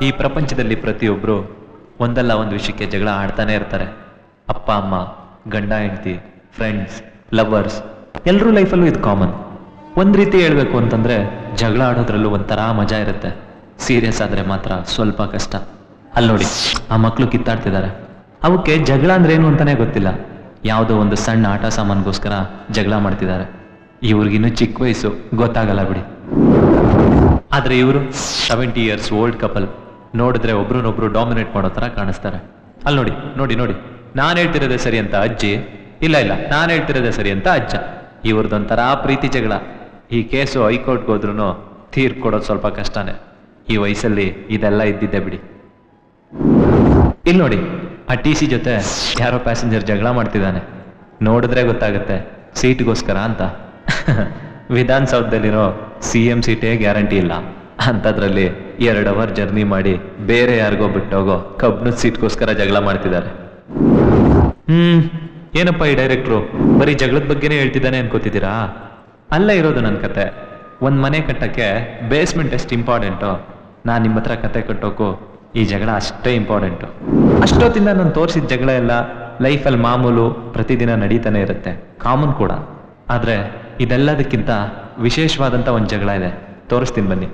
ಈ ಪ್ರಪಂಚದಲ್ಲಿ ಪ್ರತಿಯೊಬ್ಬರು ಒಂದಲ್ಲ ಒಂದು ವಿಷಯಕ್ಕೆ ಜಗಳ ಆಡ್ತಾನೆ ಇರ್ತಾರೆ ಅಪ್ಪ ಅಮ್ಮ ಗಂಡ ಹೆಂಡತಿ ಫ್ರೆಂಡ್ಸ್ ಲವರ್ಸ್ ಎಲ್ಲರೂ ಲೈಫಲ್ಲೂ ಇದು ಕಾಮನ್ ಒಂದ್ ರೀತಿ ಹೇಳ್ಬೇಕು ಅಂತಂದ್ರೆ ಜಗಳ ಆಡೋದ್ರಲ್ಲೂ ಒಂಥರ ಮಜಾ ಇರುತ್ತೆ ಸೀರಿಯಸ್ ಆದ್ರೆ ಮಾತ್ರ ಸ್ವಲ್ಪ ಕಷ್ಟ ಅಲ್ಲಿ ನೋಡಿ ಆ ಮಕ್ಕಳು ಕಿತ್ತಾಡ್ತಿದ್ದಾರೆ ಅವಕ್ಕೆ ಜಗಳ ಅಂದ್ರೆ ಏನು ಅಂತಾನೆ ಗೊತ್ತಿಲ್ಲ ಯಾವುದೋ ಒಂದು ಸಣ್ಣ ಆಟ ಸಾಮಾನ್ಗೋಸ್ಕರ ಜಗಳ ಮಾಡ್ತಿದ್ದಾರೆ ಇವ್ರಿಗಿನ್ನೂ ಚಿಕ್ಕ ವಯಸ್ಸು ಗೊತ್ತಾಗಲ್ಲ ಬಿಡಿ ಆದ್ರೆ ಇವರು ಸೆವೆಂಟಿ ಇಯರ್ಸ್ ಓಲ್ಡ್ ಕಪಲ್ ನೋಡಿದ್ರೆ ಒಬ್ರನ್ನೊಬ್ರು ಡಾಮಿನೇಟ್ ಮಾಡೋ ತರ ಕಾಣಿಸ್ತಾರೆ ಅಲ್ಲಿ ನೋಡಿ ನೋಡಿ ನೋಡಿ ನಾನ್ ಹೇಳ್ತಿರೋದೇ ಸರಿ ಅಂತ ಅಜ್ಜಿ ಇಲ್ಲ ಇಲ್ಲ ನಾನ್ ಹೇಳ್ತಿರೋದೇ ಸರಿ ಅಂತ ಅಜ್ಜ ಇವ್ರದೊಂಥರ ಪ್ರೀತಿ ಜಗಳ ಈ ಕೇಸು ಹೈಕೋರ್ಟ್ಗೆ ಹೋದ್ರೂ ತೀರ್ಪು ಕೊಡೋದು ಸ್ವಲ್ಪ ಕಷ್ಟನೇ ಈ ವಯಸ್ಸಲ್ಲಿ ಇದೆಲ್ಲ ಇದ್ದಿದ್ದೆ ಬಿಡಿ ಇಲ್ಲಿ ನೋಡಿ ಆ ಟಿ ಸಿ ಜೊತೆ ಯಾರೋ ಪ್ಯಾಸೆಂಜರ್ ಜಗಳ ಮಾಡ್ತಿದ್ದಾನೆ ನೋಡಿದ್ರೆ ಗೊತ್ತಾಗುತ್ತೆ ಸೀಟ್ಗೋಸ್ಕರ ಅಂತ ವಿಧಾನಸೌಧದಲ್ಲಿರೋ ಸಿ ಎಂ ಸೀಟೇ ಗ್ಯಾರಂಟಿ ಇಲ್ಲ ಅಂಥದ್ರಲ್ಲಿ ಎರಡು ಅವರ್ ಜರ್ನಿ ಮಾಡಿ ಬೇರೆ ಯಾರಿಗೋ ಬಿಟ್ಟೋಗೋ ಕಬ್ನದ ಸೀಟ್ಗೋಸ್ಕರ ಜಗಳ ಮಾಡ್ತಿದ್ದಾರೆ ಹ್ಮ್ ಏನಪ್ಪ ಈ ಡೈರೆಕ್ಟ್ರು ಬರೀ ಜಗಳದ ಬಗ್ಗೆನೇ ಹೇಳ್ತಿದ್ದಾನೆ ಅನ್ಕೋತಿದ್ದೀರಾ ಅಲ್ಲ ಇರೋದು ನನ್ನ ಕತೆ ಒಂದ್ ಮನೆ ಕಟ್ಟಕ್ಕೆ ಬೇಸ್ಮೆಂಟ್ ಎಷ್ಟು ಇಂಪಾರ್ಟೆಂಟು ನಾನು ನಿಮ್ಮ ಹತ್ರ ಕತೆ ಕಟ್ಟೋಕು ಈ ಜಗಳ ಅಷ್ಟೇ ಇಂಪಾರ್ಟೆಂಟು ಅಷ್ಟೊತ್ತಿಂದ ನಾನು ತೋರಿಸಿದ ಜಗಳ ಎಲ್ಲ ಲೈಫಲ್ಲಿ ಮಾಮೂಲು ಪ್ರತಿದಿನ ನಡೀತಾನೆ ಇರುತ್ತೆ ಕಾಮನ್ ಕೂಡ ಆದ್ರೆ ಇದೆಲ್ಲದಕ್ಕಿಂತ ವಿಶೇಷವಾದಂತ ಒಂದು ಜಗಳ ಇದೆ ತೋರಿಸ್ತೀನಿ ಬನ್ನಿ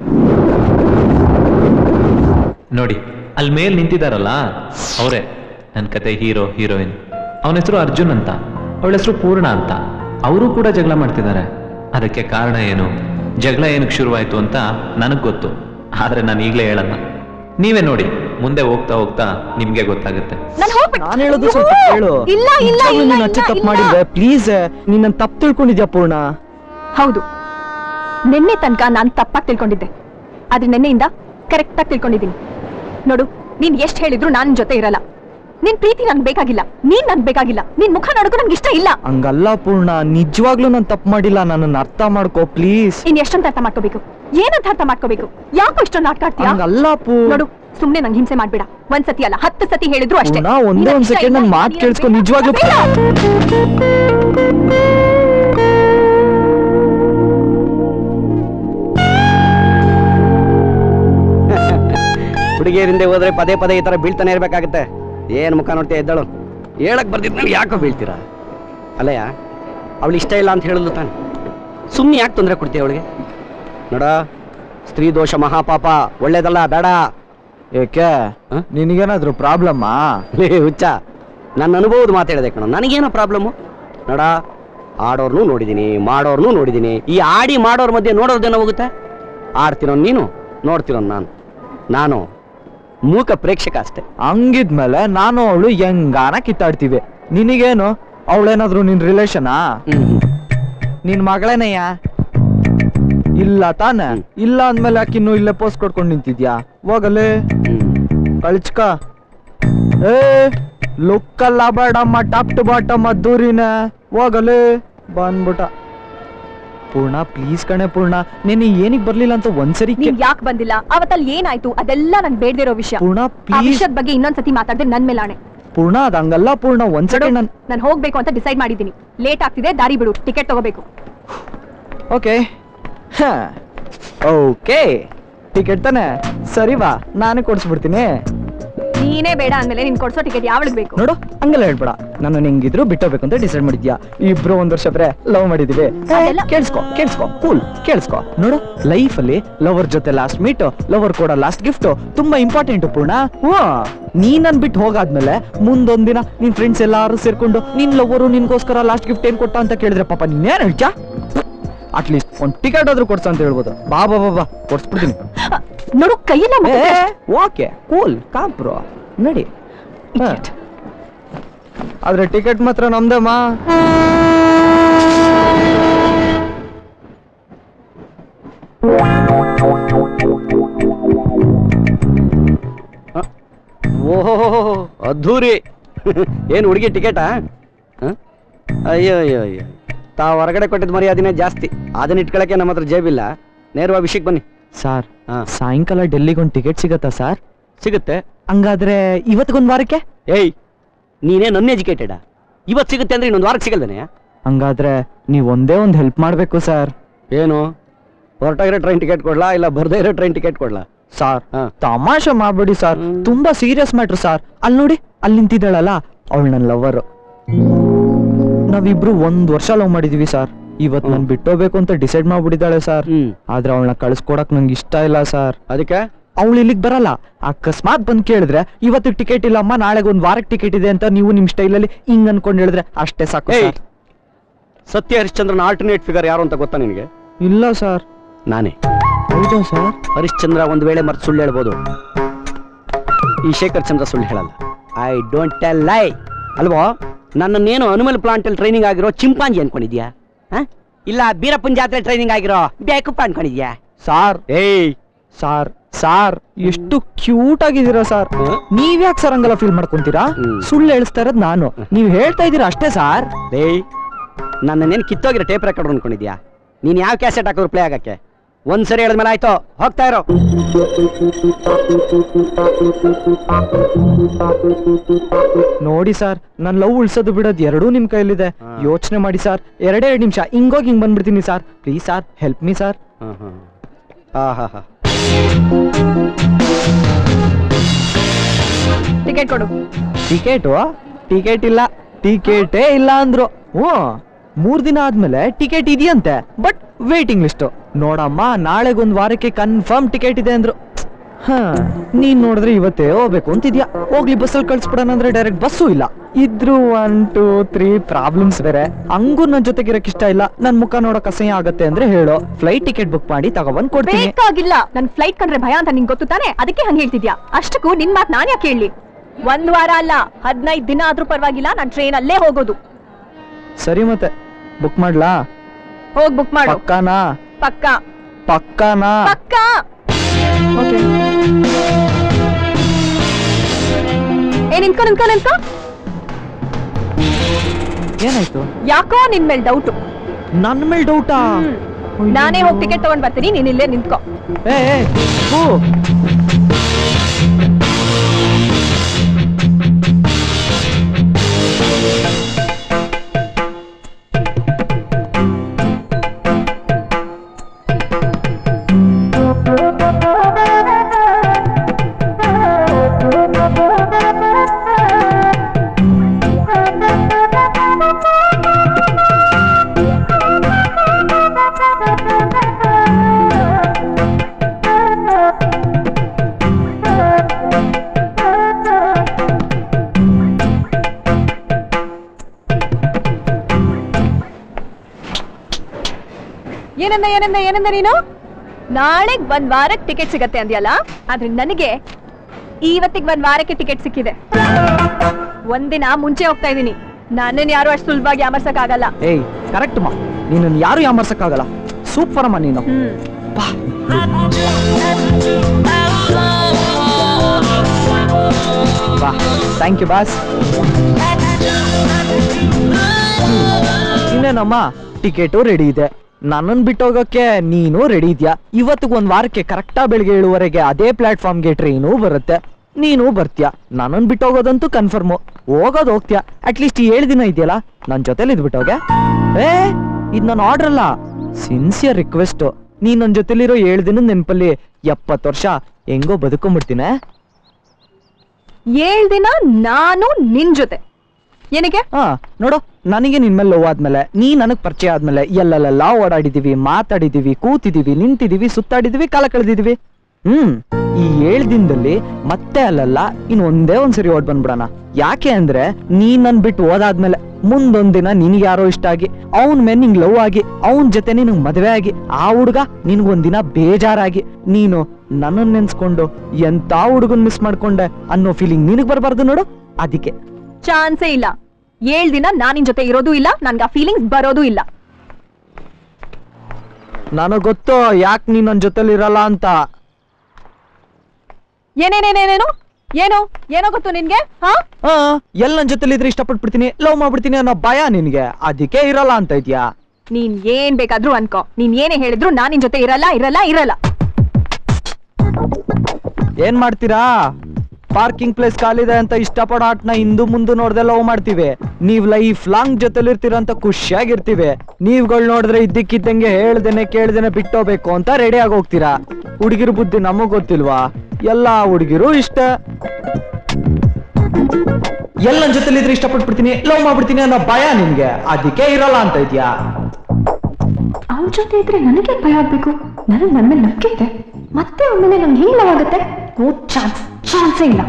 ನೋಡಿ ಅಲ್ಲಿ ಮೇಲ್ ನಿಂತಿದಾರಲ್ಲ ಅವರೇ ನನ್ನ ಕತೆ ಹೀರೋ ಹೀರೋಯಿನ್ ಅವನ ಹೆಸರು ಅರ್ಜುನ್ ಅಂತ ಅವಳ ಹೆಸರು ಪೂರ್ಣ ಅಂತ ಅವರು ಕೂಡ ಜಗಳ ಮಾಡ್ತಿದ್ದಾರೆ ಅದಕ್ಕೆ ಕಾರಣ ಏನು ಜಗಳ ಏನಕ್ಕೆ ಶುರುವಾಯ್ತು ಅಂತ ನನಗ್ ಗೊತ್ತು ಆದ್ರೆ ನಾನು ಈಗಲೇ ಹೇಳಲ್ಲ ನೀವೇ ನೋಡಿ ಮುಂದೆ ಹೋಗ್ತಾ ಹೋಗ್ತಾ ನಿಮ್ಗೆ ಗೊತ್ತಾಗುತ್ತೆ ನಾನು ಹೋಗ್ಬಿಟ್ಟು ನಾನು ಹೇಳೋದು ಸ್ವಲ್ಪ ಕೇಳು ಇಲ್ಲ ಇಲ್ಲ ನಿಜವಾಗ್ಲೂ ಇಲ್ಲ ನೀನ್ ಅಚ್ಚ ತಪ್ಪು ಇಲ್ಲ. ಮಾಡಿದ್ರೆ ಪ್ಲೀಸ್ ನೀನ್ ತಪ್ಪು ತಿಳ್ಕೊಂಡಿದ್ಯಾ ಪೂರ್ಣ ಹೌದು ನಿನ್ನೆ ತನಕ ನಾನು ತಪ್ಪಾಗಿ ತಿಳ್ಕೊಂಡಿದ್ದೆ ಆದ್ರೆ ನಿನ್ನೆಯಿಂದ ಕರೆಕ್ಟ್ ಆಗಿ ತಿಳ್ಕೊಂಡಿದ್ದೀನಿ ನೋಡು ನೀನ್ ಎಷ್ಟ್ ಹೇಳಿದ್ರು ನಾನ್ ಜೊತೆ ಇರಲ್ಲ ನಿನ್ ಪ್ರೀತಿ ನನ್ಗೆ ಬೇಕಾಗಿಲ್ಲ ನೀನ್ ನನ್ಗೆ ಬೇಕಾಗಿಲ್ಲ ನಿನ್ ಮುಖ ನೋಡೋಕು ನನ್ಗೆ ಇಷ್ಟ ಇಲ್ಲ ಹಂಗಲ್ಲ ಪೂರ್ಣ ನಿಜವಾಗ್ಲೂ ನಾನು ತಪ್ಪು ಮಾಡಿಲ್ಲ ನನ್ನನ್ನು ಅರ್ಥ ಮಾಡ್ಕೋ ಪ್ಲೀಸ್ ಇನ್ ಎಷ್ಟೊಂದು ಅರ್ಥ ಮಾಡ್ಕೋಬೇಕು ಏನಂತ ಅರ್ಥ ಮಾಡ್ಕೋಬೇಕು ಯಾಕೋ ಇಷ್ಟೊಂದು ನಾಟಕ ಆಡ್ತೀಯಾ ಹಂಗಲ್ಲ ಪೂ ನೋಡು ಸುಮ್ನೆ ನಂಗೆ ಹಿಂಸೆ ಮಾಡ್ಬೇಡ ಒಂದ್ ಸತಿ ಅಲ್ಲ ಹತ್ತು ಸತಿ ಹೇಳಿದ್ರು ಅಷ್ಟೇ ಪೂರ್ಣ, ಒಂದೇ ಒಂದ್ ನಿನಗ್ ಇಷ್ಟ second ನನ್ ಇಲ್ಲ, ಮಾತ್ ನೀನ್ ಕೇಳಿಸ್ಕೊ, ಬೇಡ. ನಿಜವಾಗ್ಲೂ ಬೇಡ. ಹುಡುಗಿಯರಿಂದ ಹೋದ್ರೆ ಪದೇ ಪದೇ ಈ ತರ ಬೀಳ್ತಾನೆ ಇರ್ಬೇಕಾಗತ್ತೆ ಏನ್ ಮುಖ ನೋಡ್ತೀಯ ಎದ್ದಳು ಹೇಳಕ್ ಬರ್ದಿದ್ಮೇಲೆ ಯಾಕೋ ಬೀಳ್ತೀರಾ ಅಲ್ಲಯ್ಯ ಅವಳು ಇಷ್ಟ ಇಲ್ಲ ಅಂತ ಹೇಳಿದ್ಲು ತಾನೆ ಸುಮ್ಮನೆ ಯಾಕೆ ತೊಂದರೆ ಕೊಡ್ತೀಯ ಅವಳಿಗೆ ನೋಡ ಸ್ತ್ರೀ ದೋಷ ಮಹಾಪಾಪ ಒಳ್ಳೇದಲ್ಲ ಬೇಡ ಏಕೆ ಹ? ನಿನಗೇನಾದ್ರೂ ಪ್ರಾಬ್ಲಮ್ಮಾ ಲೇ ಹುಚ್ಚ ನನ್ನ ಅನುಭವದ ಮಾತಾಡಿದೆ ಕಣ ನನಗೇನೋ ಪ್ರಾಬ್ಲಮ್ಮು ನೋಡ ಆಡೋರ್ನು ನೋಡಿದ್ದೀನಿ ಮಾಡೋರ್ನು ನೋಡಿದ್ದೀನಿ ಈ ಆಡಿ ಮಾಡೋರ್ ಮಧ್ಯೆ ನೋಡೋರ್ದೇನೋ ಹೋಗುತ್ತೆ ಆಡ್ತಿರೋ ನೀನು ನೋಡ್ತಿರೋ ನಾನು ನಾನು ಮೂಕ ಪ್ರೇಕ್ಷಕ ಅಷ್ಟೇ ಹಂಗಿದ್ಮೇಲೆ ನಾನು ಅವಳು ಹೆಂಗಾನ ಕಿತ್ತಾಡ್ತೀವಿ ನಿನಗೇನು ಅವಳೇನಾದ್ರೂ ನಿನ್ ರಿಲೇಷನಾ ನಿನ್ ಮಗಳೇನಯ್ಯ ಇಲ್ಲ ತಾನೆ ಹ್ಮ್. ಇಲ್ಲ ಅಂದ್ಮೇಲೆ ಯಾಕಿನ್ನು ಇಲ್ಲೇ ಪೋಸ್ಟ್ ಕೊಡ್ಕೊಂಡು ನಿಂತಿದ್ಯಾ ಹೋಗಲೇ ಕಳ್ಚ್ಕ ಏ ಲುಕ್ಕಲ್ಲ ಬೇಡಮ್ಮ ಟಾಪ್ ಟು ಬಾಟಮ್ ದೂರಿನ ಹೋಗಲೇ ಬಂದ್ಬಿಟ ಪೂರ್ಣ ಪ್ಲೀಸ್ ಕಣೆ ಪೂರ್ಣ ನೀನು ಏನಿಗ್ ಬರ್ಲಿಲ್ಲ ಅಂತ ಒಂದ್ಸರಿ ನೀನ್ ಯಾಕೆ ಬಂದಿಲ್ಲ ಅವತ್ತಲ್ಲಿ ಏನಾಯ್ತು ಅದೆಲ್ಲ ನನ್ ಬೇಡದಿರೋ ವಿಷಯ ಪೂರ್ಣ ಆ ಪ್ಲೀಸ್ ವಿಷಯದ ಬಗ್ಗೆ ಇನ್ನೊಂದ್ಸತಿ ಮಾತಾಡಿದ್ರೆ ನನ್ ಮೇಲಾಣೆ ಪೂರ್ಣ ಅದ್ ಹಂಗಲ್ಲ ಪೂರ್ಣ ಒಂದ್ಸರಿ ನನ್ ನಾನು ಹೋಗ್ಬೇಕು ಅಂತ ಡಿಸೈಡ್ ಮಾಡಿದ್ದೀನಿ ಲೇಟ್ ಆಗ್ತಿದೆ ದಾರಿ ಬಿಡು ಟಿಕೆಟ್ ತಗೋಬೇಕು ಓಕೆ ಓಕೆ ಟಿಕೆಟ್ ತಾನೆ ಸರಿ ಬಾ ನಾನೇ ಕೊಡ್ಸ್ಬಿಡ್ತೀನಿ ನೀನೇ ಬೇಡ ಅಂದ್ಮೇಲೆ ನೀನ್ ಕೊಡ್ಸೋ ಟಿಕೆಟ್ ಯಾವಳಿಗೆ ಬೇಕು ನೋಡು ಹಂಗೆಲ್ಲ ಹೇಳ್ಬೇಡ ನಾನು ಹೆಂಗಿದ್ರು ಬಿಟ್ಟೋಗ್ಬೇಕು ಅಂತ ಡಿಸೈಡ್ ಮಾಡಿದ್ಯಾ ಇಬ್ರು ಒಂದ್ ವರ್ಷ ಬ್ರೆ ಲವ್ ಮಾಡಿದೀವಿ ಅದೆಲ್ಲ- ಕೇಳಿಸ್ಕೊ ಕೇಳಿಸ್ಕೊ ಕೂಲ್ ಕೇಳಿಸ್ಕೊ ನೋಡು ಲೈಫ್ ಅಲ್ಲಿ ಲವರ್ ಜೊತೆ ಲಾಸ್ಟ್ ಮೀಟ್ ಲವರ್ ಕೊಡೋ ಲಾಸ್ಟ್ ಗಿಫ್ಟ್ ತುಂಬಾ ಇಂಪಾರ್ಟೆಂಟ್ ಪೂರ್ಣ ಹ್ಞೂ ನೀ ನನ್ ಬಿಟ್ಟು ಹೋಗಾದ್ಮೇಲೆ ಮುಂದೊಂದಿನ ನಿನ್ ಫ್ರೆಂಡ್ಸ್ ಎಲ್ಲಾರು ಸೇರ್ಕೊಂಡು ನಿನ್ ಲವರು ನಿನ್ಗೋಸ್ಕರ ಲಾಸ್ಟ್ ಗಿಫ್ಟ್ ಏನ್ ಕೊಟ್ಟ ಅಂತ ಕೇಳಿದ್ರೆ ಪಾಪ ನೀನೇನ್ ಹೇಳ್ತ್ಯಾ ಅಟ್ಲೀಸ್ಟ್ ಒಂದ್ ಟಿಕೆಟ್ ಆದ್ರೂ ಕೊಡ್ಸ ಅಂತ ಹೇಳ್ಬೋದು ಬಾ ಬಾ ಬಾ ಬಾ ಕೊಡ್ಸ್ಬಿಡ್ತೀನಿ ನೋಡು ಕೈಯೆಲ್ಲ ಮುಗ್ದಿದೆ. ಓಕೆ ಕೂಲ್ ಕಾಪ್ರೋ ನಡಿ ಹ. ಆದ್ರೆ ಟಿಕೆಟ್ ಮಾತ್ರ ನಮ್ದಮ್ಮ ಓಹೋ ಅದ್ಧೂರಿ ಏನು ಹುಡುಗಿ ಟಿಕೆಟಾ ಹ? ಅಯ್ಯೋ ಅಯ್ಯೋ ಅಯ್ಯೋ ತಾವು ಹೊರಗಡೆ ಕೊಟ್ಟಿದ್ದ ಮರ್ಯಾದಿನೇ ಜಾಸ್ತಿ ಅದನ್ನ ಇಟ್ಕೊಳಕ್ಕೆ ನಮ್ಮ ಹತ್ರ ಜೇಬಿಲ್ಲ ನೇರವಾಗಿ ವಿಷಯಕ್ಕೆ ಬನ್ನಿ ಸಾರ್ ಹಾ ಸಾಯಂಕಾಲ ಡೆಲ್ಲಿಗೆ ಒಂದು ಟಿಕೆಟ್ ಸಿಗತ್ತಾ ಸರ್ ಸಿಗುತ್ತೆ ಹಂಗಾದ್ರೆ ಇವತ್ತಿಗೊಂದು ವಾರಕ್ಕೆ ಏಯ್ ನೀನೇನು ಅನ್ಎಜುಕೇಟೆಡಾ ಇವತ್ತು ಸಿಗುತ್ತೆ ಅಂದ್ರೆ ಇನ್ನೊಂದು ವಾರಕ್ಕೆ ಸಿಗಲ್ದೇನೆ ಹಂಗಾದ್ರೆ ನೀವು ಒಂದೇ ಒಂದು ಹೆಲ್ಪ್ ಮಾಡಬೇಕು ಸರ್ ಏನು ಹೊರಟಾಗಿರೋ ಟ್ರೈನ್ ಟಿಕೆಟ್ ಕೊಡ್ಲಾ ಇಲ್ಲ ಬರ್ದೇ ಇರೋ ಟ್ರೈನ್ ಟಿಕೆಟ್ ಕೊಡ್ಲಾ ಸಾರ್ ಹಾ. ತಮಾಷೆ ಮಾಡ್ಬೇಡಿ ಸರ್ ಹ್ಮ್. ತುಂಬಾ ಸೀರಿಯಸ್ ಮ್ಯಾಟ್ರ್ ಸರ್ ಅಲ್ಲಿ ನೋಡಿ ಅಲ್ಲಿ ನಿಂತಿದ್ದಾಳಲ್ಲ ಅವಳು ನನ್ನ ಲವರ್ ನಾವಿಬ್ರು ಒಂದ್ ವರ್ಷ ಲವ್ ಮಾಡಿದೀವಿ ಸರ್ ಇವತ್ ನನ್ ಬಿಟ್ಟೋಗ್ಬೇಕು ಅಂತ ಡಿಸೈಡ್ ಮಾಡ್ಬಿಟ್ಟಿದ್ದಾಳೆ ಸರ್ ಹ್ಮ್ ಆದ್ರೆ ಅವಳನ್ನ ಕಳ್ಸ್ಕೊಡಕ್ ನಂಗೆ ಇಷ್ಟ ಇಲ್ಲ ಸರ್ ಅದಕ್ಕೆ ಅವಳು ಇಲ್ಲಿಗೆ ಬರಲ್ಲ ಅಕಸ್ಮಾತ್ ಬಂದ್ ಕೇಳಿದ್ರೆ ಇವತ್ತು ಟಿಕೆಟ್ ಇಲ್ಲಮ್ಮ ನಾಳೆಗೆ ಒಂದ್ ವಾರಕ್ಕೆ ಟಿಕೆಟ್ ಇದೆ ಅಂತ ನೀವು ನಿಮ್ ಸ್ಟೈಲಲ್ಲಿ ಹಿಂಗ್ ಅನ್ಕೊಂಡ್ ಹೇಳಿದ್ರೆ ಅಷ್ಟೇ ಸಾಕು ಏಯ್ ಸರ್ ಸತ್ಯ ಹರಿಶ್ಚಂದ್ರನ ಆಲ್ಟರ್ನೇಟ್ ಫಿಗರ್ ಯಾರು ಅಂತ ಗೊತ್ತಾ ನಿನಗೆ ಇಲ್ಲ ಸರ್ ನಾನೇ ಹೌದಾ ಸರ್ ಹರಿಶ್ಚಂದ್ರ ಒಂದು ವೇಳೆ ಮರ್ತು ಸುಳ್ಳು ಹೇಳ್ಬೋದು ಈ ಶೇಖರ್ ಚಂದ್ರ ಸುಳ್ಳು ಹೇಳಲ್ಲ ಐ ಡೋಂಟ್ ಟೆಲ್ ಲೈ ಅಲ್ವೋ ನನ್ನನ್ನೇನು ಅನಿಮಲ್ ಪ್ಲಾಂಟ್ ಅಲ್ಲಿ ಟ್ರೈನಿಂಗ್ ಆಗಿರೋ ಚಿಂಪಾಂಜಿ ಅನ್ಕೊಂಡಿದ್ಯಾ ಹ? ಇಲ್ಲ ಬೀರಪ್ಪನ್ ಜಾತ್ರೆ ಟ್ರೈನಿಂಗ್ ಆಗಿರೋ ಬೇಕಪ್ಪ ಅನ್ಕೊಂಡಿದ್ಯಾ ಸಾರ್ ಏಯ್ ಸಾರ್ ಸಾರ್ ಎಷ್ಟು ಕ್ಯೂಟ್ ಆಗಿದ್ದೀರಾ ಸರ್ ಹ? ನೀವ್ಯಾಕ್ ಸರ್ ಹಂಗೆಲ್ಲ ಫೀಲ್ ಮಾಡ್ಕೊಂತೀರಾ ಹ್ಮ್. ಸುಳ್ಳು ಹೇಳಿಸ್ತಾ ಇರೋದ್ ನಾನು ನೀವ್ ಹೇಳ್ತಾ ಇದೀರಾ ಅಷ್ಟೇ ಸಾರ್ ಏಯ್ ನನ್ನನ್ನೇನು ಕಿತ್ತೋಗಿರೋ ಟೇಪ್ ರೆಕಾರ್ಡ್ ಅನ್ಕೊಂಡಿದ್ಯಾ ನೀನ್ ಯಾವ ಕ್ಯಾಸೆಟ್ ಹಾಕಿದ್ರು ಪ್ಲೇ ಆಗಕ್ಕೆ ಒಂದ್ಸರಿ ಹೇಳಿದ್ಮೇಲೆ ಆಯ್ತು ಹೋಗ್ತಾ ಇರೋ ನೋಡಿ ಸರ್ ನನ್ ಲವ್ ಉಳ್ಸೋದು ಬಿಡೋದು ಎರಡೂ ನಿಮ್ ಕೈಲಿದೆ ಹಾ. ಯೋಚನೆ ಮಾಡಿ ಸರ್ ಎರಡೇ ಎರಡು ನಿಮಿಷ ಹಿಂಗೋಗಿ ಹಿಂಗ್ ಬಂದ್ಬಿಡ್ತೀನಿ sir please sir help me sir ಆಹಾ ಟಿಕೆಟ್ ಕೊಡು ಟಿಕೆಟು ಟಿಕೆಟ್ ಇಲ್ಲ ಟಿಕೆಟೇ ಇಲ್ಲ ಅಂದ್ರು ಹ್ಞೂ ಮೂರ್ ದಿನ ಆದ್ಮೇಲೆ ಟಿಕೆಟ್ ಇದೆಯಂತೆ ಬಟ್ ವೇಟಿಂಗ್ ಲಿಸ್ಟ್ ನೋಡಮ್ಮ ನಾಳೆಗೊಂದ್ ವಾರಕ್ಕೆ ಕನ್ಫರ್ಮ್ ಟಿಕೆಟ್ ಇದೆ ಅಂದ್ರು ಹ ನೀನ್ ನೋಡಿದ್ರೆ ಇವತ್ತೇ ಹೋಗ್ಬೇಕು ಅಂತಿದ್ಯಾ ಹೋಗ್ಲಿ ಬಸ್ಸಲ್ಲಿ ಕಳ್ಸ್ಬಿಡೋಣ ಅಂದ್ರೆ ಡೈರೆಕ್ಟ್ ಬಸ್ಸು ಇಲ್ಲ ಇದ್ರು ಒನ್ ಟೂ ತ್ರೀ ಪ್ರಾಬ್ಲಮ್ಸ್ ಬೇರೆ ಹಂಗೂ ನನ್ ಜೊತೆಗಿರಕ್ ಇಷ್ಟ ಇಲ್ಲ ನನ್ ಮುಖ ನೋಡಕ್ ಅಸಹ್ಯ ಆಗತ್ತೆ ಅಂದ್ರೆ ಹೇಳು ಫ್ಲೈಟ್ ಟಿಕೆಟ್ ಬುಕ್ ಮಾಡಿ ತಗೊಬಂದ್ ಕೊಡ್ತೀನಿ ಬೇಕಾಗಿಲ್ಲ ನನ್ ಫ್ಲೈಟ್ ಕಂಡ್ರೆ ಭಯ ಅಂತ ನಿಂಗೆ ಗೊತ್ತು ತಾನೆ ಅದಕ್ಕೆ ಹಂಗೆ ಹೇಳ್ತಿದ್ಯಾ ಅಷ್ಟಕ್ಕೂ ನಿನ್ ಮಾತ್ ನಾನ್ ಯಾಕೆ ಹೇಳಿ ಒಂದ್ ವಾರ ಅಲ್ಲ ಹದಿನೈದು ದಿನ ಆದ್ರೂ ಪರವಾಗಿಲ್ಲ ನಾನ್ ಟ್ರೈನ್ ಅಲ್ಲೇ ಹೋಗೋದು ಸರಿ ಮತ್ತೆ ಬುಕ್ ಮಾಡ್ಲಾ ಹೋಗ್ ಬುಕ್ ಮಾಡು ಪಕ್ಕಾನಾ ಪಕ್ಕ ಪಕ್ಕಾನಾ ಪಕ್ಕ ಓಕೆ ಏ ನಿಂತ್ಕೊ ನಿಂತ್ಕೊ ನಿಂತ್ಕೊ ಏನಾಯ್ತು ಯಾಕೋ ನಿನ್ ಮೇಲ್ ಡೌಟು ನನ್ನ ಮೇಲೆ ಡೌಟಾ ನಾನೇ ಹೋಗಿ ಟಿಕೆಟ್ ತಗೊಂಡ್ ಬರ್ತೀನಿ ನೀನ್ ಇಲ್ಲೇ ನಿಂತ್ಕೊ ಏ ಏ, ಹೂ. ಏನಂದ ಏನಂದ ಏನಂದ ನೀನು ನಾಳೆಗ್ ಒಂದ್ ವಾರಕ್ಕೆ ಟಿಕೆಟ್ ಸಿಗತ್ತೆ ಅಂದ್ಯಲ್ಲ ಆದ್ರೆ ನನಗೆ ಇವತ್ತಿಗೆ ಒಂದ್ ವಾರಕ್ಕೆ ಟಿಕೆಟ್ ಸಿಕ್ಕಿದೆ ಒಂದಿನ ಮುಂಚೆ ಹೋಗ್ತಾ ಇದೀನಿ ನನ್ನನ್ ಯಾರು ಅಷ್ಟು ಸುಲಭವಾಗಿ ಯಾಮರ್ಸಕ್ ಆಗಲ್ಲ ಏಯ್ ಕರೆಕ್ಟ್ ಮಾ ನೀನನ್ನು ಯಾರು ಯಾಮರ್ಸಕ್ಕಾಗಲ್ಲ ಸೂಪರ್ ಅಮ್ಮ ನೀನು ಹ್ಮ್ ಬಾ ಬಾ ಥ್ಯಾಂಕ್ ಯು ಬಾಸ್ ಇನ್ನೇನಮ್ಮ ಟಿಕೆಟು ರೆಡಿ ಇದೆ ನನ್ನನ್ ಬಿಟ್ಟೋಗಕ್ಕೆ ನೀನು ರೆಡಿ ಇದೆಯಾ ಇವತ್ತಿಗೆ ಒಂದ್ ವಾರಕ್ಕೆ ಕರೆಕ್ಟಾ ಬೆಳಿಗ್ಗೆ ಏಳುವರೆಗೆ ಅದೇ ಪ್ಲಾಟ್ಫಾರ್ಮ್ಗೆ ಟ್ರೈನು ಬರುತ್ತೆ ನೀನು ಬರ್ತೀಯ ನನ್ನನ್ ಬಿಟ್ಟೋಗೋದಂತೂ ಕನ್ಫರ್ಮು ಹೋಗೋದು ಹೋಗ್ತೀಯ ಅಟ್ಲೀಸ್ಟ್ ಈ ಏಳು ದಿನ ಇದೆಯಲ್ಲ ನನ್ನ ಜೊತೆಲಿ ಇದ್ಬಿಟ್ಟೋಗೆ ಏ ಇದು ನನ್ನ ಆರ್ಡರ್ ಅಲ್ಲ ಸಿನ್ಸಿಯರ್ ರಿಕ್ವೆಸ್ಟ್ ನೀನ್ ನನ್ನ ಜೊತೆಲಿರೋ ಏಳು ದಿನದ ನೆನಪಲ್ಲಿ ಎಪ್ಪತ್ತು ವರ್ಷ ಹೆಂಗೋ ಬದುಕೊಂಡ್ಬಿಡ್ತೀನಿ ಏಳ್ ದಿನ ನಾನು ನಿನ್ ಜೊತೆ ಏನಕ್ಕೆ ಹಾ ನೋಡು ನನಗೆ ನಿನ್ ಮೇಲೆ ಲವ್ ಆದ್ಮೇಲೆ ನೀ ನನಗ್ ಪರಿಚಯ ಆದ್ಮೇಲೆ ಎಲ್ಲೆಲ್ಲೆಲ್ಲ ಓಡಾಡಿದೀವಿ ಮಾತಾಡಿದೀವಿ ಕೂತಿದೀವಿ ನಿಂತಿದೀವಿ ಸುತ್ತಾಡಿದೀವಿ ಕಾಲ ಕಳೆದಿದೀವಿ ಹ್ಮ್ ಈ ಏಳ್ ದಿನದಲ್ಲಿ ಮತ್ತೆ ಅಲ್ಲಲ್ಲ ಇನ್ ಒಂದೇ ಒಂದ್ಸರಿ ಓಡ್ ಬಂದ್ಬಿಡಣ ಯಾಕೆ ಅಂದ್ರೆ ನೀ ನನ್ ಬಿಟ್ಟು ಓದಾದ್ಮೇಲೆ ಮುಂದೊಂದ್ ದಿನ ನಿನ್ಗೆ ಯಾರೋ ಇಷ್ಟ ಆಗಿ ಅವನ್ ಮೇಲೆ ನಿಂಗ್ ಲವ್ ಆಗಿ ಅವನ್ ಜೊತೆ ನಿನಗ್ ಮದ್ವೆ ಆಗಿ ಆ ಹುಡ್ಗ ನಿನ್ಗೊಂದಿನ ಬೇಜಾರಾಗಿ ನೀನು ನನ್ನನ್ ನೆನ್ಸ್ಕೊಂಡು ಎಂತ ಹುಡುಗನ್ ಮಿಸ್ ಮಾಡ್ಕೊಂಡೆ ಅನ್ನೋ ಫೀಲಿಂಗ್ ನಿನಗ್ ಬರ್ಬಾರ್ದು ನೋಡು ಅದಕ್ಕೆ ಚಾನ್ಸೇ ಇಲ್ಲ ಏಳ್ ದಿನ ನಾನ್ ನಿನ್ ಜೊತೆ ಇರೋದು ಇಲ್ಲ ನನ್ಗೆ ಆ ಫೀಲಿಂಗ್ಸ್ ಬರೋದು ಇಲ್ಲ ನನಗ್ ಗೊತ್ತು ಯಾಕೆ ನೀನ್ ನನ್ ಜೊತೆಲಿ ಇರಲ್ಲ ಅಂತ ಏನೇನೇನೇನೇನು ಏನು ಏನೋ ಗೊತ್ತು ನಿನ್ಗೆ ಹಾ ಆ, ಎಲ್ ನನ್ ಜೊತೆಲಿ ಇದ್ರೆ ಇಷ್ಟಪಟ್ಬಿಡ್ತೀನಿ ಲವ್ ಮಾಡ್ಬಿಡ್ತೀನಿ ಅನ್ನೋ ಭಯ ನಿನ್ಗೆ ಅದಕ್ಕೆ ಇರಲ್ಲ ಅಂತ ಇದ್ಯಾ ನೀನ್ ಏನ್ ಬೇಕಾದ್ರೂ ಅನ್ಕೋ ನೀನ್ ಏನೇ ಹೇಳಿದ್ರು ನಾನ್ ನಿನ್ ಜೊತೆ ಇರಲ್ಲ ಇರಲ್ಲ ಇರಲ್ಲ ಏನ್ ಮಾಡ್ತೀರಾ ಪಾರ್ಕಿಂಗ್ ಪ್ಲೇಸ್ ಖಾಲಿದೆ ಅಂತ ಇಷ್ಟಪಡೋ ಆಟ್ನ ಹಿಂದು ಮುಂದೆ ನೋಡ್ದೆ ಲವ್ ಮಾಡ್ತೀವಿ ನೀವ್ ಲೈಫ್ ಲಾಂಗ್ ಜೊತೆಲಿರ್ತೀರ ಅಂತ ಖುಷಿಯಾಗಿರ್ತೀವಿ ನೀವ್ಗಳು ನೋಡಿದ್ರೆ ಇದ್ದಕ್ಕಿದ್ದಂಗೆ ಹೇಳ್ದೇನೆ ಕೇಳ್ದೇನೆ ಬಿಟ್ಟೋಗ್ಬೇಕು ಅಂತ ರೆಡಿ ಆಗಿ ಹೋಗ್ತೀರಾ ಹುಡುಗಿರ್ ಬುದ್ಧಿ ನಮಗ್ ಗೊತ್ತಿಲ್ವಾ ಎಲ್ಲಾ ಹುಡುಗಿರು ಇಷ್ಟ ಎಲ್ಲ ನನ್ ಜೊತೆಲಿದ್ರೆ ಇಷ್ಟಪಟ್ಬಿಡ್ತೀನಿ ಲವ್ ಮಾಡ್ಬಿಡ್ತೀನಿ ಅನ್ನೋ ಭಯ ನಿನ್ಗೆ ಅದಕ್ಕೆ ಇರಲ್ಲ ಅಂತ ಇದ್ಯಾ ಅವನ ಜೊತೆ ಇದ್ರೆ ನನಗೆ ಭಯ ಆಗ್ಬೇಕು ನನಗೆ ನನ್ನ ಮೇಲೆ ನಂಬಿಕೆ ಇದೆ ಮತ್ತೆ ಒಮ್ಮೆಲೆ ನಂಗೆ ಹೆಂಗ್ ಲವ್ ಆಗುತ್ತೆ ನೋ ಚಾನ್ಸ್ ಚಾನ್ಸೇ ಇಲ್ಲ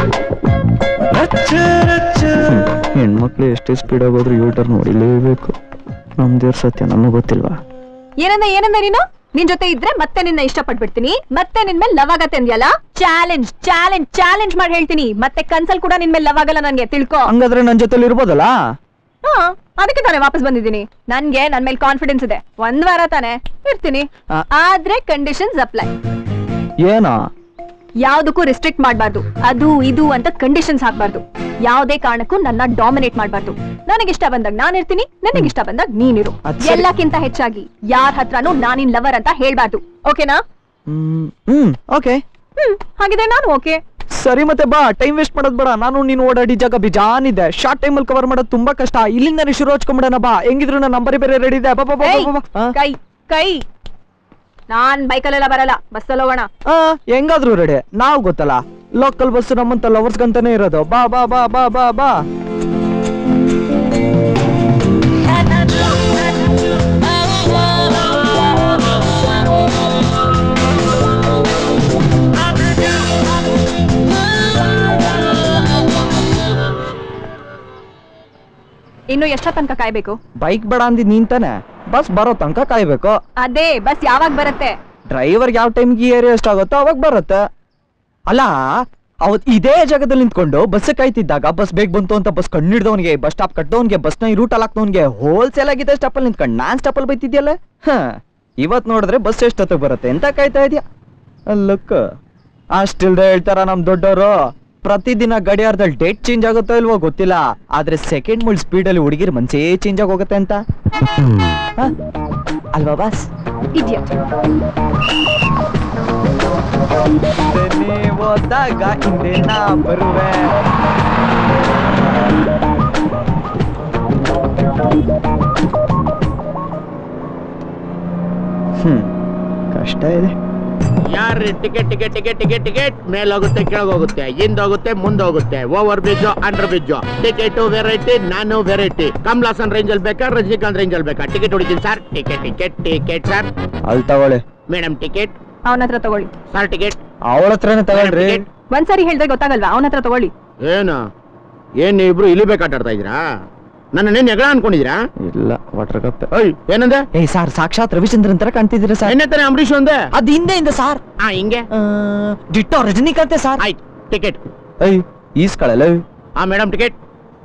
ಹೆಣ್ಮಕ್ಳು ಎಷ್ಟೇ ಸ್ಪೀಡ್ ಆಗೋದ್ರು ಯೂಟರ್ ನೋಡಿಲೇಬೇಕು ನಮ್ದೇರ್ ಸತ್ಯ ನಮಗ್ ಗೊತ್ತಿಲ್ವಾ ಏನಂದ ಏನಂದ ನೀನು ನಿನ್ ಜೊತೆ ಇದ್ರೆ ಮತ್ತೆ ನಿನ್ನ ಇಷ್ಟಪಟ್ಬಿಡ್ತೀನಿ ಮತ್ತೆ ನಿನ್ ಮೇಲೆ ಲವ್ ಆಗತ್ತೆ ಅಂದ್ಯಲ್ಲ ಚಾಲೆಂಜ್ ಚಾಲೆಂಜ್ ಚಾಲೆಂಜ್ ಮಾಡಿ ಹೇಳ್ತೀನಿ ಮತ್ತೆ ಕನ್ಸಲ್ ಕೂಡ ನಿನ್ ಮೇಲೆ ಲವ್ ಆಗಲ್ಲ ನನ್ಗೆ ತಿಳ್ಕೊ ಹಂಗಾದ್ರೆ ನನ್ ಜೊತೆಲಿ ಇರ್ಬೋದಲ್ಲ ಹಾ ಅದಕ್ಕೆ ತಾನೇ ವಾಪಸ್ ಬಂದಿದ್ದೀನಿ ನನ್ಗೆ ನನ್ ಮೇಲೆ ಕಾನ್ಫಿಡೆನ್ಸ್ ಇದೆ ಒಂದ್ ವಾರ ತಾನೇ ಇರ್ತೀನಿ ಆ. ಆದ್ರೆ ಕಂಡೀಷನ್ಸ್ ಅಪ್ಲೈ ಏನೋ ಯಾವ್ದಕ್ಕೂ ರಿಸ್ಟ್ರಿಕ್ಟ್ ಮಾಡಬಾರ್ದು ಅದು ಇದು ಅಂತ ಕಂಡೀಷನ್ಸ್ ಹಾಕ್ಬಾರ್ದು ಯಾವುದೇ ಕಾರಣಕ್ಕೂ ನನ್ನ ಡಾಮಿನೇಟ್ ಮಾಡಬಾರ್ದು ನನಗಿಷ್ಟ ಬಂದಾಗ ನಾನು ಇರ್ತೀನಿ ನನಗಿಷ್ಟ ಬಂದಾಗ ನೀನಿರು ಅದ್ ಸರಿ. ಎಲ್ಲಕ್ಕಿಂತ ಹೆಚ್ಚಾಗಿ ಯಾರ ಹತ್ರನೂ ನಾನಿನ್ ಲವರ್ ಅಂತ ಹೇಳ್ಬಾರ್ದು ಓಕೆನಾ ಹ್ಮ್ ಹ್ಮ್ ಓಕೆ ಹ್ಮ್ ಹಾಗಿದ್ರೆ ನಾನು ಓಕೆ ಸರಿ ಮತ್ತೆ ಬಾ ಟೈಮ್ ವೇಸ್ಟ್ ಮಾಡೋದ್ ಬೇಡ ನಾನು ನೀನು ಓಡಾಡಿ ಜಾಗ ಬಿಜಾನಿದೆ ಶಾರ್ಟ್ ಟೈಮ್ ಅಲ್ಲಿ ಕವರ್ ಮಾಡೋದು ತುಂಬಾ ಕಷ್ಟ ಇಲ್ಲಿಂದ ಶುರು ಹಚ್ಕೊಂಬಿಡೋಣ ಬಾ ಹೆಂಗಿದ್ರು ನನ್ನ ನಂಬರ್ ಬೇರೆ ರೆಡಿ ಇದೆ ಬಾ ಬಾ ಬಾ ಏಯ್, ಬಾ, ಬಾ ಆ? ಕೈ ಕೈ ನಾನ್ ಬೈಕಲ್ಲೆಲ್ಲ ಬರಲ್ಲ ಬಸ್ಸಲ್ಲಿ ಹೋಗೋಣ ಆ, ಹೆಂಗಾದ್ರು ರೆಡಿ ನಾವು ಗೊತ್ತಲ್ಲ ಲೋಕಲ್ ಬಸ್ ನಮ್ಮಂತ ಲವರ್ಸ್ ಗಂತಾನೆ ಇರೋದು ಬಾ ಬಾ ಬಾ ಬಾ ಬಾ ಬಾ ಇನ್ನು ಎಷ್ಟ ತನಕ ಕಾಯ್ಬೇಕು ಬೈಕ್ ಬೇಡ ಅಂದಿದ್ ನೀನ್ ತಾನೆ ಬಸ್ ಬರೋ ತನಕ ಕಾಯ್ಬೇಕು ಅದೇ ಬಸ್ ಯಾವಾಗ ಬರುತ್ತೆ ಡ್ರೈವರ್ಗೆ ಯಾವ ಟೈಮ್ಗೆ ಏರಿಯಾ ಎಷ್ಟಾಗುತ್ತೋ ಅವಾಗ ಬರುತ್ತೆ ಅಲ್ಲ ಅವತ್ ಇದೇ ಜಾಗದಲ್ಲಿ ನಿಂತ್ಕೊಂಡು ಬಸ್ ಕಾಯ್ತಿದ್ದಾಗ ಬಸ್ ಬೇಗ ಬಂತು ಅಂತ ಬಸ್ ಕಣ್ಣಿಡ್ದವನಿಗೆ ಬಸ್ ಸ್ಟಾಪ್ ಕಟ್ಟದವನಿಗೆ ಬಸ್ನ ಈ ರೂಟ್ ಹಾಕ್ದವನಿಗೆ ಹೋಲ್ಸೇಲ್ ಆಗಿದೆ ಸ್ಟಾಪಲ್ಲಿ ನಿಂತ್ಕೊಂಡು ನಾನ್ ಸ್ಟಾಪಲ್ಲಿ ಬೈತಿದ್ಯಲ್ಲ ಹ ಇವತ್ ನೋಡಿದ್ರೆ ಬಸ್ ಎಷ್ಟೊತ್ತಿಗೆ ಬರುತ್ತೆ ಅಂತ ಕಾಯ್ತಾ ಇದೆಯಾ ಅಲ್ಲಕ್ಕ ಅಷ್ಟಿಲ್ದೆ ಹೇಳ್ತಾರ ನಮ್ ದೊಡ್ಡವರು ಪ್ರತಿದಿನ ಗಡಿಯಾರದಲ್ಲಿ ಡೇಟ್ ಚೇಂಜ್ ಆಗುತ್ತೋ ಇಲ್ವೋ ಗೊತ್ತಿಲ್ಲ ಆದ್ರೆ ಸೆಕೆಂಡ್ ಮುಳ್ ಸ್ಪೀಡಲ್ಲಿ ಹುಡುಗಿರ್ ಮನ್ಸೇ ಚೇಂಜ್ ಆಗೋಗುತ್ತೆ ಅಂತ ಹ? ಅಲ್ವಾ ಬಾಸ್ ಇಡಿಯಟ್ ಹಿಂದೆನೇ ಹೋದಾಗ ಹಿಂದೆ ನಾ ಬರುವೆ ಹ್ಮ್ ಕಷ್ಟ ಇದೆ ಯಾರ್ರಿ ticket ticket ticket ticket ticket ಮೇಲೋಗುತ್ತೆ ಕೆಳಗೋಗುತ್ತೆ ಹಿಂದೋಗುತ್ತೆ ಮುಂದೋಗುತ್ತೆ over bridge under bridge ticket variety ನಾನು ವೆರೈಟಿ ಕಮಲಾಸನ್ ರೇಂಜ್ ಅಲ್ಲಿ ಬೇಕಾ ರಜನಿಕಾಂತ್ ರೇಂಜ್ ಅಲ್ಲಿ ಬೇಕಾ ಟಿಕೆಟ್ ಹೊಡಿತೀನಿ sir ticket ticket ticket sir ಅಲ್ಲಿ ತಗೊಳ್ಳಿ ಮೇಡಮ್ ಟಿಕೆಟ್ ಅವನ ಹತ್ರ ತಗೊಳ್ಳಿ ಸರ್ ಟಿಕೆಟ್ ಅವಳ ಹತ್ರನೇ ತಗೊಳ್ರಿ ಟಿಕೆಟ್ ಒಂದ್ಸರಿ ಹೇಳ್ದೆ ಗೊತ್ತಾಗಲ್ವಾ ಅವನ ಹತ್ರ ತಗೊಳ್ಳಿ ಏನು ಏನ್ ನೀವು ಇಬ್ರು ಇಲ್ಲಿ ಬೇಕಾಟಾಡ್ತಾ ಇದ್ದೀರಾ ನನ್ನ ನೇನ್ ನೆಗಳ ಅನ್ಕೊಂಡಿದ್ದೀರಾ ಇಲ್ಲ ವಾಟರ್ ಕಪ್ ಓಯ್ ಏನಂದೆ ಏ ಸಾರ್ ಸಾಕ್ಷಾತ್ ರವಿಚಂದ್ರನ್ ತರ ಕಾಣ್ತಿದ್ದೀರಾ ಸರ್ ಎಣ್ಣೆ ತಾನೆ ಅಂಬರೀಷ್ ಒಂದೇ ಅದ್ ಹಿಂದೆಯಿಂದ ಸಾರ್ ಹಾ ಹಿಂಗೆ ಆ, ಡಿಟ್ಟೋ ರಜನಿಕಾಂತೆ ಸಾರ್ ಆಯ್ತು ಟಿಕೆಟ್ ಐ ಈಸ್ಕಳಲ್ಲ ಹಾ ಮೇಡಮ್ ಟಿಕೆಟ್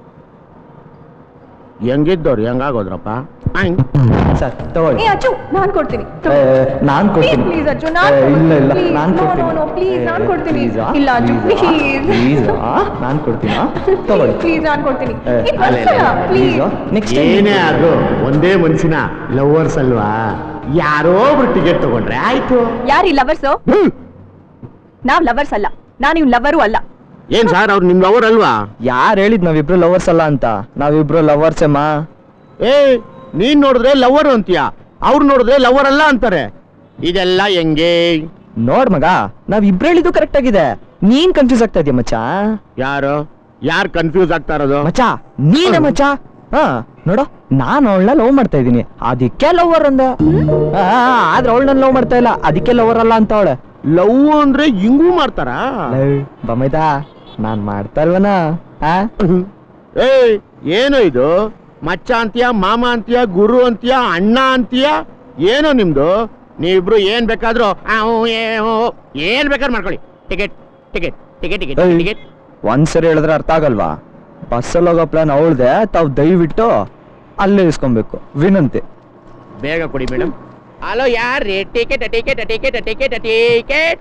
ಹೆಂಗಿದ್ದವ್ರು ಹೆಂಗಾಗೋದ್ರಪ್ಪ ಆಯ್. ಸರ್ ತಗೊಳ್ಳಿ ಏ ಅಚ್ಚು ನಾನ್ ಕೊಡ್ತೀನಿ ಏ, ನಾನ್ ಕೊಡ್ತೀನಿ ಪ್ಲೀಸ್ ಅಚ್ಚು ನಾನ್ ಏ, ಇಲ್ಲ ಇಲ್ಲ Please, ನಾನ್ no, ಕೊಡ್ತೀನಿ no, no, please, ನಾನ್ ಏ, ಕೊಡ್ತೀನಿ. please ಆ? ಇಲ್ಲ ಅಚ್ಚು, please ಆ? please. please ಆ? ನಾನ್ ಕೊಡ್ತೀನಿ ಆ? ತಗೊಳ್ಳಿ ಪ್ಲೀಸ್ ನಾನ್ ಕೊಡ್ತೀನಿ ಏ, ಇದು ಅಲ್ಲ, ಒಂದ್ಸಲ, ಇಲ್ಲ, please. ನೆಕ್ಸ್ಟ್ ಏನೇ ಆದ್ರೂ ಒಂದೇ ಮನ್ಸಿನ ಲವರ್ಸ್ ಅಲ್ವಾ ಯಾರೋ ಒಬ್ರು ಟಿಕೆಟ್ ತಗೊಂಡ್ರೆ ಆಯ್ತು ಯಾರ್ ಈ ಲವರ್ಸ್ ನಾವ್ ಲವರ್ಸ್ ಅಲ್ಲ ನಾನ್ ಇವ್ ಲವರು ಅಲ್ಲ ಏನ್ ಸರ್ ಅವ್ರು ನಿಮ್ ಲವರ್ ಅಲ್ವಾ ಯಾರು ಹೇಳಿದ್ ನಾವಿಬ್ರು ಲವರ್ಸ್ ಅಲ್ಲ ಅಂತ ನಾವಿಬ್ರು ಲವರ್ಸ್ ಅಮ್ಮ ಏ ನೀನ್ ನೋಡಿದ್ರೆ ಲವರ್ ಅಂತೀಯ ಅವ್ರು ನೋಡಿದ್ರೆ ಲವರ್ ಅಲ್ಲ ಅಂತಾರೆ ಇದೆಲ್ಲ ಹೆಂಗೆ ನೋಡ್ ಮಗ ನಾವ್ ಇಬ್ರು ಹೇಳಿದ್ದು ಕರೆಕ್ಟ್ ಆಗಿದೆ ನೀನ್ ಕನ್ಫ್ಯೂಸ್ ಆಗ್ತಾ ಇದೀಯ ಮಚ್ಚ ಯಾರು ಯಾರು ಕನ್ಫ್ಯೂಸ್ ಆಗ್ತಾ ಇರೋದು ಮಚ್ಚ ನೀನೇ ಮಚ್ಚ ಹಾ ನೋಡು ನಾನ್ ಅವಳನ್ನ ಲವ್ ಮಾಡ್ತಾ ಇದೀನಿ ಅದಕ್ಕೆ ಲವರ್ ಅಂದ ಆ, ಆದ್ರೆ ಅವಳನ್ನ ಲವ್ ಮಾಡ್ತಾ ಇಲ್ಲ ಅದಕ್ಕೆ ಲವರ್ ಅಲ್ಲ ಅಂತ ಅವಳೆ ಲವ್ ಅಂದ್ರೆ ಹಿಂಗೂ ಮಾಡ್ತಾರಾ ಬಮೈದಾ ನಾನ್ ಮಾಡ್ತಾ ಇಲ್ವನ ಆ ಏ ಏನು ಇದು ಮಚ್ಚ ಅಂತೀಯ ಮಾಮ ಅಂತೀಯ ಗುರು ಅಂತೀಯ ಅಣ್ಣ ಅಂತೀಯ ಏನು ನಿಮ್ದು ನೀವಿಬ್ರು ಏನ್ ಬೇಕಾದ್ರೂ ಆ, ಹ್ಞೂ, ಏ, ಹ್ಞೂ, ಏನ್ ಬೇಕಾದ್ರೂ ಮಾಡ್ಕೊಳ್ಳಿ ಟಿಕೆಟ್ ಟಿಕೆಟ್ ಟಿಕೆಟ್ ಟಿಕೆಟ್ ಏಯ್. ಟಿಕೆಟ್ ಒಂದ್ಸರಿ ಹೇಳಿದ್ರೆ ಅರ್ಥ ಆಗಲ್ವಾ ಬಸ್ಸಲ್ಲಿ ಹೋಗೋ ಪ್ಲಾನ್ ಅವಳ್ದೆ ತಾವ್ ದಯವಿಟ್ಟು ಅಲ್ಲೇ ಇಸ್ಕೊಬೇಕು ವಿನಂತಿ ಬೇಗ ಕೊಡಿ ಮೇಡಮ್ ಹಲೋ ಯಾರ್ರಿ ticket ticket ticket ticket ticket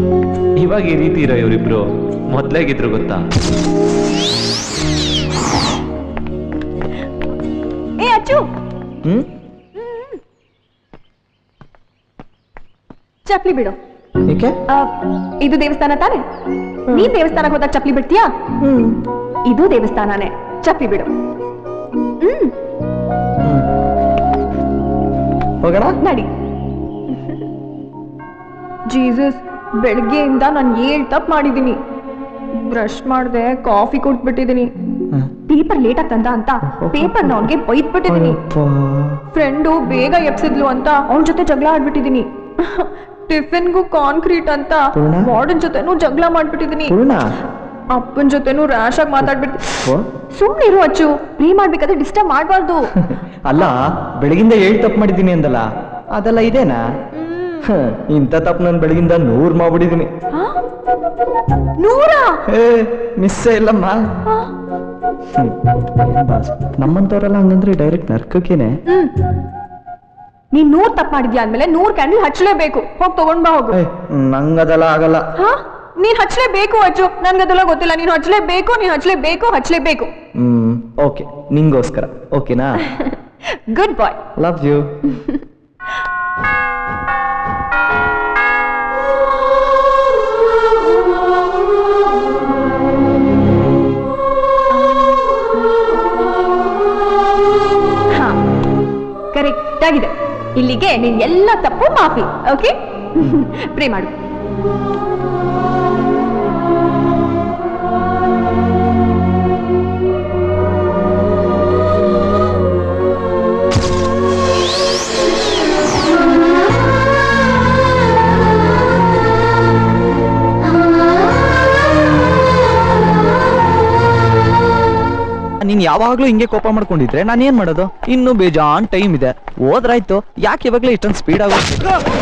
ಇವಾಗ ಈ ರೀತಿ ಇರೋ ಇವರಿಬ್ರು ಮೊದ್ಲೇಗಿದ್ರು ಗೊತ್ತಾ ಅಚ್ಚು ಹ್ಮ್ ಚಪ್ಲಿ ಬಿಡು ಏಕೆ ಆ, ಇದು ದೇವಸ್ಥಾನ ತಾನೆ ನೀನ್ ದೇವಸ್ಥಾನಕ್ಕೆ ಹೋದಾಗ ಚಪ್ಲಿ ಬಿಡ್ತೀಯಾ ಇದು ದೇವಸ್ಥಾನನೇ ಚಪ್ಲಿ ಬಿಡು ಹ್ಮ್ ಹೋಗೋಣ ನಡಿ ಜೀಸಸ್ ಬೆಳಗ್ಗೆಯಿಂದ ನಾನು ಏಳ್ ತಪ್ಪು ಮಾಡಿದ್ದೀನಿ ಬ್ರಷ್ ಮಾಡ್ದೆ ಕಾಫಿ ಕೊಟ್ಬಿಟ್ಟಿದ್ದೀನಿ ಪೇಪರ್ ಲೇಟ್ ತಂದ ಅಂತ ಪೇಪರ್ನ ಅವನ್ಗೆ ಬೈದ್ಬಿಟ್ಟಿದ್ದೀನಿ ಫ್ರೆಂಡು ಬೇಗ ಎಪ್ಸಿದ್ಲು ಅಂತ ಅವಳ ಜೊತೆ ಜಗಳ ಆಡ್ಬಿಟ್ಟಿದ್ದೀನಿ ಟಿಫಿನ್ಗೂ ಕಾನ್ಕ್ರೀಟ್ ಅಂತ ಪೂರ್ಣ? ವಾರ್ಡನ್ ಜೊತೆನೂ ಜಗಳ ಮಾಡ್ಬಿಟ್ಟಿದ್ದೀನಿ ಪೂರ್ಣ ಅಪ್ಪನ ಜೊತೆನೂ ರ್ಯಾಶ್ ಆಗಿ ಮಾತಾಡ್ಬಿಟ್ಟು ಓ, ಸುಮ್ನೆ ಇರು ಅಚ್ಚು ಪ್ರೀ ಮಾಡ್ಬೇಕಾದ್ರೆ ಡಿಸ್ಟರ್ಬ್ ಮಾಡ್ಬಾರ್ದು ಅಲ್ಲ ಬೆಳಗಿಂದ ಏಳು ತಪ್ಪು ಮಾಡಿದ್ದೀನಿ ಅಂದಲ್ಲ ಅದೆಲ್ಲ ಇದೇನಾ ಹ, ಇಂಥ ತಪ್ಪು ನಾನು ಬೆಳಗಿಂದ ನೂರ್ ಮಾಡ್ಬಿಟ್ಟಿದ್ದೀನಿ ಹಾ? ನೂರಾ ಏ ಮಿಸ್ಸೇ ಇಲ್ಲಮ್ಮ ಹಾ? ಹ್ಮ್. ಏನ್ ಬಾಸ್ ನಮ್ಮಂತವ್ರೆಲ್ಲ ಹಂಗಂದ್ರೆ ಡೈರೆಕ್ಟ್ ನರ್ಕಕ್ಕೇನೆ ಹ್ಮ್ ನೀನ್ ನೂರ್ ತಪ್ಪು ಮಾಡಿದ್ಯಾ ಅಂದ್ಮೇಲೆ ನೂರ್ ಕ್ಯಾಂಡಲ್ ಹಚ್ಲೇಬೇಕು ಹೋಗ್ ತಗೊಂಡ್ ಬಾ ಹೋಗು ಏ ನಂಗದೆಲ್ಲ ಆಗಲ್ಲ ಹಾ ನೀನ್ ಹಚ್ಲೇಬೇಕು ಅಚ್ಚು ನನ್ಗದೆಲ್ಲ ಗೊತ್ತಿಲ್ಲ ನೀನ್ ಹಚ್ಲೇಬೇಕು ನೀನ್ ಹಚ್ಲೇಬೇಕು ಹಚ್ಲೇಬೇಕು ಹ್ಮ್ ಓಕೆ ನಿಂಗೋಸ್ಕರ ಓಕೆನಾ ಗುಡ್ ಬಾಯ್ ಲವ್ ಯು ಹಾ ಕರೆಕ್ಟ್ ಆಗಿದೆ ಇಲ್ಲಿಗೆ ನೀನ್ ಎಲ್ಲ ತಪ್ಪು ಮಾಫಿ ಓಕೆ ಪ್ರೇ ಮಾಡು ನೀನ್ ಯಾವಾಗ್ಲೂ ಹಿಂಗೆ ಕೋಪ ಮಾಡ್ಕೊಂಡಿದ್ರೆ ನಾನು ಏನ್ ಮಾಡೋದು ಇನ್ನು ಬೇಜಾನ್ ಟೈಮ್ ಇದೆ ಹೋದ್ರಾಯ್ತು ಯಾಕೆ ಇವಾಗ್ಲೇ ಇಷ್ಟೊಂದು ಸ್ಪೀಡ್ ಆಗುತ್ತೆ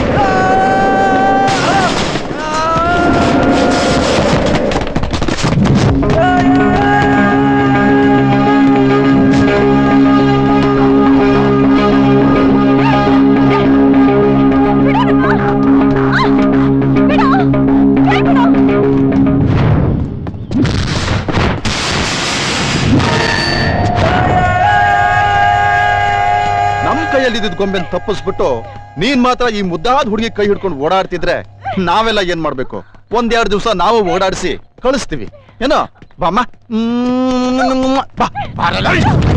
ನಮ್ ಕೈಯಲ್ಲಿ ಇದ್ದಿದ್ ಗೊಂಬೆನ್ ತಪ್ಪಿಸ್ಬಿಟ್ಟು ನೀನ್ ಮಾತ್ರ ಈ ಮುದ್ದಾದ ಹುಡುಗಿ ಕೈ ಹಿಡ್ಕೊಂಡು ಓಡಾಡ್ತಿದ್ರೆ ನಾವೆಲ್ಲ ಏನ್ ಮಾಡ್ಬೇಕು ಒಂದೆರಡು ದಿವಸ ನಾವು ಓಡಾಡಿಸಿ ಕಳಿಸ್ತೀವಿ ಏನೋ ಬಾಮ್ಮ ಮ್ಮ್, ಬಾ ಬಾರಲ್ಲ.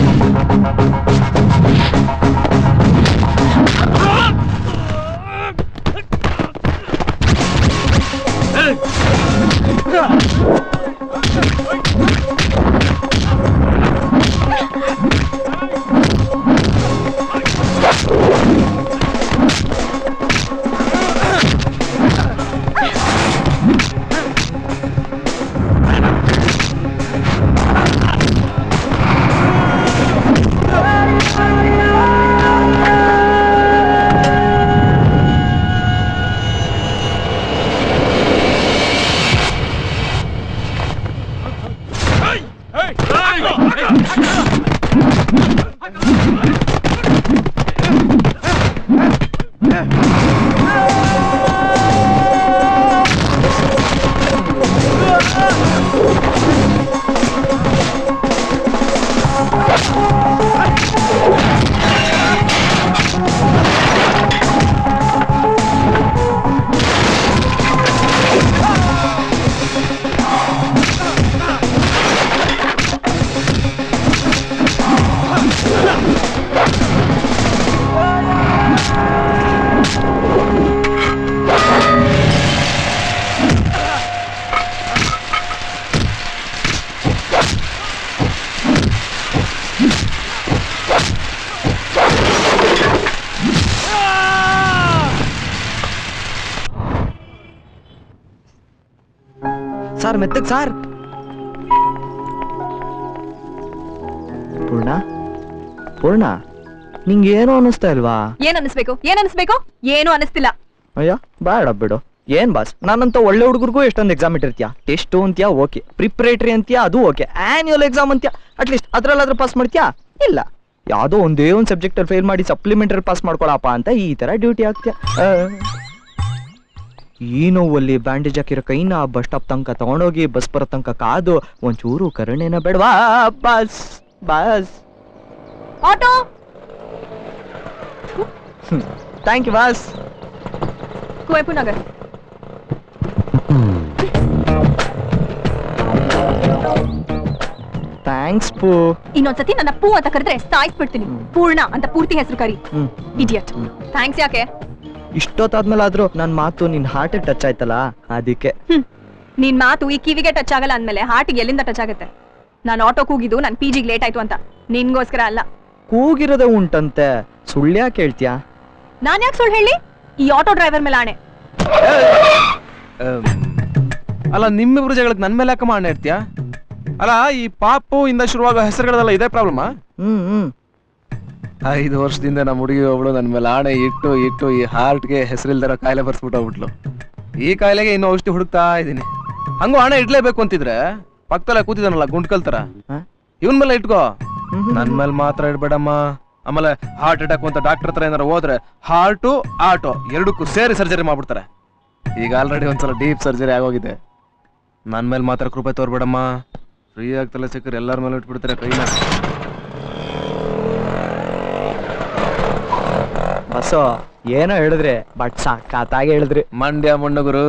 ಸಾರ್ ಮೆತ್ತಗ್ ಸಾರ್ ಪೂರ್ಣ ಪೂರ್ಣ ನಿಂಗೆ ಏನೋ ಅನ್ನಿಸ್ತಾ ಇಲ್ವಾ ಏನ್ ಅನಿಸ್ಬೇಕು ಏನ್ ಅನಿಸ್ಬೇಕು ಏನು ಅನಿಸ್ತಿಲ್ಲ ಅಯ್ಯ ಬೇಡ ಬಿಡು ಏನ್ ಬಾಸ್ ನಾನಂತ ಒಳ್ಳೆ ಹುಡುಗರಿಗೂ ಎಷ್ಟೊಂದು ಎಕ್ಸಾಮ್ ಇಟ್ಟಿರ್ತೀಯ ಟೆಸ್ಟು ಅಂತ್ಯಾ ಓಕೆ ಪ್ರಿಪ್ರೇಟರಿ ಅಂತ್ಯಾ ಅದು ಓಕೆ ಆನ್ಯುವಲ್ ಎಕ್ಸಾಮ್ ಅಂತ್ಯಾ ಅಟ್ಲೀಸ್ಟ್ ಅದ್ರಲ್ಲಾದ್ರೂ ಪಾಸ್ ಮಾಡ್ತೀಯಾ ಇಲ್ಲ ಯಾವುದೋ ಒಂದೇ ಒಂದು ಸಬ್ಜೆಕ್ಟ್ ಅಲ್ಲಿ ಫೇಲ್ ಮಾಡಿ ಸಪ್ಲಿಮೆಂಟರಿ ಪಾಸ್ ಮಾಡ್ಕೊಳಪ್ಪ ಅಂತ ಈ ತರ ಡ್ಯೂಟಿ ಆಗ್ತೀಯ ಆ. ಈ ನೋವಲ್ಲಿ ಬ್ಯಾಂಡೇಜ್ ಹಾಕಿರೋ ಕೈನ ಬಸ್ ಸ್ಟಾಪ್ ತನಕ ತಗೊಂಡೋಗಿ ಬಸ್ ಬರೋ ತನಕ ಕಾದು ಒಂಚೂರು ಕರುಣೆನ ಬೇಡವಾ bus bus auto thank you boss Kuvempu Nagar thanks ಪೂ ಇನ್ನೊಂದ್ಸತಿ ನನ್ನ ಪೂ ಅಂತ ಕರೆದ್ರೆ ಸಾಯಿಸ್ಬಿಡ್ತೀನಿ ಪೂರ್ಣ ಅಂತ ಪೂರ್ತಿ ಹೆಸರು ಕರಿ ಹ್ಮ್ ಇಡಿಯಟ್ ಥ್ಯಾಂಕ್ಸ್ ಯಾಕೆ ಇಷ್ಟೊತ್ತಾದ್ಮೇಲೆ ಆದ್ರೂ ನನ್ನ ಮಾತು ನಿನ್ ಹಾರ್ಟ್ ಟಚ್ ಆಯ್ತಲ್ಲ ಅದಕ್ಕೆ ಹ್ಮ್ ನಿನ್ ಮಾತು ಈ ಕಿವಿಗೆ ಟಚ್ ಆಗಲ್ಲ ಅಂದ್ಮೇಲೆ ಹಾರ್ಟಿಗೆ ಎಲ್ಲಿಂದ ಟಚ್ ಆಗುತ್ತೆ ನಾನು ಆಟೋ ಕೂಗಿದ್ದು ನನ್ ಪಿ ಜಿಗೆ ಲೇಟ್ ಆಯ್ತು ಅಂತ ನಿನ್ಗೋಸ್ಕರ ಅಲ್ಲ ಕೂಗಿರೋದೇ ಉಂಟಂತೆ ಸುಳ್ಳ್ಯಾ ಕೇಳ್ತ್ಯಾ ನಾನ್ ಯಾಕೆ ಸುಳ್ಳು ಹೇಳಿ ಈ ಆಟೋ ಡ್ರೈವರ್ ಮೇಲೆ ಆಣೆ ಅಲ್ಲ ನಿಮ್ಮಿಬ್ರು ಜಗಳಕ್ಕೆ ನನ್ ಮೇಲೆ ಯಾಕಮ್ಮ ಅಣ್ಣ ಇರ್ತೀಯ ಅಲ್ಲ ಈ ಪಾಪು ಇಂದ ಶುರುವಾಗೋ ಹೆಸರುಗಳಲ್ಲ ಇದೇ ಪ್ರಾಬ್ಲಮ್ ಹ್ಮ್ ಹ್ಮ್ ಐದು ವರ್ಷದಿಂದ ನಮ್ಮ ಹುಡುಗಿ ಒಬ್ಳು ನನ್ನ ಮೇಲೆ ಆಣೆ ಇಟ್ಟು ಇಟ್ಟು ಈ ಹಾರ್ಟ್ಗೆ ಹೆಸರಿಲ್ದಿರೋ ಕಾಯಿಲೆ ಬರ್ಸ್ಬಿಟ್ಟು ಹೋಗ್ಬಿಟ್ಲು ಈ ಕಾಯಿಲೆಗೆ ಇನ್ನು ಔಷಧಿ ಹುಡುಕ್ತಾ ಇದ್ದೀನಿ ಹಂಗೂ ಹಣ ಇಡ್ಲೇಬೇಕು ಅಂತಿದ್ರೆ ಪಕ್ಕದಲ್ಲೇ ಕೂತಿದಾನಲ್ಲ ಗುಂಡ್ಕಲ್ ತರ ಹ? ಇವನ್ ಮೇಲೆ ಇಟ್ಕೋ ಹ್ಮ್ ಹ್ಮ್. ನನ್ ಮೇಲೆ ಮಾತ್ರ ಇಡ್ಬೇಡಮ್ಮ ಆಮೇಲೆ ಹಾರ್ಟ್ ಅಟ್ಯಾಕ್ ಅಂತ ಡಾಕ್ಟರ್ ಹತ್ರ ಏನಾರ ಹೋದ್ರೆ ಹಾರ್ಟು ಆಟೋ ಎರಡಕ್ಕೂ ಸೇರಿ ಸರ್ಜರಿ ಮಾಡ್ಬಿಡ್ತಾರೆ ಈಗ ಆಲ್ರೆಡಿ ಒಂದ್ಸಲ ಡೀಪ್ ಸರ್ಜರಿ ಆಗೋಗಿದೆ ನನ್ ಮೇಲೆ ಮಾತ್ರ ಕೃಪೆ ತೋರ್ಬೇಡಮ್ಮ ಫ್ರೀ ಆಗ್ತಲ್ಲ ಸಿಕ್ಕರೆ ಎಲ್ಲರ ಮೇಲೆ ಇಟ್ಬಿಡ್ತಾರೆ ಕೈನ ಬಸ್ಸು ಏನೋ ಹೇಳಿದ್ರಿ ಬಟ್ ಸಾಕಾತಾಗಿ ಹೇಳಿದ್ರಿ ಮಂಡ್ಯ ಮಣ್ಣಗುರು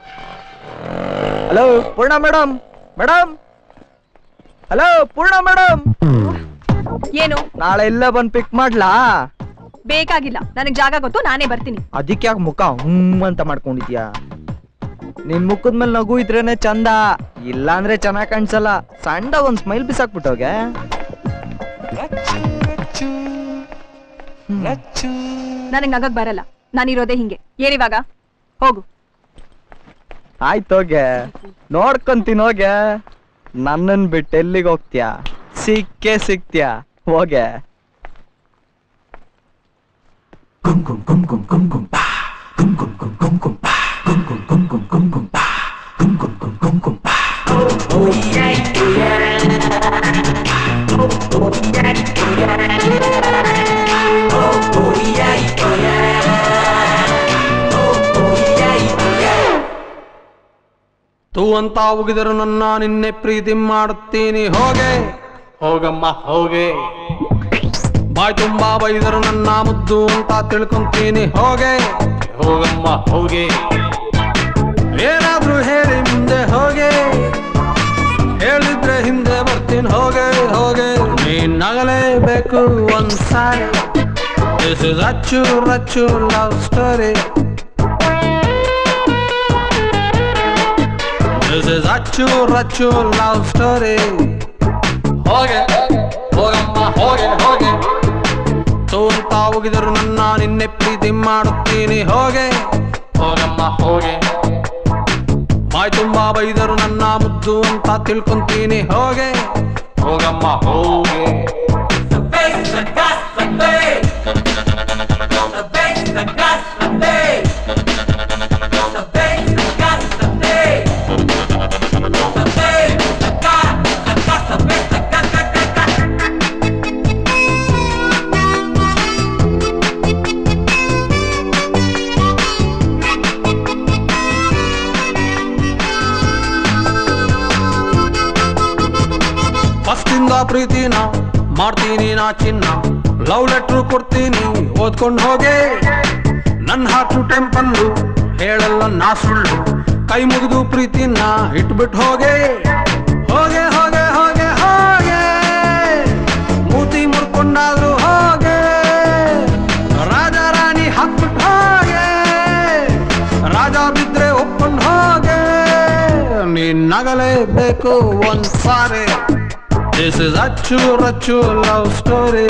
hello Poorna madam madam hello Poorna madam ಏನು ನಾಳೆ ಇಲ್ಲೇ ಬಂದ್ ಪಿಕ್ ಮಾಡ್ಲಾ ಬೇಕಾಗಿಲ್ಲ ನನಗ್ ಜಾಗ ಗೊತ್ತು ನಾನೇ ಬರ್ತೀನಿ ಅದಕ್ಕೆ ಯಾಕೆ ಮುಖ ಹ್ಮ್ ಅಂತ ಮಾಡ್ಕೊಂಡಿದ್ಯಾ ನಿನ್ ಮುಖದ ಮೇಲೆ ನಗು ಇದ್ರೇನೆ ಚಂದ ಇಲ್ಲ ಅಂದ್ರೆ ಚೆನ್ನಾಗ್ ಕಾಣಿಸಲ್ಲ ಸಣ್ಣ ಒಂದ್ ಸ್ಮೈಲ್ ಬಿಸಾಕ್ಬಿಟ್ಟೋಗೆ ನನಗ್ ನಗಕ್ ಬರಲ್ಲ ನಾನಿರೋದೇ ಹಿಂಗೆ ಏನಿವಾಗ ಹೋಗು ಆಯ್ತೋಗೆ ನೋಡ್ಕೊಂತೀನಿ ಹೋಗೆ ನನ್ನನ್ ಬಿಟ್ಟು ಎಲ್ಲಿಗೆ ಹೋಗ್ತ್ಯಾ ಸಿಕ್ಕೇ ಸಿಕ್ತ್ಯಾ ಹೋಗೆ ತೂ ಅಂತ ಉಗಿದರು ನನ್ನ ನಿನ್ನೆ ಪ್ರೀತಿ ಮಾಡುತ್ತೀನಿ ಹೋಗೆ ಹೋಗಮ್ಮ ಹೋಗೆ ಬಾಯ್ ತುಂಬಾ ಬೈದರು ನನ್ನ ಮುದ್ದು ಅಂತ ತಿಳ್ಕೊಂತೀನಿ ಹೋಗೆ ಹೋಗಮ್ಮ ಹೋಗೆ ಏನಾದ್ರೂ ಹೇಳಿ ಮುಂದೆ ಹೋಗೆ ಹೇಳಿದ್ರೆ ಹಿಂದೆ ಬರ್ತೀನಿ ಹೋಗೆ ಹೋಗೆ ನೀನ್ ನಗಲೇಬೇಕು ಒಂದ್ಸಾರಿ this is Achchu Rachchu love story This is ಅಚ್ಚು ರಚ್ಚು ಲವ್ ಸ್ಟೋರಿ ಹೋಗೆ ಹೋಗಮ್ಮ ಹೋಗೆ ಹೋಗೆ ತೂ ಅಂತ ಹೋಗಿದರು ನನ್ನ ನಿನ್ನೆ ಪ್ರೀತಿ ಮಾಡುತ್ತೀನಿ ಹೋಗೆ ಹೋಗಮ್ಮ ಹೋಗೆ ಬಾಯ್ ತುಂಬಾ ಬೈದರು ನನ್ನ ಮುದ್ದು ಅಂತ ತಿಳ್ಕೊಂತೀನಿ ಹೋಗೆ ಹೋಗಮ್ಮ ಹೋಗೆ ಫಸ್ಟಿಂದ ಪ್ರೀತಿನ ಮಾಡ್ತೀನಿ ನಾ ಚಿನ್ನ ಲವ್ ಲೆಟ್ರು ಕೊಡ್ತೀನಿ ಓದ್ಕೊಂಡು ಹೋಗೆ ನನ್ನ ಹಾರ್ಟು ಟೆಂಪಲ್ಲು ಹೇಳಲ್ಲ ನಾ ಸುಳ್ಳು ಕೈ ಮುಗಿದು ಪ್ರೀತಿನ ಇಟ್ಬಿಟ್ಟು ಹೋಗೆ ಹೋಗೆ ಹೋಗೆ ಹೋಗೆ ಹೋಗೆ ಮೂತಿ ಮುರ್ಕೊಂಡಾದ್ರು ಹೋಗೆ ರಾಜ ರಾಣಿ ಹಾಕ್ಬಿಟ್ಟು ಹೋಗೆ ರಾಜ ಬಿದ್ರೆ ಒಪ್ಕೊಂಡು ಹೋಗೆ ನೀನ್ ನಗಲೇಬೇಕು ಒಂದ್ ಸಾರಿ this is Achchu Rachchu love story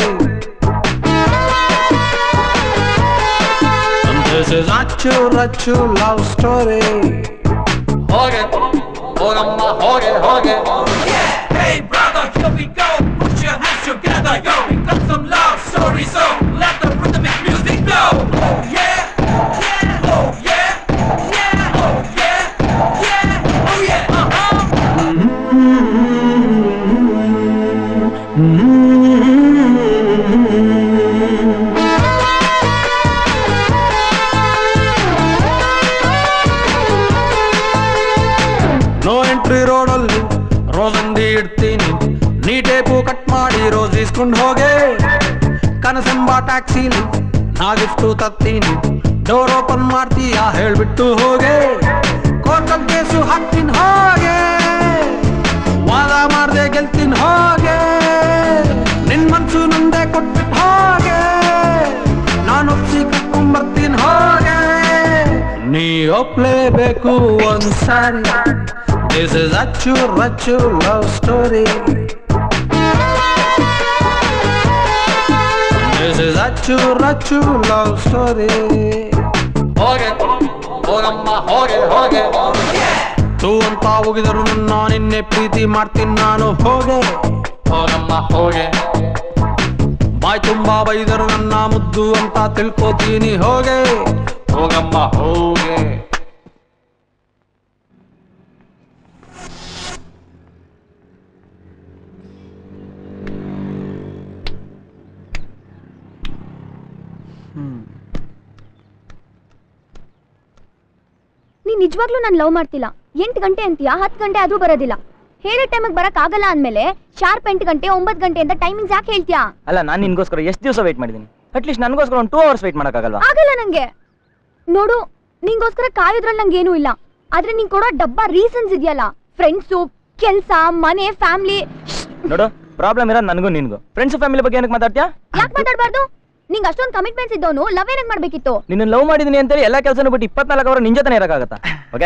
this is Achchu Rachchu love story ಹೋಗೆ ಹೋಗಮ್ಮ ಹೋಗೆ ಹೋಗೆ Hey brother, here we go. Put your hands together, yo. We got some love stories, so let the rhythmic music go. Oh yeah, yeah, oh yeah, yeah, oh yeah, yeah, oh yeah. Uh-huh. No entry ರೋಡಲ್ಲಿ rose ಅಂಗಡಿ ಇಡ್ತೀನಿ ನೀ tape cut ಮಾಡಿ rose ಇಸ್ಕೊಂಡು ಹೋಗೆ ಕನಸೆಂಬ ಟ್ಯಾಕ್ಸಿಲಿ ನಾ gift ತರ್ತೀನಿ door open ಮಾಡ್ತೀಯಾ ಹೇಳ್ಬಿಟ್ಟು ಹೋಗೆ ಕೋರ್ಟಲ್ ಕೇಸು ಹಾಕ್ತೀನಿ ಹೋಗೆ ವಾದ ಮಾಡ್ದೆ ಗೆಲ್ತೀನಿ ಹೋಗೆ ನಿನ್ ಮನ್ಸು ನಂದೆ ಕೊಟ್ಬಿಟ್ಟು ಹೋಗೆ ನಾನು ಒಪ್ಸಿ ಕರ್ಕೊಂಬರ್ತೀನಿ ಹೋಗೆ ನೀ ಒಪ್ಲೇಬೇಕು ಒಂದ್ಸಾರಿ this is Achchu Rachchu love story this is Achchu Rachchu love story ಹೋಗೆ ಹೋಗಮ್ಮ ಹೋಗೆ ಹೋಗೆ ತೂ ಅಂತ ಹೋಗಿದರು ನನ್ನ ನಿನ್ನೆ ಪ್ರೀತಿ ಮಾಡ್ತೀನಿ ನಾನು ಹೋಗೆ ಹೋಗಮ್ಮ ಹೋಗೆ ಬಾಯ್ ತುಂಬಾ ಬೈದರು ನನ್ನ ಮುದ್ದು ಅಂತ ತಿಳ್ಕೊತೀನಿ ಹೋಗೆ ಹೋಗಮ್ಮ ಹೋಗೆ ನೀನ್ ನಿಜವಾಗ್ಲೂ ನಾನು ಲವ್ ಮಾಡ್ತಿಲ್ಲ ಎಂಟು ಗಂಟೆ ಅಂತೀಯಾ ಹತ್ತು ಗಂಟೆ ಆದ್ರೂ ಬರೋದಿಲ್ಲ ಹೇಳಿದ ಟೈಮಿಗೆ ಬರಕ್ ಆಗಲ್ಲ ಅಂದ್ಮೇಲೆ ಶಾರ್ಪ್ ಎಂಟು ಗಂಟೆ ಒಂಬತ್ತು ಗಂಟೆ ಅಂತ ಟೈಮಿಂಗ್ಸ್ ಯಾಕೆ ಹೇಳ್ತೀಯಾ ಅಲ್ಲ ನಾನು ನಿನ್ಗೋಸ್ಕರ ಎಷ್ಟು ದಿವಸ ವೆಯ್ಟ್ ಮಾಡಿದ್ದೀನಿ ಅಟ್ಲೀಸ್ಟ್ ನನಗೋಸ್ಕರ ಒಂದು ಟೂ ಅವರ್ಸ್ ವೆಯ್ಟ್ ಮಾಡೋಕ್ಕಾಗಲ್ವಾ ಆಗಲ್ಲ ನಂಗೆ ನೋಡು ನಿಂಗೋಸ್ಕರ ಕಾಯೋದ್ರಲ್ಲಿ ನಂಗೆ ಏನೂ ಇಲ್ಲ ಆದ್ರೆ ನೀನ್ ಕೊಡೋ ಡಬ್ಬ ರೀಸನ್ಸ್ ಇದೆಯಲ್ಲ ಫ್ರೆಂಡ್ಸು ಕೆಲ್ಸ ಮನೆ ಫ್ಯಾಮಿಲಿ ನೋಡು ಪ್ರಾಬ್ಲಮ್ ಇರೋದು ನನಗೂ ನಿನ್ಗೂ ಫ್ರೆಂಡ್ಸ್ ಫ್ಯಾಮಿಲಿ ಬಗ್ಗೆ ಏನಕ್ಕೆ ಮಾತಾಡ್ತೀಯಾ ಯಾಕೆ ಮಾತಾಡ್ಬಾರ್ದು ನಿಂಗೆ ಅಷ್ಟೊಂದು ಕಮಿಟ್ಮೆಂಟ್ಸ್ ಇದ್ದವನು ಲವ್ ಏನಕ್ಕೆ ಮಾಡ್ಬೇಕಿತ್ತು ನಿನ್ನ ಲವ್ ಮಾಡಿದೀನಿ ಅಂತೇಳಿ ಎಲ್ಲ ಕೆಲಸನೂ ಬಿಟ್ಟು ಇಪ್ಪತ್ನಾಲ್ಕು ಅವರ್ ನಿನ್ ಜೊತೆ ಇರೋಕ್ಕಾಗತ್ತಾ ಓಕೆ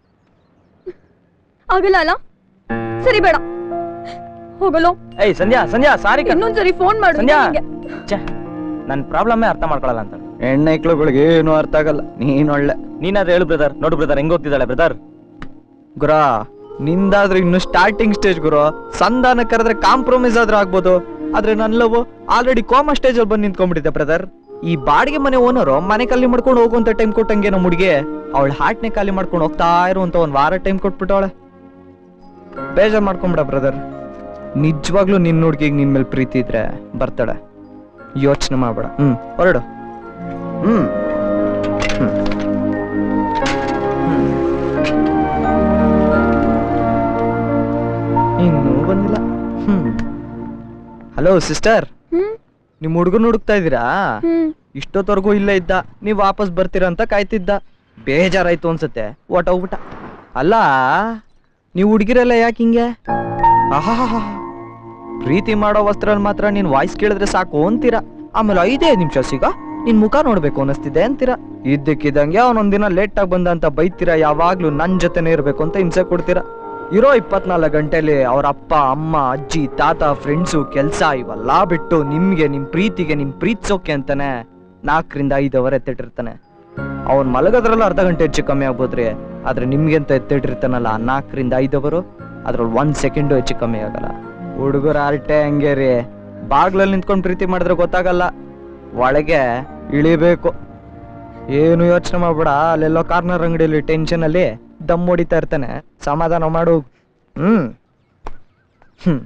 ಆಗಲ್ಲ ಅಲ್ಲ ಸರಿ ಬೇಡ ಹೋಗಲು ಏಯ್ ಸಂಧ್ಯಾ ಸಂಧ್ಯಾ ಸಾರಿ ಇನ್ನೊಂದ್ಸರಿ ಫೋನ್ ಮಾಡು ಸಂಧ್ಯಾ ನಿಂಗೆ. ಛೆ ನನ್ನ ಪ್ರಾಬ್ಲಮ್ಮೇ ಅರ್ಥ ಮಾಡ್ಕೊಳಲ್ಲ ಅಂತ ಹೆಣ್ಣೈಕ್ಳುಗಳಿಗೆ ಏನು ಅರ್ಥ ಆಗಲ್ಲ ನೀನ್ ಒಳ್ಳೆ ನೀನಾದ್ರೆ ಹೇಳು ಬ್ರದರ್ ನೋಡು ಬ್ರದರ್ ಹೆಂಗ್ ಹೋಗ್ತಿದ್ದಾಳೆ ಬ್ರದರ್ ಗುರಾ ನಿಂದಾದ್ರೆ ಇನ್ನು ಸ್ಟಾರ್ಟಿಂಗ್ ಸ್ಟೇಜ್ ಗುರು ಸಂಧಾನ ಕರೆದ್ರೆ ಕಾಂಪ್ರಮೈಸ್ ಆದ್ರೆ ಆಗ್ಬೋದು ಆದ್ರೆ ನನ್ ಲವ್ ಆಲ್ರೆಡಿ ಕೋಮಾ ಸ್ಟೇಜ್ ಅಲ್ಲಿ ಬಂದು ನಿಂತ್ಕೊಂಡ್ಬಿಟ್ಟಿದೆ ಬ್ರದರ್ ಈ ಬಾಡಿಗೆ ಮನೆ ಓನರು ಮನೆ ಖಾಲಿ ಮಾಡ್ಕೊಂಡು ಹೋಗುವಂತ ಟೈಮ್ ಕೊಟ್ಟಂಗೆ ನಮ್ಮ ಹುಡುಗಿ ಅವಳ ಹಾಟ್ನೆ ಖಾಲಿ ಮಾಡ್ಕೊಂಡು ಹೋಗ್ತಾ ಇರುವಂತ ಒಂದ್ ವಾರ ಟೈಮ್ ಕೊಟ್ಬಿಟ್ಟವಳೆ ಬೇಜಾರ್ ಮಾಡ್ಕೊಂಬಿಡ ಬ್ರದರ್ ನಿಜವಾಗ್ಲೂ ನಿನ್ನ ಹುಡುಗಿಗೆ ನಿನ್ ಮೇಲೆ ಪ್ರೀತಿ ಇದ್ರೆ ಬರ್ತಾಳೆ ಯೋಚನೆ ಮಾಡ್ಬೇಡ ಹ್ಮ್ ಹೊರಡು ಹ್ಮ್ ಹ್ಮ್. ಹ್ಮ್. ಇನ್ನೂ ಬಂದಿಲ್ಲ ಹ್ಮ್ ಹಲೋ ಸಿಸ್ಟರ್ ಹ್ಮ್ ನಿಮ್ ಹುಡುಗನ್ ಹುಡುಕ್ತಾ ಇದ್ದೀರಾ ಹ್ಮ್ ಇಷ್ಟೊತ್ತವರೆಗೂ ಇಲ್ಲೇ ಇದ್ದ ನೀವ್ ವಾಪಸ್ ಬರ್ತೀರಾ ಅಂತ ಕಾಯ್ತಿದ್ದ ಬೇಜಾರಾಯ್ತು ಅನ್ಸತ್ತೆ ಹೊಟ್ಟೋಗ್ಬಿಟ್ಟ ಅಲ್ಲ ನೀವು ಹುಡುಗಿರೆಲ್ಲ ಯಾಕೆ ಹಿಂಗೆ ಆಹಾಹಾಹಾ. ಪ್ರೀತಿ ಮಾಡೋ ವಸ್ತ್ರಲ್ಲಿ ಮಾತ್ರ ನೀನ್ ವಾಯ್ಸ್ ಕೇಳಿದ್ರೆ ಸಾಕು ಅಂತೀರಾ ಆಮೇಲೆ ಐದೇ ನಿಮಿಷ ಸಿಗ ನಿನ್ ಮುಖ ನೋಡ್ಬೇಕು ಅನಿಸ್ತಿದೆ ಅಂತೀರಾ ಇದ್ದಕ್ಕಿದ್ದಂಗೆ ಅವನೊಂದಿನ ಲೇಟ್ ಆಗಿ ಬಂದ ಅಂತ ಬೈತೀರಾ ಯಾವಾಗ್ಲೂ ನನ್ ಜೊತೆನೇ ಇರ್ಬೇಕು ಅಂತ ಹಿಂಸೆ ಕೊಡ್ತೀರಾ ಇರೋ ಇಪ್ಪತ್ನಾಲ್ಕು ಗಂಟೆಲಿ ಅವ್ರ ಅಪ್ಪ ಅಮ್ಮ ಅಜ್ಜಿ ತಾತ ಫ್ರೆಂಡ್ಸು ಕೆಲ್ಸ ಇವೆಲ್ಲ ಬಿಟ್ಟು ನಿಮ್ಗೆ ನಿಮ್ ಪ್ರೀತಿಗೆ ನಿಮ್ ಪ್ರೀತಿಸೋಕೆ ಅಂತಾನೆ ನಾಲ್ಕರಿಂದ ಐದು ಅವರ್ ಎತ್ತಿಟ್ಟಿರ್ತಾನೆ ಅವ್ನ್ ಮಲಗೋದ್ರಲ್ಲ ಅರ್ಧ ಗಂಟೆ ಹೆಚ್ಚು ಕಮ್ಮಿ ಆಗ್ಬೋದ್ರಿ ಆದ್ರೆ ನಿಮ್ಗೆ ಅಂತ ಎತ್ತಿಟ್ಟಿರ್ತಾನಲ್ಲ ನಾಲ್ಕರಿಂದ ಐದು ಅವರು ಅದ್ರಲ್ಲಿ ಒಂದ್ ಸೆಕೆಂಡು ಹೆಚ್ಚು ಕಮ್ಮಿ ಆಗಲ್ಲ ಹುಡುಗರ ಆರ್ಟೆ ಹಂಗೆ ರೀ ಬಾಗ್ಲಲ್ಲಿ ನಿಂತ್ಕೊಂಡು ಪ್ರೀತಿ ಮಾಡಿದ್ರೆ ಗೊತ್ತಾಗಲ್ಲ ಒಳಗೆ ಇಳಿಬೇಕು ಏನು ಯೋಚನೆ ಮಾಡ್ಬೇಡ ಅಲ್ಲೆಲ್ಲೋ ಕಾರ್ನರ್ ಅಂಗಡಿಯಲ್ಲಿ ಟೆನ್ಷನ್ ಅಲ್ಲಿ ದಮ್ ಹೊಡಿತಾ ಇರ್ತಾನೆ ಸಮಾಧಾನ ಮಾಡು ಹ್ಮ್ ಹ್ಮ್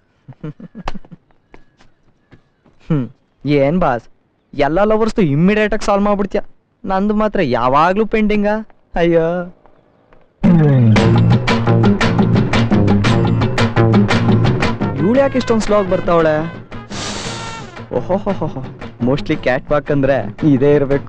ಹ್ಮ್ ಏನ್ ಬಾಸ್ ಎಲ್ಲ ಲವರ್ಸ್ದು ಇಮ್ಮಿಡಿಯೇಟ್ ಆಗಿ ಸಾಲ್ವ್ ಮಾಡ್ಬಿಡ್ತೀಯ ನಂದು ಮಾತ್ರ ಯಾವಾಗ್ಲೂ ಪೆಂಡಿಂಗ ಅಯ್ಯೋ ಇವಳು ಯಾಕೆ ಇಷ್ಟೊಂದು ಸ್ಲೋ ಆಗಿ ಬರ್ತಾವಳೆ ಓಹೋ ಮೋಸ್ಟ್ಲಿ ಕ್ಯಾಟ್ ವಾಕ್ ಅಂದ್ರೆ ಇದೇ ಇರಬೇಕು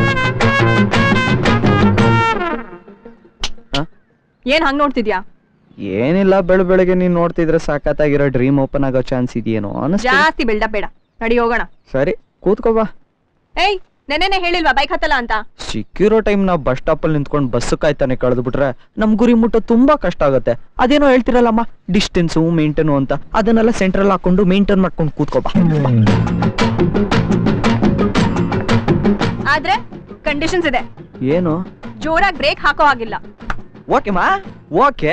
ಏನ್ ಹಂಗ್ ನೋಡ್ತಿದ್ಯಾ ಏನಿಲ್ಲ ಬೆಳ ಬೆಳಗ್ಗೆ ನೀನ್ ನೋಡ್ತಿದ್ರೆ ಸಾಕತ್ತಾಗಿರೋ ಡ್ರೀಮ್ ಓಪನ್ ಆಗೋ ಚಾನ್ಸ್ ಇದೆಯೇನೋ ಅನಿಸ್ತು ಜಾಸ್ತಿ ಬಿಲ್ಡಪ್ ಬೇಡ ನಡಿ ಹೋಗೋಣ ಸರಿ ಕೂತ್ಕೋ ಬಾ ಏಯ್ ನೆನ್ನೆನೆ ಹೇಳಿಲ್ವಾ ಬೈಕ್ ಹತ್ತಲ್ಲ ಅಂತ ಸಿಕ್ಕಿರೋ ಟೈಮ್ ನಾವು ಬಸ್ ಸ್ಟಾಪ್ ಅಲ್ಲಿ ನಿಂತ್ಕೊಂಡು ಬಸ್ ಕಾಯ್ತಾನೆ ಕಳೆದು ಬಿಟ್ರೆ ನಮ್ ಗುರಿ ಮುಟ್ಟೋ ತುಂಬಾ ಕಷ್ಟ ಆಗುತ್ತೆ ಅದೇನೋ ಹೇಳ್ತಿರಲ್ಲಮ್ಮ ಡಿಸ್ಟೆನ್ಸು ಮೇಂಟೇನು ಅಂತ ಅದನ್ನೆಲ್ಲ ಸೆಂಟ್ರಲ್ ಹಾಕೊಂಡು ಮೇಂಟೈನ್ ಮಾಡ್ಕೊಂಡು ಕೂತ್ಕೋ ಬಾ ಆದ್ರೆ ಕಂಡೀಷನ್ಸ್ ಇದೆ ಏನು ಜೋರಾಗಿ ಬ್ರೇಕ್ ಹಾಕೋ ಆಗಿಲ್ಲ ಓಕೆ ಮಾ ಓಕೆ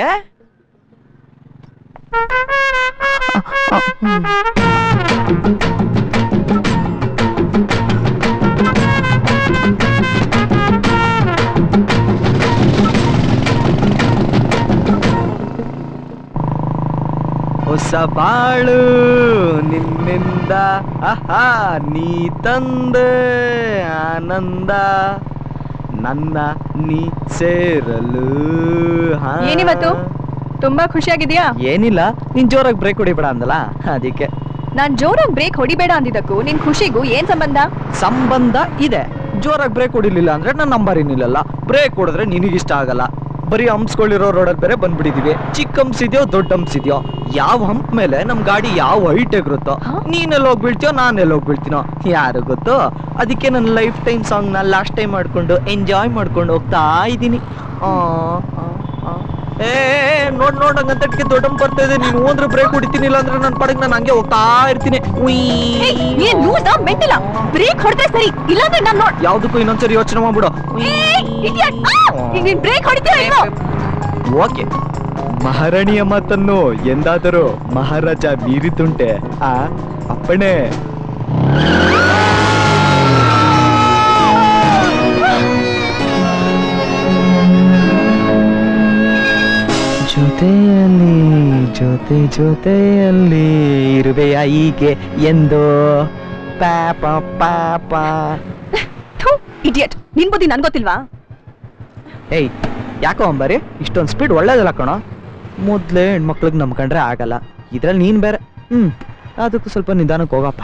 ಹೊಸ ಬಾಳು ನಿನ್ನಿಂದ ಆಹಾ ನೀ ತಂದೆ ಆನಂದ ನನ್ನ ನೀ ಸೇರಲು ಹಾ. ಏನಿವತ್ತು ತುಂಬಾ ಖುಷಿಯಾಗಿದ್ಯಾ ಏನಿಲ್ಲ ನೀನ್ ಜೋರಾಗಿ ಬ್ರೇಕ್ ಹೊಡಿಬೇಡ ಅಂದಲ್ಲ ಅದಕ್ಕೆ ನಾನ್ ಜೋರಾಗಿ ಬ್ರೇಕ್ ಹೊಡಿಬೇಡ ಅಂದಿದ್ದಕ್ಕೂ ನಿನ್ ಖುಷಿಗೂ ಏನ್ ಸಂಬಂಧ ಸಂಬಂಧ ಇದೆ ಜೋರಾಗಿ ಬ್ರೇಕ್ ಹೊಡಿಲಿಲ್ಲ ಅಂದ್ರೆ ನನ್ನ ನಂಬರ್ ಏನಿಲ್ಲಲ್ಲ ಬ್ರೇಕ್ ಹೊಡೆದ್ರೆ ನಿನಗಿಷ್ಟ ಆಗಲ್ಲ ಬರೀ ಹಂಪ್ಸ್ಗಳಿರೋ ರೋಡಲ್ಲಿ ಬೇರೆ ಬಂದ್ಬಿಟ್ಟಿದೀವಿ ಚಿಕ್ಕ ಹಂಪ್ಸ್ ಇದೆಯೋ ದೊಡ್ಡ ಹಂಪ್ಸ್ ಇದೆಯೋ ಯಾವ ಹಂಪ್ ಮೇಲೆ ನಮ್ ಗಾಡಿ ಯಾವ ಹೈಟ್ ಇರುತ್ತೋ ನೀನೆಲ್ಲ ಹೋಗಿ ಬೀಳ್ತೀಯೋ ನಾನೆಲ್ಲ ಹೋಗಿ ಬೀಳ್ತೀನೋ ಯಾರು ಗೊತ್ತೋ ಅದಕ್ಕೆ ನನ್ನ ಲೈಫ್ ಟೈಮ್ ಸಾಂಗ್ ನ ಲಾಸ್ಟ್ ಟೈಮ್ ಮಾಡ್ಕೊಂಡು ಎಂಜಾಯ್ ಮಾಡ್ಕೊಂಡು ಹೋಗ್ತಾ ಇದ್ದೀನಿ ಆ, ಆ, ಆ. ಏ ನೋಡ್ ನೋಡ್ ಹಂಗಂತಕ್ಕೆ ದೊಡ್ಡ ಹಂಪ್ ಬರ್ತಾ ಇದೆ ನೀನು ಹೋದ್ರೆ ಬ್ರೇಕ್ ಹೊಡಿತೀನಿ ಇಲ್ಲ ಅಂದ್ರೆ ನನ್ನ ಪಡಗ್ ನಾನು ಹಂಗೆ ಹೋಗ್ತಾ ಇರ್ತೀನಿ ಉಯ್. ಏನ್ ಲೂಸಾ ಮೆಂಟಿಲ್ಲ ಬ್ರೇಕ್ ಹೊಡೆದ್ರೆ ಸರಿ ಇಲ್ಲಾಂದ್ರೆ ನಾನ್ ನೋಡ್ ಯಾವ್ದಕ್ಕೂ ಇನ್ನೊಂದ್ಸರಿ ಯೋಚನೆ ಮಾಡ್ಬಿಡು ಏಯ್, idiot! ಆ! ಈಗ ನೀನ್ ಬ್ರೇಕ್ ಹೊಡಿತೀರಾ ಇಲ್ವೋ ಓಕೆ ಮಹಾರಾಣಿಯ ಮಾತನ್ನು ಎಂದಾದರೂ ಮಹಾರಾಜ ಮೀರಿತುಂಟೆ ಆ ಅಪ್ಪಣೆ ಜೊತೆಯಲ್ಲಿ ಜೊತೆ ಜೊತೆಯಲ್ಲಿ ಇರುವೆಯ ಹೀಗೆ ಎಂದು ಪಾಪ ಪಾಪ ಇಡಿಯಟ್ ನಿನ್ ಬುದ್ಧಿ ನನ್ ಗೊತ್ತಿಲ್ವಾ ಏಯ್ ಯಾಕೋ ಅಂಬರಿ ಇಷ್ಟೊಂದು ಸ್ಪೀಡ್ ಒಳ್ಳೇದಲ್ಲ ಕಣೋ ಮೊದ್ಲೇ ಹೆಣ್ಮಕ್ಳಿಗೆ ನಂಬ್ಕೊಂಡ್ರೆ ಆಗಲ್ಲ ಇದ್ರಲ್ಲಿ ನೀನ್ ಬೇರೆ ಹ್ಮ್ ಅದಕ್ಕೂ ಸ್ವಲ್ಪ ನಿಧಾನಕ್ಕೆ ಹೋಗಪ್ಪ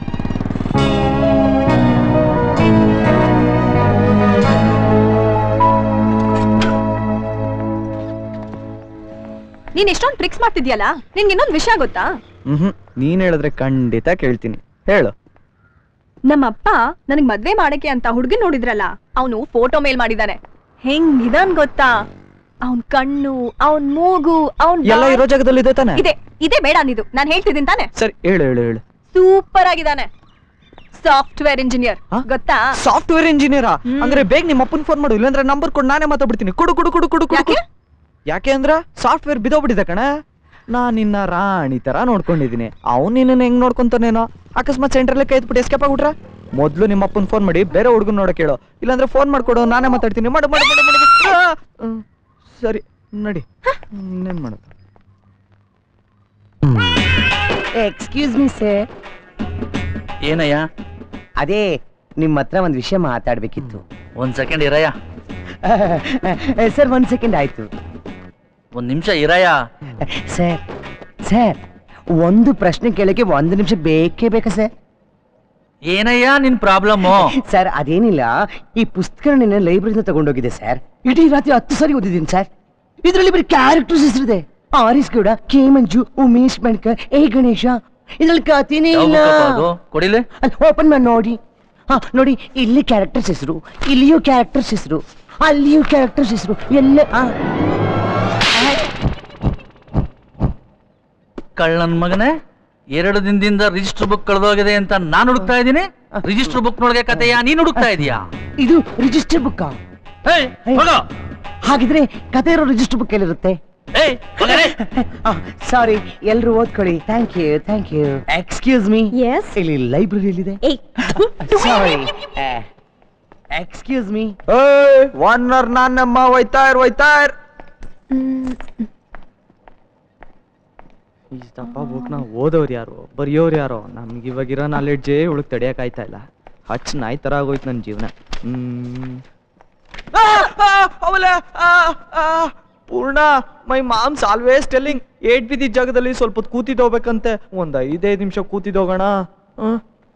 ನೀನ್ ಎಷ್ಟೊಂದ್ ಟ್ರಿಕ್ಸ್ ಮಾಡ್ತಿದ್ಯಲ್ಲ ನಿನ್ಗೆ ಇನ್ನೊಂದ್ ವಿಷಯ ಗೊತ್ತಾ ಹ್ಮ್ ನೀನ್ ಹೇಳಿದ್ರೆ ಖಂಡಿತ ಕೇಳ್ತೀನಿ ಹೇಳು ನಮ್ಮಪ್ಪ ನನಗ್ ಮದ್ವೆ ಮಾಡಕ್ಕೆ ಅಂತ ಹುಡ್ಗನ್ ನೋಡಿದ್ರಲ್ಲ ಅವನು ಫೋಟೋ ಮೇಲ್ ಮಾಡಿದಾನೆ ಹೆಂಗಿದಾನ್ ಗೊತ್ತಾ ಅವನ್ ಕಣ್ಣು ಅವನ್ ಮೂಗು ಅವನ್ ಎಲ್ಲ ಇರೋ ಜಾಗದಲ್ಲಿ ಇದೆ ತಾನೆ ಇದೆ ಇದೇ ಬೇಡ ಅಂದಿದ್ದು ನಾನ್ ಹೇಳ್ತಿದ್ದೀನಿ ತಾನೆ ಸರಿ ಹೇಳು ಹೇಳು ಹೇಳು ಸೂಪರ್ ಆಗಿದಾನೆ ಸಾಫ್ಟ್ವೇರ್ ಇಂಜಿನಿಯರ್ ಗೊತ್ತಾ ಸಾಫ್ಟ್ವೇರ್ ಇಂಜಿನಿಯರಾ ಅಂದ್ರೆ ಬೇಗ ನಿಮ್ಮ ಅಪ್ಪನ್ ಫೋನ್ ಮಾಡು ಇಲ್ಲಾಂದ್ರೆ ನಂಬರ್ ಕೊಡು ನಾನೇ ಮಾತಾಡ್ಬಿಡ್ತೀನಿ ಕೊಡು ಕೊಡು ಕೊಡು ಕೊಡು ಕೊಡು ಕೊಡು. ಯಾಕೆ ಅಂದ್ರ ಸಾಫ್ಟ್ವೇರ್ ಬಿದೋಗ್ಬಿಟ್ಟಿದೆ ಕಣ ನಾನ್ ನಿನ್ನ ರಾಣಿ ತರ ನೋಡ್ಕೊಂಡಿದೀನಿ ಅವ್ನ್ ನಿನ್ನ ಹೆಂಗ್ ನೋಡ್ಕೊಂತಾನೇನೋ ಅಕಸ್ಮಾತ್ ಸೆಂಟ್ರಲ್ಲೇ ಕೈ ಎತ್ಬಿಟ್ಟು ಎಸ್ಕೇಪ್ ಆಗ್ಬಿಟ್ರ ಮೊದ್ಲು ನಿಮ್ಮ ಅಪ್ಪನ್ ಫೋನ್ ಮಾಡಿ ಬೇರೆ ಹುಡುಗನ್ ನೋಡಕ್ ಹೇಳು ಇಲ್ಲಾಂದ್ರೆ ಫೋನ್ ಮಾಡ್ಕೊಡು ನಾನೇ ಮಾತಾಡ್ತೀನಿ ಮಾಡು ಮಾಡು ಮಾಡು ಮಾಡು, ಮಾಡು. ಆ, ಹ್ಮ್. ಸರಿ ನಡಿ ಇನ್ನೇನ್ ಮಾಡೋದು ಎಕ್ಸ್ಕ್ಯೂಸ್ ಮೀ ಸರ್ ಏನಯ್ಯ ಅದೇ ನಿಮ್ಮ ಹತ್ರ ಒಂದು ವಿಷಯ ಮಾತಾಡ್ಬೇಕಿತ್ತು ಒಂದ್ ಸೆಕೆಂಡ್ ಇರಯ್ಯ ಸರ್ ಒಂದ್ ಸೆಕೆಂಡ್ ಆಯ್ತು ಒಂದ್ ನಿಮಿಷ ಇರಯ್ಯ ಸರ್ ಸರ್ ಒಂದು ಪ್ರಶ್ನೆ ಕೇಳಕ್ಕೆ ಒಂದು ನಿಮಿಷ ಬೇಕೇ ಬೇಕಾ ಸರ್ ಏನಯ್ಯ ನಿನ್ ಪ್ರಾಬ್ಲಮ್ ಸರ್ ಅದೇನಿಲ್ಲ ಈ ಪುಸ್ತಕ ನಿನ್ನೆ ಲೈಬ್ರರಿಯಿಂದ ತಗೊಂಡೋಗಿದೆ ಸರ್ ಇಡೀ ರಾತ್ರಿ ಹತ್ತು ಸಾರಿ ಓದಿದ್ದೀನಿ ಸರ್ ಇದರಲ್ಲಿ ಬರೀ ಕ್ಯಾರೆಕ್ಟರ್ಸ್ ಹೆಸರಿದೆ ಆರಿಸ್ ಗೌಡ ಕೆ ಮಂಜು ಉಮೇಶ್ ಮಣ್ಕರ್ ಎ ಗಣೇಶ ಇದ್ರಲ್ಲಿ ಕಥೆನೇ ಇಲ್ಲ ಕೊಡಿಲೆ ಓಪನ್ ಮಾಡಿ ನೋಡಿ ಹಾ ನೋಡಿ ಇಲ್ಲಿ ಕ್ಯಾರೆಕ್ಟರ್ಸ್ ಹೆಸರು ಇಲ್ಲಿಯೂ ಕ್ಯಾರೆಕ್ಟರ್ಸ್ ಹೆಸರು ಅಲ್ಲಿಯೂ ಕ್ಯಾರೆಕ್ಟರ್ಸ್ ಹೆಸರು ಎಲ್ಲ ಆ. ಕಳ್ಳನ್ ಮಗನೇ ಎರಡು ದಿನದಿಂದ ರಿಜಿಸ್ಟರ್ ಬುಕ್ ಕಳೆದೋಗಿದೆ ಅಂತ ನಾನ್ ಹುಡುಕ್ತಾ ಇದ್ದೀನಿ ರಿಜಿಸ್ಟರ್ ಬುಕ್ ನೋಡ್ಗೆ ಕತೆಯಾ ನೀನ್ ಹುಡುಕ್ತಾ ಇದೀಯಾ ಇದು ರಿಜಿಸ್ಟರ್ ಬುಕ್ ಹಾಗಿದ್ರೆ ಕತೆ ಇರೋ ರಿಜಿಸ್ಟರ್ ಬುಕ್ ಎಲ್ಲಿರುತ್ತೆ ಸಾರಿ ಎಲ್ರು ಓದ್ಕೊಳ್ಳಿ thank you thank you excuse me ಇಲ್ಲಿ ಲೈಬ್ರರಿ ಎಲ್ಲಿದೆ sorry excuse me one hour ನಾನಮ್ಮ ಹೋಯ್ತಾ ಇರ್ ಹೋಯ್ತಾ ಇರ್ ಇಷ್ಟಪ್ಪ ಬುಕ್ನ ಓದೋರು ಯಾರು ಬರೆಯೋರು ಯಾರೋ ನಮ್ಗೆ ಇವಾಗಿರೋ ನಾಲೆಡ್ಜೇ ಉಳಕ್ ತಡಿಯಕ್ ಆಯ್ತಾ ಇಲ್ಲ ಹಚ್ ನಾಯಿ ತರ ಆಗೋಯ್ತು ನನ್ನ ಜೀವನ ಹ್ಮ್ ಅವಲೆ Poorna my moms always telling ಏಟ್ ಬಿದ್ದಿದ್ದ ಜಾಗದಲ್ಲಿ ಸ್ವಲ್ಪ ಹೊತ್ತು ಕೂತಿದ್ದು ಹೋಗ್ಬೇಕಂತೆ ಒಂದ್ ಐದೈದು ನಿಮಿಷ ಕೂತಿದ್ದು ಹೋಗೋಣ ಹ್ಮ್.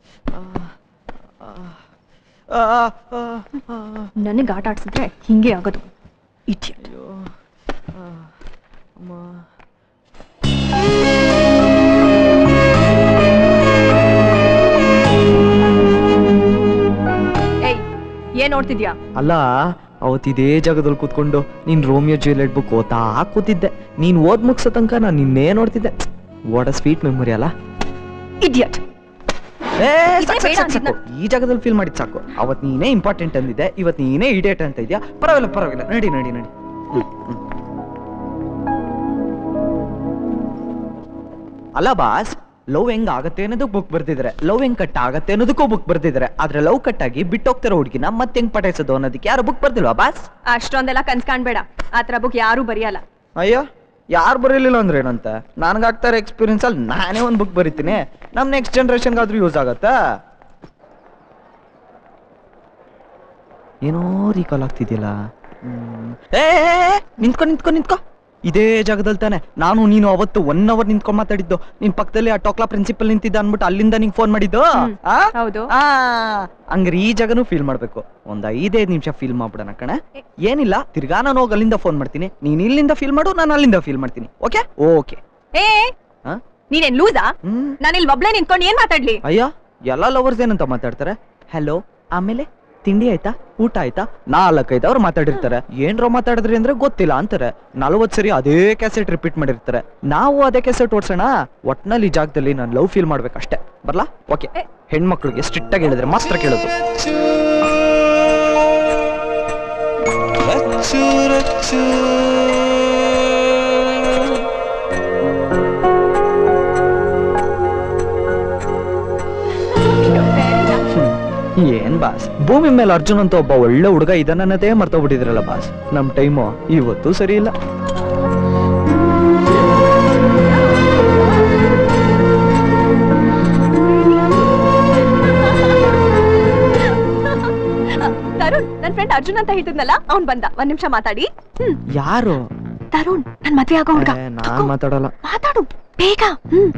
ಆ, ಆ, ಆ, ಆ. ನನಗ್ ಆಟ ಆಡ್ಸಿದ್ರೆ ಹಿಂಗೆ ಆಗೋದು ಇಡಿಯಟ್ ಏಯ್ ಏನ್ ನೋಡ್ತಿದ್ಯಾ ಅಲ್ಲ ಅವತ್ತು ಇದೇ ಜಾಗದಲ್ಲಿ ಕೂತ್ಕೊಂಡು ನೀನ್ ರೋಮಿಯೋ ಜೂಲಿಯಟ್ ಬುಕ್ ಓದ್ತಾ ಕೂತಿದ್ದೆ ನೀನ್ ಓದ್ ಮುಗ್ಸೋ ತನಕ ನಾನು ನಿನ್ನೇ ನೋಡ್ತಿದ್ದೆ ವಾಟ್ ಅ ಸ್ವೀಟ್ ಮೆಮೊರಿ ಅಲ್ಲ ಇಡಿಯಟ್ ಏ, ಇದೇ ಸಾಕ್, ಸಾಕ್, ಬೇಡ ಸಾಕ್, ಸಾಕು. ಈ ಜಾಗದಲ್ಲಿ ಫೀಲ್ ಮಾಡಿದ್ ಸಾಕು ಅವತ್ ನೀನೇ ಇಂಪಾರ್ಟೆಂಟ್ ಅಂದಿದ್ದೆ ಇವತ್ ನೀನೇ ಇಡೇಟ್ ಅಂತ ಇದೆಯಾ ಪರವಾಗಿಲ್ಲ ಪರವಾಗಿಲ್ಲ ನಡಿ ನಡಿ ನಡಿ ಹ್ಮ್, ಹ್ಮ್. ಅಲ್ಲ ಬಾಸ್ ಲವ್ ಹೆಂಗ್ ಆಗತ್ತೆ ಅನ್ನೋದಕ್ಕೆ ಬುಕ್ ಬರ್ದಿದ್ರೆ ಲವ್ ಹೆಂಗ್ ಕಟ್ ಆಗತ್ತೆ ಅನ್ನೋದಕ್ಕೂ ಬುಕ್ ಬರ್ದಿದ್ರೆ ಆದ್ರೆ ಲವ್ ಕಟ್ ಆಗಿ ಬಿಟ್ಟೋಗ್ತಿರೋ ಹುಡುಗಿನ ಮತ್ತೆ ಹೆಂಗ್ ಪಟಾಯಿಸೋದು ಅನ್ನೋದಕ್ಕೆ ಯಾರು ಬುಕ್ ಬರ್ದಿಲ್ವಾ ಬಾಸ್ ಅಷ್ಟೊಂದೆಲ್ಲ ಕನ್ಸ್ ಕಾಣ್ಬೇಡ ಆತರ ಬುಕ್ ಯಾರು ಬರೆಯಲ್ಲ ಅಯ್ಯೋ ಯಾರು ಬರೀಲಿಲ್ಲ ಅಂದ್ರೆ ಏನಂತ ನನ್ಗಾಗ್ತಾ ಇರೋ ಎಕ್ಸ್ಪೀರಿಯನ್ಸ್ ಅಲ್ಲಿ ನಾನೇ ಒಂದು ಬುಕ್ ಬರೀತೀನಿ ನಮ್ ನೆಕ್ಸ್ಟ್ ಜನ್ರೇಷನ್ಗಾದ್ರೂ ಯೂಸ್ ಆಗತ್ತಾ ಏನೋ ರೀಕಾಲ್ ಆಗ್ತಿದ್ಯಲ್ಲ ಹ್ಮ್. ಏ ಏ, ಏ, ನಿಂತ್ಕೊ ನಿಂತ್ಕೊ ನಿಂತ್ಕೊ ಇದೇ ಜಾಗದಲ್ಲಿ ತಾನೆ ನಾನು ನೀನು ಅವತ್ತು ಒನ್ ಅವರ್ ನಿಂತ್ಕೊಂಡ್ ಮಾತಾಡಿದ್ದು ನಿನ್ ಪಕ್ಕದಲ್ಲಿ ಆ ಟೋಕ್ಲಾ ಪ್ರಿನ್ಸಿಪಲ್ ನಿಂತಿದ್ದ ಅನ್ಬಿಟ್ಟು ಅಲ್ಲಿಂದ ನಿಂಗೆ ಫೋನ್ ಮಾಡಿದ್ದು ಆ? ಹೌದು ಆ ಹಂಗ್ರೆ ಈ ಜಾಗನೂ ಫೀಲ್ ಮಾಡ್ಬೇಕು ಒಂದ್ ಐದೈದು ನಿಮಿಷ ಫೀಲ್ ಮಾಡ್ಬಿಡೋಣ ಕಣೆ ಏನಿಲ್ಲ ತಿರ್ಗಾ ನಾನು ಹೋಗಿ ಅಲ್ಲಿಂದ ಫೋನ್ ಮಾಡ್ತೀನಿ ನೀನ್ ಇಲ್ಲಿಂದ ಫೀಲ್ ಮಾಡು ನಾನು ಅಲ್ಲಿಂದ ಫೀಲ್ ಮಾಡ್ತೀನಿ ಓಕೆ ಓಕೆ ಏ ಹಾ? ನೀನೇನ್ ಲೂಸಾ ಹ್ಮ್ ನಾನು ಇಲ್ಲಿ ಒಬ್ಳೆ ನಿಂತ್ಕೊಂಡು ಏನ್ ಮಾತಾಡ್ಲಿ ಅಯ್ಯ ಎಲ್ಲ ಲವರ್ಸ್ ಏನಂತ ಮಾತಾಡ್ತಾರೆ ಹಲೋ ಆಮೇಲೆ ತಿಂಡಿ ಆಯ್ತಾ ಊಟ ಆಯ್ತಾ ನಾಲ್ಕೈದು ಅವ್ರು ಮಾತಾಡಿರ್ತಾರೆ ಏನ್ರೋ ಮಾತಾಡಿದ್ರಿ ಅಂದ್ರೆ ಗೊತ್ತಿಲ್ಲ ಅಂತಾರೆ ನಲವತ್ ಸರಿ ಅದೇ ಕ್ಯಾಸೆಟ್ ರಿಪೀಟ್ ಮಾಡಿರ್ತಾರೆ ನಾವು ಅದೇ ಕ್ಯಾಸೆಟ್ ಓಡ್ಸೋಣ ಒಟ್ನಲ್ಲಿ ಈ ಜಾಗದಲ್ಲಿ ನಾನು ಲವ್ ಫೀಲ್ ಮಾಡ್ಬೇಕಷ್ಟೇ ಬರ್ಲಾ ಓಕೆ ಹೆಣ್ಮಕ್ಳಿಗೆ ಸ್ಟ್ರಿಕ್ಟ್ ಆಗಿ ಹೇಳಿದ್ರೆ ಮಾತ್ರ ಕೇಳೋದು ಏನ್ ಬಾಸ್ ಭೂಮಿ ಮೇಲೆ ಅರ್ಜುನ್ ಅಂತ ಒಬ್ಬ ಒಳ್ಳೆ ಹುಡುಗ ಇದನ್ನದೇ ಮರ್ತೋಗ್ಬಿಟ್ಟಿದ್ರಲ್ಲ ಬಾಸ್ ನಮ್ ಟೈಮು ಇವತ್ತು ಸರಿ ಇಲ್ಲ ತರುಣ್ ನನ್ ಫ್ರೆಂಡ್ ಅರ್ಜುನ್ ಅಂತ ಹೇಳ್ತಿದ್ನಲ್ಲ ಅವ್ನ್ ಬಂದ ಒಂದ್ ನಿಮಿಷ ಮಾತಾಡಿ ಹ್ಮ್ ಯಾರು ತರುಣ್ ನನ್ ಮದ್ವೆ ಆಗೋ ಹುಡ್ಗ ಏ, ನಾನ್ ಮಾತಾಡಲ್ಲ ಮಾತಾಡು ಬೇಗ ಹ್ಮ್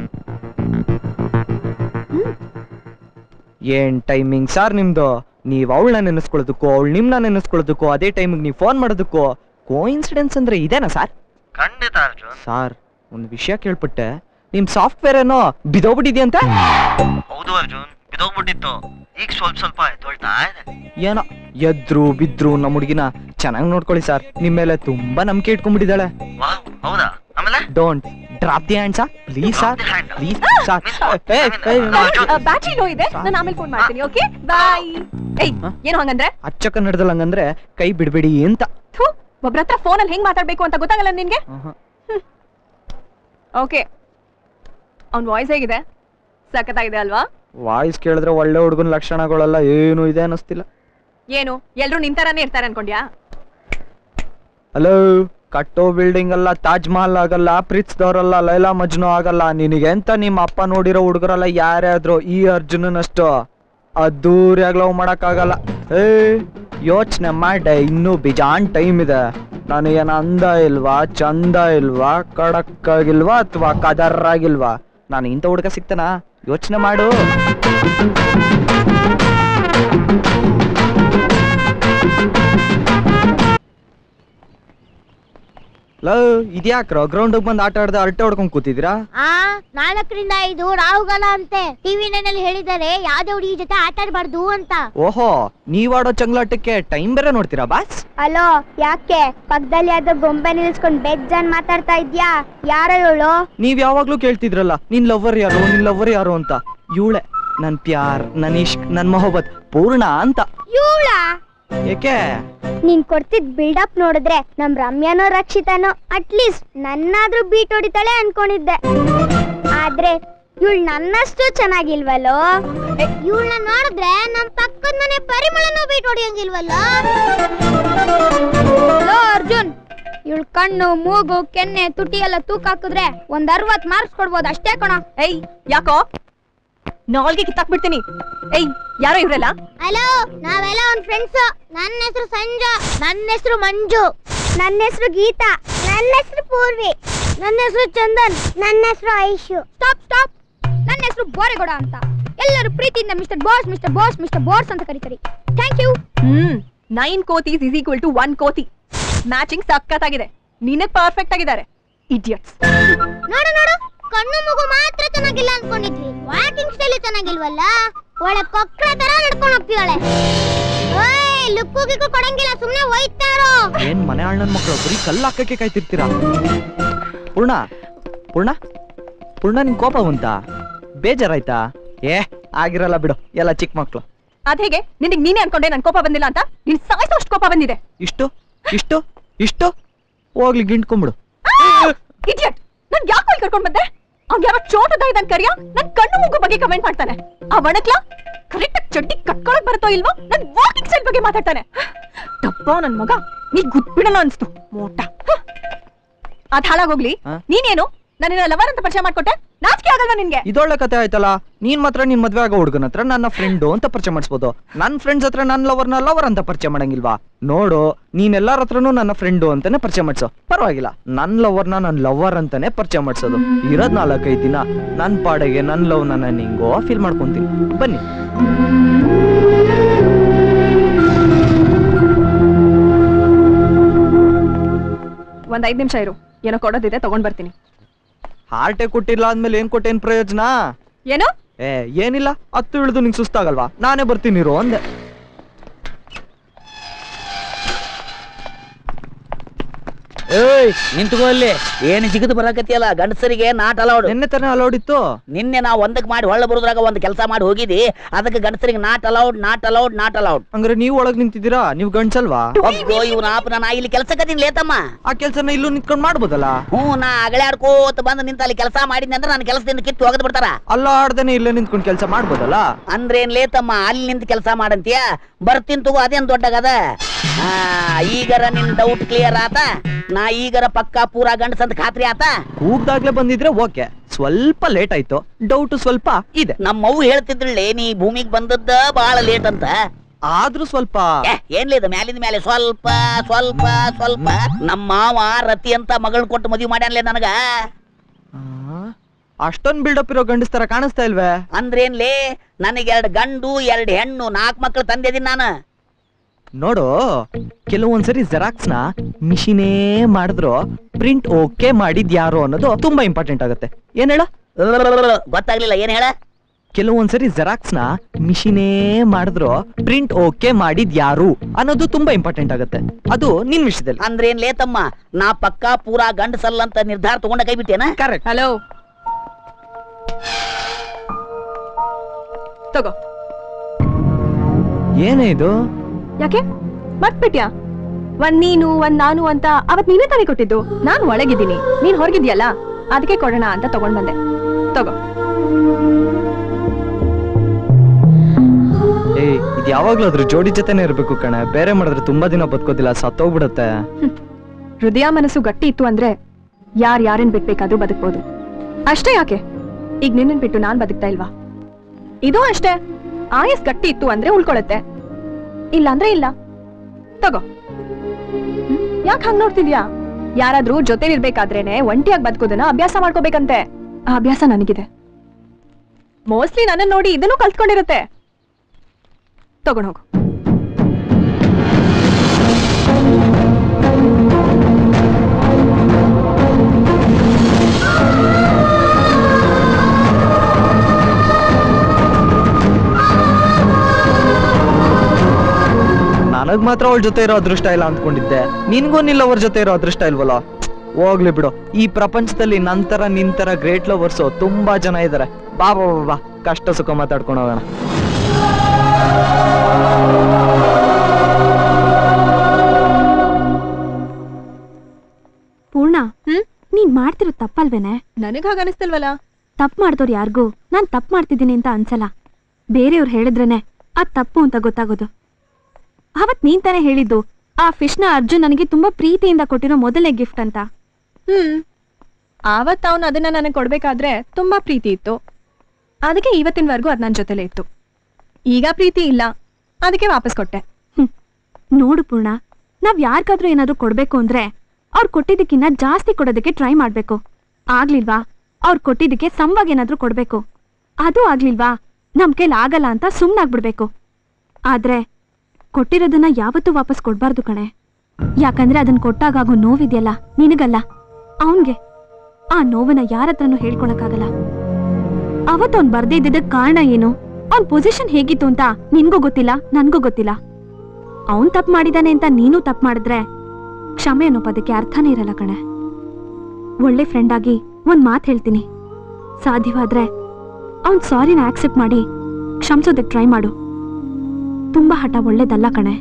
ಏನ್ ಟೈಮಿಂಗ್ ಸಾರ್ ನಿಮ್ದು ನೀವ್ ಅವಳನ್ನ ನೆನೆಸ್ಕೊಳ್ಳೋದಕ್ಕೂ ಅವಳು ನಿಮ್ನ ನೆನೆಸ್ಕೊಳ್ಳೋದಕ್ಕೂ ಅದೇ ಟೈಮಿಗೆ ನೀವು ಫೋನ್ ಮಾಡೋದಕ್ಕೂ ಕೋ ಇನ್ಸಿಡೆನ್ಸ್ ಅಂದ್ರೆ ಇದೇನಾ ಸರ್ ಖಂಡಿತ ಅರ್ಜುನ್ ಸಾರ್ ಒಂದ್ ವಿಷಯ ಕೇಳ್ಪಟ್ಟೆ ನಿಮ್ ಸಾಫ್ಟ್ವೇರ್ ಏನೋ ಬಿದೋಗ್ಬಿಟ್ಟಿದ್ಯಂತೆ ಹೌದು ಅರ್ಜುನ್ ಬಿದೋಗ್ಬಿಟ್ಟಿತ್ತು ಈಗ ಸ್ವಲ್ಪ ಸ್ವಲ್ಪ ಎದ್ದೊಳ್ತಾ ಇದೆ ಏನೋ ಎದ್ರು ಬಿದ್ರು ನಮ್ಮ ಹುಡುಗಿನ ಚೆನ್ನಾಗಿ ನೋಡ್ಕೊಳ್ಳಿ ಸರ್ ನಿಮ್ ಮೇಲೆ ತುಂಬಾ ನಂಬಿಕೆ ಇಟ್ಕೊಂಡ್ಬಿಟ್ಟಿದ್ದಾಳೆ ವಾವ್ ಹೌದಾ ಆಮೇಲೆ don't drop the hand sir please sir please sir battery low ಇದೆ ನಾನು ಆಮೇಲೆ ಫೋನ್ ಮಾಡ್ತೀನಿ ಓಕೆ ಬಾಯ್ ಏಯ್ ಏನು ಹಂಗಂದ್ರೆ ಅಚ್ಚ ಕನ್ನಡದಲ್ಲಿ ಹಂಗಂದ್ರೆ ಕೈ ಬಿಡ್ಬೇಡಿ ಅಂತ ಥು ಒಬ್ರ ಹತ್ರ ಫೋನಲ್ಲಿ ಹೆಂಗ್ ಮಾತಾಡ್ಬೇಕು ಅಂತ ಗೊತ್ತಾಗಲ್ಲ ನಿನ್ಗೆ ಓಕೆ ಅವ್ನ್ ವಾಯ್ಸ್ ಹೇಗಿದೆ ಸಖತ್ತಾಗಿದೆ ಅಲ್ವಾ ವಾಯ್ಸ್ ಕೇಳಿದ್ರೆ ಒಳ್ಳೆ ಹುಡುಗನ ಲಕ್ಷಣಗಳೆಲ್ಲ ಏನು ಇದೆ ಅನ್ನಿಸ್ತಿಲ್ಲ ಏನು ಎಲ್ರು ನಿಂತರಾನೇ ಇರ್ತಾರೆ ಅನ್ಕೊಂಡ್ಯಾ ಹಲೋ ಕಟ್ಟೋ ಬಿಲ್ಡಿಂಗ್ ಅಲ್ಲ ತಾಜ್ ಮಹಲ್ ಆಗಲ್ಲ ಪ್ರೀತ್ಸ್ದವ್ರಲ್ಲ ಲೈಲಾ ಮಜ್ನು ಆಗಲ್ಲ ನಿನಗೆ ಅಂತ ನಿಮ್ಮ ಅಪ್ಪ ನೋಡಿರೋ ಹುಡುಗರಲ್ಲ ಯಾರ್ಯಾದ್ರು ಈ ಅರ್ಜುನನಷ್ಟು ಅದ್ದೂರಿಯಾಗಿ ಲವ್ ಮಾಡಕ್ಕಾಗಲ್ಲ ಏ ಯೋಚನೆ ಮಾಡೆ ಇನ್ನೂ ಬಿಜಾನ್ ಟೈಮ್ ಇದೆ ನನಗೇನ ಅಂದ ಇಲ್ವಾ ಚಂದ ಇಲ್ವಾ ಕಡಕ್ ಆಗಿಲ್ವಾ ಅಥವಾ ಕದರ್ ಆಗಿಲ್ವಾ ನಾನು ಇಂಥ ಹುಡುಗ ಸಿಗ್ತಾನ ಯೋಚನೆ ಮಾಡು ಲವ್ ಇದ್ಯಾಕ್ರೋ ಗ್ರೌಂಡ್ ಬಂದು ಆಟ ಆಡ್ದೆ ಅರಟೆ ಹೊಡ್ಕೊಂಡ್ ಕೂತಿದ್ದೀರಾ ಆ ನಾಲ್ಕರಿಂದ ಐದು ರಾಹುಗಾಲ ಅಂತೆ ಟಿವಿ ನಲ್ಲಿ ಹೇಳಿದ್ದಾರೆ ಯಾವ್ದೇ ಹುಡುಗಿ ಜೊತೆ ಆಟ ಆಡ್ಬಾರ್ದು ಅಂತ ಓಹೋ ನೀವ್ ಆಡೋ ಚಂಗ್ಲಾಟಕ್ಕೆ ಟೈಮ್ ಬೇರೆ ನೋಡ್ತೀರಾ ಬಾಸ್ ಹಲೋ ಯಾಕೆ ಪಕ್ಕದಲ್ಲಿ ಯಾವ್ದೋ ಗೊಂಬೆ ನಿಲ್ಸ್ಕೊಂಡ್ ಬೆಜ್ಜನ್ ಮಾತಾಡ್ತಾ ಇದ್ಯಾ ಯಾರ ಇವಳು ನೀವ್ ಯಾವಾಗ್ಲೂ ಕೇಳ್ತಿದ್ರಲ್ಲ ನಿನ್ ಲವರ್ ಯಾರು ನಿನ್ ಲವರ್ ಯಾರು ಅಂತ ಇವಳೆ ನನ್ ಪ್ಯಾರ್ ನನ್ ಇಷ್ಕ್ ನನ್ ಮೊಹಬತ್ ಪೂರ್ಣ ಅಂತ ಇವಳ ಏಕೆ ನೀನ್ ಕೊಡ್ತಿದ್ ಬಿಲ್ಡಪ್ ನೋಡಿದ್ರೆ ನಮ್ ರಮ್ಯಾನೋ ರಕ್ಷಿತಾನೋ ಅಟ್ಲೀಸ್ಟ್ ನನ್ನಾದ್ರೂ ಬೀಟ್ ಹೊಡಿತಾಳೆ ಅನ್ಕೊಂಡಿದ್ದೆ ಆದ್ರೆ ಇವಳು ನನ್ನಷ್ಟು ಚೆನ್ನಾಗಿಲ್ವಲ್ಲೋ ಇವಳನ್ನ ನೋಡಿದ್ರೆ ನಮ್ ಪಕ್ಕದ ಮನೆ ಪರಿಮಳನೂ ಬೀಟ್ ಹೊಡಿಯಂಗಿಲ್ವಲ್ಲೋ ಲೋ ಅರ್ಜುನ್ ಇವಳ ಕಣ್ಣು ಮೂಗು ಕೆನ್ನೆ ತುಟಿ ಎಲ್ಲ ತೂಕ ಹಾಕಿದ್ರೆ ಒಂದ್ ಅರವತ್ ಮಾರ್ಕ್ಸ್ ಕೊಡ್ಬೋದು ಅಷ್ಟೇ ಕಣ ಏಯ್ ಯಾಕೋ ನಾಲ್ಗೆ ಕಿತ್ತಾಕ್ ಬಿಡ್ತೀನಿ ಏಯ್ ಯಾರೋ ಇವ್ರಲ್ಲ ಹಲೋ ನಾವೆಲ್ಲ ಒಂದ್ ಫ್ರೆಂಡ್ಸ್ ನನ್ನ ಹೆಸರು ಸಂಜು ನನ್ನ ಹೆಸರು ಮಂಜು ನನ್ನ ಹೆಸರು ಗೀತಾ ನನ್ನ ಹೆಸರು ಪೂರ್ವಿ ನನ್ನ ಹೆಸರು ಚಂದನ್ ನನ್ನ ಹೆಸರು ಐಶು ಸ್ಟಾಪ್ ಸ್ಟಾಪ್ ನನ್ನ ಹೆಸರು ಬೋರೆಗೌಡ ಅಂತ ಎಲ್ಲರೂ ಪ್ರೀತಿಯಿಂದ mister boss mister boss mister boss ಅಂತ ಕರೀತಾರೆ ಥ್ಯಾಂಕ್ ಯು ಹ್ಮ್ ನೈನ್ ಕೋತೀಸ್ ಇಸ್ ಈಕ್ವಲ್ ಟು ಒನ್ ಕೋತಿ ಮ್ಯಾಚಿಂಗ್ ಸಖತ್ತಾಗಿದೆ ನಿನಗ್ ಪರ್ಫೆಕ್ಟ್ ಆಗಿದ್ದಾರೆ ಇಡಿಯಟ್ಸ್ ನೋಡು ನೋಡು ಕಣ್ಣು ಮಗು ಮಾತ್ರ ಚೆನ್ನಾಗಿಲ್ಲ ಅನ್ಕೊಂಡಿದ್ವಿ ವಾಕಿಂಗ್ ಸ್ಟೈಲ್ ಚೆನ್ನಾಗಿಲ್ವಲ್ಲ ಒಳ್ಳೆ ಕೊಕ್ರ ತರ ನಡ್ಕೊಂಡು ಹೋಗ್ತಿದ್ದಾಳೆ ಓಯ್ ಲುಕ್ಕು ಗಿಕ್ಕು ಕೊಡಂಗಿಲ್ಲ ಸುಮ್ನೆ ಹೋಯ್ತಾರೋ ಏನ್ ಮನೆ ಅಣ್ಣನ ಮಕ್ಕಳು ಬರೀ ಕಲ್ಲು ಹಾಕಕ್ಕೆ ಕಾಯ್ತಿರ್ತೀರಾ ಪೂರ್ಣ ಪೂರ್ಣ ಪೂರ್ಣ ನಿನ್ ಕೋಪ ಬಂತ ಬೇಜಾರಾಯ್ತಾ ಏ ಆಗಿರಲ್ಲ ಬಿಡು ಎಲ್ಲ ಚಿಕ್ಕ ಮಕ್ಳು ಅದ್ ಹೇಗೆ ನಿನಗ್ ನೀನೇ ಅನ್ಕೊಂಡೆ ನನ್ ಕೋಪ ಬಂದಿಲ್ಲ ಅಂತ ನಿನ್ ಸಾಯ್ಸೋ ಅಷ್ಟು ಕೋಪ ಬಂದಿದೆ ಇಷ್ಟು ಇಷ್ಟು ಇಷ್ಟು ಹೋಗ್ಲಿ ಗಿಂಟ್ಕೊಂಬಿಡು ಇಡಿಯಟ್ ನನ್ ಯಾಕೋ ಇಲ್ಲಿ ಕರ್ಕೊಂಡ್ ಬಂದೆ ಅವ್ನ್ ಯಾರೋ ಚೋಟದ ಇದ್ದಾನ್ ಕರಿಯ ನನ್ ಕಣ್ಣು ಮೂಗು ಬಗ್ಗೆ ಕಮೆಂಟ್ ಮಾಡ್ತಾನೆ ಆ ಒಣಕ್ಲ ಕರೆಕ್ಟ್ ಆಗಿ ಚಡ್ಡಿ ಕಟ್ಕೊಳಕ್ ಬರುತ್ತೋ ಇಲ್ವೋ ನನ್ ವಾಕಿಂಗ್ ಸ್ಟೈಲ್ ಬಗ್ಗೆ ಮಾತಾಡ್ತಾನೆ ತಪ್ಪ ನನ್ ಮಗ ನೀ ಗುದ್ಬಿಡಲ್ಲ ಅನ್ಸ್ತು ಮೋಟ ಅದ್ ಹಾಳಾಗೋಗ್ಲಿ ಹಾ? ನೀನೇನು ನನ್ನ ಲವರ್ ಅಂತ ಪರಿಚಯ ಮಾಡ್ಕೊಟ್ಟೆ ನಾಚಿಕೆ ಆಗಲ್ವಾ ನಿನ್ಗೆ ಇದೊಳ್ಳೆ ಕತೆ ಆಯ್ತಲ್ಲ ನೀನ್ ಮಾತ್ರ ನಿನ್ ಮದ್ವೆ ಆಗೋ ಹುಡುಗನ ಹತ್ರ ನನ್ನ ಫ್ರೆಂಡು ಅಂತ ಪರಿಚಯ ಮಾಡಿಸ್ಬೋದು ನನ್ ಫ್ರೆಂಡ್ಸ್ ಹತ್ರ ನನ್ನ ಲವರ್ನ ಲವರ್ ಅಂತ ಪರಿಚಯ ಮಾಡಂಗಿಲ್ವಾ ನೋಡು ನೀನ್ ಎಲ್ಲಾರ ಹತ್ರನೂ ನನ್ನ ಫ್ರೆಂಡು ಅಂತಾನೆ ಪರಿಚಯ ಮಾಡ್ಸೋ ಪರವಾಗಿಲ್ಲ ನನ್ ಲವರ್ನ ನನ್ ಲವರ್ ಅಂತಾನೆ ಪರಿಚಯ ಮಾಡ್ಸೋದು ಇರೋದ್ ನಾಲ್ಕೈದು ದಿನ ನನ್ ಪಾಡೆಗೆ ನನ್ ಲವ್ ನನ್ನ ನಿಂಗೋ ಫೀಲ್ ಮಾಡ್ಕೊಂತೀನಿ ಬನ್ನಿ ಒಂದ್ ಐದ್ ನಿಮಿಷ ಇರು ಏನೋ ಕೊಡೋದಿದೆ ತಗೊಂಡ್ ಬರ್ತೀನಿ ಹಾರ್ಟೇ ಕೊಟ್ಟಿಲ್ಲ ಅಂದ್ಮೇಲೆ ಏನ್ ಕೊಟ್ಟೇನ್ ಪ್ರಯೋಜನ ಏನು ಏ ಏನಿಲ್ಲ ಹತ್ತು ಇಳಿದು ನಿಂಗೆ ಸುಸ್ತಾಗಲ್ವಾ ನಾನೇ ಬರ್ತೀನಿ ಇರು ಅಂದೆ ಏಯ್ ನಿಂತ್ಕೋ ಅಲ್ಲಿ ಏನ್ ಜಿಗಿದು ಬರಕತ್ತಿಯಲ್ಲ ಗಂಡಸರಿಗೆ ನಾಟ್ ಅಲೌಡ್ ನಿನ್ನೆ ತಾನೇ ಅಲೌಡ್ ಇತ್ತು ನಿನ್ನೆ ನಾವು ಒಂದಕ್ ಮಾಡಿ ಹೊಳ್ಳ ಬರೋದ್ರಾಗ ಒಂದ್ ಕೆಲಸ ಮಾಡಿ ಹೋಗಿದಿ ಅದಕ್ಕೆ ಗಂಡಸರಿಗೆ not allowed not allowed not allowed ಹಂಗಾರೆ ನೀವು ಒಳಗ್ ನಿಂತಿದ್ದೀರಾ ನೀವು ಗಂಡ್ಸಲ್ವಾ ಒಬ್ಬ ಇವ್ನ ಆಪ ನಾ ಇಲ್ಲಿ ಕೆಲ್ಸಕ್ಕದೀನಿ ಲೇತಮ್ಮ ಆ ಕೆಲ್ಸನ ಇಲ್ಲೂ ನಿಂತ್ಕೊಂಡ್ ಮಾಡ್ಬೋದಲ್ಲ ಹ್ಞೂ ನಾ ಅಗಳ್ಯಾಡ್ಕೋತ ಬಂದು ನಿಂತ ಅಲ್ಲಿ ಕೆಲಸ ಮಾಡಿದ್ನಿ ಅಂದ್ರೆ ನನ್ನ ಕೆಲಸದಿಂದ ಕಿತ್ತು ಹೋಗದ್ ಬಿಡ್ತಾರ ಅಲ್ಲ ಆಡ್ದೇನೆ ಇಲ್ಲೇ ನಿಂತ್ಕೊಂಡ್ ಕೆಲಸ ಮಾಡ್ಬೋದಲ್ಲ ಅಂದ್ರೇನ್ ಲೇತಮ್ಮ ಅಲ್ಲಿ ನಿಂತ ಕೆಲಸ ಮಾಡಂತೀಯ ಬರ್ತೀನಿ ತಗೋ ಅದೇನ್ ದೊಡ್ಡಗದ ಆ, ಈಗರ ನಿನ್ ಡೌಟ್ ಕ್ಲಿಯರ್ ಆತ ನಾ ಈಗರ ಪಕ್ಕಾ ಪೂರಾ ಗಂಡಸ ಅಂತ ಖಾತ್ರಿ ಆತ ಕೂಗ್ದಾಗ್ಲೇ ಬಂದಿದ್ರೆ ಓಕೆ ಸ್ವಲ್ಪ ಲೇಟ್ ಆಯ್ತು ಡೌಟ್ ಸ್ವಲ್ಪ ಇದೆ ನಮ್ಮವ್ವ ಹೇಳ್ತಿದ್ರಳ್ಳಿ ನೀ ಭೂಮಿಗೆ ಬಂದದ್ದ ಬಹಳ ಲೇಟ್ ಅಂತ ಆದ್ರೂ ಸ್ವಲ್ಪ ಏ, ಏನ್ಲಿ ಇದು ಮ್ಯಾಲಿಂದ ಮೇಲೆ ಸ್ವಲ್ಪ ಸ್ವಲ್ಪ ಸ್ವಲ್ಪ ನಮ್ಮ ಮಾವ ರತಿ ಅಂತ ಮಗಳ್ ಕೊಟ್ಟು ಮದುವೆ ಮಾಡ್ಯಾನ್ಲೆ ನನಗ ಅಷ್ಟೊಂದ್ ಬಿಲ್ಡಪ್ ಇರೋ ಗಂಡಸ್ತರ ಕಾಣಿಸ್ತಾ ಇಲ್ವೇ ಅಂದ್ರೇನ್ಲೇ ನನಗೆ ಎರಡು ಗಂಡು ಎರಡು ಹೆಣ್ಣು ನಾಲ್ಕು ಮಕ್ಳು ತಂದಿದ್ದೀನಿ ನಾನು ನೋಡು ಕೆಲವೊಂದ್ಸರಿ ಜೆರಾಕ್ಸ್ ನ ಮಿಷಿನೇ ಮಾಡಿದ್ರು ಪ್ರಿಂಟ್ ಓಕೆ ಮಾಡಿದ್ ಯಾರು ಅನ್ನೋದು ತುಂಬಾ ಇಂಪಾರ್ಟೆಂಟ್ ಆಗುತ್ತೆ ಏನ್ ಹೇಳ ಗೊತ್ತಾಗ್ಲಿಲ್ಲ ಏನ್ ಹೇಳ ಕೆಲವೊಂದ್ಸರಿ ಜೆರಾಕ್ಸ್ ನ ಮಿಷಿನೇ ಮಾಡಿದ್ರು ಪ್ರಿಂಟ್ ಓಕೆ ಮಾಡಿದ್ ಯಾರು ಅನ್ನೋದು ತುಂಬಾ ಇಂಪಾರ್ಟೆಂಟ್ ಆಗುತ್ತೆ ಅದು ನಿನ್ ವಿಷಯದಲ್ಲಿ ಅಂದ್ರೇನ್ಲೇ ತಮ್ಮ ನಾ ಪಕ್ಕಾ ಪೂರಾ ಗಂಡಸಲ್ಲ ಅಂತ ನಿರ್ಧಾರ ತಗೊಂಡ ಕೈ ಬಿಟ್ಟೇನ ಕರೆಕ್ಟ್ ಹಲೋ ತಗೋ ಏನೇ ಇದು ಯಾಕೆ ಮರ್ತ್ಬಿಟ್ಯಾ ಒಂದ್ ನೀನು ಒಂದ್ ನಾನು ಅಂತ ಅವತ್ ನೀನೇ ತಾನೇ ಕೊಟ್ಟಿದ್ದು ನಾನು ಒಳಗಿದ್ದೀನಿ ನೀನ್ ಹೊರಗಿದ್ಯಲ್ಲ ಅದಕ್ಕೆ ಕೊಡೋಣ ಅಂತ ತಗೊಂಡ್ ಬಂದೆ ತಗೋ ಏ ಇದು ಯಾವಾಗ್ಲೂ ಅದ್ರ ಜೋಡಿ ಜೊತೆನೆ ಇರ್ಬೇಕು ಕಣೆ ಬೇರೆ ಮಾಡಿದ್ರೆ ತುಂಬಾ ದಿನ ಬದುಕೋದಿಲ್ಲ ಸತ್ತೋಗ್ಬಿಡುತ್ತೆ ಹೃದಯ ಮನಸ್ಸು ಗಟ್ಟಿ ಇತ್ತು ಅಂದ್ರೆ ಯಾರ್ ಯಾರನ್ ಬಿಟ್ಬೇಕಾದ್ರೂ ಬದುಕ್ಬೋದು ಅಷ್ಟೇ ಯಾಕೆ ಈಗ ನಿನ್ನನ್ ಬಿಟ್ಟು ನಾನ್ ಬದುಕ್ತಾ ಇಲ್ವಾ ಇದು ಅಷ್ಟೇ ಆಯಸ್ ಗಟ್ಟಿ ಇತ್ತು ಅಂದ್ರೆ ಉಳ್ಕೊಳತ್ತೆ ಇಲ್ಲ ಅಂದ್ರೆ ಇಲ್ಲ ತಗೋ ಯಾಕೆ ಹಂಗ್ ನೋಡ್ತಿದ್ಯಾ ಯಾರಾದ್ರೂ ಜೊತೆಲಿರ್ಬೇಕಾದ್ರೇನೆ ಒಂಟಿಯಾಗಿ ಬದುಕೋದನ್ನ ಅಭ್ಯಾಸ ಮಾಡ್ಕೋಬೇಕಂತೆ ಆ ಅಭ್ಯಾಸ ನನಗಿದೆ ಮೋಸ್ಟ್ಲಿ ನನ್ನ ನೋಡಿ ಇದನ್ನು ಕಲ್ತ್ಕೊಂಡಿರುತ್ತೆ ತಗೊಂಡ್ ಹೋಗು ನನಗ್ ಮಾತ್ರ ಅವಳ ಜೊತೆ ಇರೋ ಅದೃಷ್ಟ ಇಲ್ಲ ಅಂದ್ಕೊಂಡಿದ್ದೆ ನಿನ್ಗೂ ನಿಲ್ಲ ಅವ್ರ ಜೊತೆ ಇರೋ ಅದೃಷ್ಟ ಇಲ್ವಲ್ಲ ಹೋಗ್ಲಿ ಬಿಡು ಈ ಪ್ರಪಂಚದಲ್ಲಿ ನಂತರ ನಿಂತರ ಗ್ರೇಟ್ ಲವರ್ಸ್ ತುಂಬಾ ಜನ ಇದಾರೆ ಬಾ ಬಾ ಬಾ, ಬಾ ಕಷ್ಟ ಸುಖ ಮಾತಾಡ್ಕೊಂಡು ಹೋಗೋಣ ಪೂರ್ಣ ನೀನ್ ಮಾಡ್ತಿರೋ ತಪ್ಪಲ್ವೇನೆ ನನಗ್ ಹಾಗ ಅನಿಸ್ತಲ್ವಲ್ಲ ತಪ್ಪು ಮಾಡ್ದವ್ರು ಯಾರಿಗೂ ನಾನ್ ತಪ್ಪು ಮಾಡ್ತಿದ್ದೀನಿ ಅಂತ ಅನ್ಸಲ್ಲ ಬೇರೆಯವ್ರು ಹೇಳಿದ್ರೇನೆ ಅದ್ ತಪ್ಪು ಅಂತ ಗೊತ್ತಾಗೋದು ಅವತ್ ನೀನ್ ತಾನೇ ಹೇಳಿದ್ದು ಆ ಫಿಶ್ನ ಅರ್ಜುನ್ ನನಗೆ ತುಂಬಾ ಪ್ರೀತಿಯಿಂದ ಕೊಟ್ಟಿರೋ ಮೊದಲನೇ ಗಿಫ್ಟ್ ಅಂತ ಹ್ಮ್ ಆವತ್ ಅವನು ಅದನ್ನ ನನಗೆ ಕೊಡ್ಬೇಕಾದ್ರೆ ತುಂಬಾ ಪ್ರೀತಿ ಇತ್ತು ಅದಕ್ಕೆ ಇವತ್ತಿನವರೆಗೂ ಅದ್ ನನ್ ಜೊತೆಲೇ ಇತ್ತು ಈಗ ಪ್ರೀತಿ ಇಲ್ಲ ಅದಕ್ಕೆ ವಾಪಸ್ ಕೊಟ್ಟೆ ನೋಡು ಪೂರ್ಣ ನಾವ್ ಯಾರಿಗಾದ್ರೂ ಏನಾದ್ರೂ ಕೊಡ್ಬೇಕು ಅಂದ್ರೆ ಅವ್ರು ಕೊಟ್ಟಿದ್ದಕ್ಕಿಂತ ಜಾಸ್ತಿ ಕೊಡೋದಕ್ಕೆ ಟ್ರೈ ಮಾಡ್ಬೇಕು ಆಗ್ಲಿಲ್ವಾ ಅವ್ರು ಕೊಟ್ಟಿದ್ದಕ್ಕೆ ಸಮವಾಗಿ ಏನಾದ್ರೂ ಕೊಡ್ಬೇಕು ಅದು ಆಗ್ಲಿಲ್ವಾ ನಮ್ ಕೈಲಿ ಆಗಲ್ಲ ಅಂತ ಸುಮ್ನಾಗ್ಬಿಡ್ಬೇಕು ಆದ್ರೆ ಕೊಟ್ಟಿರೋದನ್ನ ಯಾವತ್ತೂ ವಾಪಸ್ ಕೊಡ್ಬಾರ್ದು ಕಣೆ ಯಾಕಂದ್ರೆ ಅದನ್ನ ಕೊಟ್ಟಾಗ ಆಗೋ ನೋವಿದೆಯಲ್ಲ ನಿನಗಲ್ಲ ಅವನ್ಗೆ ಆ ನೋವನ್ನ ಯಾರತ್ರನೂ ಹೇಳ್ಕೊಳಕ್ಕಾಗಲ್ಲ ಅವತ್ತು ಅವ್ನ್ ಬರ್ದೇ ಇದ್ದಿದ್ದಕ್ ಕಾರಣ ಏನು ಅವ್ನ್ ಪೊಸಿಷನ್ ಹೇಗಿತ್ತು ಅಂತ ನಿನ್ಗೂ ಗೊತ್ತಿಲ್ಲ ನನ್ಗೂ ಗೊತ್ತಿಲ್ಲ ಅವನ್ ತಪ್ಪು ಮಾಡಿದಾನೆ ಅಂತ ನೀನು ತಪ್ಪು ಮಾಡಿದ್ರೆ ಕ್ಷಮೆ ಅನ್ನೋ ಪದಕ್ಕೆ ಅರ್ಥನೇ ಇರಲ್ಲ ಕಣೆ ಒಳ್ಳೆ ಫ್ರೆಂಡ್ ಆಗಿ ಒಂದ್ ಮಾತು ಹೇಳ್ತೀನಿ ಸಾಧ್ಯವಾದ್ರೆ ಅವ್ನ್ ಸಾರಿನ ಆಕ್ಸೆಪ್ಟ್ ಮಾಡಿ ಕ್ಷಮಿಸೋದಕ್ಕೆ ಟ್ರೈ ಮಾಡು ತುಂಬಾ ಹಠ ಒಳ್ಳೇದಲ್ಲ ಕಣೆ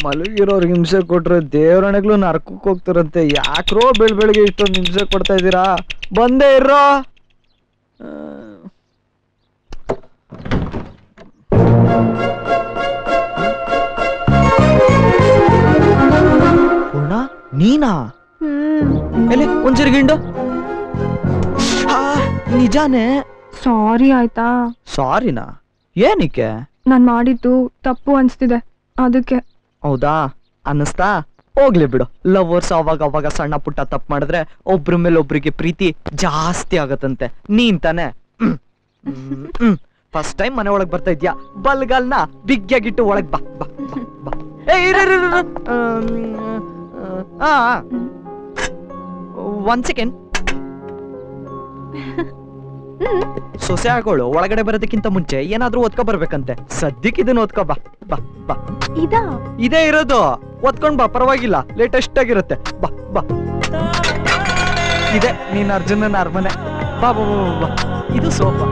ಮಲಗಿರೋರ್ಗೆ ಹಿಂಸೆ ಕೊಟ್ರೆ ದೇವರಣೆಗಳು ನರ್ಕಕ್ಕೆ ಹೋಗ್ತಾರಂತೆ ಯಾಕ್ರೋ ಬೆಳ್ ಬೆಳಗ್ಗೆ ಇಷ್ಟೊಂದು ಹಿಂಸೆ ಕೊಡ್ತಾ ಇದ್ದೀರಾ ಬಂದೇ ಇರೋ ಪೂರ್ಣ ನೀನಾ ಎಲೆ ಒಂದ್ಸರಿ ಗಿಂಡು ಆ, ನಿಜಾನೇ ಸಾರಿ ಆಯ್ತಾ ಸಾರಿನಾ ಏನಕ್ಕೆ ನಾನ್ ಮಾಡಿದ್ದು ತಪ್ಪು ಅನ್ಸ್ತಿದೆ ಅದಕ್ಕೆ ಹೌದಾ ಅನ್ನಿಸ್ತಾ ಹೋಗ್ಲಿ ಬಿಡು ಲವರ್ಸ್ ಅವಾಗ ಅವಾಗ ಸಣ್ಣ ಪುಟ್ಟ ತಪ್ಪು ಮಾಡಿದ್ರೆ ಒಬ್ರ ಮೇಲೆ ಒಬ್ರಿಗೆ ಪ್ರೀತಿ ಜಾಸ್ತಿ ಆಗತ್ತಂತೆ ನೀನ್ ತಾನೆ ಫಸ್ಟ್ ಟೈಮ್ ಮನೆ ಒಳಗ್ ಬರ್ತಾ ಇದ್ಯಾ ಬಲ್ಗಲ್ನ ಬಿಗ್ಗಿಯಾಗಿಟ್ಟು ಒಳಗ್ ಬಾ ಬಾ ಬಾ, ಬಾ ಏ ಇರು, ಇರು, ಇರು, ಇರು. ಆಮ್, ಆ ಒನ್ ಸೆಕೆಂಡ್ ಸೊಸೆ ಆಗೋಳು ಒಳಗಡೆ ಬರೋದಕ್ಕಿಂತ ಮುಂಚೆ ಏನಾದ್ರೂ ಓದ್ಕೊ ಬರ್ಬೇಕಂತೆ ಸದ್ಯಕ್ಕೆ ಇದನ್ನ ಓದ್ಕೊ ಬಾ ಬಾ ಬಾ ಇದಾ ಇದೇ ಇರೋದು ಓದ್ಕೊಂಡ್ ಬಾ ಪರವಾಗಿಲ್ಲ ಲೇಟೆಸ್ಟ್ ಆಗಿರುತ್ತೆ ಬಾ ಬಾ ಇದೆ ನೀನ್ ಅರ್ಜುನನ ಅರಮನೆ ಬಾ ಬಾ ಬಾ, ಬಾ, ಬಾ ಇದು ಸೋಫಾ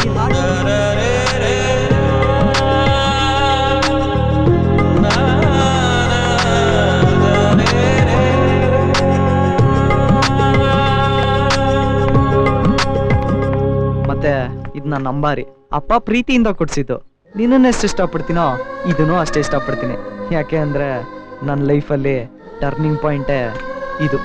ಮತ್ತೆ ಇದ್ ನನ್ನ ಅಂಬಾರಿ ಅಪ್ಪ ಪ್ರೀತಿಯಿಂದ ಕೊಡ್ಸಿದ್ದು ನಿನ್ನನ್ನ ಎಷ್ಟು ಇಷ್ಟಪಡ್ತೀನೋ ಇದನ್ನು ಅಷ್ಟೇ ಇಷ್ಟಪಡ್ತೀನಿ ಯಾಕೆ ಅಂದ್ರೆ ನನ್ನ ಲೈಫಲ್ಲಿ ಟರ್ನಿಂಗ್ ಪಾಯಿಂಟೇ ಇದು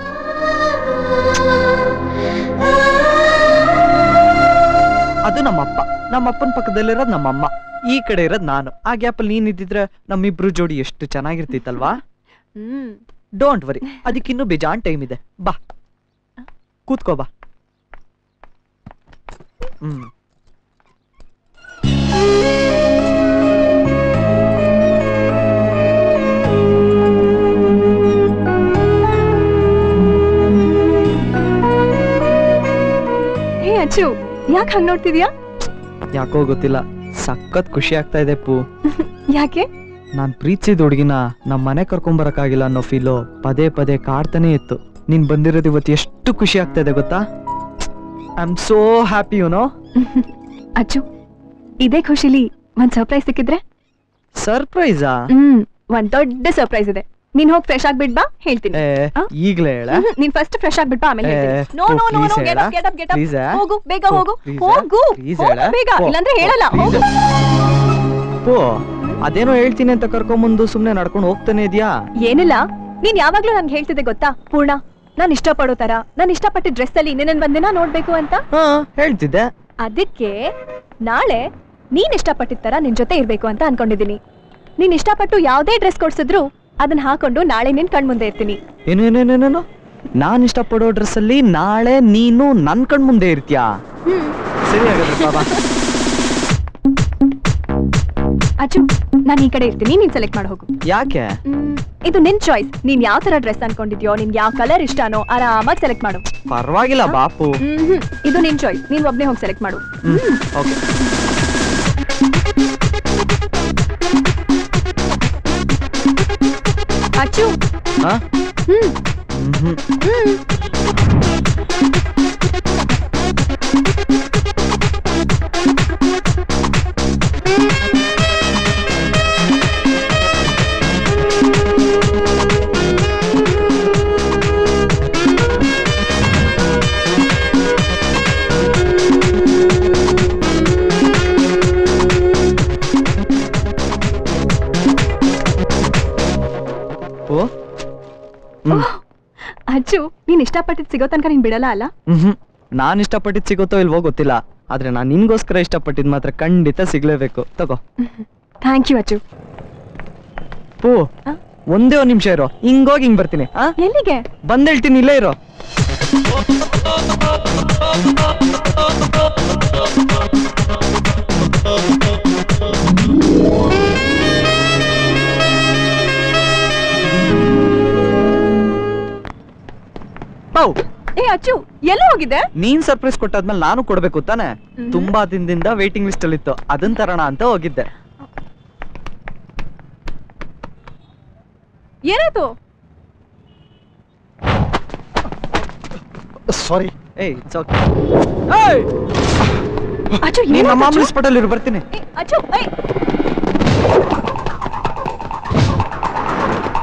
ಅದು ನಮ್ಮಪ್ಪ ನಮ್ಮಪ್ಪನ ಪಕ್ಕದಲ್ಲಿರೋದು ನಮ್ಮಮ್ಮ ಈ ಕಡೆ ಇರೋದು ನಾನು ಆ ಗ್ಯಾಪಲ್ಲಿ ನೀನ್ ಇದ್ದಿದ್ರೆ ನಮ್ಮಿಬ್ರು ಜೋಡಿ ಎಷ್ಟು ಚೆನ್ನಾಗಿರ್ತಿತ್ತಲ್ವಾ ಹ್ಮ್ ಡೋಂಟ್ ವರಿ ಅದಕ್ಕಿನ್ನೂ ಬೇಜಾನ್ ಟೈಮ್ ಇದೆ ಬಾ ಕೂತ್ಕೋ ಬಾ ಹ್ಮ್ ಹೇ ಅಚ್ಚು ಯಾಕೆ ಹಂಗ್ ನೋಡ್ತಿದ್ಯಾ ಯಾಕೋ ಗೊತ್ತಿಲ್ಲ ಸಖತ್ ಖುಷಿ ಆಗ್ತಾ ಇದೆ ಪೂ ಯಾಕೆ ನಾನ್ ಪ್ರೀತಿಸಿದ ಹುಡುಗಿನ ನಮ್ಮ ಮನೆ ಕರ್ಕೊಂಬರಕ್ಕಾಗಿಲ್ಲ ಅನ್ನೋ ಫೀಲು ಪದೇ ಪದೇ ಕಾಡ್ತಾನೆ ಇತ್ತು ನೀನ್ ಬಂದಿರೋದು ಇವತ್ತು ಎಷ್ಟು ಖುಷಿ ಆಗ್ತಾ ಇದೆ ಗೊತ್ತಾ I am so happy you know Achchu ಇದೇ ಖುಷಿಲಿ ಒಂದ್ ಸರ್ಪ್ರೈಸ್ ಸಿಕ್ಕಿದ್ರೆ ಸರ್ಪ್ರೈಸಾ ಹ್ಮ್ ಒಂದ್ ದೊಡ್ಡ ಸರ್ಪ್ರೈಸ್ ಇದೆ ನೀನ್ ಹೋಗಿ ಫ್ರೆಶ್ ಆಗ್ಬಿಟ್ ಬಾ ಹೇಳ್ತೀನಿ ಆ? ಈಗ್ಲೇ ಹೇಳ ಹ್ಮ್, ನೀನ್ ಫಸ್ಟ್ ಫ್ರೆಶ್ ಆಗ್ಬಿಟ್ ಬಾ ಆಮೇಲೆ ಏ, ಹೇಳ್ತೀನಿ. No oh, no no please no get ಹೇಳ. Up get up get Please, ಆ? ಹೋಗು ಬೇಗ ಓ, ಹೋಗು please, ಹೋಗು please ಹೋಗು ಹೇಳ. ಬೇಗ ಓ, ಇಲ್ಲಾಂದ್ರೆ ಓ, ಹೇಳಲ್ಲ please. ಹೋಗು ಓ ಅದೇನೋ ಹೇಳ್ತೀನಿ ಅಂತ ಕರ್ಕೊಂಬಂದು ಸುಮ್ನೆ ನಡ್ಕೊಂಡು ಹೋಗ್ತಾನೆ ಇದೆಯಾ ಏನಿಲ್ಲ ನೀನ್ ಯಾವಾಗ್ಲೂ ನನ್ಗೆ ಹೇಳ್ತಿದ್ದೆ ಗೊತ್ತಾ ಪೂರ್ಣ ನಾನ್ ಇಷ್ಟಪಡೋ ತರ ನಾನ್ ಇಷ್ಟಪಟ್ಟ ಡ್ರೆಸ್ ಅಲ್ಲಿ ನಿನ್ನ ಬಂದಿನ ನೋಡ್ಬೇಕು ಅಂತ ಹೇಳ್ತಿದ್ದೆ ಅದಕ್ಕೆ ನಾಳೆ ನೀನ್ ಇಷ್ಟಪಟ್ಟಿದ್ ತರ ನಿನ್ ಜೊತೆ ಇರ್ಬೇಕು ಅಂತ ಅನ್ಕೊಂಡಿದೀನಿ ನೀನ್ ಇಷ್ಟಪಟ್ಟು ಯಾವ್ದೇ ಡ್ರೆಸ್ ಕೊಡ್ಸಿದ್ರು ಅದನ್ನ ಹಾಕೊಂಡು ನಾಳೆ ನಿನ್ ಕಣ್ ಮುಂದೆ ಇರ್ತೀನಿ ಏನು ಏನೇನೇನೇನು ನಾನ್ ಇಷ್ಟಪಡೋ ಡ್ರೆಸ್ ಅಲ್ಲಿ ನಾಳೆ ನೀನು ನನ್ ಕಣ್ ಮುಂದೆ ಇರ್ತೀಯಾ ಸರಿ ಹಾಗಾದ್ರೆ ಬಾಬಾ ಅಚ್ಚು ನಾನ್ ಈ ಕಡೆ ಇರ್ತೀನಿ ನೀನ್ ಸೆಲೆಕ್ಟ್ ಮಾಡಿ ಹೋಗು ಯಾಕೆ ಇದು ನಿನ್ ಚಾಯ್ಸ್ ನೀನ್ ಯಾವ ತರ ಡ್ರೆಸ್ ಅನ್ಕೊಂಡಿದ್ಯೋ ನಿನ್ ಯಾವ ಕಲರ್ ಇಷ್ಟನೋ ಆರಾಮಾಗಿ ಸೆಲೆಕ್ಟ್ ಮಾಡು ಪರವಾಗಿಲ್ಲ ಬಾಪು ಹ್ಮ್ ಇದು ನಿನ್ ಚಾಯ್ಸ್ ನೀನ್ ಒಬ್ನೇ ಹೋಗಿ ಸೆಲೆಕ್ಟ್ ಮಾಡು ಓಕೆ ಅಚ್ಚು ಹಾ ಹ್ಮ್ ಹ್ಮ್ ಹ್ಮ್ ಓ ಹ್ಮ್ ಅಚ್ಚು ನೀನ್ ಇಷ್ಟಪಟ್ಟಿದ್ ಸಿಗೋ ತನಕ ನೀನ್ ಬಿಡಲ್ಲ ಅಲ್ಲ ಹ್ಮ್ ನಾನ್ ಇಷ್ಟಪಟ್ಟಿದ್ ಸಿಗುತ್ತೋ ಇಲ್ವೋ ಗೊತ್ತಿಲ್ಲ ಆದ್ರೆ ನಾನ್ ನಿನ್ಗೋಸ್ಕರ ಇಷ್ಟಪಟ್ಟಿದ್ ಮಾತ್ರ ಖಂಡಿತ ಸಿಗ್ಲೇಬೇಕು ತಗೋ ಥ್ಯಾಂಕ್ ಯು ಅಚ್ಚು ಪೂ ಒಂದೇ ಒಂದ್ ನಿಮಿಷ ಇರೋ ಹಿಂಗೋಗಿ ಹಿಂಗ್ ಬರ್ತೀನಿ ಆ ಎಲ್ಲಿಗೆ ಬಂದ್ ಹೇಳ್ತೀನಿ ಇಲ್ಲೇ ಇರೋ ಪೌ ಏ ಅಚ್ಚು ಎಲ್ಲ ಹೋಗಿದೆ ನೀನ್ ಸರ್ಪ್ರೈಸ್ ಕೊಟ್ಟಾದ್ಮೇಲೆ ನಾನು ಕೊಡ್ಬೇಕು ತಾನೆ ತುಂಬಾ ದಿನದಿಂದ ವೇಟಿಂಗ್ ಲಿಸ್ಟ್ ಅಲ್ಲಿ ಇತ್ತು ಅದನ್ ತರೋಣ ಅಂತ ಹೋಗಿದ್ದೆ ಏನಾಯ್ತು ಸಾರಿ ಏಯ್ ಇಟ್ಸ್ ಓಕೆ ಅಚ್ಚು ನೀನ್ ಏನಾಯ್ತು ನಮ್ಮ ಅಚ್ಚು? ಹಾಸ್ಪಿಟಲ್ ಇರು ಬರ್ತೀನಿ ಏ, ಅಚ್ಚು ಏಯ್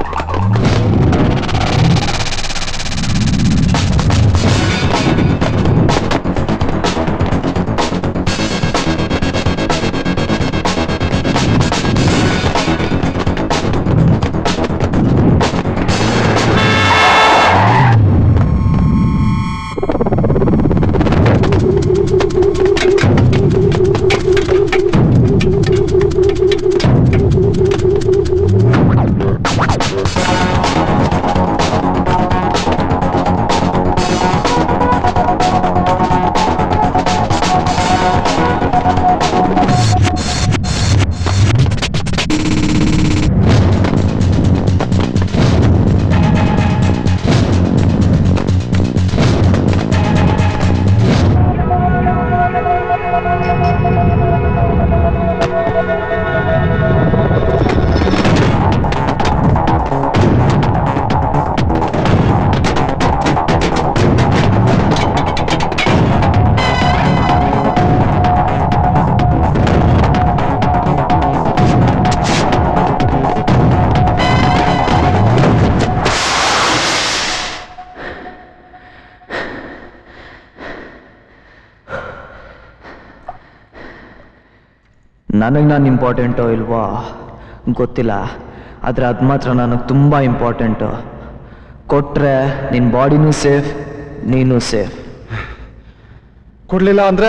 ನನಗೆ ನಾನು ಇಂಪಾರ್ಟೆಂಟೋ ಇಲ್ವೋ ಗೊತ್ತಿಲ್ಲ ಆದರೆ ಅದು ಮಾತ್ರ ನನಗೆ ತುಂಬ ಇಂಪಾರ್ಟೆಂಟು ಕೊಟ್ಟರೆ ನಿನ್ನ ಬಾಡಿನೂ ಸೇಫ್ ನೀನು ಸೇಫ್ ಕೊಡ್ಲಿಲ್ಲ ಅಂದ್ರೆ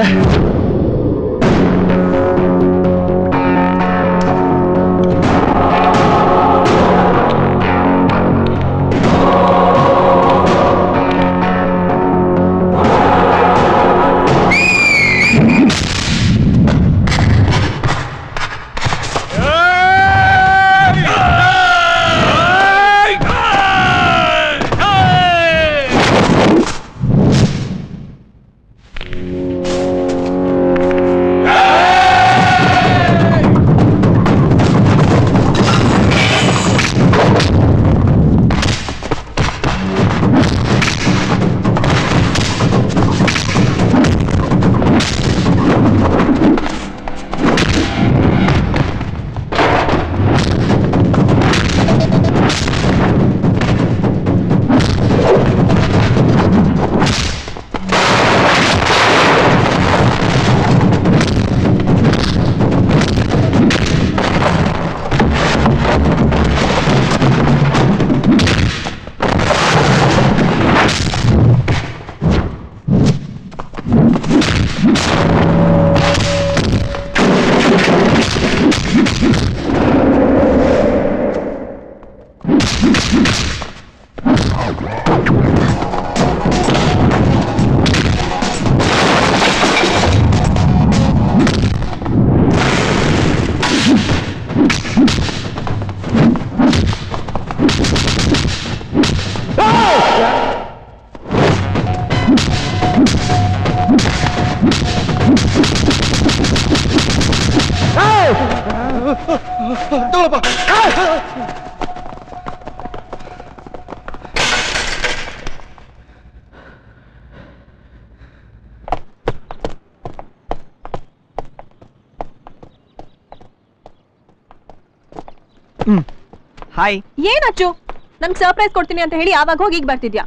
ಹಾಯ್ ಏನಚ್ಚು ನನ್ಗೆ ಸರ್ಪ್ರೈಸ್ ಕೊಡ್ತೀನಿ ಅಂತ ಹೇಳಿ ಆವಾಗ ಹೋಗಿ ಈಗ ಬರ್ತಿದ್ಯಾ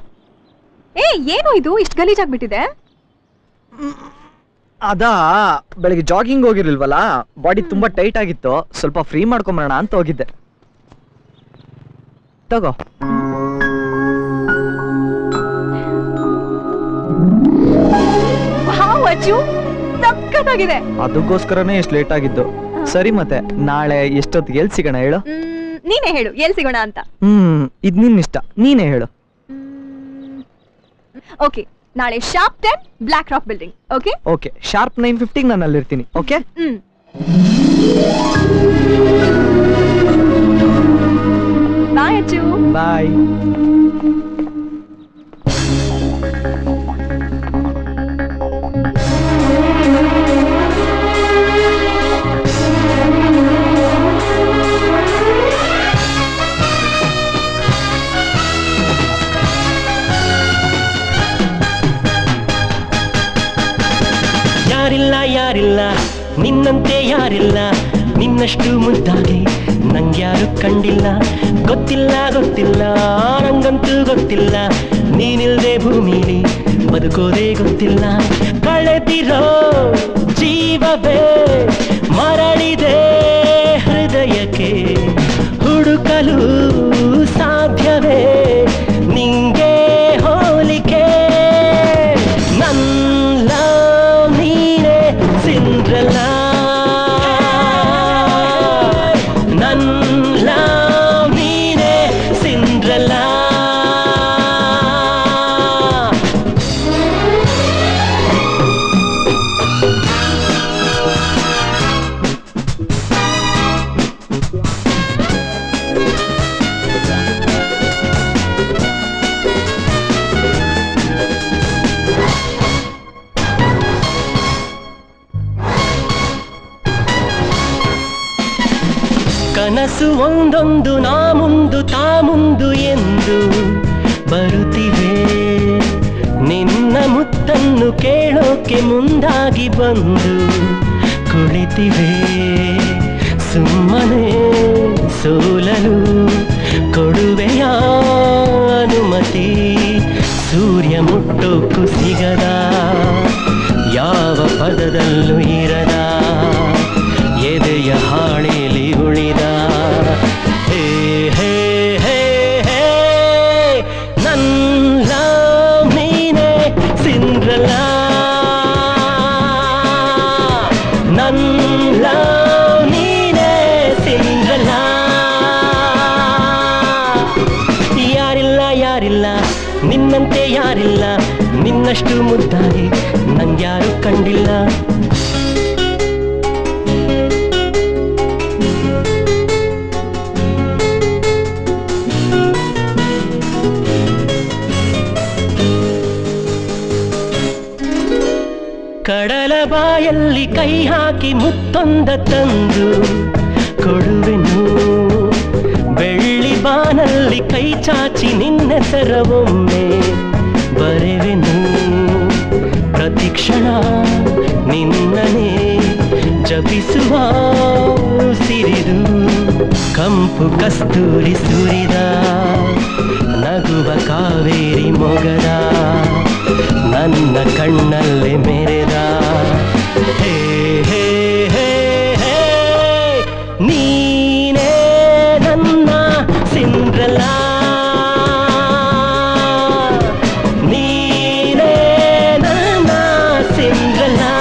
ಏ ಏನು ಇದು ಇಷ್ಟು ಗಲೀಜಾಗ್ಬಿಟ್ಟಿದೆ ಅದಾ ಬೆಳಿಗ್ಗೆ ಜಾಗಿಂಗ್ ಹೋಗಿರ್ಲಿಲ್ವಲ್ಲ ಬಾಡಿ ತುಂಬಾ ಟೈಟ್ ಆಗಿತ್ತು ಸ್ವಲ್ಪ ಫ್ರೀ ಮಾಡ್ಕೊಂಬರೋಣ ಅಂತ ಹೋಗಿದ್ದೆ ತಗೋ ಹಾವ್ ಅಚ್ಚು ಸಕ್ಕತ್ತಾಗಿದೆ ಅದಕ್ಕೋಸ್ಕರನೇ ಎಷ್ಟು ಲೇಟ್ ಆಗಿದ್ದು ಸರಿ ಮತ್ತೆ ನಾಳೆ ಎಷ್ಟೊತ್ತಿಗೆ ಎಲ್ಲಿ ಸಿಗೋಣ ಹೇಳು ಮ್, ನೀನೇ ಹೇಳು ಎಲ್ಲಿ ಸಿಗೋಣ ಅಂತ ಹ್ಮ್ ಇದ್ ನಿನ್ ಇಷ್ಟ ನೀನೇ ಹೇಳು ಓಕೆ ನಾಳೆ sharp ten block rock building okay okay sharp nine ಫಿಫ್ಟಿಗೆ ನಾನು ಅಲ್ಲಿರ್ತೀನಿ ಓಕೆ ಹ್ಮ್ ಬಾಯ್ ಅಚ್ಚು ಬಾಯ್ ಯಾರಿಲ್ಲ ಯಾರಿಲ್ಲ ನಿನ್ನಂತೆ ಯಾರಿಲ್ಲ ನಿನ್ನಷ್ಟು ಮುದ್ದಾಗಿ ನಂಗ್ಯಾರು ಕಂಡಿಲ್ಲ ಗೊತ್ತಿಲ್ಲ ಗೊತ್ತಿಲ್ಲ ನಂಗಂತೂ ಗೊತ್ತಿಲ್ಲ ನೀನಿಲ್ದೆ ಭೂಮಿಲಿ ಬದುಕೋದೇ ಗೊತ್ತಿಲ್ಲ ಕಳೆದಿರೋ ಜೀವವೇ ಮರಳಿದೆ ಹೃದಯಕ್ಕೆ ಹುಡುಕಲು ಸಾಧ್ಯವೇ ನಿಂಗೆ ಹೋಲಿಕೆ ನನ್ನ ನೀನೆ ಸಿಂದ್ರಲ್ಲ ನನ್ನ ನೀನೆ ಸಿಂದ್ರಲ್ಲ ಕನಸು ಒಂದೊಂದು ನಾ ಮುಂದು ತಾ ಮುಂದು ಎಂದು ಬರುತ್ತಿವೆ ನಿನ್ನ ಮುತ್ತನ್ನು ಕೇಳೋಕೆ ಮುಂದಾಗಿ ಬಂದು ಕುಳಿತಿವೆ ಸುಮ್ಮನೆ ಸೋಲಲು ಕೊಡುವೆಯ ಅನುಮತಿ ಸೂರ್ಯ ಮುಟ್ಟೋಕ್ಕೂ ಸಿಗದ ಯಾವ ಪದದಲ್ಲೂ ಇರದ ಎದೆ ಸಿಂಡ್ರಲಾ ನನ್ನ love ನೀನೇ ಸಿಂಡ್ರಲಾ ಯಾರಿಲ್ಲ ಯಾರಿಲ್ಲ ನಿನ್ನಂತೆ ಯಾರಿಲ್ಲ ನಿನ್ನಷ್ಟು ಮುದ್ದಾಗಿ ನಂಗ್ಯಾರು ಕಂಡಿಲ್ಲ ಕಡಲ ಬಾಯಲ್ಲಿ ಕೈ ಹಾಕಿ ಮುತ್ತೊಂದ ತಂದು ಕೊಡುವೆನು ಬೆಳ್ಳಿ ಬಾನಲ್ಲಿ ಕೈ ಚಾಚಿ ನಿನ್ನೆಸರ ಒಮ್ಮೆ ಬರೆವೆನು ಪ್ರತಿಕ್ಷಣ ನಿನ್ನನೆ ಜಪಿಸುವ ಸಿರಿದು ಕಂಪು ಕಸ್ತೂರಿ ಸುರಿದ ನಗುವ ಕಾವೇರಿ ಮೊಗದ ನನ್ನ ಕಣ್ಣಲ್ಲಿ ಮೆರೆದ ಹೇ ಹೇ ಹೇ ಹೇ ನೀನೇ ನನ್ನ ಸಿಂಡ್ರಲಾ ನೀನೇ ನನ್ನ ಸಿಂಡ್ರಲಾ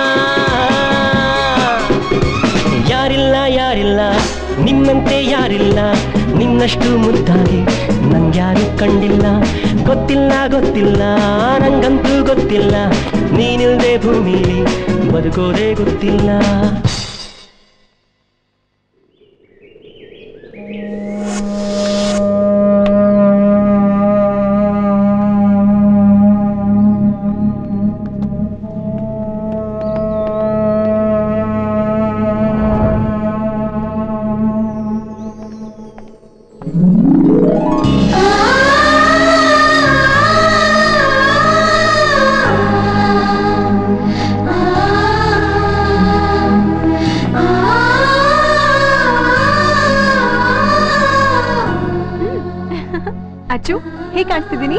ಯಾರಿಲ್ಲ ಯಾರಿಲ್ಲ ನಿನ್ನಂತೆ ಯಾರಿಲ್ಲ ನಿನ್ನಷ್ಟು ಮುದ್ದಾಗಿ ನಂಗ್ಯಾರು ಕಂಡಿಲ್ಲ ಗೊತ್ತಿಲ್ಲ ಗೊತ್ತಿಲ್ಲ ನಂಗಂತೂ ಗೊತ್ತಿಲ್ಲ ನೀನಿಲ್ದೆ ಭೂಮಿಲಿ ಬದುಕೋದೇ ಗೊತ್ತಿಲ್ಲ ಅಚ್ಚು ಹೇಗ್ ಕಾಣಿಸ್ತಿದ್ದೀನಿ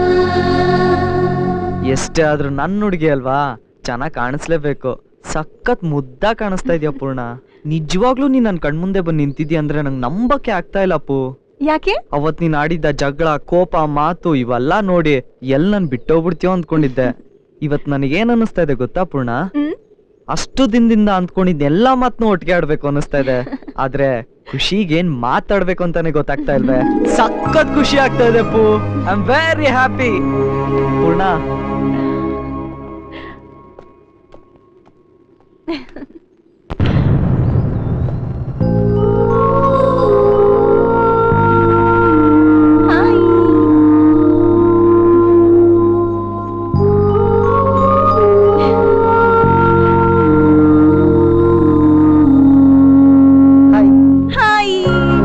ಎಷ್ಟೇ ಆದ್ರೂ ನನ್ನ ಹುಡುಗಿ ಅಲ್ವಾ ಚೆನ್ನಾಗ್ ಕಾಣಿಸ್ಲೇಬೇಕು ಸಖತ್ ಮುದ್ದ ಕಾಣಿಸ್ತಾ ಇದೆಯಾ ಪೂರ್ಣ ನಿಜವಾಗ್ಲೂ ನೀನ್ ನನ್ ಕಣ್ಮುಂದೆ ಬಂದು ನಿಂತಿದ್ಯಾ ಅಂದ್ರೆ ನಂಗೆ ನಂಬಕ್ಕೆ ಆಗ್ತಾ ಇಲ್ಲ ಅಪ್ಪು ಯಾಕೆ ಅವತ್ ನೀನ್ ಆಡಿದ್ದ ಜಗಳ ಕೋಪ ಮಾತು ಇವೆಲ್ಲ ನೋಡಿ ಎಲ್ ನನ್ ಬಿಟ್ಟೋಗ್ಬಿಡ್ತೀಯೋ ಅಂದ್ಕೊಂಡಿದ್ದೆ ಇವತ್ ನನಗೇನ್ ಅನ್ನಿಸ್ತಾ ಇದೆ ಗೊತ್ತಾ ಪೂರ್ಣ ಅಷ್ಟು ದಿನದಿಂದ ಅಂದ್ಕೊಂಡಿದ್ದ ಎಲ್ಲಾ ಮಾತ್ನು ಒಟ್ಟಿಗೆ ಆಡ್ಬೇಕು ಅನ್ನಿಸ್ತಾ ಇದೆ ಆದ್ರೆ ಖುಷಿಗೇನ್ ಮಾತಾಡ್ಬೇಕು ಅಂತಾನೆ ಗೊತ್ತಾಗ್ತಾ ಇಲ್ವೇ ಸಖತ್ ಖುಷಿ ಆಗ್ತಾ ಇದೆ Appu I am very happy Poorna hi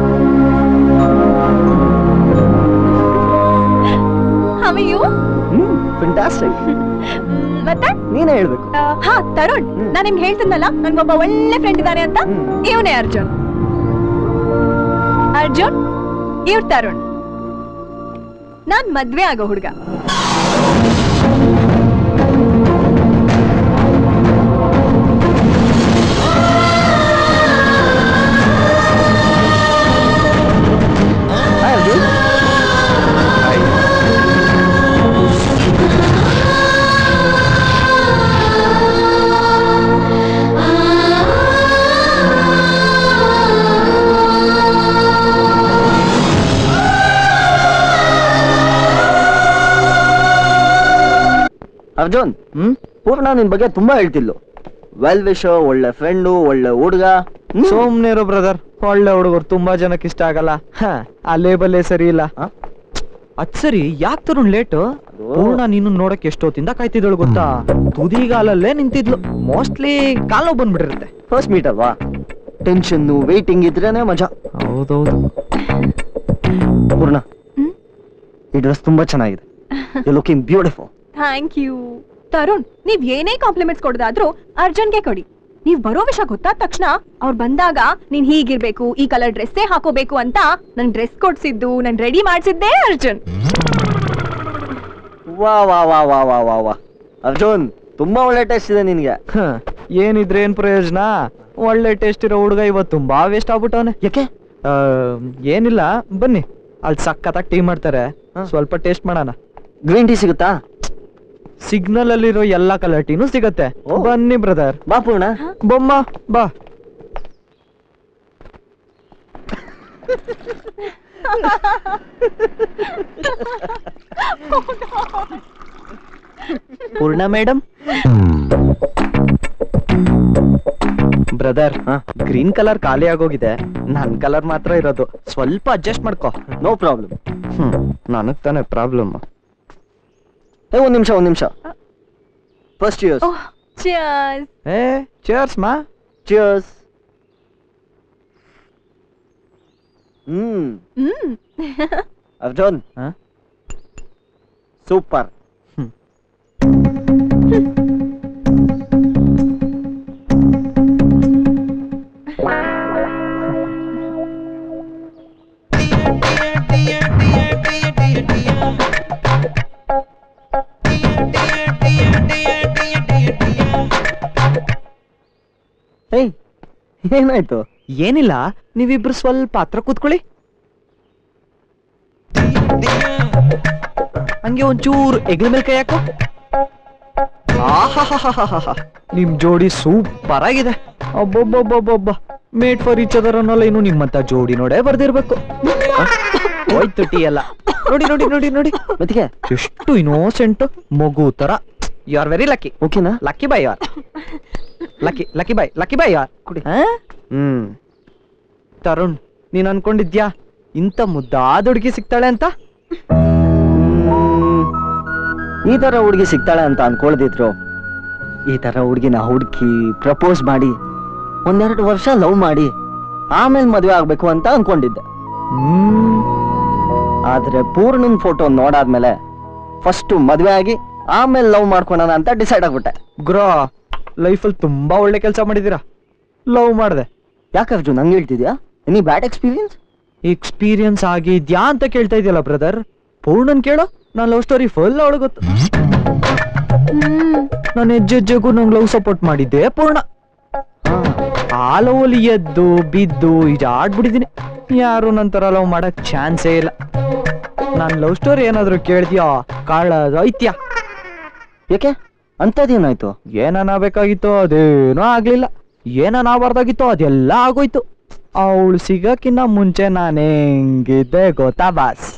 how you fantastic ಮತ್ತೆ ನೀನೇ ಹೇಳ್ಬೇಕು ಆ, ಹಾ ತರುಣ್ ನಾನ್ ನಿಮ್ಗೆ ಹೇಳ್ತಿದ್ನಲ್ಲ ನನ್ಗೊಬ್ಬ ಒಳ್ಳೆ ಫ್ರೆಂಡ್ ಇದ್ದಾನೆ ಅಂತ ಇವನೇ ಅರ್ಜುನ್ ಅರ್ಜುನ್ ಇವ್ರ ತರುಣ್ ನಾನ್ ಮದ್ವೆ ಆಗೋ ಹುಡ್ಗ ಹಾಯ್ ಅರ್ಜುನ್ ಅರ್ಜುನ್ ಹ್ಮ್ ಪೂರ್ಣ ನಿನ್ ಬಗ್ಗೆ ತುಂಬಾ ಹೇಳ್ತಿದ್ಲು ವೆಲ್ ವಿಶ್ ಒಳ್ಳೆ ಫ್ರೆಂಡು ಒಳ್ಳೆ ಹುಡುಗ ಸುಮ್ನೆ ಇರೋ ಬ್ರದರ್ ಒಳ್ಳೆ ಹುಡುಗರು ತುಂಬಾ ಜನಕ್ಕೆ ಇಷ್ಟ ಆಗಲ್ಲ ಹ, ಆ ಲೇಬಲ್ಲೇ ಸರಿ ಇಲ್ಲ ಅದ್ ಸರಿ ಯಾಕೆ ತರುಣ್ ಲೇಟು ಪೂರ್ಣ ನೀನು ನೋಡಕ್ ಎಷ್ಟೊತ್ತಿಂದ ಕಾಯ್ತಿದ್ದಳು ಗೊತ್ತಾ ತುದಿಗಾಲಲ್ಲೇ ನಿಂತಿದ್ಲು ಮೋಸ್ಟ್ಲಿ ಕಾಲ್ ನೋವು ಬಂದ್ಬಿಟ್ಟಿರುತ್ತೆ ಫಸ್ಟ್ ಮೀಟ್ ಅಲ್ವಾ ಟೆನ್ಷನ್ ವೇಟಿಂಗ್ ಇದ್ರೇನೆ ಮಜಾ ಹೌದೌದು ಪೂರ್ಣ ಈ ಡ್ರೆಸ್ ತುಂಬಾ ಚೆನ್ನಾಗಿದೆ you looking beautiful thank you Tarun ನೀವ್ ಏನೇ ಕಾಂಪ್ಲಿಮೆಂಟ್ಸ್ ಕೊಡೋದಾದ್ರೂ ಅರ್ಜುನ್ಗೆ ಕೊಡಿ ನೀವ್ ಬರೋ ವಿಷಯ ಗೊತ್ತಾದ ತಕ್ಷಣ ಅವ್ರು ಬಂದಾಗ ನೀನ್ ಹೀಗಿರ್ಬೇಕು ಈ ಕಲರ್ ಡ್ರೆಸ್ಸೇ ಹಾಕೋಬೇಕು ಅಂತ ನನ್ ಡ್ರೆಸ್ ಕೊಡ್ಸಿದ್ದು ನನ್ ರೆಡಿ ಮಾಡ್ಸಿದ್ದೇ ಅರ್ಜುನ್ ವಾ ವಾ ವಾ ವಾ ವಾ ವಾ ವಾ ಅರ್ಜುನ್ ತುಂಬಾ ಒಳ್ಳೆ ಟೇಸ್ಟ್ ಇದೆ ನಿನ್ಗೆ ಹ, ಏನಿದ್ರೆ ಏನ್ ಪ್ರಯೋಜನ ಒಳ್ಳೆ ಟೇಸ್ಟ್ ಇರೋ ಹುಡುಗ ಇವತ್ತು ತುಂಬಾ ವೇಸ್ಟ್ ಆಗ್ಬಿಟ್ಟವನೆ ಯಾಕೆ ಏನಿಲ್ಲ ಬನ್ನಿ ಅಲ್ಲಿ ಸಖತ್ತಾಗಿ ಟೀ ಮಾಡ್ತಾರೆ ಸ್ವಲ್ಪ ಟೇಸ್ಟ್ ಮಾಡೋಣ ಗ್ರೀನ್ ಟೀ ಸಿಗುತ್ತಾ ಸಿಗ್ನಲ್ ಅಲ್ಲಿರೋ ಎಲ್ಲಾ ಕಲರ್ ಟೀನು ಸಿಗತ್ತೆ ಬನ್ನಿ ಬ್ರದರ್ ಬಾ ಪೂರ್ಣ ಬೊಮ್ಮ ಬಾ ಪೂರ್ಣ ಮೇಡಮ್ ಬ್ರದರ್ ಗ್ರೀನ್ ಕಲರ್ ಖಾಲಿ ಆಗೋಗಿದೆ ನನ್ ಕಲರ್ ಮಾತ್ರ ಇರೋದು ಸ್ವಲ್ಪ ಅಡ್ಜಸ್ಟ್ ಮಾಡ್ಕೋ ನೋ ಪ್ರಾಬ್ಲಮ್ ಹ್ಮ್ ನನಗ್ ತಾನೇ ಪ್ರಾಬ್ಲಮ್ ಏ ಒಂದ್ ನಿಮಿಷ ಒಂದ್ ನಿಮಿಷ ಫಸ್ಟ್ ಯೂಸ್ ಚಿಯರ್ಸ್ ಏ ಚೇರ್ಸ್ ಮಾ ಚಿಯರ್ಸ್ ಹ್ಮ್ ಹ್ಮ್ ಅರ್ಜುನ್ ಸೂಪರ್ ಏಯ್ ಏನಾಯ್ತು ಏನಿಲ್ಲ ನೀವಿಬ್ರು ಸ್ವಲ್ಪ ಹತ್ರ ಕೂತ್ಕೊಳ್ಳಿ ಹಂಗೆ ಒಂಚೂರು ಎಗ್ಲ ಮೇಲೆ ಕೈ ಹಾಕು ಆಹಾಹಾಹಾಹಾಹಾ. ನಿಮ್ ಜೋಡಿ ಸೂಪರ್ ಆಗಿದೆ ಅಬ್ಬೊಬ್ಬೊಬ್ಬೊಬ್ಬ ಮೇಡ್ ಫಾರ್ ಈಚ್ ಅದರ್ ಅನ್ನೋಲ್ಲ ಇನ್ನು ನಿಮ್ಮಂತ ಜೋಡಿ ನೋಡೇ ಬರ್ದಿರ್ಬೇಕು ಹೋಯ್ತು ಟೀ ಎಲ್ಲ ನೋಡಿ ನೋಡಿ ನೋಡಿ ನೋಡಿ ಮತ್ತಿಗೆ ಎಷ್ಟು ಇನೋಸೆಂಟ್ ಮಗು ತರ ಯು ಆರ್ ವೆರಿ ಲಕ್ಕಿ ಓಕೆನಾ ಲಕ್ಕಿ ಬಾಯ್ ಯಾರ್ lucky lucky boy lucky boy ಯಾರ್ ಕುಡಿ ಹ್ಮ್ ತರುಣ್ ನೀನ್ ಅನ್ಕೊಂಡಿದ್ಯಾ ಇಂಥ ಮುದ್ದಾದ ಹುಡುಗಿ ಸಿಗ್ತಾಳೆ ಅಂತ ಈ ತರ ಹುಡುಗಿ ಸಿಗ್ತಾಳೆ ಅಂತ ಅನ್ಕೊಳ್ದಿದ್ರು ಈ ತರ ಹುಡುಗಿನ ಹುಡುಕಿ ಪ್ರಪೋಸ್ ಮಾಡಿ ಒಂದೆರಡು ವರ್ಷ ಲವ್ ಮಾಡಿ ಆಮೇಲೆ ಮದುವೆ ಆಗ್ಬೇಕು ಅಂತ ಅನ್ಕೊಂಡಿದ್ದೆ ಆದ್ರೆ ಪೂರ್ಣನ್ ಫೋಟೋ ನೋಡಾದ್ಮೇಲೆ ಫಸ್ಟ್ ಮದುವೆ ಆಗಿ ಆಮೇಲೆ ಲವ್ ಮಾಡ್ಕೊಳೋಣ ಅಂತ ಡಿಸೈಡ್ ಆಗ್ಬಿಟ್ಟೆ ಗ್ರೋ ಲೈಫಲ್ಲಿ ತುಂಬಾ ಒಳ್ಳೆ ಕೆಲಸ ಮಾಡಿದೀರಾ ಲವ್ ಮಾಡ್ದೆ ಯಾಕೆ ಅರ್ಜುನ್ ಹಂಗೆ ಹೇಳ್ತಿದ್ಯಾ ಎನಿ ಬ್ಯಾಡ್ ಎಕ್ಸ್ಪೀರಿಯನ್ಸ್ ಎಕ್ಸ್ಪೀರಿಯನ್ಸ್ ಆಗಿದ್ಯಾ ಅಂತ ಕೇಳ್ತಾ ಇದೆಯಲ್ಲ ಬ್ರದರ್ ಪೂರ್ಣನ್ ಕೇಳೋ ನಾನು ಲವ್ ಸ್ಟೋರಿ ಫುಲ್ ಅವಳು ಗೊತ್ತು ನಾನು ಹೆಜ್ಜೆ ಹೆಜ್ಜೆಗೂ ನಂಗೆ ಲವ್ ಸಪೋರ್ಟ್ ಮಾಡಿದ್ದೆ ಪೂರ್ಣ ಆ ಲವ್ ಅಲ್ಲಿ ಎದ್ದು ಬಿದ್ದು ಈಜಾಡ್ಬಿಟ್ಟಿದೀನಿ ಯಾರು ನಂತರ ಲವ್ ಮಾಡಕ್ ಚಾನ್ಸೇ ಇಲ್ಲ ನಾನ್ ಲವ್ ಸ್ಟೋರಿ ಏನಾದ್ರು ಕೇಳ್ತೀಯೋ ಕಾಳದ ಐತ್ಯ ಯಾಕೆ ಅಂತದೇನಾಯ್ತು ಏನನ್ನಾಗಬೇಕಾಗಿತ್ತೋ ಅದೇನೋ ಆಗ್ಲಿಲ್ಲ ಏನನ್ನಾಗಬಾರ್ದಾಗಿತ್ತೋ ಅದೆಲ್ಲ ಆಗೋಯ್ತು ಅವಳು ಸಿಗಕ್ಕಿನ್ನ ಮುಂಚೆ ನಾನು ಹೆಂಗಿದ್ದೆ ಗೊತ್ತಾ boss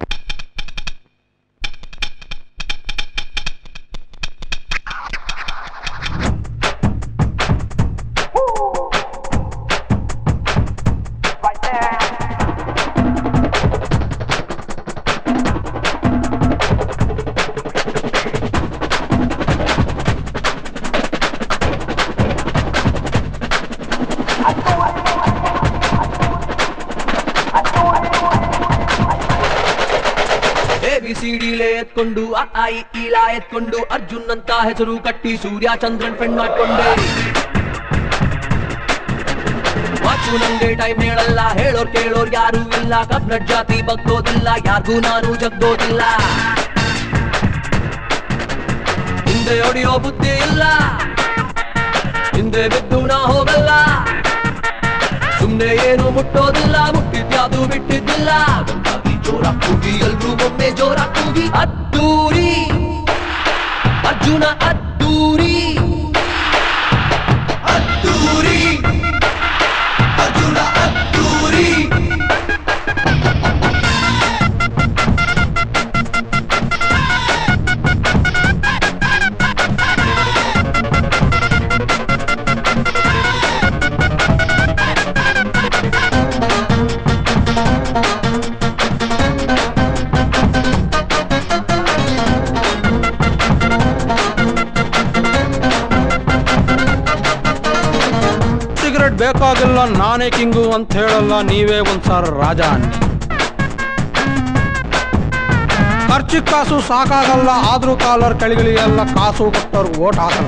A B C D ಲೇ ಎತ್ಕೊಂಡು ಅ ಆ ಇ ಈ ಲಾ ಎತ್ಕೊಂಡು ಅರ್ಜುನ್ ಅಂತ ಹೆಸರು ಕಟ್ಟಿ ಸೂರ್ಯ ಚಂದ್ರನ್ ಫ್ರೆಂಡ್ ಮಾಡ್ಕೊಂಡೆ ವಾಚು ನಂಗೆ ಟೈಮ್ ಹೇಳಲ್ಲ ಹೇಳೋರ್ ಕೇಳೋರ್ ಯಾರು ಇಲ್ಲ ಕಬ್ನಟ್ ಜಾತಿ ಬಗ್ಗೋದಿಲ್ಲ ಯಾರಿಗೂ ನಾನು ಜಗ್ಗೋದಿಲ್ಲ ಹಿಂದೆ ಹೊಡಿಯೋ ಬುದ್ಧಿ ಇಲ್ಲ ಹಿಂದೆ ಬಿದ್ದು ನಾ ಹೋಗಲ್ಲ ಸುಮ್ನೆ ಏನು ಮುಟ್ಟೋದಿಲ್ಲ ಮುಟ್ಟಿದ್ಯಾವುದು ಬಿಟ್ಟಿದ್ದಿಲ್ಲ ಗಂಗಾಗಿ ಜೋರ ಕೂಗಿ ಎಲ್ರೂ ಒಮ್ಮೆ ಜೋರ ಕೂಗಿ ಅದ್ದೂರಿ ಅರ್ಜುನ ಅದ್ದೂರಿ ಅದ್ದೂರಿ ಅರ್ಜುನ ಅದ್ದೂರಿ ಸಿಗರೆಟ್ ಬೇಕಾಗಿಲ್ಲ ನಾನೇ ಕಿಂಗು ಅಂತ ಹೇಳಲ್ಲ ನೀವೇ ಒಂದ್ಸಾರ ರಾಜ ಅನ್ನಿ ಖರ್ಚು ಕಾಸು ಸಾಕಾಗಲ್ಲ ಆದ್ರೂ ಕಾಲರ್ ಕೆಳಗಿಳಿಯಲ್ಲ ಕಾಸು ಕೊಟ್ಟವ್ರು ಓಟ್ ಹಾಕಲ್ಲ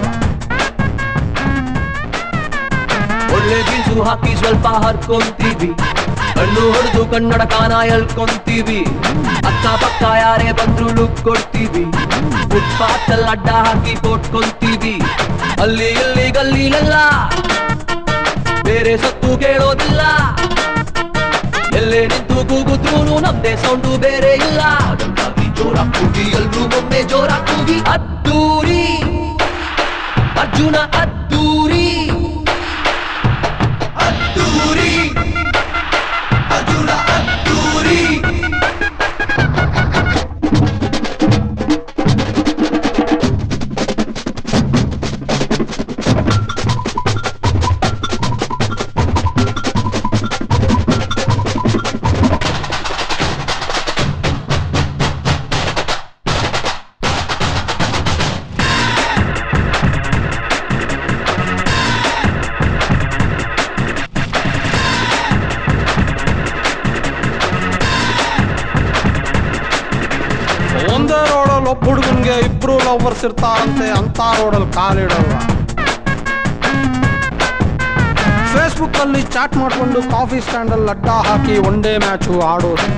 ಒಳ್ಳೆ ಬೀಸು ಹಾಕಿ ಸ್ವಲ್ಪ ಹರ್ಕೊಂತೀವಿ ಕಣ್ಣು ಹೊಡೆದು ಕನ್ನಡ ಕಾನ ಎಳ್ಕೊಂತೀವಿ ಅಕ್ಕ ಪಕ್ಕ ಯಾರೇ ಬಂದ್ರು ಲುಕ್ ಕೊಡ್ತೀವಿ ಫುಟ್ಪಾತ್ ಅಲ್ಲಿ ಅಡ್ಡ ಹಾಕಿ ಕೊಟ್ಕೊಂತೀವಿ ಅಲ್ಲಿ ಇಲ್ಲಿ ಗಲ್ಲಿಲೆಲ್ಲ ಬೇರೆ ಸತ್ತು ಕೇಳೋದಿಲ್ಲ ಎಲ್ಲೇ ನಿಂತು ಕೂಗುದ್ರೂ ನಮ್ದೇ ಸೌಂಡು ಬೇರೆ ಇಲ್ಲ ಹಾಗಾಗಿ ಜೋರ ಕೂಗಿ ಎಲ್ರೂ ಒಮ್ಮೆ ಒಮ್ಮೆ ಜೋರ ಕೂಗಿ ಅದ್ದೂರಿ ಅರ್ಜುನ ಅದ್ದೂರಿ ಅದ್ದೂರಿ ಅರ್ಜುನ ಅದ್ದೂರಿ ಒಂದೇ ರೋಡಲ್ಲಿ ಒಬ್ಬ ಹುಡುಗನ್ಗೆ ಇಬ್ರು ಲವರ್ಸ್ ಇರ್ತಾರಂತೆ ಅಂತ ರೋಡಲ್ಲಿ ಕಾಲಿಡಲ್ವ ಫೇಸ್ಬುಕ್ ಅಲ್ಲಿ ಚಾಟ್ ಮಾಡ್ಕೊಂಡು ಕಾಫಿ ಸ್ಟ್ಯಾಂಡ್ ಅಲ್ಲಿ ಅಡ್ಡ ಹಾಕಿ ಒನ್ ಡೇ ಮ್ಯಾಚು ಆಡೋದು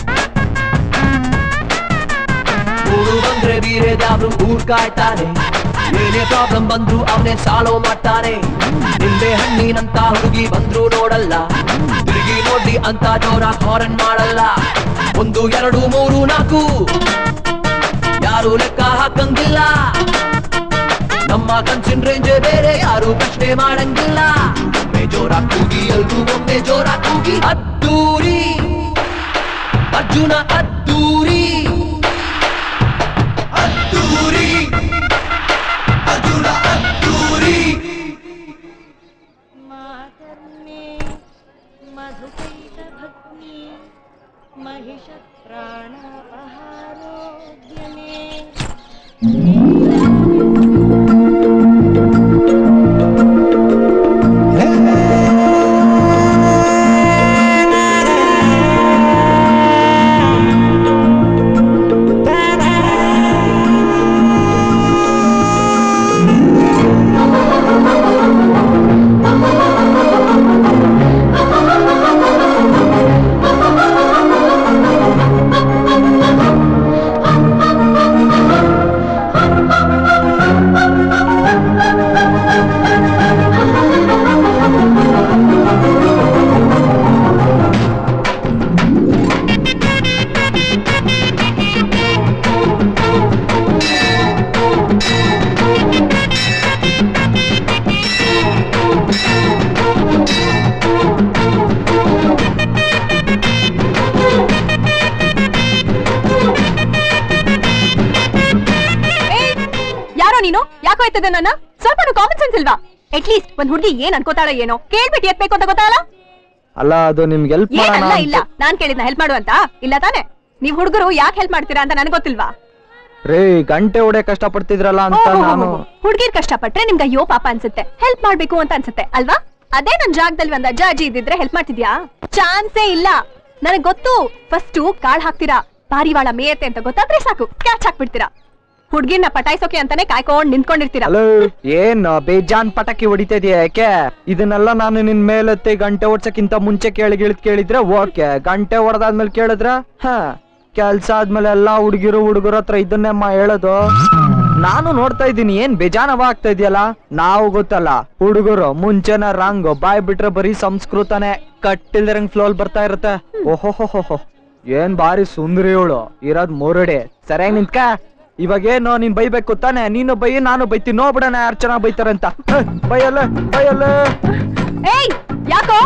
ಊರು ಬಂದ್ರೆ ಬೀರೆದಾದ್ರು ಊರ್ ಕಾಯ್ತಾನೆ ಏನೇ ಪ್ರಾಬ್ಲಮ್ ಬಂದ್ರು ಅವನೇ ಸಾಲೋ ಮಾಡ್ತಾನೆ ನಿಂಬೆ ಹಣ್ಣಿನಂತ ಹುಡುಗಿ ಬಂದ್ರು ನೋಡಲ್ಲ ತಿರುಗಿ ನೋಡಿ ಅಂತ ಜೋರ ಹಾರನ್ ಮಾಡಲ್ಲ ಒಂದು ಎರಡು ಮೂರು ನಾಲ್ಕು ಯಾರು ಲೆಕ್ಕ ಹಾಕಂಗಿಲ್ಲ ನಮ್ಮ ಕನ್ಸಿನ್ ರೇಂಜ್ ಬೇರೆ ಯಾರು ಪ್ರಶ್ನೆ ಮಾಡಂಗಿಲ್ಲ ಒಮ್ಮೆ ಜೋರ ಕೂಗಿ ಎಲ್ರು ಒಮ್ಮೆ ಜೋರ ಕೂಗಿ ಅದ್ದೂರಿ ಅರ್ಜುನ ಅದ್ದೂರಿ ಅದ್ದೂರಿ ಅರ್ಜುನ ಅದ್ದೂರಿ ಯಾರೋ ನೀನು ಯಾಕೋ ಎತ್ತದೆ ನನ್ನ ಸ್ವಲ್ಪ ಕಾಮನ್ ಸೆನ್ಸ್ ಇಲ್ವಾ ಅಟ್ಲೀಸ್ಟ್ ಒಂದ್ ಹುಡುಗಿ ಏನ್ ಅನ್ಕೋತಾಳ ಏನೋ ಕೇಳ್ಬಿಟ್ಟು ಎತ್ಬೇಕು ಅಂತ ಗೊತ್ತಾಗಲ್ಲ ಅಲ್ಲ ಅದು ನಿಮ್ಗೆ ಹೆಲ್ಪ್ ಏನಲ್ಲ ಮಾಡೋಣ ಇಲ್ಲ ನಾನ್ ಕೇಳಿದ್ನ ಹೆಲ್ಪ್ ಮಾಡು ಅಂತ ಇಲ್ಲ ತಾನೆ ನೀವ್ ಹುಡುಗರು ಯಾಕೆ ಹೆಲ್ಪ್ ಮಾಡ್ತೀರಾ ಅಂತ ನನಗೆ ಗೊತ್ತಿಲ್ವಾ ರೇ ಗಂಟೆ ಹೊಡೆ ಕಷ್ಟ ಪಡ್ತಿದ್ರಲ್ಲ ಅಂತ ನಾನು ಹುಡುಗಿರ್ ಕಷ್ಟಪಟ್ರೆ ನಿಮ್ಗೆ ಅಯ್ಯೋ ಪಾಪ ಅನ್ಸುತ್ತೆ ಹೆಲ್ಪ್ ಮಾಡ್ಬೇಕು ಅಂತ ಅನ್ಸುತ್ತೆ ಅಲ್ವಾ ಅದೇ ನನ್ ಜಾಗದಲ್ಲಿ ಒಂದ್ ಅಜ್ಜ ಅಜ್ಜಿ ಇದ್ದಿದ್ರೆ ಹೆಲ್ಪ್ ಮಾಡ್ತಿದ್ಯಾ ಚಾನ್ಸೇ ಇಲ್ಲ ನನಗ್ ಗೊತ್ತು ಫಸ್ಟು ಕಾಳ್ ಹಾಕ್ತೀರಾ ಪಾರಿವಾಳ ಮೇಯತ್ತೆ ಅಂತ ಗೊತ್ತಾದ್ರೆ ಸಾಕು ಕ್ಯಾಚ್ ಹಾಕ್ಬಿಡ್ತೀರಾ ಹುಡ್ಗಿರ್ನ ಪಟಾಯಿಸೋಕೆ ಅಂತಾನೆ ಕಾಯ್ಕೊಂಡ್ ನಿಂತ್ಕೊಂಡಿರ್ತೀರಾ ಹಲೋ ಏನ್ ಬೇಜಾನ್ ಪಟಾಕಿ ಹೊಡಿತಾ ಇದೀಯ ಯಾಕೆ ಇದನ್ನೆಲ್ಲ ನಾನು ನಿನ್ ಮೇಲೆತ್ತಿ ಗಂಟೆ ಓಡ್ಸಕ್ಕಿಂತ ಮುಂಚೆ ಕೇಳಿ ಗಿಳಿದ್ ಕೇಳಿದ್ರೆ ಓಕೆ ಗಂಟೆ ಹೊಡೆದಾದ್ಮೇಲೆ ಕೇಳಿದ್ರ ಹ ಕೆಲ್ಸ ಆದ್ಮೇಲೆ ಎಲ್ಲಾ ಹುಡುಗಿರು ಹುಡುಗರ ಹತ್ರ ಇದನ್ನೆಮ್ಮ ಹೇಳೋದು ನಾನು ನೋಡ್ತಾ ಇದ್ದೀನಿ ಏನ್ ಬೇಜಾನವ ಆಗ್ತಾ ಇದೆಯಲ್ಲ ನಾವು ಗೊತ್ತಲ್ಲ ಹುಡುಗರು ಮುಂಚೆನ ರಾಂಗ್ ಬಾಯ್ ಬಿಟ್ರೆ ಬರೀ ಸಂಸ್ಕೃತನೇ ಕಟ್ಟಿಲ್ದಂಗ್ ಫ್ಲೋಲ್ ಬರ್ತಾ ಇರುತ್ತೆ ಓಹೋಹೋಹೋ ಏನ್ ಬಾರಿ ಸುಂದರಿ ಇವಳು ಇರೋದ್ ಮೂರಡೆ ಸರಿಯಾಗಿ ನಿಂತ್ಕ ಇವಾಗೇನು ನೀನ್ ಬೈಬೇಕು ತಾನೆ ನೀನು ಬೈ ನಾನು ಬೈತೀನಿ ನೋಡ್ಬಿಡಣ ಯಾರು ಚೆನ್ನಾಗ್ ಬೈತಾರಂತ ಹ, ಬೈಯಲ್ಲ ಬೈಯಲ್ಲ ಏಯ್ ಯಾಕೋ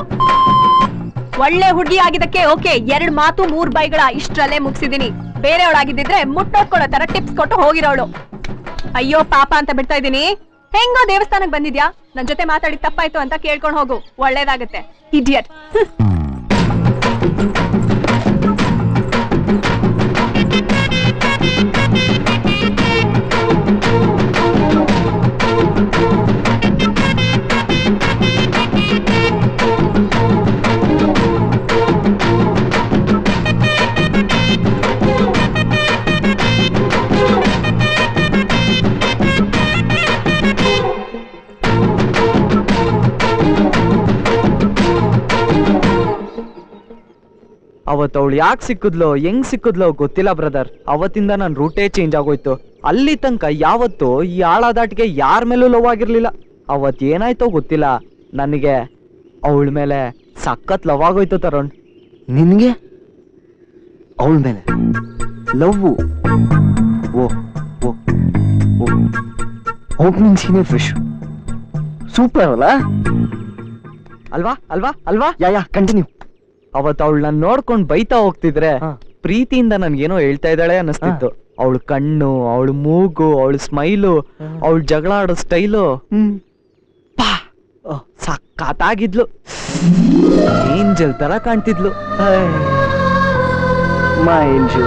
ಒಳ್ಳೆ ಹುಡುಗಿ ಆಗಿದ್ದಕ್ಕೆ ಓಕೆ ಎರಡ್ ಮಾತು ಮೂರ್ ಬೈಗಳ ಇಷ್ಟ್ರಲ್ಲೇ ಮುಗಿಸಿದೀನಿ ಬೇರೆಯವಳಾಗಿದ್ದಿದ್ರೆ ಮುಟ್ಟೋದ್ಕೊಡೋ ತರ ಟಿಪ್ಸ್ ಕೊಟ್ಟು ಹೋಗಿರೋಳು ಅಯ್ಯೋ ಪಾಪ ಅಂತ ಬಿಡ್ತಾ ಇದೀನಿ ಹೆಂಗೋ ದೇವಸ್ಥಾನಕ್ ಬಂದಿದ್ಯಾ ನನ್ ಜೊತೆ ಮಾತಾಡಿ ತಪ್ಪಾಯ್ತು ಅಂತ ಕೇಳ್ಕೊಂಡ್ ಹೋಗು ಒಳ್ಳೇದಾಗತ್ತೆ ಇಡಿಯಟ್ ಅವತ್ತು ಅವಳು ಯಾಕೆ ಸಿಕ್ಕಿದ್ಲೋ ಹೆಂಗ್ ಸಿಕ್ಕಿದ್ಲೋ ಗೊತ್ತಿಲ್ಲ ಬ್ರದರ್ ಅವತ್ತಿಂದ ನನ್ನ ರೂಟೇ ಚೇಂಜ್ ಆಗೋಯ್ತು ಅಲ್ಲಿ ತನಕ ಯಾವತ್ತು ಈ ಆಳದಾಟಿಗೆ ಯಾರ ಮೇಲೂ ಲವ್ ಆಗಿರ್ಲಿಲ್ಲ ಅವತ್ ಏನಾಯ್ತೋ ಗೊತ್ತಿಲ್ಲ ನನಗೆ ಅವಳ ಮೇಲೆ ಸಖತ್ ಲವ್ ಆಗೋಯ್ತು ತರುಣ್ ನಿನ್ಗೆ ಅವಳ ಮೇಲೆ ಲವ್ ಓ ಓಪನಿಂಗ್ ಸೀನೇ ಫಿಶ್ ಸೂಪರ್ ಅಲ್ಲ ಅಲ್ವಾ ಅಲ್ವಾ ಅಲ್ವಾ ಯಾ ಯಾ ಕಂಟಿನ್ಯೂ ಅವತ್ ಅವಳು ನಾನು ನೋಡ್ಕೊಂಡ್ ಬೈತಾ ಹೋಗ್ತಿದ್ರೆ ಪ್ರೀತಿಯಿಂದ ನನ್ಗೇನೋ ಹೇಳ್ತಾ ಇದ್ದಾಳೆ ಅನ್ನಿಸ್ತಿತ್ತು ಅವಳ ಕಣ್ಣು ಅವಳ ಮೂಗು ಅವಳ ಸ್ಮೈಲು ಅವಳ ಜಗಳ ಆಡೋ ಸ್ಟೈಲು ಸಕ್ಕತ್ತಾಗಿದ್ಲು ಏಂಜಲ್ ತರ ಕಾಣ್ತಿದ್ಲು ಮಾ ಏಂಜು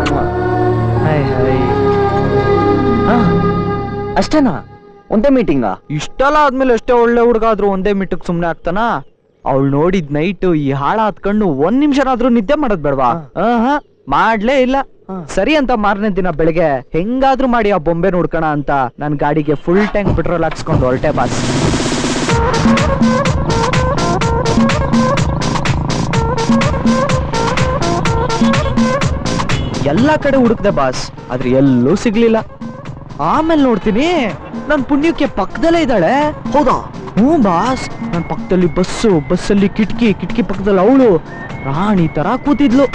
ಅಷ್ಟೇನಾ ಒಂದೇ ಮೀಟಿಂಗಾ ಇಷ್ಟೆಲ್ಲ ಆದ್ಮೇಲೆ ಎಷ್ಟೇ ಒಳ್ಳೆ ಹುಡುಗ ಆದ್ರೂ ಒಂದೇ ಮಿಟ್ಟಕ್ ಸುಮ್ನೆ ಆಗ್ತಾನ ಅವಳು ನೋಡಿದ್ ನೈಟ್ ಈ ಹಾಳ ಹತ್ಕೊಂಡು ಒಂದ್ ನಿಮಿಷನಾದ್ರೂ ನಿದ್ದೆ ಮಾಡೋದ್ ಬೇಡವಾ ಮಾಡ್ಲೇ ಇಲ್ಲ ಸರಿ ಅಂತ ಮಾರನೇ ದಿನ ಬೆಳಗ್ಗೆ ಹೆಂಗಾದ್ರೂ ಮಾಡಿ ಆ ಬೊಂಬೆ ನೋಡ್ಕೋಣ ಅಂತ ನನ್ ಗಾಡಿಗೆ ಫುಲ್ ಟ್ಯಾಂಕ್ ಪೆಟ್ರೋಲ್ ಹಾಕ್ಸ್ಕೊಂಡು ಹೊರಟೆ ಬಾಸ್ ಎಲ್ಲಾ ಕಡೆ ಹುಡುಕ್ದೆ ಬಾಸ್ ಆದ್ರೆ ಎಲ್ಲೂ ಸಿಗ್ಲಿಲ್ಲ ಆಮೇಲೆ ನೋಡ್ತೀನಿ ನನ್ ಪುಣ್ಯಕ್ಕೆ ಪಕ್ಕದಲ್ಲೇ ಇದ್ದಾಳೆ ಹೌದಾ ಹ್ಞೂ ಬಾಸ್ ನನ್ ಪಕ್ಕದಲ್ಲಿ ಬಸ್ಸು ಬಸ್ಸಲ್ಲಿ ಕಿಟಕಿ ಕಿಟಕಿ ಪಕ್ಕದಲ್ಲಿ ಅವಳು ರಾಣಿ ತರ ಕೂತಿದ್ಲು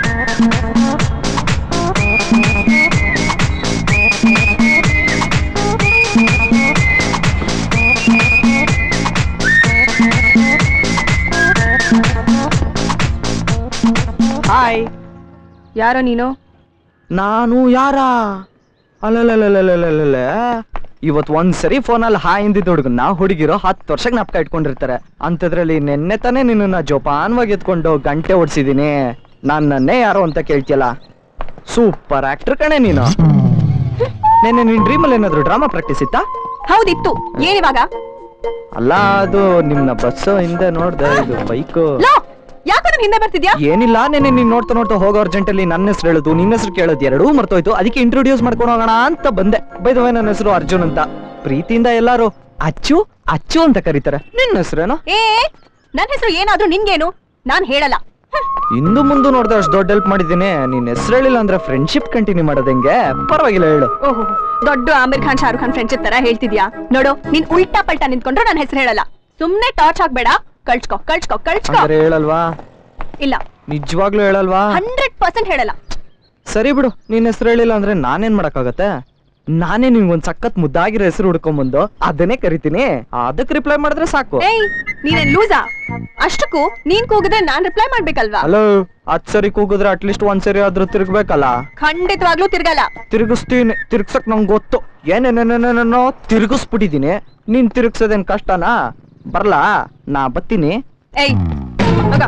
ಹಾಯ್ ಯಾರೋ ನೀನು ನಾನು ಯಾರ ಅಲ್ಲಲ್ಲಲ್ಲಲ್ಲಲ್ಲಲ್ಲ ಇವತ್ ಒಂದ್ಸರಿ ಫೋನಲ್ಲಿ ಹಾಯ್ ಇಂದಿದ್ದ ಹುಡುಗನ್ನ ಹುಡುಗಿರೋ ಹತ್ತು ವರ್ಷಕ್ಕೆ ನಾಪ್ಕ ಇಟ್ಕೊಂಡಿರ್ತಾರೆ ಅಂಥದ್ರಲ್ಲಿ ನೆನ್ನೆ ತಾನೇ ನಿನ್ನ ಜೋಪಾನವಾಗಿ ಎತ್ಕೊಂಡು ಗಂಟೆ ಓಡಿಸಿದೀನಿ ನನ್ನನ್ನೇ ಯಾರೋ ಅಂತ ಕೇಳ್ತಿಯಲ್ಲ ಸೂಪರ್ ಆಕ್ಟರ್ ಕಣೆ ನೀನು ನೆನ್ನೆ ನಿನ್ ಡ್ರೀಮಲ್ಲಿ ಏನಾದ್ರು ಡ್ರಾಮಾ ಪ್ರಾಕ್ಟೀಸ್ ಇತ್ತಾ ಹೌದಿತ್ತು ಏನಿವಾಗ ಅಲ್ಲ ಅದು ನಿಮ್ನ ಬಸ್ ಹಿಂದೆ ನೋಡ್ದೆ ಇದು ಬೈಕು ಲೋ ಯಾಕೋ ನನ್ ಹಿಂದೆ ಬರ್ತಿದ್ಯಾ ಏನಿಲ್ಲ ನೆನ್ನೆ ನೀನ್ ನೋಡ್ತಾ ನೋಡ್ತಾ ಹೋಗೋ ಅರ್ಜೆಂಟ್ ಅಲ್ಲಿ ನನ್ನ ಹೆಸರು ಹೇಳುದು ನಿನ್ನ ಹೆಸರು ಕೇಳೋದು ಎರಡೂ ಮರ್ತೋಯ್ತು ಅದಕ್ಕೆ ಇಂಟ್ರೊಡ್ಯೂಸ್ ಮಾಡ್ಕೊಂಡು ಹೋಗೋಣ ಅಂತ ಬಂದೆ ಬೈದವೇ ನನ್ನ ಹೆಸರು ಅರ್ಜುನ್ ಅಂತ ಪ್ರೀತಿಯಿಂದ ಎಲ್ಲಾರು ಅಚ್ಚು ಅಚ್ಚು ಅಂತ ಕರೀತಾರೆ ನಿನ್ನ ಹೆಸರೇನು ಏ ನನ್ ಹೆಸರು ಏನಾದ್ರೂ ನಿನ್ಗೇನು ನಾನ್ ಹೇಳಲ್ಲ ಇಂದು ಮುಂದೆ ನೋಡ್ದೆ ಅಷ್ಟು ದೊಡ್ಡ ಹೆಲ್ಪ್ ಮಾಡಿದ್ದೀನಿ ನಿನ್ ಹೆಸರು ಹೇಳಿಲ್ಲ ಅಂದ್ರೆ ಫ್ರೆಂಡ್ಶಿಪ್ ಕಂಟಿನ್ಯೂ ಮಾಡೋದ್ ಹೆಂಗೆ ಪರವಾಗಿಲ್ಲ ಹೇಳು ಓಹೋ ದೊಡ್ಡ ಆಮಿರ್ ಖಾನ್ ಶಾರುಖ್ ಖಾನ್ ಫ್ರೆಂಡ್ಶಿಪ್ ತರ ಹೇಳ್ತಿದ್ಯಾ ನೋಡು ನೀನ್ ಉಲ್ಟಾ ಪಲ್ಟಾ ನಿಂತ್ಕೊಂಡ್ರು ನನ್ನ ಹೆಸರು ಹೇಳಲ್ಲ ಸುಮ್ನೆ ಟಾರ್ಚ್ ಹಾಕ್ಬೇಡ ಕಳ್ಸ್ಕೊ ಕಳ್ಸ್ಕೊ ಕಳ್ಸ್ಕೊ ಅಂದ್ರೆ ಹೇಳಲ್ವಾ ಇಲ್ಲ ನಿಜವಾಗ್ಲೂ ಹೇಳಲ್ವಾ ಹಂಡ್ರೆಡ್ ಪರ್ಸೆಂಟ್ ಹೇಳಲ್ಲ ಸರಿ ಬಿಡು ನಿನ್ ಹೆಸರು ಹೇಳಿಲ್ಲ ಅಂದ್ರೆ ನಾನೇನ್ ಮಾಡಕ್ಕಾಗತ್ತೆ ನಾನೇ ನಿನ್ಗೊಂದ್ ಸಖತ್ ಮುದ್ದಾಗಿರೋ ಹೆಸರು ಹುಡ್ಕೊಂಬಂದು ಅದನ್ನೇ ಕರಿತೀನಿ ಅದಕ್ಕೆ ರಿಪ್ಲೈ ಮಾಡಿದ್ರೆ ಸಾಕು ಏಯ್ ನೀನೇನ್ ಲೂಸಾ ಅಷ್ಟಕ್ಕೂ ನೀನ್ ಕೂಗಿದ್ರೆ ನಾನ್ ರಿಪ್ಲೈ ಮಾಡ್ಬೇಕಲ್ವಾ ಹಲೋ ಹತ್ ಸರಿ ಕೂಗಿದ್ರೆ ಅಟ್ಲೀಸ್ಟ್ ಒಂದ್ ಸರಿ ಆದ್ರೂ ತಿರ್ಗ್ಬೇಕಲ್ಲ ಖಂಡಿತವಾಗ್ಲೂ ತಿರ್ಗಲ್ಲ ತಿರುಗಿಸ್ತೀನಿ ತಿರ್ಗ್ಸಕ್ ನಂಗೆ ಗೊತ್ತು ಏನೇನೇನೇನೇನೋ ತಿರುಗಿಸ್ಬಿಟ್ಟಿದೀನಿ ನೀನ್ ತಿರುಗ್ಸೋದೇನ್ ಕಷ್ಟನಾ ಬರ್ಲಾ ನಾ ಬತ್ತೀನಿ ಏಯ್ ಹೋಗ.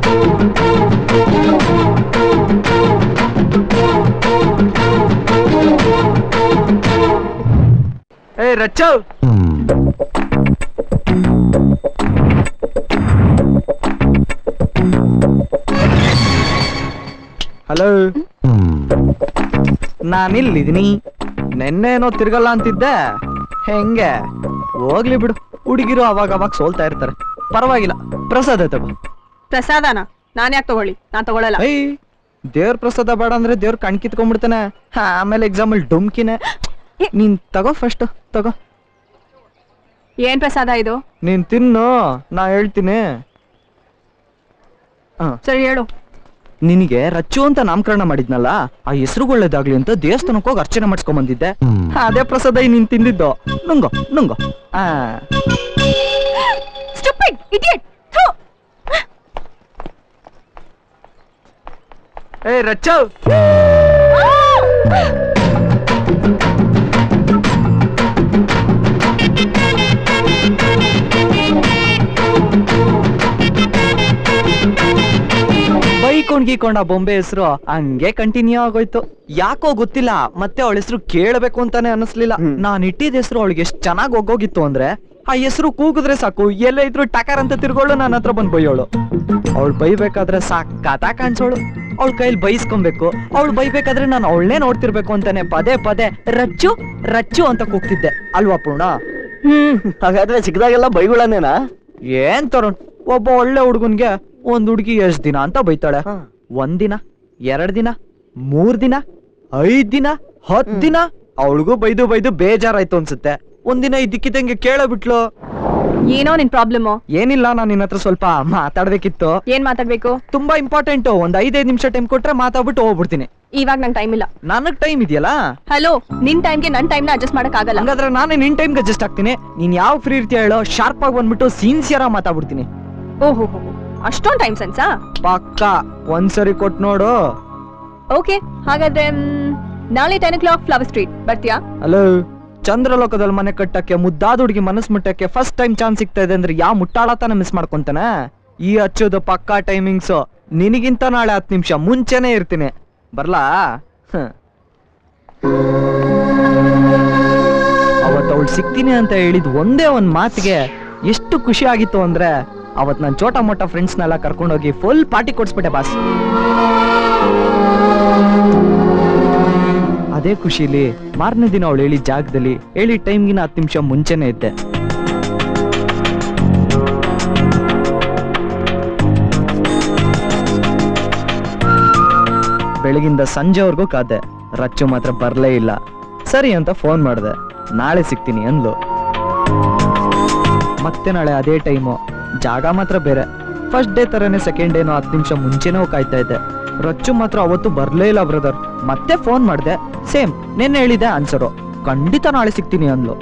ಏಯ್ ರಚ್ಚವ್ ಹಲೋ ನಾನಿಲ್ಲಿದ್ದೀನಿ ನೆನ್ನೆನೋ ತಿರ್ಗಲ್ಲ ಅಂತಿದ್ದೆ ಹೆಂಗೆ ಹೋಗ್ಲಿ ಬಿಡು ಹುಡುಗಿರು ಅವಾಗ ಅವಾಗ ಸೋಲ್ತಾ ಇರ್ತಾರೆ ಪರವಾಗಿಲ್ಲ ಪ್ರಸಾದ ತಗೋ ಪ್ರಸಾದನ ನಾನ್ ಯಾಕೆ ತಗೊಳ್ಳಿ ನಾನ್ ತಗೊಳಲ್ಲ ಏಯ್ ದೇವ್ರ ಪ್ರಸಾದ ಬೇಡ ಅಂದ್ರೆ ದೇವ್ರ ಕಣ್ ಕಿತ್ಕೊಂಡ್ಬಿಡ್ತಾನೆ ಹಾ, ಆಮೇಲೆ ಎಕ್ಸಾಮಲ್ ಡುಮ್ಕಿನೇ ನೀನ್ ತಗೋ ಫಸ್ಟ್ ತಗೋ ಏನ್ ಪ್ರಸಾದ ಇದು ನೀನ್ ತಿನ್ನು ನಾ ಹೇಳ್ತೀನಿ ಹ ಸರಿ ಹೇಳು ನಿನಗೆ ರಚ್ಚು ಅಂತ ನಾಮಕರಣ ಮಾಡಿದ್ನಲ್ಲ ಆ ಹೆಸರು ಒಳ್ಳೇದಾಗ್ಲಿ ಅಂತ ದೇವಸ್ಥಾನಕ್ಕೆ ಹೋಗಿ ಅರ್ಚನೆ ಮಾಡಿಸ್ಕೊಂಡ್ ಬಂದಿದ್ದೆ ಅದೇ ಪ್ರಸಾದ ನೀನ್ ತಿಂದಿದ್ದು ನುಂಗೋ ನುಂಗೋ ಆ ಸ್ಟುಪಿಡ್ ಇಡಿಯಟ್ ಏ ರಚ್ಚು ಬೈಕೊಂಡ್ ಗೀಕೊಂಡ ಬೊಂಬೆ ಹೆಸರು ಹಂಗೆ ಕಂಟಿನ್ಯೂ ಆಗೋಯ್ತು ಯಾಕೋ ಗೊತ್ತಿಲ್ಲ ಮತ್ತೆ ಅವಳ ಹೆಸರು ಕೇಳಬೇಕು ಅಂತಾನೆ ಅನಿಸ್ಲಿಲ್ಲ ನಾನ್ ಇಟ್ಟಿದ ಹೆಸರು ಅವಳಿಗೆ ಎಷ್ಟ್ ಚೆನ್ನಾಗ್ ಹೋಗೋಗಿತ್ತು ಅಂದ್ರೆ ಆ ಹೆಸರು ಕೂಗಿದ್ರೆ ಸಾಕು ಎಲ್ಲೇ ಇದ್ರು ಟಕರ್ ಅಂತ ತಿರ್ಗೋಳು ನನ್ನ ಹತ್ರ ಬಂದ್ ಬೈಯೋಳು ಅವಳು ಬೈಬೇಕಾದ್ರೆ ಸಾಕಾತ ಕಾಣಿಸೋಳು ಅವಳ ಕೈಲಿ ಬೈಸ್ಕೊಬೇಕು ಅವಳು ಬೈಬೇಕಾದ್ರೆ ನಾನು ಅವಳನ್ನೇ ನೋಡ್ತಿರ್ಬೇಕು ಅಂತಾನೆ ಪದೇ ಪದೇ ರಚ್ಚು ರಚ್ಚು ಅಂತ ಕೂಗ್ತಿದ್ದೆ ಅಲ್ವಾ ಪೂರ್ಣ ಹ್ಮ್ ಹಾಗಾದ್ರೆ ಸಿಕ್ಕದಾಗೆಲ್ಲ ಬೈಗುಳನೇನಾ ಏನ್ ತರುಣ್ ಒಬ್ಬ ಒಳ್ಳೆ ಹುಡುಗನ್ಗೆ ಒಂದ್ ಹುಡುಗಿ ಎಷ್ಟ್ ದಿನ ಅಂತ ಬೈತಾಳೆ ಒಂದಿನ ಎರಡ್ ದಿನ ಮೂರ್ ದಿನ ಐದ್ ದಿನ ಹತ್ ದಿನ ಅವಳಿಗೂ ಬೈದು ಬೈದು ಬೇಜಾರಾಯ್ತು ಅನ್ಸುತ್ತೆ ಒಂದಿನ ಇದ್ದಕ್ಕಿದ್ದಂಗೆ ಕೇಳ ಬಿಟ್ಲು ಏನೋ ನಿನ್ ಪ್ರಾಬ್ಲಮ್ ಏನಿಲ್ಲ ನಾನು ನಿನ್ನ ಹತ್ರ ಸ್ವಲ್ಪ ಮಾತಾಡ್ಬೇಕಿತ್ತು ಏನ್ ಮಾತಾಡ್ಬೇಕು ತುಂಬಾ ಇಂಪಾರ್ಟೆಂಟ್ ಒಂದ್ ಐದೈದು ನಿಮಿಷ ಟೈಮ್ ಕೊಟ್ರೆ ಮಾತಾಡ್ಬಿಟ್ಟು ಹೋಗ್ಬಿಡ್ತೀನಿ ಇವಾಗ ನಂಗೆ ಟೈಮ್ ಇಲ್ಲ ನನಗ್ ಟೈಮ್ ಇದೆಯಲ್ಲ ಹಲೋ ನಿನ್ ಟೈಮ್ಗೆ ನನ್ ಟೈಮ್ನ ಅಡ್ಜಸ್ಟ್ ಮಾಡಕ್ ಆಗಲ್ಲ ಹಂಗಾದ್ರೆ ನಾನೇ ನಿನ್ ಟೈಮ್ಗೆ ಅಡ್ಜಸ್ಟ್ ಆಗ್ತೀನಿ ನೀನ್ ಯಾವ ಫ್ರೀ ಇರ್ತೀಯ ಹೇಳೋ ಶಾರ್ಪ್ ಆಗಿ ಬಂದ್ಬಿಟ್ಟು ಸಿನ್ಸಿಯರ್ ಆಗಿ ಮಾತಾಡ್ಬಿಡ್ತೀನಿ ಓಹೋ ಅಷ್ಟೊಂದ್ ಟೈಮ್ ಸೆನ್ಸಾ ಪಕ್ಕ ಒಂದ್ಸರಿ ಕೊಟ್ ನೋಡು ಓಕೆ ಹಾಗಾದ್ರೆ ಮ್, ನಾಳೆ ten o'clock flower street ಬರ್ತೀಯಾ ಹಲೋ ಚಂದ್ರಲೋಕದಲ್ಲಿ ಮನೆ ಕಟ್ಟಕ್ಕೆ ಮುದ್ದಾದ ಹುಡುಗಿ ಮನಸ್ ಮುಟ್ಟಕ್ಕೆ ಫಸ್ಟ್ ಟೈಮ್ ಚಾನ್ಸ್ ಸಿಗ್ತಾ ಇದೆ ಅಂದ್ರೆ ಯಾವ ಮುಟ್ಟಾಳತನ ಮಿಸ್ ಮಾಡ್ಕೊಂತಾನೆ ಈ ಹಚ್ಚೋದು ಪಕ್ಕಾ ಟೈಮಿಂಗ್ಸ್ ನಿನಗಿಂತ ನಾಳೆ ಹತ್ತು ನಿಮಿಷ ಮುಂಚೆನೆ ಇರ್ತೀನಿ ಬರ್ಲಾ ಹ. ಅವತ್ತು ಅವಳು ಸಿಗ್ತೀನಿ ಅಂತ ಹೇಳಿದ್ ಒಂದೇ ಒಂದ್ ಮಾತಿಗೆ ಎಷ್ಟು ಖುಷಿ ಆಗಿತ್ತು ಅಂದ್ರೆ ಅವತ್ ನಾನು ಚೋಟ ಮೋಟ ಫ್ರೆಂಡ್ಸ್ನೆಲ್ಲ ಕರ್ಕೊಂಡೋಗಿ ಫುಲ್ ಪಾರ್ಟಿ ಕೊಡ್ಸ್ಬಿಟ್ಟೆ ಬಾಸ್ ಅದೇ ಖುಷಿಲಿ ಮಾರನೇ ದಿನ ಅವಳು ಹೇಳಿದ ಜಾಗದಲ್ಲಿ ಹೇಳಿದ ಟೈಮ್ಗಿನ ಹತ್ತು ನಿಮಿಷ ಮುಂಚೆನೆ ಇದ್ದೆ ಬೆಳಗಿಂದ ಸಂಜೆವರೆಗೂ ಕಾದೆ ರಚ್ಚು ಮಾತ್ರ ಬರ್ಲೇ ಇಲ್ಲ ಸರಿ ಅಂತ ಫೋನ್ ಮಾಡಿದೆ ನಾಳೆ ಸಿಗ್ತೀನಿ ಅಂದ್ಲು ಮತ್ತೆ ನಾಳೆ ಅದೇ ಟೈಮು ಜಾಗ ಮಾತ್ರ ಬೇರೆ ಫಸ್ಟ್ ಡೇ ತರನೇ ಸೆಕೆಂಡ್ ಡೇನೋ ಹತ್ತು ನಿಮಿಷ ಮುಂಚೆನೋ ಕಾಯ್ತಾ ಇದ್ದೆ ರಚ್ಚು ಮಾತ್ರ ಅವತ್ತು ಬರ್ಲೇ ಇಲ್ಲ ಬ್ರದರ್ ಮತ್ತೆ ಫೋನ್ ಮಾಡಿದೆ ಸೇಮ್ ನೆನ್ನೆ ಹೇಳಿದೆ ಆನ್ಸರು ಖಂಡಿತ ನಾಳೆ ಸಿಗ್ತೀನಿ ಅಂದ್ಲು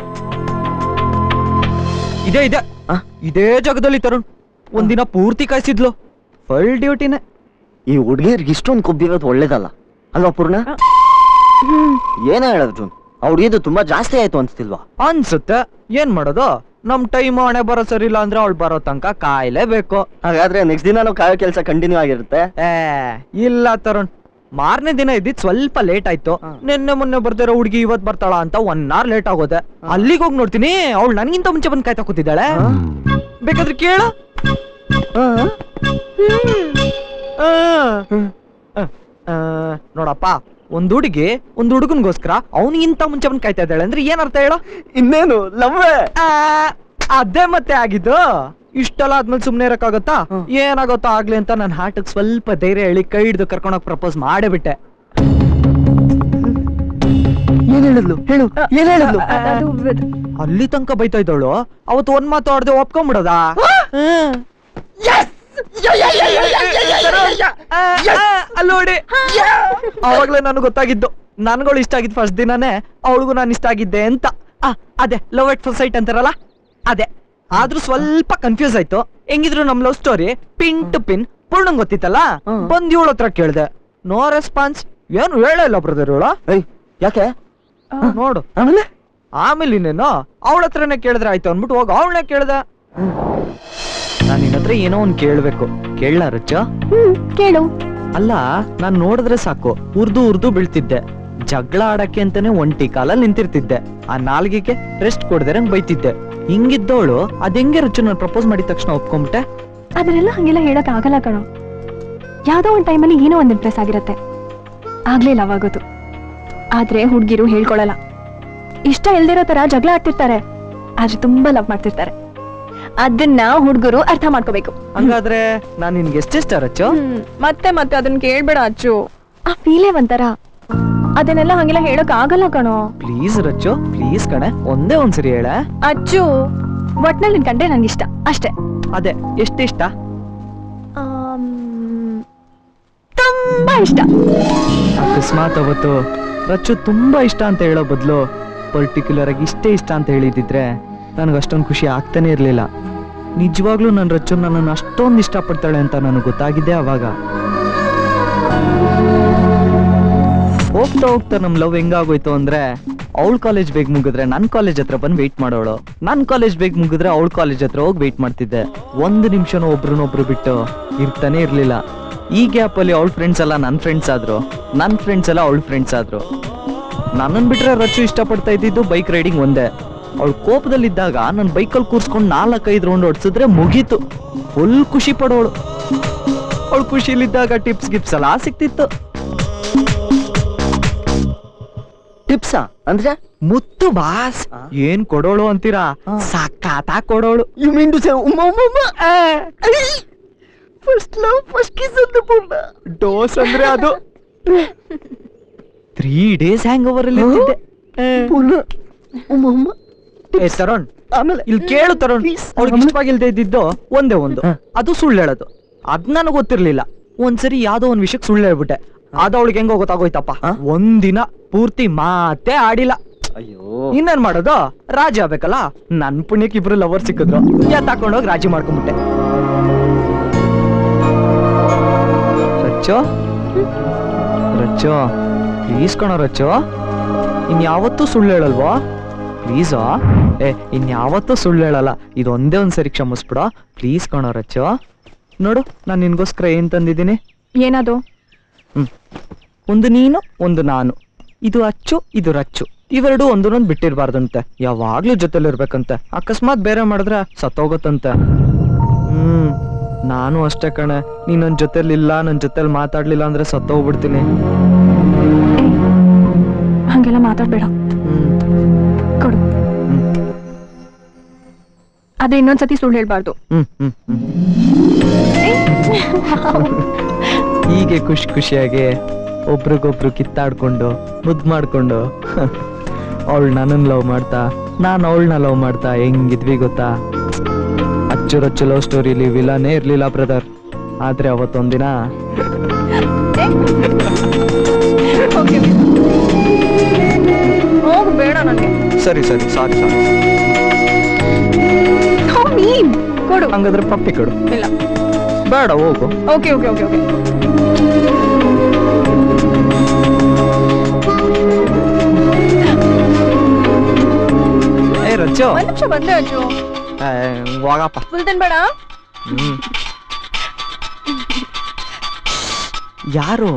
ಇದೇ ಇದೆ ಆ, ಇದೇ ಜಾಗದಲ್ಲಿ ತರುಣ್ ಒಂದಿನ ಪೂರ್ತಿ ಕಾಯಿಸಿದ್ಲು ಫುಲ್ ಡ್ಯೂಟಿನೇ ಈ ಹುಡುಗಿಯರ್ಗೆ ಇಷ್ಟೊಂದು ಕೊಬ್ಬಿರೋದು ಒಳ್ಳೇದಲ್ಲ ಅಲ್ವಾ ಪೂರ್ಣ ಏನ ಹೇಳೋದು ಜೂನ್ ಆ ಹುಡುಗಿದು ತುಂಬಾ ಜಾಸ್ತಿ ಆಯ್ತು ಅನ್ಸ್ತಿಲ್ವಾ ಅನ್ಸುತ್ತೆ ಏನ್ ಮಾಡೋದು ನಮ್ ಟೈಮ್ ಹಣೆ ಬರೋ ಸರಿ ಇಲ್ಲ ಅಂದ್ರೆ ಅವಳು ಬರೋ ತನಕ ಕಾಯ್ಲೇಬೇಕು ಹಾಗಾದ್ರೆ ನೆಕ್ಸ್ಟ್ ದಿನ ಕಾಯೋ ಕೆಲಸ ಕಂಟಿನ್ಯೂ ಆಗಿರುತ್ತೆ ಏ ಇಲ್ಲ ತರುಣ್ ಮಾರನೇ ದಿನ ಇದ್ದಿದ್ ಸ್ವಲ್ಪ ಲೇಟ್ ಆಯ್ತು ನಿನ್ನೆ ಮೊನ್ನೆ ಬರ್ದಿರೋ ಹುಡುಗಿ ಇವತ್ ಬರ್ತಾಳ ಅಂತ ಒನ್ ಅವರ್ ಲೇಟ್ ಆಗೋದೆ ಅಲ್ಲಿಗೆ ಹೋಗಿ ನೋಡ್ತೀನಿ ಅವಳು ನನ್ಗಿಂತ ಮುಂಚೆ ಬಂದ್ ಕಾಯ್ತಾ ಕೂತಿದ್ದಾಳೆ ಬೇಕಾದ್ರೆ ಕೇಳು ಆ, ನೋಡಪ್ಪ ಒಂದ್ ಹುಡುಗಿ ಒಂದ್ ಹುಡುಗನ್ಗೋಸ್ಕರ ಅವನಿಗಿಂತ ಮುಂಚೆ ಬಂದ್ ಕಾಯ್ತಾ ಇದ್ದಾಳೆ ಅಂದ್ರೆ ಏನ್ ಅರ್ಥ ಹೇಳು ಇನ್ನೇನು ಲವ್ವೇ ಅದೇ ಮತ್ತೆ ಆಗಿದ್ದು ಇಷ್ಟೆಲ್ಲ ಆದ್ಮೇಲೆ ಸುಮ್ನೆ ಇರಕ್ಕಾಗತ್ತಾ ಏನಾಗುತ್ತೋ ಆಗ್ಲಿ ಅಂತ ನನ್ನ ಹಾರ್ಟಿಗೆ ಸ್ವಲ್ಪ ಧೈರ್ಯ ಹೇಳಿ ಕೈ ಹಿಡಿದು ಕರ್ಕೊಂಡೋಗಿ ಪ್ರಪೋಸ್ ಮಾಡೇ ಬಿಟ್ಟೆ ಏನ್ ಹೇಳಿದ್ಲು ಹೇಳು ಏನ್ ಹೇಳಿದ್ಲು ಅಲ್ಲಿ ತನಕ ಬೈತಾ ಇದ್ದವಳು ಅವತ್ತು ಒಂದ್ ಮಾತು ಆಡ್ದೆ ಒಪ್ಕೊಂಡ್ಬಿಡದ ಅಲ್ಲೋಡಿ ಅವಾಗ್ಲೇ ನನಗೆ ಗೊತ್ತಾಗಿದ್ದು ನನ್ಗಳು ಇಷ್ಟ ಆಗಿದ್ ಫಸ್ಟ್ ದಿನನೇ ಅವಳಿಗೂ ನಾನು ಇಷ್ಟ ಆಗಿದ್ದೆ ಅಂತ ಆ, ಅದೇ ಲವ್ ಎಟ್ ಫಸ್ಟ್ ಸೈಟ್ ಅಂತಾರಲ್ಲ ಅದೇ ಆದ್ರೂ ಸ್ವಲ್ಪ ಕನ್ಫ್ಯೂಸ್ ಆಯ್ತು ಹೆಂಗಿದ್ರು ನಮ್ love story pin to pin ಪೂರ್ಣಂಗ್ ಗೊತ್ತಿತ್ತಲ್ಲ ಬಂದ್ ಇವಳ ಹತ್ರ ಕೇಳ್ದೆ ನೋ ರೆಸ್ಪಾನ್ಸ್ ಏನು ಹೇಳೇ ಇಲ್ಲ ಬ್ರದರ್ ಇವಳ ಯಾಕೆ ನೋಡು ಆಮೇಲೆ ಆಮೇಲೆ ಇನ್ನೇನು ಅವಳ ಹತ್ರನೇ ಕೇಳಿದ್ರೆ ಆಯ್ತು ಅಂದ್ಬಿಟ್ಟು ಹೋಗಿ ಅವಳನ್ನೇ ಕೇಳ್ದೆ ನಾನು ನಿನ್ನ ಹತ್ರ ಏನೋ ಒಂದ್ ಕೇಳ್ಬೇಕು ಕೇಳಲ್ಲ ರುಚ ಕೇಳು ಅಲ್ಲ ನಾನ್ ನೋಡಿದ್ರೆ ಸಾಕು ಉರ್ದು ಉರ್ದು ಬೀಳ್ತಿದ್ದೆ ಜಗಳ ಆಡಕ್ಕೆ ಅಂತಾನೆ ಒಂಟಿ ಕಾಲಲ್ಲಿ ನಿಂತಿರ್ತಿದ್ದೆ ಆ ನಾಲ್ಗಿಗೆ ರೆಸ್ಟ್ ಕೊಡ್ದೆ ಬೈತಿದ್ದೆ ಹಿಂಗಿದ್ದವಳು ಅದ್ ಹೆಂಗೆ ರುಚಿ ನಾನು ಪ್ರಪೋಸ್ ಮಾಡಿದ ತಕ್ಷಣ ಒಪ್ಕೊಂಬಿಟ್ಟೆ ಅದನ್ನೆಲ್ಲ ಹಂಗೆಲ್ಲ ಹೇಳಕ್ ಆಗಲ್ಲ ಕಣೋ ಯಾವ್ದೋ ಒಂದ್ ಟೈಮಲ್ಲಿ ಏನೋ ಒಂದ್ ಇಂಪ್ರೆಸ್ ಆಗಿರತ್ತೆ ಆಗ್ಲೇ ಲವ್ ಆಗೋದು ಆದ್ರೆ ಹುಡ್ಗಿರು ಹೇಳ್ಕೊಳಲ್ಲ ಇಷ್ಟ ಇಲ್ದಿರೋ ತರ ಜಗಳ ಆಡ್ತಿರ್ತಾರೆ ಆದ್ರೆ ತುಂಬಾ ಲವ್ ಮಾಡ್ತಿರ್ತಾರೆ ಅದನ್ನ ಹುಡ್ಗರು ಅರ್ಥ ಮಾಡ್ಕೋಬೇಕು ಹಂಗಾದ್ರೆ ನಾನ್ ನಿನ್ಗೆ ಎಷ್ಟೆಷ್ಟ ರಚ್ಚು ಮತ್ತೆ ಮತ್ತೆ ಅದನ್ನ ಕೇಳ್ಬೇಡ ಅಚ್ಚು ಆ ಫೀಲೇ ಒಂಥರ ಅದನ್ನೆಲ್ಲ ಹಂಗೆಲ್ಲ ಹೇಳಕ್ ಆಗಲ್ಲ ಕಣೋ ಪ್ಲೀಸ್ ರಚ್ಚು ಪ್ಲೀಸ್ ಕಣೆ ಒಂದೇ ಒಂದ್ಸರಿ ಹೇಳ ಅಚ್ಚು ಒಟ್ನಲ್ಲಿ ನಿನ್ ಕಂಡ್ರೆ ನಂಗೆ ಇಷ್ಟ ಅಷ್ಟೇ ಅದೇ ಎಷ್ಟಿಷ್ಟ ಆಮ್, ತುಂಬಾ ಇಷ್ಟ ಅಕಸ್ಮಾತ್ ಅವತ್ತು ರಚ್ಚು ತುಂಬಾ ಇಷ್ಟ ಅಂತ ಹೇಳೋ ಬದಲು ಪರ್ಟಿಕ್ಯುಲರ್ ಆಗಿ ಇಷ್ಟೇ ಇಷ್ಟ ಅಂತ ಹೇಳಿದಿದ್ರೆ ನನಗೆ ಅಷ್ಟೊಂದು ಖುಷಿ ಆಗ್ತಾನೆ ಇರಲಿಲ್ಲ ನಿಜವಾಗ್ಲೂ ನನ್ನ ರಚ್ಚು ನನ್ನನ್ನು ಅಷ್ಟೊಂದು ಇಷ್ಟಪಡ್ತಾಳೆ ಅಂತ ನನಗೆ ಗೊತ್ತಾಗಿದೆ ಅವಾಗ ಹೋಗ್ತಾ ಹೋಗ್ತಾ ನಮ್ ಲವ್ ಹೆಂಗಾಗೋಯ್ತು ಅಂದ್ರೆ ಅವಳ ಕಾಲೇಜ್ ಬೇಗ ಮುಗಿದ್ರೆ ನನ್ ಕಾಲೇಜ್ ಹತ್ರ ಬಂದು ವೆಯ್ಟ್ ಮಾಡೋಳು ನನ್ ಕಾಲೇಜ್ ಬೇಗ ಮುಗಿದ್ರೆ ಅವಳ ಕಾಲೇಜ್ ಹತ್ರ ಹೋಗಿ ವೆಯ್ಟ್ ಮಾಡ್ತಿದ್ದೆ ಒಂದು ನಿಮಿಷನೂ ಒಬ್ರನ್ನೊಬ್ರು ಬಿಟ್ಟು ಇರ್ತಾನೆ ಇರ್ಲಿಲ್ಲ ಈ ಗ್ಯಾಪ್ ಅಲ್ಲಿ ಅವಳ ಫ್ರೆಂಡ್ಸ್ ಎಲ್ಲ ನನ್ ಫ್ರೆಂಡ್ಸ್ ಆದ್ರು ನನ್ ಫ್ರೆಂಡ್ಸ್ ಎಲ್ಲ ಅವಳ ಫ್ರೆಂಡ್ಸ್ ಆದ್ರು ನನ್ನನ್ ಬಿಟ್ರೆ ರಚ್ಚು ಇಷ್ಟಪಡ್ತಾ ಇದ್ದಿದ್ದು ಬೈಕ್ ರೈಡಿಂಗ್ ಒಂದೇ ಅವಳು ಕೋಪದಲ್ಲಿದ್ದಾಗ ನನ್ನ ಬೈಕಲ್ಲಿ ಕೂರ್ಸ್ಕೊಂಡು ನಾಲ್ಕೈದು ರೌಂಡ್ ಹೊಡ್ಸಿದ್ರೆ ಮುಗೀತು ಫುಲ್ ಖುಷಿ ಪಡೋಳು ಅವಳು ಖುಷಿಲಿದ್ದಾಗ ಟಿಪ್ಸ್ ಗಿಪ್ಸ್ ಎಲ್ಲ ಸಿಕ್ತಿತ್ತು ಟಿಪ್ಸಾ ಅಂದ್ರೆ ಮುತ್ತು ಬಾಸ್ ಏನ್ ಕೊಡೋಳು ಅಂತೀರಾ ಸಕ್ಕಾತ ಕೊಡೋಳು ಯು ಮೀನ್ ಟು ಸೇ ಉಮ್ಮ ಉಮ್ಮ ಉಮ್ಮ ಫಸ್ಟ್ ಲವ್ ಫಸ್ಟ್ ಕಿಸ್ ಅಂತ ಪೂರ್ಣ ಡೋಸ್ ಅಂದ್ರೆ ಅದು ತ್ರೀ ಡೇಸ್ ಹ್ಯಾಂಗ್ ಓವರ್ ಅಲ್ಲಿ ಇರ್ತಿದ್ದೆ ಪೂರ್ಣ ಉಮ್ಮ ಉಮ್ಮ ಏ ತರುಣ್ ಇಲ್ಲಿ ಕೇಳು ತರುಣ್ ಅವ್ಳಿಗೆ ಇಷ್ಟವಾಗಿಲ್ದೇ ಇದ್ದಿದ್ದು ಒಂದೇ ಒಂದು ಅದು ಸುಳ್ಳು ಹೇಳೋದು ಅದ್ ನನಗೆ ಗೊತ್ತಿರ್ಲಿಲ್ಲ ಒಂದ್ಸರಿ ಯಾವ್ದೋ ಒಂದ್ ವಿಷಯಕ್ಕೆ ಸುಳ್ಳು ಹೇಳ್ಬಿಟ್ಟೆ ಅದು ಅವಳಿಗೆ ಹೆಂಗೋ ಗೊತ್ತಾಗೋಯ್ತಪ್ಪ ಒಂದಿನ ಪೂರ್ತಿ ಮಾತೇ ಆಡಿಲ್ಲ ಇನ್ನೇನ್ ಮಾಡೋದು ರಾಜಿ ಆಗ್ಬೇಕಲ್ಲ ನನ್ ಪುಣ್ಯಕ್ಕೆ ಇಬ್ರು ಲವರ್ ಸಿಕ್ಕಿದ್ರು ತಕೊಂಡೋಗಿ ರಾಜಿ ಮಾಡ್ಕೊಂಡ್ಬಿಟ್ಟೆ ರಚ್ಚೋ ರಚ್ಚೋ ಪ್ಲೀಸ್ ಕಣೋ ರಚ್ಚೋ ಇನ್ಯಾವತ್ತೂ ಸುಳ್ಳು ಹೇಳಲ್ವಾ ಪ್ಲೀಸಾ ಏ ಇನ್ಯಾವತ್ತೂ ಸುಳ್ಳು ಹೇಳಲ್ಲ ಇದೊಂದೇ ಒಂದ್ ಸರಿ ಕ್ಷಮಿಸ್ಬಿಡ ಪ್ಲೀಸ್ ಕಣೋ ರಚ್ಚೋ ನೋಡು ನಾನು ನಿನ್ಗೋಸ್ಕರ ಏನ್ ತಂದಿದ್ದೀನಿ ಏನದು ಹ್ಮ್ ಒಂದು ನೀನು ಒಂದು ನಾನು ಇದು ಅಚ್ಚು ಇದು ರಚ್ಚು ಇವೆರಡು ಒಂದನ್ನೊಂದು ಬಿಟ್ಟಿರ್ಬಾರ್ದಂತೆ ಯಾವಾಗ್ಲೂ ಜೊತೆಲಿರ್ಬೇಕಂತೆ ಅಕಸ್ಮಾತ್ ಬೇರೆ ಮಾಡಿದ್ರೆ ಸತ್ತೋಗತ್ತಂತೆ ಹ್ಮ್ ನಾನು ಅಷ್ಟೇ ಕಣೆ ನೀನ್ ನನ್ ಜೊತೆಲಿಲ್ಲ ನನ್ ಜೊತೆಲಿ ಮಾತಾಡ್ಲಿಲ್ಲ ಅಂದ್ರೆ ಸತ್ತೋಗ್ಬಿಡ್ತೀನಿ ಹಂಗೆಲ್ಲ ಮಾತಾಡ್ಬೇಡ ಕೊಡು ಆದ್ರೆ ಇನ್ನೊಂದ್ಸತಿ ಸುಳ್ಳು ಹೇಳ್ಬಾರ್ದು ಹ್ಮ್ ಹ್ಮ್ ಹ್ಮ್ ಹೀಗೆ ಖುಷಿ ಖುಷಿಯಾಗಿ ಒಬ್ರಿಗೊಬ್ರು ಕಿತ್ತಾಡ್ಕೊಂಡು ಮುದ್ದು ಮಾಡ್ಕೊಂಡು ಅವಳು ನನ್ನನ್ನು ಲವ್ ಮಾಡ್ತಾ ನಾನು ಅವಳನ್ನ ಲವ್ ಮಾಡ್ತಾ ಹೆಂಗಿದ್ವಿ ಗೊತ್ತಾ ಅಚ್ಚುರಚ್ಚು ಲವ್ ಸ್ಟೋರಿಲಿ ವಿಲನೇ ಇರ್ಲಿಲ್ಲ ಬ್ರದರ್ ಆದ್ರೆ ಅವತ್ತೊಂದಿನ ಹೋಗು ಬೇಡ ನನಗೆ ಸರಿ ಸರಿ ಸಾರಿ ಸಾರಿ ನೀನ್ ಕೊಡು ಹಂಗಾದ್ರೆ ಪಪ್ಪಿ ಕೊಡು ಇಲ್ಲ ಬೇಡ ಹೋಗು ಓಕೆ ಓಕೆ ಓಕೆ ಓಕೆ ಏ ರಚ್ಚು ಒಂದ್ ನಿಮಿಷ ಬಂದೆ ಅಜ್ಜು ಏ, ಹೋಗಪ್ಪ ಫುಲ್ ತಿನ್ಬೇಡ ಹ್ಮ್ ಯಾರು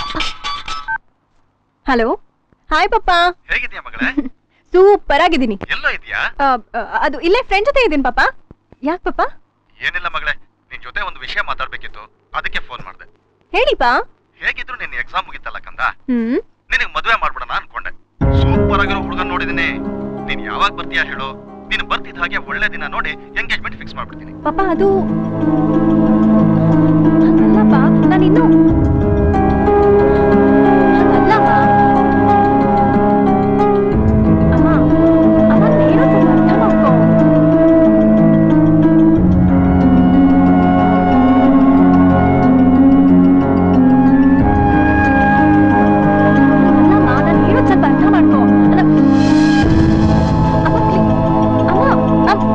ಹಲೋ ಹಾಯ್ ಪಪ್ಪ ಹೇಗಿದ್ಯಾ ಮಗಳೇ ಸೂಪರ್ ಆಗಿದ್ದೀನಿ ಎಲ್ಲೋ ಇದೆಯಾ ಆ, ಆ, ಅದು ಇಲ್ಲೇ ಫ್ರೆಂಡ್ ಜೊತೆ ಇದ್ದೀನಿ ಪಾಪ ಯಾಕೆ ಪಾಪ ಏನಿಲ್ಲ ಮಗಳೇ ನಿನ್ ಜೊತೆ ಒಂದು ವಿಷಯ ಮಾತಾಡ್ಬೇಕಿತ್ತು ಅದಕ್ಕೆ ಫೋನ್ ಮಾಡ್ದೆ ಹೇಳಿಪಾ ಹೇಗಿದ್ರು ನಿನ್ನ ಎಕ್ಸಾಮ್ ಮುಗಿತಲ್ಲ ಕಂದ ಹ್ಮ್ ನಿನಗ್ ಮದುವೆ ಮಾಡ್ಬಿಡೋಣ ಅನ್ಕೊಂಡೆ ಸೂಪರ್ ಆಗಿರೋ ಹುಡುಗನ್ ನೋಡಿದೀನಿ ನೀನ್ ಯಾವಾಗ ಬರ್ತೀಯಾ ಹೇಳು ನೀನು ಬರ್ತಿದ್ದ ಹಾಗೆ ಒಳ್ಳೆ ದಿನ ನೋಡಿ ಎಂಗೇಜ್ಮೆಂಟ್ ಫಿಕ್ಸ್ ಮಾಡ್ಬಿಡ್ತೀನಿ ಪಾಪ ಅದು ಅಲ್ಲಪ್ಪ ನಾನು ಇನ್ನು ಅಲ್ಲಮ್ಮ ಅಮ್ಮ ಅಮ್ಮ ನಾನ್ ಹೇಳೋದ್ ಸ್ವಲ್ಪ ಅರ್ಥ ಮಾಡ್ಕೋ. ಅಲ್ಲಮ್ಮ ನಾನ್ ಹೇಳೋದ್ ಸ್ವಲ್ಪ ಅರ್ಥ ಮಾಡ್ಕೋ ಅಲ್ಲ ಅಮ್ಮ please. ಅಮ್ಮ ಅಮ್ಮ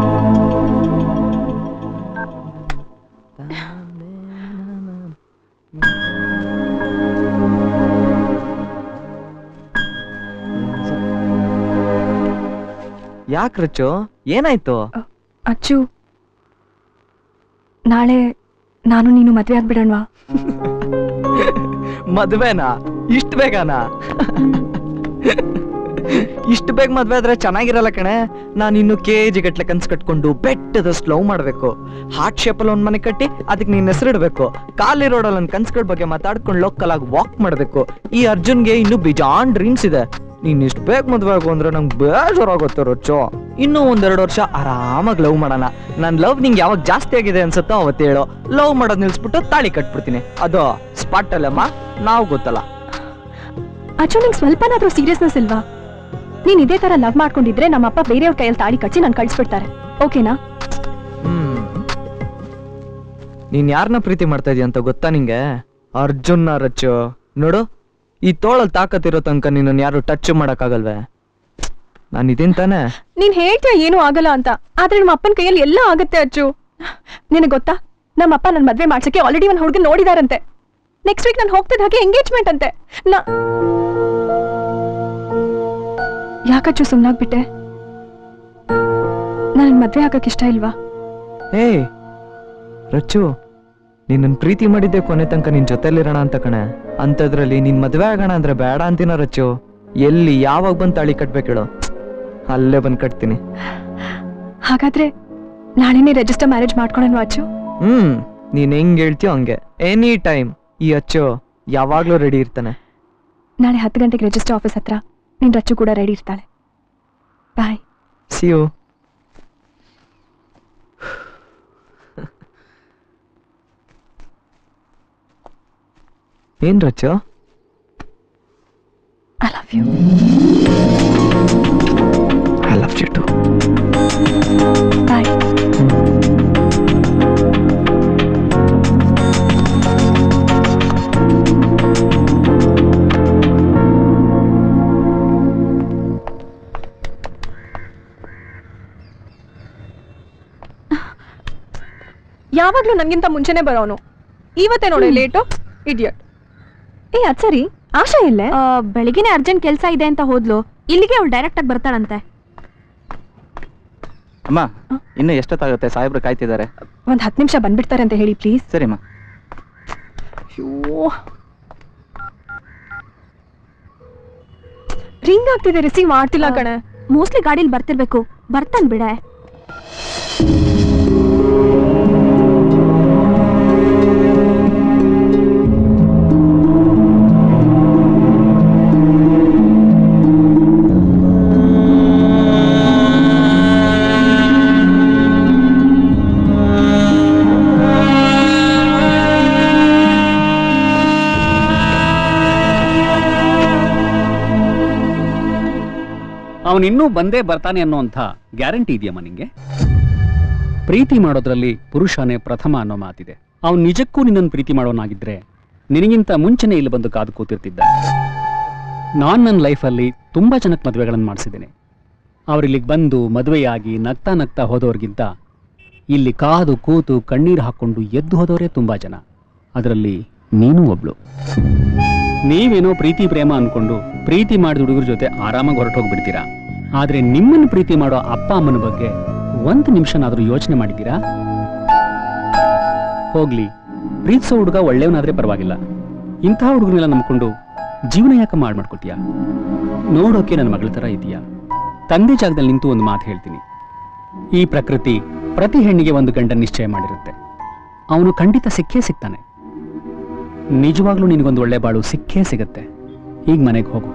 ಯಾಕೆ ರಚ್ಚು ಏನಾಯ್ತು ಅಚ್ಚು ನಾಳೆ ನಾನು ನೀನು ಮದ್ವೆ ಆಗ್ಬಿಡಣ್ವಾ ಮದ್ವೆನಾ ಇಷ್ಟ ಬೇಗನಾ ಇಷ್ಟ ಬೇಗ ಮದ್ವೆ ಆದ್ರೆ ಚೆನ್ನಾಗಿರಲ್ಲ ಕಣೆ ನಾನು ಇನ್ನು ಕೆ ಜಿ ಗಟ್ಲೆ ಕನ್ಸ್ ಕಟ್ಕೊಂಡು ಬೆಟ್ಟದಷ್ಟು ಲವ್ ಮಾಡ್ಬೇಕು ಹಾರ್ಟ್ ಶೇಪಲ್ಲಿ ಒಂದ್ ಮನೆ ಕಟ್ಟಿ ಅದಕ್ಕೆ ನಿನ್ನ ಹೆಸರಿಡ್ಬೇಕು ಖಾಲಿ ರೋಡಲ್ಲಿ ಒಂದು ಕನ್ಸ್ಗಳ ಬಗ್ಗೆ ಮಾತಾಡ್ಕೊಂಡು ಲೋಕಲ್ ಆಗಿ ವಾಕ್ ಮಾಡ್ಬೇಕು ಈ ಅರ್ಜುನ್ಗೆ ಇನ್ನು ಬಿಜಾನ್ ಡ್ರೀಮ್ಸ್ ಇದೆ ನೀನ್ ಇಷ್ಟ ಬೇಗ ಮದ್ವೆ ಆಗು ಅಂದ್ರೆ ನಂಗೆ ಬೇಜಾರಾಗುತ್ತೆ ರೊಚ್ಚು ಇನ್ನೂ ಒಂದೆರಡು ವರ್ಷ ಆರಾಮಾಗಿ ಲವ್ ಮಾಡೋಣ ನನ್ ಲವ್ ನಿಂಗೆ ಯಾವಾಗ ಜಾಸ್ತಿ ಆಗಿದೆ ಅನ್ಸುತ್ತೋ ಅವತ್ತು ಹೇಳು ಲವ್ ಮಾಡೋದ್ ನಿಲ್ಸ್ಬಿಟ್ಟು ತಾಳಿ ಕಟ್ಬಿಡ್ತೀನಿ ಅದು ಸ್ಪಾಟ್ ಅಲ್ಲಮ್ಮ ನಾವು ಗೊತ್ತಲ್ಲ ಅಚ್ಚು ನಿಂಗೆ ಸ್ವಲ್ಪನಾದ್ರೂ ಸೀರಿಯಸ್ನೆಸ್ ಇಲ್ವಾ ನೀನ್ ಇದೇ ತರ ಲವ್ ಮಾಡ್ಕೊಂಡಿದ್ರೆ ನಮ್ಮಪ್ಪ ಬೇರೆಯವ್ರ ಕೈಯಲ್ಲಿ ತಾಳಿ ಕಟ್ಸಿ ನಾನು ಕಳಿಸ್ಬಿಡ್ತಾರೆ ಓಕೆನಾ ಹ್ಮ್ ನೀನ್ ಯಾರನ್ನ ಪ್ರೀತಿ ಮಾಡ್ತಾ ಇದೀಯ ಅಂತ ಗೊತ್ತಾ ನಿಂಗೆ ಅರ್ಜುನ್ನ ರಚ್ಚು ನೋಡು ಈ ತೋಳಲ್ ತಾಕತ್ತಿರೋ ತನಕ ನಿನ್ನ ಯಾರು ಟಚ್ ಮಾಡಕ್ಕಾಗಲ್ವೇ ನಾನು ಇದೀನ್ ತಾನೆ ನೀನ್ ಹೇಳ್ತೀಯ ಏನೂ ಆಗಲ್ಲ ಅಂತ ಆದ್ರೆ ನಮ್ಮ ಅಪ್ಪನ ಕೈಯಲ್ಲಿ ಎಲ್ಲ ಆಗತ್ತೆ ಅಚ್ಚು ನಿನಗೆ ಗೊತ್ತಾ ನಮ್ಮಪ್ಪ ನನ್ನ ಮದ್ವೆ ಮಾಡ್ಸಕ್ಕೆ ಆಲ್ರೆಡಿ ಒಂದು ಹುಡುಗ ನೋಡಿದಾರಂತೆ ನೆಕ್ಸ್ಟ್ ವೀಕ್ ನಾನು ಹೋಗ್ತಿದ್ದ ಹಾಗೆ ಎಂಗೇಜ್ಮೆಂಟ್ ಅಂತೆ ನಾ ಯಾಕಚ್ಚು ಸುಮ್ನಾಗ್ಬಿಟ್ಟೆ ನನ್ನ ಮದ್ವೆ ಆಗಕ್ಕೆ ಇಷ್ಟ ಇಲ್ವಾ ಏ ರಚ್ಚು ನಿನ್ನನ್ ಪ್ರೀತಿ ಮಾಡಿದ್ದೆ ಕೊನೆ ತನಕ ನಿನ್ ಜೊತೆಲಿರೋಣ ಅಂತ ಕಣೆ ಅಂತದ್ರಲ್ಲಿ ನಿನ್ ಮದ್ವೆ ಆಗೋಣ ಅಂದ್ರೆ ಬೇಡ ಅಂತೀನ ರಚ್ಚು ಎಲ್ಲಿ ಯಾವಾಗ ಬಂದ್ ತಾಳಿ ಕಟ್ಬೇಕು ಹೇಳು ಅಲ್ಲೇ ಬಂದ್ ಕಟ್ತೀನಿ ಹಾಗಾದ್ರೆ ನಾಳೆನೇ ರಿಜಿಸ್ಟರ್ ಮ್ಯಾರೇಜ್ ಮಾಡ್ಕೊಳಲ್ವಾ ಅಚ್ಚು ಹ್ಮ್ ನೀನ್ ಹೆಂಗ್ ಹೇಳ್ತೀಯೋ ಹಂಗೆ ಎನಿ ಟೈಮ್ ಈ ಅಚ್ಚು ಯಾವಾಗ್ಲೂ ರೆಡಿ ಇರ್ತಾನೆ ನಾಳೆ ಹತ್ತು ಗಂಟೆಗೆ ರಿಜಿಸ್ಟರ್ ಆಫೀಸ್ ಹತ್ರ ನಿನ್ ರಚ್ಚು ಕೂಡ ರೆಡಿ ಇರ್ತಾಳೆ ಬಾಯ್ ಸಿ ಯು ಏನ್ Rachchu I love you I love you too bye ಯಾವಾಗ್ಲೂ ನನ್ಗಿಂತ ಮುಂಚೆನೆ ಬರೋನು ಇವತ್ತೇ ನೋಡಿ ಲೇಟು ಇಡಿಯಟ್ ಏ ಅದ್ ಸರಿ ಆಶಾ ಇಲ್ಲೇ ಆ, ಬೆಳಿಗ್ಗೆನೆ ಅರ್ಜೆಂಟ್ ಕೆಲಸ ಇದೆ ಅಂತ ಹೋದ್ಲು ಇಲ್ಲಿಗೆ ಅವಳು ಡೈರೆಕ್ಟ್ ಆಗಿ ಬರ್ತಾಳಂತೆ ಅಮ್ಮ ಇನ್ನು ಎಷ್ಟೊತ್ತಾಗುತ್ತೆ ಸಾಹೇಬ್ರು ಕಾಯ್ತಿದ್ದಾರೆ ಒಂದ್ ಹತ್ತು ನಿಮಿಷ ಬಂದ್ಬಿಡ್ತಾರೆ ಅಂತ ಹೇಳಿ ಪ್ಲೀಸ್ ಸರಿಮ್ಮ ಅಯ್ಯೋ ರಿಂಗ್ ಆಗ್ತಿದೆ ರಿಸೀವ್ ಮಾಡ್ತಿಲ್ಲ ಕಣೆ ಮೋಸ್ಟ್ಲಿ ಗಾಡಿಲಿ ಬರ್ತಿರ್ಬೇಕು ಬರ್ತಾನ್ ಬಿಡೆ ಅವನಿನ್ನೂ ಬಂದೇ ಬರ್ತಾನೆ ಅನ್ನೋಂಥ ಗ್ಯಾರಂಟಿ ಇದೆಯಮ್ಮ ನಿಂಗೆ ಪ್ರೀತಿ ಮಾಡೋದ್ರಲ್ಲಿ ಪುರುಷನೇ ಪ್ರಥಮ ಅನ್ನೋ ಮಾತಿದೆ ಅವನು ನಿಜಕ್ಕೂ ನಿನ್ನನ್ನು ಪ್ರೀತಿ ಮಾಡೋನಾಗಿದ್ರೆ ನಿನಗಿಂತ ಮುಂಚೆನೇ ಇಲ್ಲಿ ಬಂದು ಕಾದು ಕೂತಿರ್ತಿದ್ದ ನಾನು ನನ್ನ ಲೈಫಲ್ಲಿ ತುಂಬ ಜನಕ್ಕೆ ಮದುವೆಗಳನ್ನು ಮಾಡಿಸಿದ್ದೇನೆ ಅವರಿಲ್ಲಿಗೆ ಬಂದು ಮದುವೆಯಾಗಿ ನಗ್ತಾ ನಗ್ತಾ ಹೋದವ್ರಿಗಿಂತ ಇಲ್ಲಿ ಕಾದು ಕೂತು ಕಣ್ಣೀರು ಹಾಕ್ಕೊಂಡು ಎದ್ದು ಹೋದವರೇ ತುಂಬ ಜನ ಅದರಲ್ಲಿ ನೀನೂ ಒಬ್ಳು ನೀವೇನೋ ಪ್ರೀತಿ ಪ್ರೇಮ ಅನ್ಕೊಂಡು ಪ್ರೀತಿ ಮಾಡಿದ ಹುಡುಗರ ಜೊತೆ ಆರಾಮಾಗಿ ಹೊರಟೋಗ್ಬಿಡ್ತೀರಾ ಆದ್ರೆ ನಿಮ್ಮನ್ನು ಪ್ರೀತಿ ಮಾಡೋ ಅಪ್ಪ ಅಮ್ಮನ ಬಗ್ಗೆ ಒಂದು ನಿಮಿಷನಾದ್ರೂ ಯೋಚನೆ ಮಾಡಿದ್ದೀರಾ ಹೋಗ್ಲಿ ಪ್ರೀತಿಸೋ ಹುಡುಗ ಒಳ್ಳೆಯವನಾದ್ರೆ ಪರವಾಗಿಲ್ಲ ಇಂತಹ ಹುಡುಗರನ್ನೆಲ್ಲ ನಂಬ್ಕೊಂಡು ಜೀವನ ಯಾಕೆ ಮಾಡ್ ಮಾಡ್ಕೊತೀಯ ನೋಡೋಕೆ ನನ್ನ ಮಗಳ ತರ ಇದೆಯಾ ತಂದೆ ಜಾಗದಲ್ಲಿ ನಿಂತು ಒಂದು ಮಾತು ಹೇಳ್ತೀನಿ ಈ ಪ್ರಕೃತಿ ಪ್ರತಿ ಹೆಣ್ಣಿಗೆ ಒಂದು ಗಂಡ ನಿಶ್ಚಯ ಮಾಡಿರುತ್ತೆ ಅವನು ಖಂಡಿತ ಸಿಕ್ಕೇ ಸಿಗ್ತಾನೆ ನಿಜವಾಗ್ಲೂ ನಿನಗೊಂದು ಒಳ್ಳೆ ಬಾಳು ಸಿಕ್ಕೇ ಸಿಗತ್ತೆ ಈಗ ಮನೆಗೆ ಹೋಗು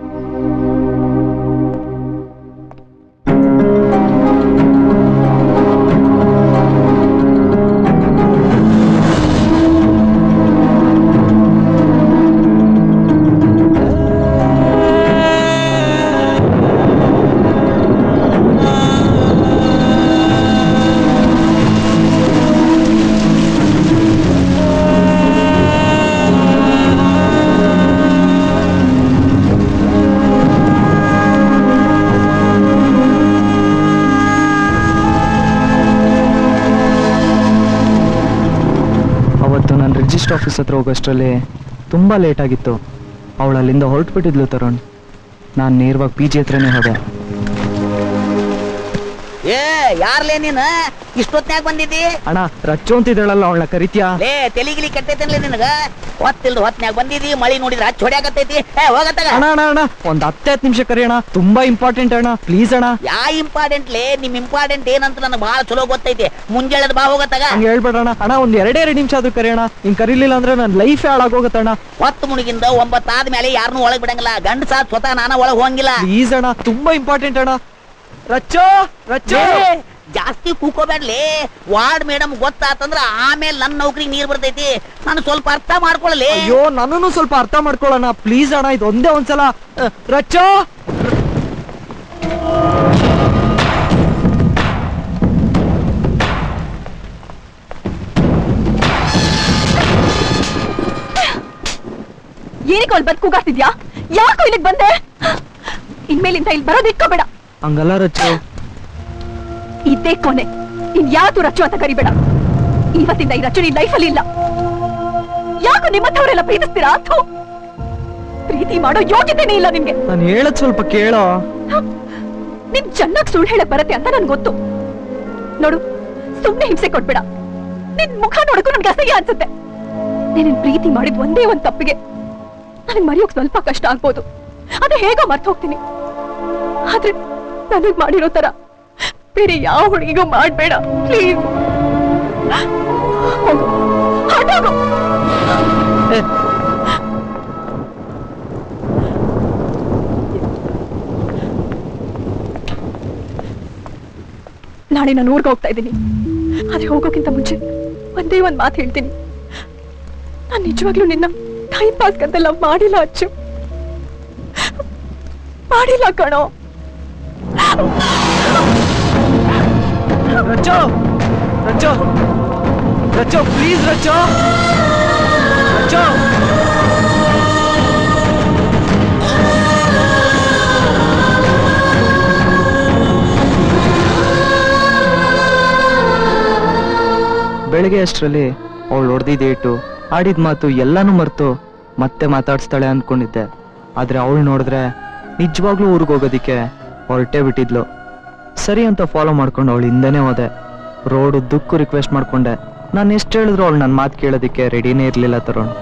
ಅವತ್ತು ನಾನು ರಿಜಿಸ್ಟರ್ ಆಫೀಸ್ ಹತ್ರ ಹೋಗೋಷ್ಟರಲ್ಲಿ ತುಂಬ ಲೇಟ್ ಆಗಿತ್ತು ಅವಳು ಅಲ್ಲಿಂದ ಹೊರಟ್ಬಿಟ್ಟಿದ್ಲು ತರುಣ್ ನಾನು ನೇರವಾಗಿ ಪಿ ಜಿ ಹತ್ರನೇ ಹೋದೆ ಏ ಯಾರ್ಲೇ ನೀನು ಇಷ್ಟೊತ್ನ್ಯಾಗ ಬಂದಿದ್ದಿ ಅಣ್ಣ ರಚ್ಚು ಅಂತಿದ್ದಾಳಲ್ಲ ಅವಳನ್ನ ಕರಿತ್ಯಾ ಲೇ ತೆಲಿಗಿಲಿ ಕೆಟ್ಟೈತನ್ಲೇ ನಿನಗ ಹೊತ್ತಿಲ್ದ ಹೊತ್ನ್ಯಾಗ ಬಂದಿದ್ದಿ ಮಳಿ ನೋಡಿದ್ರ ಹಚ್ಚ ಹೊಡ್ಯಾಕತ್ತೈತಿ ಏ ಹೋಗತ್ತಾಗ ಅಣ್ಣ ಅಣ್ಣ ಅಣ್ಣ ಒಂದು ಹತ್ತು ಹತ್ತು ನಿಮಿಷ ಕರಿ ಅಣ್ಣ ತುಂಬಾ ಇಂಪಾರ್ಟೆಂಟ್ ಅಣ್ಣ ಪ್ಲೀಸ್ ಅಣ್ಣ ಯಾ ಇಂಪಾರ್ಟೆಂಟ್ ಲೇ ನಿಮ್ ಇಂಪಾರ್ಟೆಂಟ್ ಏನಂತ ನನಗೆ ಬಹಳ ಚಲೋ ಗೊತ್ತೈತಿ ಮುಂಜಾಳೆದ್ ಬಾ ಹೋಗತ್ತಾಗ ಹಂಗೆ ಹೇಳ್ಬೇಡಣ್ಣ ಅಣ್ಣ ಒಂದು ಎರಡೇ ಎರಡು ನಿಮಿಷ ಆದ್ರೂ ಕರಿ ಅಣ್ಣ ನೀನ್ ಕರೀಲಿಲ್ಲ ಅಂದ್ರೆ ನನ್ನ ಲೈಫ್ ಹಾಳಾಗೋಗತ್ತಣ್ಣ ಹೊತ್ತು ಮುಳುಗಿಂದ ಒಂಬತ್ತಾದ ಮೇಲೆ ಯಾರನ್ನೂ ಒಳಗ್ ಬಿಡಂಗಿಲ್ಲ ಗಂಡ ಸಾತ್ ಸ್ವತಃ ನಾನ ಒಳಗ್ ಹೋಗಂಗಿಲ್ಲ ಪ್ಲೀಸ್ ಅಣ್ಣ ತುಂಬಾ ಇಂಪಾರ್ಟೆಂಟ್ ಅಣ್ಣ ರಚ್ಚೋ ರಚ್ಚೋ ಲೇ, ಜಾಸ್ತಿ ಕೂಕೋಬೇಡ್ಲಿ ವಾರ್ಡ್ ಮೇಡಮ್ ಗೊತ್ತಾತಂದ್ರ ಆಮೇಲೆ ನನ್ನ ನೌಕರಿಗೆ ನೀರ್ ಬರ್ತೈತಿ ನಾನು ಸ್ವಲ್ಪ ಅರ್ಥ ಮಾಡ್ಕೊಳ್ಳಲಿ ಅಯ್ಯೋ ನನ್ನನ್ನು ಸ್ವಲ್ಪ ಅರ್ಥ ಮಾಡ್ಕೊಳ್ಳೋಣ ಪ್ಲೀಸ್ ಅಣ್ಣ ಇದು ಒಂದೇ ಒಂದ್ಸಲ ಅಹ್, ರಚ್ಚೋ ಏನಕ್ಕೆ ಅವಳು ಬಂದು ಕೂಗಾಡ್ತಿದ್ಯಾ ಯಾಕೋ ಇಲ್ಲಿಗೆ ಬಂದೆ ಇನ್ಮೇಲಿಂದ ಇಲ್ಲಿ ಬರೋದು ಇಟ್ಕೋಬೇಡ ಹಂಗಲ್ಲ ರಚ್ಚು ಇದೇ ಕೊನೆ ಇನ್ ಯಾತು ರಚ್ಚು ಅಂತ ಕರಿಬೇಡ ಇವತ್ತಿಂದ ಈ ರಚ್ಚು ನಿನ್ ಲೈಫಲ್ಲಿ ಇಲ್ಲ ಯಾಕೋ ನಿಮ್ಮಂಥವರೆಲ್ಲ ಪ್ರೀತಿಸ್ತೀರಾ ಥು. ಪ್ರೀತಿ ಮಾಡೋ ಯೋಗ್ಯತೆನೇ ಇಲ್ಲ ನಿಮ್ಗೆ ನಾನು ಹೇಳದ್ ಸ್ವಲ್ಪ ಕೇಳೋ ನಿಮ್ ಚೆನ್ನಾಗ್ ಸುಳ್ಳು ಹೇಳಕ್ ಬರತ್ತೆ ಅಂತ ನನ್ ಗೊತ್ತು ನೋಡು ಸುಮ್ನೆ ಹಿಂಸೆ ಕೊಟ್ಬೇಡ ನಿನ್ ಮುಖ ನೋಡಕ್ಕೂ ನನ್ಗೆ ಅಸಹ್ಯ ಅನ್ಸುತ್ತೆ ನೀನ್ ಪ್ರೀತಿ ಮಾಡಿದ್ ಒಂದೇ ಒಂದ್ ತಪ್ಪಿಗೆ ನನಗ್ ಮರೆಯೋಕ್ ಸ್ವಲ್ಪ ಕಷ್ಟ ಆಗ್ಬೋದು ಅದೇ ಹೇಗೋ ಮರ್ತ ಹೋಗ್ತೀನಿ ಆದ್ರೆ ನನಗ್ ಮಾಡಿರೋ ತರ ಬೇರೆ ಯಾವ ಹುಡುಗಿಗೂ ಮಾಡ್ಬೇಡ ಪ್ಲೀಸ್ ಹೋಗು ಹೊರ್ಟೋಗು. ನಾಳೆ ನಾನು ಊರ್ಗೆ ಹೋಗ್ತಾ ಇದ್ದೀನಿ ಆದ್ರೆ ಹೋಗೋಕ್ಕಿಂತ ಮುಂಚೆ ಒಂದೇ ಒಂದ್ ಮಾತು ಹೇಳ್ತೀನಿ ನಾನು ನಿಜವಾಗ್ಲೂ ನಿನ್ನ ಟೈಮ್ ಪಾಸ್ ಕಂತೆಲ್ಲ ಮಾಡಿಲ್ಲ ಅಚ್ಚು ಮಾಡಿಲ್ಲ ಕಣೋ ರಚ್ಚೋ ರಚ್ಚೋ ರಚ್ಚೋ ಪ್ಲೀಸ್ ರಚ್ಚೋ ರಚ್ಚೋ ಬೆಳಗ್ಗೆ ಅಷ್ಟರಲ್ಲಿ ಅವಳು ಹೊಡೆದಿದ್ದ ಏಟು ಆಡಿದ ಮಾತು ಎಲ್ಲಾನು ಮರ್ತು ಮತ್ತೆ ಮಾತಾಡ್ಸ್ತಾಳೆ ಅನ್ಕೊಂಡಿದ್ದೆ ಆದ್ರೆ ಅವಳು ನೋಡಿದ್ರೆ ನಿಜವಾಗ್ಲೂ ಊರಿಗೆ ಹೋಗೋದಿಕ್ಕೆ ಹೊರಟೇ ಬಿಟ್ಟಿದ್ಲು ಸರಿ ಅಂತ ಫಾಲೋ ಮಾಡ್ಕೊಂಡು ಅವಳು ಹಿಂದೆನೇ ಹೋದೆ ರೋಡ್ ಉದ್ದಕ್ಕೂ ರಿಕ್ವೆಸ್ಟ್ ಮಾಡ್ಕೊಂಡೆ ನಾನು ಎಷ್ಟು ಹೇಳಿದ್ರು ಅವಳು ನನ್ನ ಮಾತು ಕೇಳೋದಿಕ್ಕೆ ರೆಡಿನೇ ಇರಲಿಲ್ಲ ತರುಣ್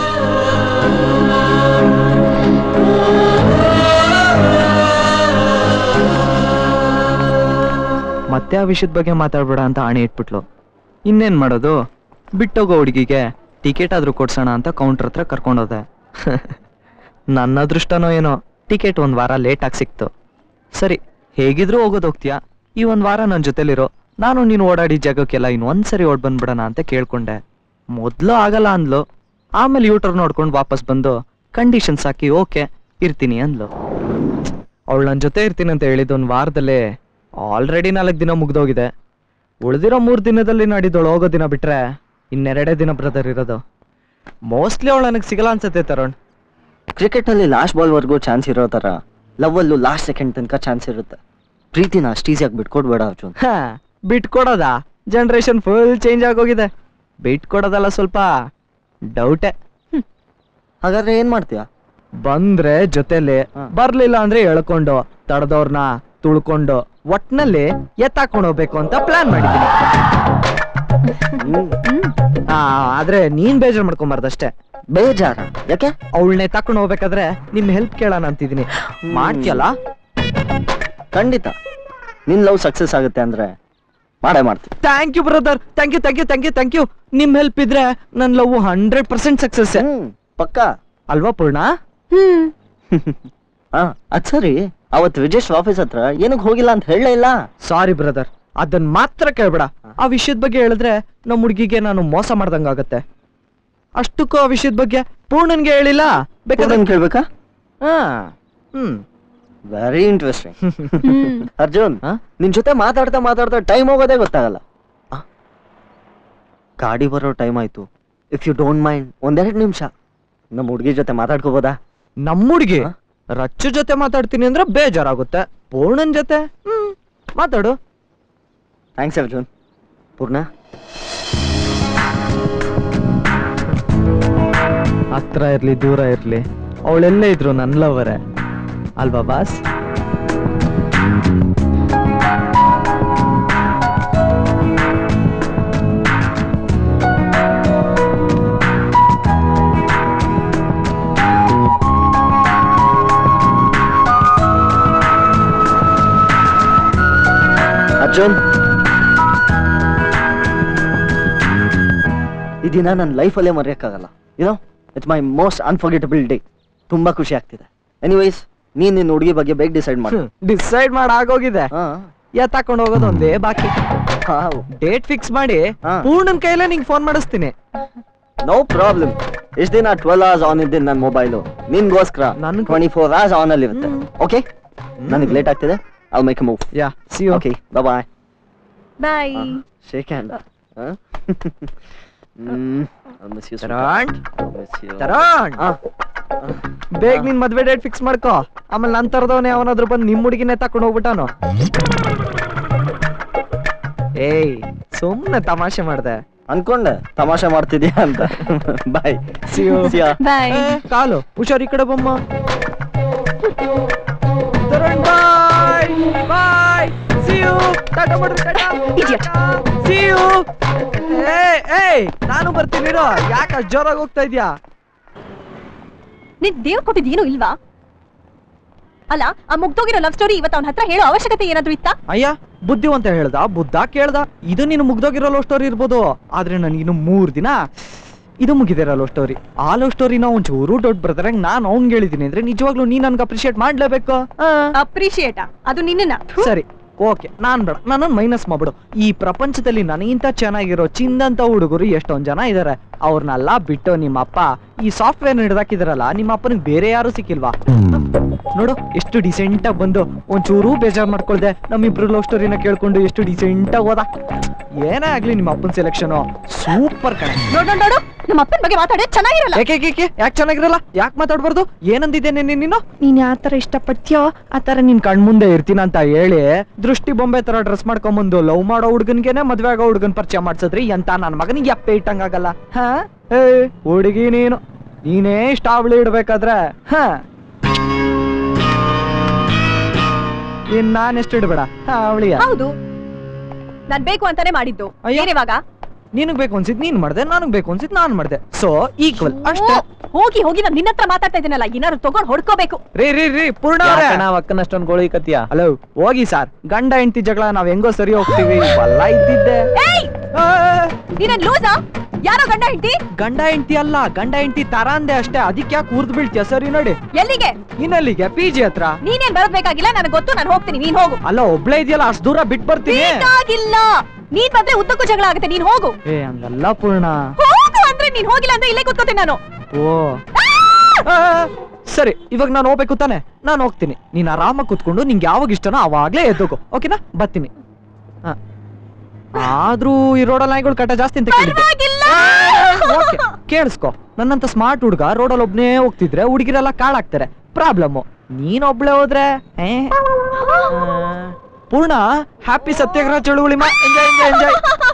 ಮತ್ತೆ ಆ ವಿಷಯದ ಬಗ್ಗೆ ಮಾತಾಡ್ಬೇಡ ಅಂತ ಆಣೆ ಇಟ್ಬಿಟ್ಲು ಇನ್ನೇನ್ ಮಾಡೋದು ಬಿಟ್ಟೋಗೋ ಹುಡುಗಿಗೆ ಟಿಕೆಟ್ ಆದ್ರೂ ಕೊಡ್ಸೋಣ ಅಂತ ಕೌಂಟರ್ ಹತ್ರ ಕರ್ಕೊಂಡೋದೆ ನನ್ನ ಅದೃಷ್ಟನೋ ಏನೋ ಟಿಕೆಟ್ ಒಂದ್ ವಾರ ಲೇಟ್ ಆಗಿ ಸಿಕ್ತು ಸರಿ ಹೇಗಿದ್ರೂ ಹೋಗೋದು ಹೋಗ್ತೀಯಾ ಈ ಒಂದ್ ವಾರ ನನ್ನ ಜೊತೆಲಿರೋ ನಾನು ನೀನು ಓಡಾಡಿ ಜಾಗಕ್ಕೆಲ್ಲ ಇನ್ನೊಂದ್ಸರಿ ಓಡ್ ಬಂದ್ಬಿಡೋಣ ಅಂತ ಕೇಳ್ಕೊಂಡೆ ಮೊದ್ಲು ಆಗಲ್ಲ ಅಂದ್ಲು ಆಮೇಲೆ ಯೂಟರ್ ನೋಡ್ಕೊಂಡು ವಾಪಸ್ ಬಂದು ಕಂಡೀಷನ್ಸ್ ಹಾಕಿ ಓಕೆ ಇರ್ತೀನಿ ಅಂದ್ಲು ಅವಳು ನನ್ನ ಜೊತೆ ಇರ್ತೀನಿ ಅಂತ ಹೇಳಿದ ಒಂದು ವಾರದಲ್ಲೇ ಆಲ್ರೆಡಿ ನಾಲ್ಕು ದಿನ ಮುಗ್ದೋಗಿದೆ ಉಳಿದಿರೋ ಮೂರು ದಿನದಲ್ಲಿ ನಾಡಿದ್ದವಳು ಹೋಗೋ ದಿನ ಬಿಟ್ರೆ ಇನ್ನೆರಡೇ ದಿನ ಬ್ರದರ್ ಇರೋದು ಮೋಸ್ಟ್ಲಿ ಅವಳು ನನಗೆ ಸಿಗಲ್ಲ ಅನ್ಸುತ್ತೆ ತರುಣ್ ಕ್ರಿಕೆಟ್ ಅಲ್ಲಿ ಲಾಸ್ಟ್ ಬಾಲ್ ವರ್ಗೂ ಚಾನ್ಸ್ ಇರೋ ತರ ಲವ್ ಅಲ್ಲೂ ಲಾಸ್ಟ್ ಸೆಕೆಂಡ್ ತನಕ ಚಾನ್ಸ್ ಇರುತ್ತೆ ಪ್ರೀತಿನ ಅಷ್ಟು ಈಸಿಯಾಗಿ ಬಿಟ್ಕೊಡ್ಬೇಡ ಅರ್ಜುನ್ ಹಾ ಬಿಟ್ಕೊಡೋದಾ ಜನರೇಷನ್ ಫುಲ್ ಚೇಂಜ್ ಆಗೋಗಿದೆ ಬಿಟ್ಕೊಡೋದಲ್ಲ ಸ್ವಲ್ಪ ಡೌಟೆ ಹಾಗಾದ್ರೆ ಏನ್ ಮಾಡ್ತೀಯಾ ಬಂದ್ರೆ ಜೊತೆಲಿ ಬರ್ಲಿಲ್ಲ ಅಂದ್ರೆ ಎಳ್ಕೊಂಡು ತಡೆದವ್ರನ್ನ ತುಳ್ಕೊಂಡು ಒಟ್ನಲ್ಲಿ ಎತ್ತಾಕೊಂಡು ಹೋಗ್ಬೇಕು ಅಂತ ಪ್ಲಾನ್ ಮಾಡಿದ್ದೀನಿ ಆ, ಆದ್ರೆ ನೀನ್ ಬೇಜಾರ್ ಮಾಡ್ಕೊಂಬಾರ್ದಷ್ಟೇ ಬೇಜಾರ ಯಾಕೆ ಅವಳನ್ನೇ ತಕೊಂಡು ಹೋಗ್ಬೇಕಾದ್ರೆ ನಿಮ್ ಹೆಲ್ಪ್ ಕೇಳೋಣ ಅಂತಿದೀನಿ ಮಾಡ್ತೀಯಲ್ಲ ಖಂಡಿತ ನಿನ್ ಲವ್ ಸಕ್ಸಸ್ ಆಗುತ್ತೆ ಅಂದ್ರೆ ಮಾಡೇ ಮಾಡ್ತೀನಿ thank you brother thank you thank you thank you thank you ನಿಮ್ ಹೆಲ್ಪ್ ಇದ್ರೆ ನನ್ ಲವ್ ಹಂಡ್ರೆಡ್ ಪರ್ಸೆಂಟ್ ಸಕ್ಸಸ್ ಪಕ್ಕ ಅಲ್ವಾ ಪೂರ್ಣ ಹಾ ಅದ್ ಸರಿ ಅವತ್ ವಿಜೇಶ್ ಆಫೀಸ್ ಹತ್ರ ಏನಕ್ಕೆ ಹೋಗಿಲ್ಲ ಅಂತ ಹೇಳಲೇ ಇಲ್ಲ ಸಾರಿ ಬ್ರದರ್ ಅದನ್ನ ಮಾತ್ರ ಕೇಳ್ಬೇಡ ಆ ವಿಷಯದ ಬಗ್ಗೆ ಹೇಳಿದ್ರೆ ನಮ್ಮ ಹುಡುಗಿಗೆ ನಾನು ಮೋಸ ಮಾಡ್ದಂಗಾಗತ್ತೆ ಅಷ್ಟಕ್ಕೂ ಆ ವಿಷಯದ ಬಗ್ಗೆ ಪೂರ್ಣನ್ಗೆ ಹೇಳಿಲ್ಲ ಬೇಕಾದ್ರೆ ಕೇಳ್ಬೇಕಾ ಹಾ ಹ್ಮ್ ವೆರಿ ಇಂಟ್ರೆಸ್ಟಿಂಗ್ ಅರ್ಜುನ್ ನಿನ್ ಜೊತೆ ಮಾತಾಡ್ತಾ ಮಾತಾಡ್ತಾ ಟೈಮ್ ಹೋಗೋದೇ ಗೊತ್ತಾಗಲ್ಲ ಆ, ಗಾಡಿ ಬರೋ ಟೈಮ್ ಆಯ್ತು ಇಫ್ ಯು ಡೋಂಟ್ ಮೈಂಡ್ ಒಂದೆರಡು ನಿಮಿಷ ನಮ್ಮ ಹುಡುಗಿ ಜೊತೆ ಮಾತಾಡ್ಕೋಬೋದಾ ನಮ್ಮ ಹುಡುಗಿ ರಚ್ಚು ಜೊತೆ ಮಾತಾಡ್ತೀನಿ ಅಂದ್ರೆ ಬೇಜಾರಾಗುತ್ತೆ ಪೂರ್ಣನ್ ಜೊತೆ ಹ್ಮ್ ಮಾತಾಡು ಥ್ಯಾಂಕ್ಸ್ ಅರ್ಜುನ್ ಪೂರ್ಣ ಹತ್ರ ಇರ್ಲಿ ದೂರ ಇರ್ಲಿ ಅವಳೆಲ್ಲೇ ಇದ್ರು ನನ್ ಲವರೇ ಅಲ್ವಾ ಬಾಸ್ ಅರ್ಜುನ್ ಈ ದಿನ ನನ್ನ ಲೈಫಲ್ಲೇ ಮರೆಯೋಕ್ಕಾಗಲ್ಲ you know it's my most unforgettable day ತುಂಬಾ ಖುಷಿ ಆಗ್ತಿದೆ ಎನಿವೈಸ್ ನೀನ್ ನಿನ್ನ ಹುಡುಗಿ ಬಗ್ಗೆ ಬೇಗ ಡಿಸೈಡ್ ಮಾಡಿ ಡಿಸೈಡ್ ಮಾಡಿ ಆಗೋಗಿದೆ ಎತ್ತಾಕೊಂಡು ಹೋಗೋದು ಒಂದೇ ಬಾಕಿ ಡೇಟ್ ಫಿಕ್ಸ್ ಮಾಡಿ ಪೂರ್ಣನ್ ಕೈಲೇ ನಿಂಗೆ ಫೋನ್ ಮಾಡಿಸ್ತೀನಿ ನೋ ಪ್ರಾಬ್ಲಮ್ ಇಷ್ಟ ದಿನ ಟ್ವೆಲ್ ಅವರ್ಸ್ ಆನ್ ಇದ್ದೀನಿ ನನ್ನ ಮೊಬೈಲು ನಿನ್ಗೋಸ್ಕರ ಟ್ವೆಂಟಿ ಫೋರ್ ಅವರ್ಸ್ ಆನ್ ಅಲ್ಲಿ ಇರುತ್ತೆ ಓಕೆ ನನಗೆ ಲೇಟ್ ಆಗ್ತಿದೆ I make move ya see okay bye bye shake hand miss you Tarun Tarun ಬೇಗ ನಿನ್ ಮದ್ವೆ ಡೇಟ್ ಫಿಕ್ಸ್ ಮಾಡ್ಕೋ ಆಮೇಲೆ ನನ್ ತರದವನೇ ಅವನಾದ್ರೂ ಬಂದು ನಿಮ್ ಹುಡುಗಿನೇ ತಕೊಂಡು ಹೋಗ್ಬಿಟ್ಟಾನು ಏಯ್ ಸುಮ್ನೆ ತಮಾಷೆ ಮಾಡ್ದೆ ಅನ್ಕೊಂಡೆ ತಮಾಷೆ ಮಾಡ್ತಿದ್ಯಾ ಅಂತ ಬಾಯ್ ಬಾಯ್ ಕಾಲು ಹುಷಾರ್ ಈ ಕಡೆ ಬೊಮ್ಮ Tarun bye bye see you ಟಾಟಾ ಮಾಡ್ರಿ ಟಾಟಾ ಸಿ ಯು ಏಯ್ ಏಯ್ ನಾನು ಬರ್ತೀನಿ ಇರು ಯಾಕೆ ಅಷ್ಟ್ ಜೋರಾಗಿ ಹೋಗ್ತಾ ಇದ್ಯಾ ನೀನ್ ದೇವ್ ಕೊಟ್ಟಿದ್ ಏನು ಇಲ್ವಾ ಅಲ್ಲ ಆ ಮುಗ್ದೋಗಿರೋ ಲವ್ ಸ್ಟೋರಿ ಇವತ್ತು ಅವನ ಹತ್ರ ಹೇಳೋ ಅವಶ್ಯಕತೆ ಏನಾದ್ರೂ ಇತ್ತಾ ಅಯ್ಯ ಬುದ್ಧಿವಂತ ಹೇಳ್ದ ಬುದ್ಧ ಕೇಳ್ದ ಇದು ನೀನು ಮುಗ್ದೋಗಿರೋ ಲವ್ ಸ್ಟೋರಿ ಇರ್ಬೋದು ಆದ್ರೆ ನನಗೆ ಇನ್ನು ಮೂರ್ ದಿನ ಇದು ಮುಗಿದಿರೋ ಲವ್ ಸ್ಟೋರಿ ಆ ಲವ್ ಸ್ಟೋರಿನ ಒಂಚೂರು ದೊಡ್ಡ ಬ್ರದರ್ ನಾನು ಅವ್ನ್ಗೆ ಹೇಳಿದೀನಿ ಅಂದ್ರೆ ನಿಜವಾಗ್ಲೂ ನೀನ್ ನನ್ಗೆ ಅಪ್ರಿಶಿಯೇಟ್ ಮಾಡ್ಲೇಬೇಕು ಅಪ್ರಿಶಿಯೇಟ ಅದು ನಿನ್ನ ಸರಿ ಓಕೆ ನಾನ್ ಬೇಡ ನನ್ನನ್ನು ಮೈನಸ್ ಮಾಡ್ಬಿಡು ಈ ಪ್ರಪಂಚದಲ್ಲಿ ನನಗಿಂತ ಚೆನ್ನಾಗಿರೋ ಚಿಂದಂತ ಹುಡುಗರು ಎಷ್ಟೊಂದ್ ಜನ ಇದಾರೆ ಅವ್ರನ್ನೆಲ್ಲ ಬಿಟ್ಟು ನಿಮ್ಮ ಅಪ್ಪ ಈ ಸಾಫ್ಟ್ವೇರ್ ಹಿಡ್ದಾಕಿದಾರಲ್ಲ ನಿಮ್ಮ ಅಪ್ಪನಿಗೆ ಬೇರೆ ಯಾರು ಸಿಕ್ಕಿಲ್ವಾ ನೋಡು ಎಷ್ಟು ಡಿಸೆಂಟ್ ಆಗಿ ಬಂದು ಒಂಚೂರು ಬೇಜಾರ್ ಮಾಡ್ಕೊಳ್ದೆ ನಮ್ಮಿಬ್ರು ಲವ್ ಸ್ಟೋರಿನ ಕೇಳ್ಕೊಂಡು ಎಷ್ಟು ಡಿಸೆಂಟ್ ಆಗಿ ಹೋದ ಏನೇ ಆಗ್ಲಿ ನಿಮ್ಮ ಅಪ್ಪನ ಸೆಲೆಕ್ಷನ್ ಸೂಪರ್ ಕಣೆ ನೋಡು ನೋಡು ನಮ್ಮ ಅಪ್ಪನ ಬಗ್ಗೆ ಮಾತಾಡಿ ಚೆನ್ನಾಗಿರಲ್ಲ ಯಾಕೆ ಯಾಕೆ ಯಾಕೆ ಚೆನ್ನಾಗಿರಲ್ಲ ಯಾಕೆ ಮಾತಾಡ್ಬಾರ್ದು ಏನಂದಿದ್ದೇನೆ ನೀನು ನೀನ್ ಯಾವ ತರ ಇಷ್ಟಪಡ್ತೀಯೋ ಆ ತರ ನಿನ್ ಕಣ್ಮುಂದೆ ಇರ್ತೀನ ಅಂತ ಹೇಳಿ ದೃಷ್ಟಿ ಬೊಂಬೆ ತರ ಡ್ರೆಸ್ ಮಾಡ್ಕೊಂಬಂದು ಲವ್ ಮಾಡೋ ಹುಡ್ಗನ್ಗೆನೆ ಮದ್ವೆ ಆಗೋ ಹುಡ್ಗನ್ ಪರಿಚಯ ಮಾಡ್ಸದ್ರಿ ಎಂತ ನನ್ ಮಗನಿಗೆ ಅಪ್ಪೆ ಇಟ್ಟಂಗಾಗಲ್ಲ ಹಾ ಏ ಹುಡುಗಿ ನೀನು ನೀನೇ ಇಷ್ಟ ಅವಳಿ ಇಡ್ಬೇಕಾದ್ರೆ ಹಾ ಇನ್ ನಾನ್ ಎಷ್ಟು ಇಡ್ಬೇಡ ಹಾ ಅವಳಿಯ ಹೌದು ನಾನ್ ಬೇಕು ಅಂತಾನೆ ಮಾಡಿದ್ದು ಏನಿವಾಗ ನಿನಗ್ ಬೇಕು ಅನ್ಸಿದ್ ನೀನ್ ಮಾಡ್ದೆ ನನಗ್ ಬೇಕು ಅನ್ಸಿದ್ ನಾನ್ ಮಾಡ್ದೆ ಸೊ ಈಕ್ವಲ್ ಅಷ್ಟೇ ಹೋಗಿ ಹೋಗಿ ನಾನ್ ನಿನ್ನ ಹತ್ರ ಮಾತಾಡ್ತಾ ಇದ್ದೀನಲ್ಲ ಏನಾದ್ರು ತಗೊಂಡ್ ಹೊಡ್ಕೋಬೇಕು ರೀ ರೀ ರೀ ಪೂರ್ಣ ನಾವ್ ಅಕ್ಕನಷ್ಟೊಂದು ಗೋಳಿ ಕತ್ತಿಯ ಹಲೋ ಹೋಗಿ ಸರ್ ಗಂಡ ಹೆಂಡತಿ ಜಗಳ ನಾವ್ ಹೆಂಗೋ ಸರಿ ಹೋಗ್ತೀವಿ ಬಲ್ಲ ಇದ್ದಿದ್ದೆ ನೀನೇನ್ ಲೂಸಾ ಯಾರೋ ಗಂಡ ಹೆಂಡತಿ ಗಂಡ ಹೆಂಡತಿ ಅಲ್ಲ ಗಂಡ ಹೆಂಡತಿ ತರ ಅಂದೆ ಅಷ್ಟೇ ಅದಕ್ಕೆ ಯಾಕೆ ಊರ್ದ್ ಬೀಳ್ತೀಯ ಸರಿ ನೋಡಿ ಎಲ್ಲಿಗೆ ಇನ್ನಲ್ಲಿಗೆ ಪಿ ಜಿ ಹತ್ರ ನೀನೇನ್ ಬರಬೇಕಾಗಿಲ್ಲ ನನಗೆ ಗೊತ್ತು ನಾನು ಹೋಗ್ತೀನಿ ನೀನ್ ಹೋಗು ಅಲ್ಲ ಒಬ್ಳೆ ಇದೆಯಲ್ಲ ಅಷ್ಟ್ ದೂರ ಬಿಟ್ ಬರ್ತೀನಿ ಬೇಕಾಗಿಲ್ಲ ನೀನ್ ಬಂದ್ರೆ ಉದ್ದಕ್ಕೂ ಜಗಳ ಆಗುತ್ತೆ ನೀನ್ ಹೋಗು ಏ ಹಂಗಲ್ಲ ಪೂರ್ಣ ಹೋಗು ಅಂದ್ರೆ ನೀನ್ ಹೋಗಿಲ್ಲ ಅಂದ್ರೆ ಇಲ್ಲೇ ಕೂತ್ಕೋತೀನಿ ನಾನು ಓ ಆ, ಸರಿ ಇವಾಗ ನಾನು ಹೋಗ್ಬೇಕು ತಾನೆ ನಾನು ಹೋಗ್ತೀನಿ ನೀನ್ ಆರಾಮಾಗಿ ಕೂತ್ಕೊಂಡು ನಿಂಗೆ ಯಾವಾಗ ಇಷ್ಟನೋ ಅವಾಗ್ಲೇ ಎದ್ದೋಗು ಓಕೆನಾ ಬರ್ತೀನಿ ಆ. ಆದ್ರೂ ಈ ರೋಡಲ್ಲಿ ನಾಯಿಗಳು ಕಟ್ಟ ಜಾಸ್ತಿ ಅಂತ ಕೇಳಿದ್ದೆ ಓಕೆ ಕೇಳಿಸ್ಕೊ ನನ್ನಂತ ಸ್ಮಾರ್ಟ್ ಹುಡುಗ ರೋಡಲ್ಲಿ ಒಬ್ನೇ ಹೋಗ್ತಿದ್ರೆ ಹುಡುಗಿರೆಲ್ಲ ಕಾಳಾಗ್ತಾರೆ ಪ್ರಾಬ್ಲಮ್ ನೀನ್ ಒಬ್ಳೆ ಹೋದ್ರೆ ಏ? ಆ, ಪೂರ್ಣ ಹ್ಯಾಪಿ ಸತ್ಯಾಗ್ರಹ ಚಳುವಳಿ ಮಾ ಎಂಜಾಯ್ ಎಂಜಾಯ್ ಎಂಜಾಯ್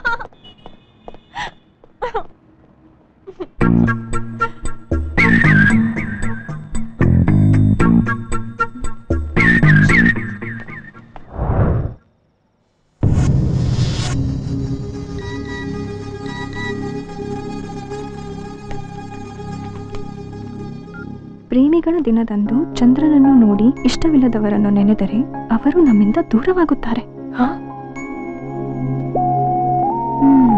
ಪ್ರೇಮಿಗಳ ದಿನದಂದು ಚಂದ್ರನನ್ನು ನೋಡಿ ಇಷ್ಟವಿಲ್ಲದವರನ್ನು ನೆನೆದರೆ ಅವರು ನಮ್ಮಿಂದ ದೂರವಾಗುತ್ತಾರೆ ಹಾ? ಹ್ಮ್.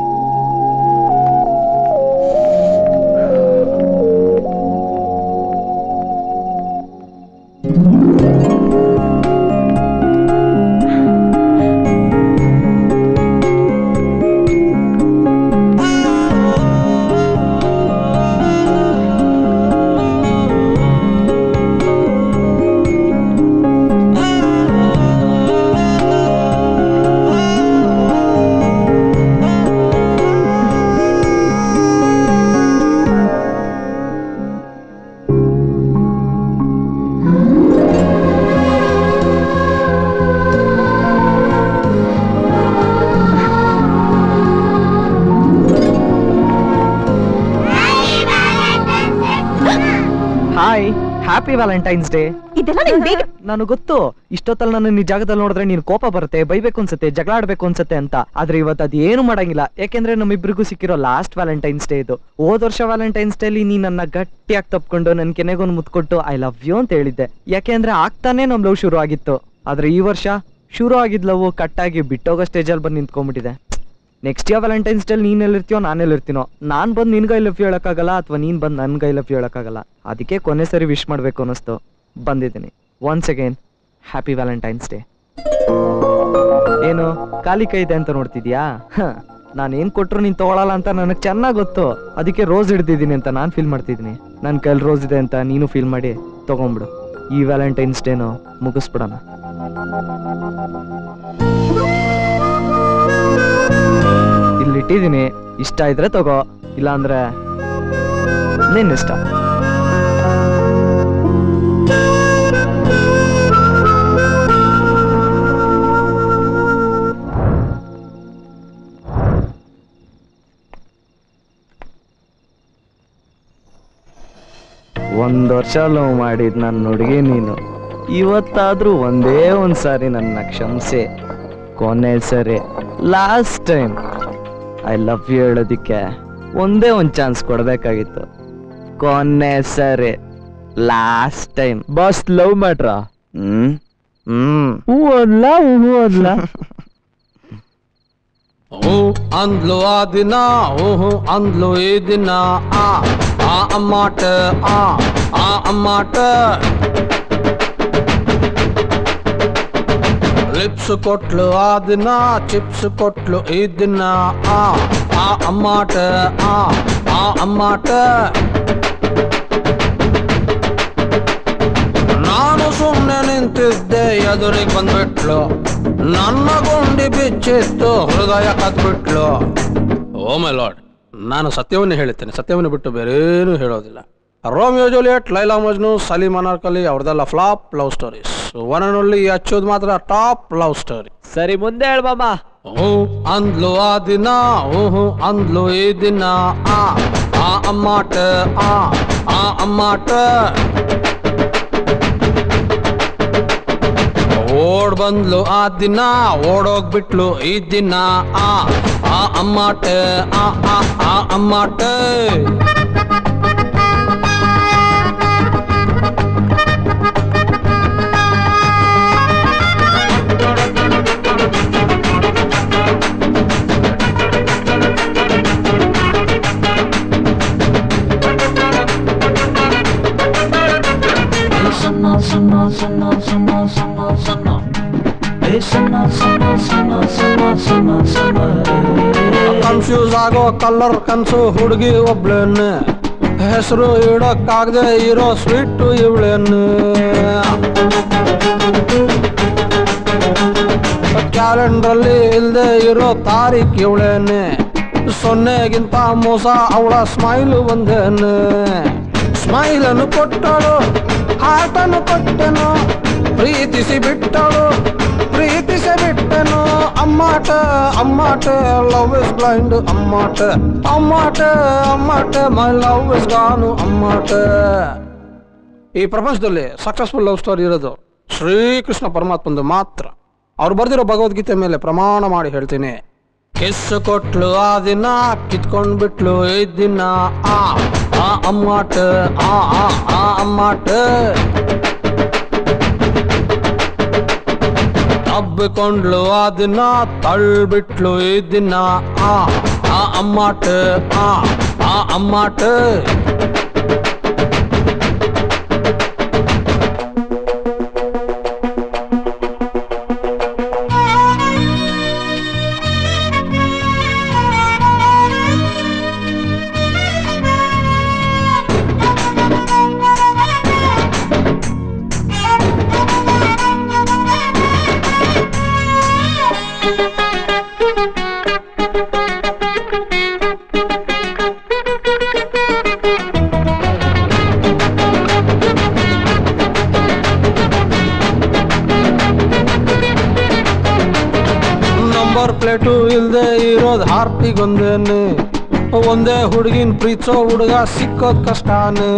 ಹಾಯ್ ಹ್ಯಾಪಿ ವ್ಯಾಲೆಂಟೈನ್ಸ್ ಡೇ ಇದೆಲ್ಲ ನಿಂಗ್ ಬೇಗ ನನಗೆ ಗೊತ್ತು ಇಷ್ಟೊತ್ತಲ್ಲಿ ನನ್ನ ಈ ಜಾಗದಲ್ಲಿ ನೋಡಿದ್ರೆ ನೀನು ಕೋಪ ಬರುತ್ತೆ ಬೈಬೇಕು ಅನ್ಸುತ್ತೆ ಜಗಳ ಆಡ್ಬೇಕು ಅನ್ಸುತ್ತೆ ಅಂತ ಆದ್ರೆ ಇವತ್ತು ಅದು ಏನು ಮಾಡಂಗಿಲ್ಲ ಯಾಕೆಂದ್ರೆ ನಮ್ಮಿಬ್ರಿಗೂ ಸಿಕ್ಕಿರೋ ಲಾಸ್ಟ್ ವ್ಯಾಲೆಂಟೈನ್ಸ್ ಡೇ ಇದು ಹೋದ ವರ್ಷ ವ್ಯಾಲೆಂಟೈನ್ಸ್ ಡೇ ಅಲ್ಲಿ ನೀ ನನ್ನ ಗಟ್ಟಿಯಾಗಿ ತಪ್ಕೊಂಡು ನನ್ ಕೆನೆಗೊಂದು ಮುತ್ಕೊಟ್ಟು ಐ ಲವ್ ಯು ಅಂತ ಹೇಳಿದ್ದೆ ಯಾಕೆಂದ್ರೆ ಆಗ್ತಾನೆ ನಮ್ ಲವ್ ಶುರು ಆಗಿತ್ತು ಆದ್ರೆ ಈ ವರ್ಷ ಶುರು ಆಗಿದ್ ಲವ್ ಕಟ್ಟಾಗಿ ಬಿಟ್ಟೋಗೋ ಸ್ಟೇಜಲ್ಲಿ ಬಂದು ನಿಂತ್ಕೊಂಡ್ಬಿಟ್ಟಿದೆ ನೆಕ್ಸ್ಟ್ ಇಯರ್ ವ್ಯಾಲೆಂಟೈನ್ಸ್ ಡೇ ನೀನ್ ಎಲ್ಲಿರ್ತೀಯೋ ನಾನು ಎಲ್ಲಿರ್ತೀನೋ ನಾನ್ ಬಂದು ನಿನ್ ಗೈ ಲವ್ ಹೇಳಕ್ಕಾಗಲ್ಲ ಅಥವಾ ನೀನ್ ಬಂದು ನನ್ ಗೈ ಲವ್ ಹೇಳಕ್ಕಾಗಲ್ಲ ಅದಕ್ಕೆ ಕೊನೆ ಸರಿ ವಿಶ್ ಮಾಡ್ಬೇಕು ಅನ್ನಿಸ್ತು ಬಂದಿದ್ದೀನಿ once again happy Valentine's Day ಏನು ಖಾಲಿ ಕೈ ಇದೆ ಅಂತ ನೋಡ್ತಿದ್ಯಾ ನಾನು ಏನ್ ಕೊಟ್ರು ನೀನ್ ತಗೊಳಲ್ಲ ಅಂತ ನನಗೆ ಚೆನ್ನಾಗ್ ಗೊತ್ತು ಅದಕ್ಕೆ ರೋಸ್ ಹಿಡ್ದಿದ್ದೀನಿ ಅಂತ ನಾನು ಫೀಲ್ ಮಾಡ್ತಿದ್ದೀನಿ ನನ್ನ ಕೈಲಿ ರೋಸ್ ಇದೆ ಅಂತ ನೀನು ಫೀಲ್ ಮಾಡಿ ತಗೊಂಬಿಡು ಈ ವ್ಯಾಲೆಂಟೈನ್ಸ್ ಡೇನು ಮುಗಿಸ್ಬಿಡೋಣ ಇಲ್ಲಿ ಇಟ್ಟಿದ್ದೀನಿ ಇಷ್ಟ ಇದ್ರೆ ತಗೋ ಇಲ್ಲಾಂದ್ರೆ ನಿನ್ನಿಷ್ಟ ಒಂದ್ ವರ್ಷ ಲವ್ ಮಾಡಿದ್ ನನ್ನ ಹುಡುಗಿ ನೀನು ಇವತ್ತಾದ್ರೂ ಒಂದೇ ಒಂದ್ ಸಾರಿ ನನ್ನ ಕ್ಷಮಿಸಿ ಕೊನೆ ಸರಿ last time I love you ಹೇಳೋದಿಕ್ಕೆ ಒಂದೇ ಒಂದ್ ಚಾನ್ಸ್ ಕೊಡ್ಬೇಕಾಗಿತ್ತು ಕೊನೆ ಸರಿ ಲಾಸ್ಟ್ ಟೈಮ್ ಬಸ್ ಲವ್ ಮಾಡ್ರ ಹ್ಮ್ ಹ್ಮ್ ಹೂ ಅನ್ಲ ಹೂ ಅನ್ಲ ಓ ಅಂದ್ಲು ಆ ದಿನ ಓಹೋ ಅಂದ್ಲು ಈ ದಿನ ಆ ಆ ಅಮ್ಮಾಟ ಆ ಆ ಅಮ್ಮಾಟ ಲಿಪ್ಸ್ ಕೊಟ್ಲು ಆ ದಿನ ಚಿಪ್ಸ್ ಕೊಟ್ಲು ಈ ದಿನ ಆ ಆ ಅಮ್ಮಾಟ ಆ ಆ ಅಮ್ಮಾಟ ನಾನು ಸುಮ್ಮನೆ ನಿಂತಿದ್ದೆ ಎದುರಿಗೆ ಬಂದ್ಬಿಟ್ಲು ನನ್ನ ಗುಂಡಿ ಬಿಚ್ಚಿತ್ತು ಹೃದಯ ಕದ್ಬಿಟ್ಲು ಓ ಮೈ ಲಾರ್ಡ್ ನಾನು ಸತ್ಯವನ್ನೇ ಹೇಳುತ್ತೇನೆ ಸತ್ಯವನ್ನು ಬಿಟ್ಟು ಬೇರೇನೂ ಹೇಳೋದಿಲ್ಲ ರೋಮಿಯೋ ಜೂಲಿಯಟ್ ಲೈಲಾ ಮಜ್ನು ಸಲೀಮ್ ಅನಾರ್ಕಲಿ ಅವ್ರದೆಲ್ಲ flop love stories one and only ಹಚ್ಚೋದು ಮಾತ್ರ ಟಾಪ್ ಲವ್ ಸ್ಟೋರಿ ಸರಿ ಮುಂದೆ ಹೇಳ್ಬಮ್ಮ ಹ್ಞೂ ಅಂದ್ಲು ಆ ದಿನ ಹ್ಞೂ ಹ್ಞೂ ಅಂದ್ಲು ಈ ದಿನ ಆ ಆ ಅಮ್ಮಾಟ ಆ ಆ ಅಮ್ಮಾಟ ಓಡ್ ಬಂದ್ಲು ಆ ದಿನ ಓಡೋಗ್ಬಿಟ್ಲು ಈ ದಿನ ಆ ಆ ಅಮ್ಮಾಟ ಆ ಆ ಆ ಅಮ್ಮಾಟ ಕನ್ಫ್ಯೂಸ್ ಆಗೋ ಕಲರ್ ಕನ್ಸು ಹುಡುಗಿ ಒಬ್ಳೇನೆ ಹೆಸರು ಇಡಕ್ಕಾಗದೆ ಇರೋ ಸ್ವೀಟ್ ಇವಳೇನೆ ಕ್ಯಾಲೆಂಡ್ರಲ್ಲಿ ಇಲ್ದೆ ಇರೋ ತಾರೀಖ್ ಇವಳೇನೆ ಸೊನ್ನೆಗಿಂತ ಮೋಸ ಅವಳ ಸ್ಮೈಲ್ ಒಂದೇನೆ ಸ್ಮೈಲ್ ಅನ್ನು ಕೊಟ್ಟಳು ಹಾರ್ಟ್ ಅನ್ನು ಕೊಟ್ಟೆನು ಪ್ರೀತಿಸಿ ಬಿಟ್ಟಳು ಪ್ರೀತಿಸಿ ಬಿಟ್ಟೆನು ಅಮ್ಮಾಟ ಅಮ್ಮಾಟ ಲವ್ ಇಸ್ ಬ್ಲೈಂಡ್ ಅಮ್ಮಾಟ ಅಮ್ಮಾಟ ಅಮ್ಮಾಟ ಮೈ ಲವ್ ಇಸ್ ಗಾನು ಅಮ್ಮಾಟ ಈ ಪ್ರಪಂಚದಲ್ಲಿ ಸಕ್ಸಸ್ಫುಲ್ ಲವ್ ಸ್ಟೋರಿ ಇರೋದು ಶ್ರೀಕೃಷ್ಣ ಪರಮಾತ್ಮಂದು ಮಾತ್ರ ಅವ್ರು ಬರ್ದಿರೋ ಭಗವದ್ಗೀತೆ ಮೇಲೆ ಪ್ರಮಾಣ ಮಾಡಿ ಹೇಳ್ತೀನಿ ಕಿಸ್ ಕೊಟ್ಲು ಆ ದಿನ ಕಿತ್ಕೊಂಡ್ ಬಿಟ್ಲು ಈ ದಿನ ಆ ಆ ಅಮ್ಮಾಟ ಆ ಆ ಆ ಅಮ್ಮಾಟ ತಬ್ಬಿಕೊಂಡ್ಲು ಆ ದಿನ ತಳ್ಬಿಟ್ಲು ಈ ದಿನ ಆ ಆ ಅಮ್ಮಾಟ ಆ ಆ ಅಮ್ಮಾಟ ನಂಬರ್ ಪ್ಲೇಟು ಇಲ್ದೆ ಇರೋದ್ ಹಾರ್ಟಿಗೊಂದೇನೆ ಒಂದೇ ಹುಡುಗಿನ ಪ್ರೀತಿಸೋ ಹುಡುಗ ಸಿಕ್ಕೋದ್ ಕಷ್ಟನೇ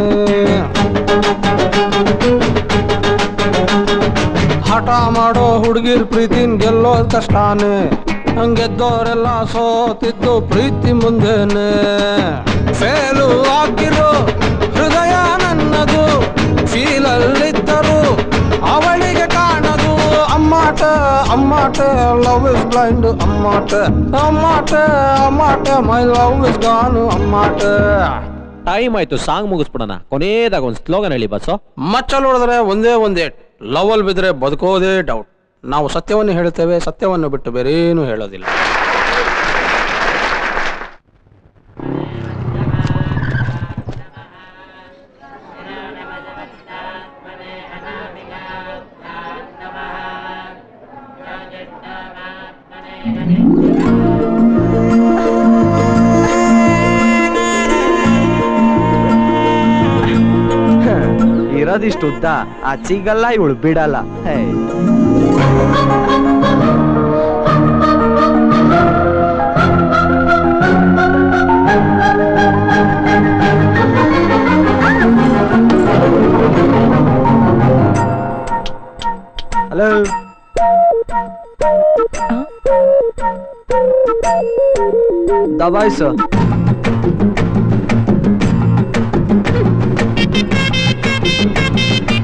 ಹಠ ಮಾಡೋ ಹುಡುಗಿರ್ ಪ್ರೀತಿನ್ ಗೆಲ್ಲೋದ್ ಕಷ್ಟನೇ ಹಂಗೆದ್ದೋರೆಲ್ಲ ಸೋತಿದ್ದು ಪ್ರೀತಿ ಮುಂದೆನೆ ಫೇಲು ಆಗಿರೋ ಹೃದಯ ನನ್ನದು ಫೀಲಲ್ಲಿದ್ದರು ಅವಳಿಗೆ ಕಾಣದು ಅಮ್ಮಾಟ ಅಮ್ಮಾಟ ಲವ್ ಇಸ್ ಬ್ಲೈಂಡ್ ಅಮ್ಮಾಟ ಅಮ್ಮಾಟ ಅಮ್ಮಾಟ ಮೈ ಲವ್ ಇಸ್ ಗಾನು ಅಮ್ಮಾಟ ಟೈಮ್ ಆಯ್ತು ಸಾಂಗ್ ಮುಗಿಸ್ಬಿಡೋಣ ಕೊನೆಯದಾಗ ಒಂದು ಸ್ಲೋಗನ್ ಹೇಳಿ ಬಸ್ಸು ಮಚ್ಚಲ್ ಹೊಡೆದ್ರೆ ಒಂದೇ ಒಂದೇ ಲವಲ್ ಬಿದ್ರೆ ಬದುಕೋದೇ ಡೌಟ್ ನಾವು ಸತ್ಯವನ್ನು ಹೇಳ್ತೇವೆ ಸತ್ಯವನ್ನು ಬಿಟ್ಟು ಬೇರೇನು ಹೇಳೋದಿಲ್ಲ ಇರೋದಿಷ್ಟು ಉದ್ದ ಆ ಸಿಗಲ್ಲ ಇವಳು ಬಿಡಲ್ಲ ಹೇ ಹಲೋ ದಬಾಯಿಸು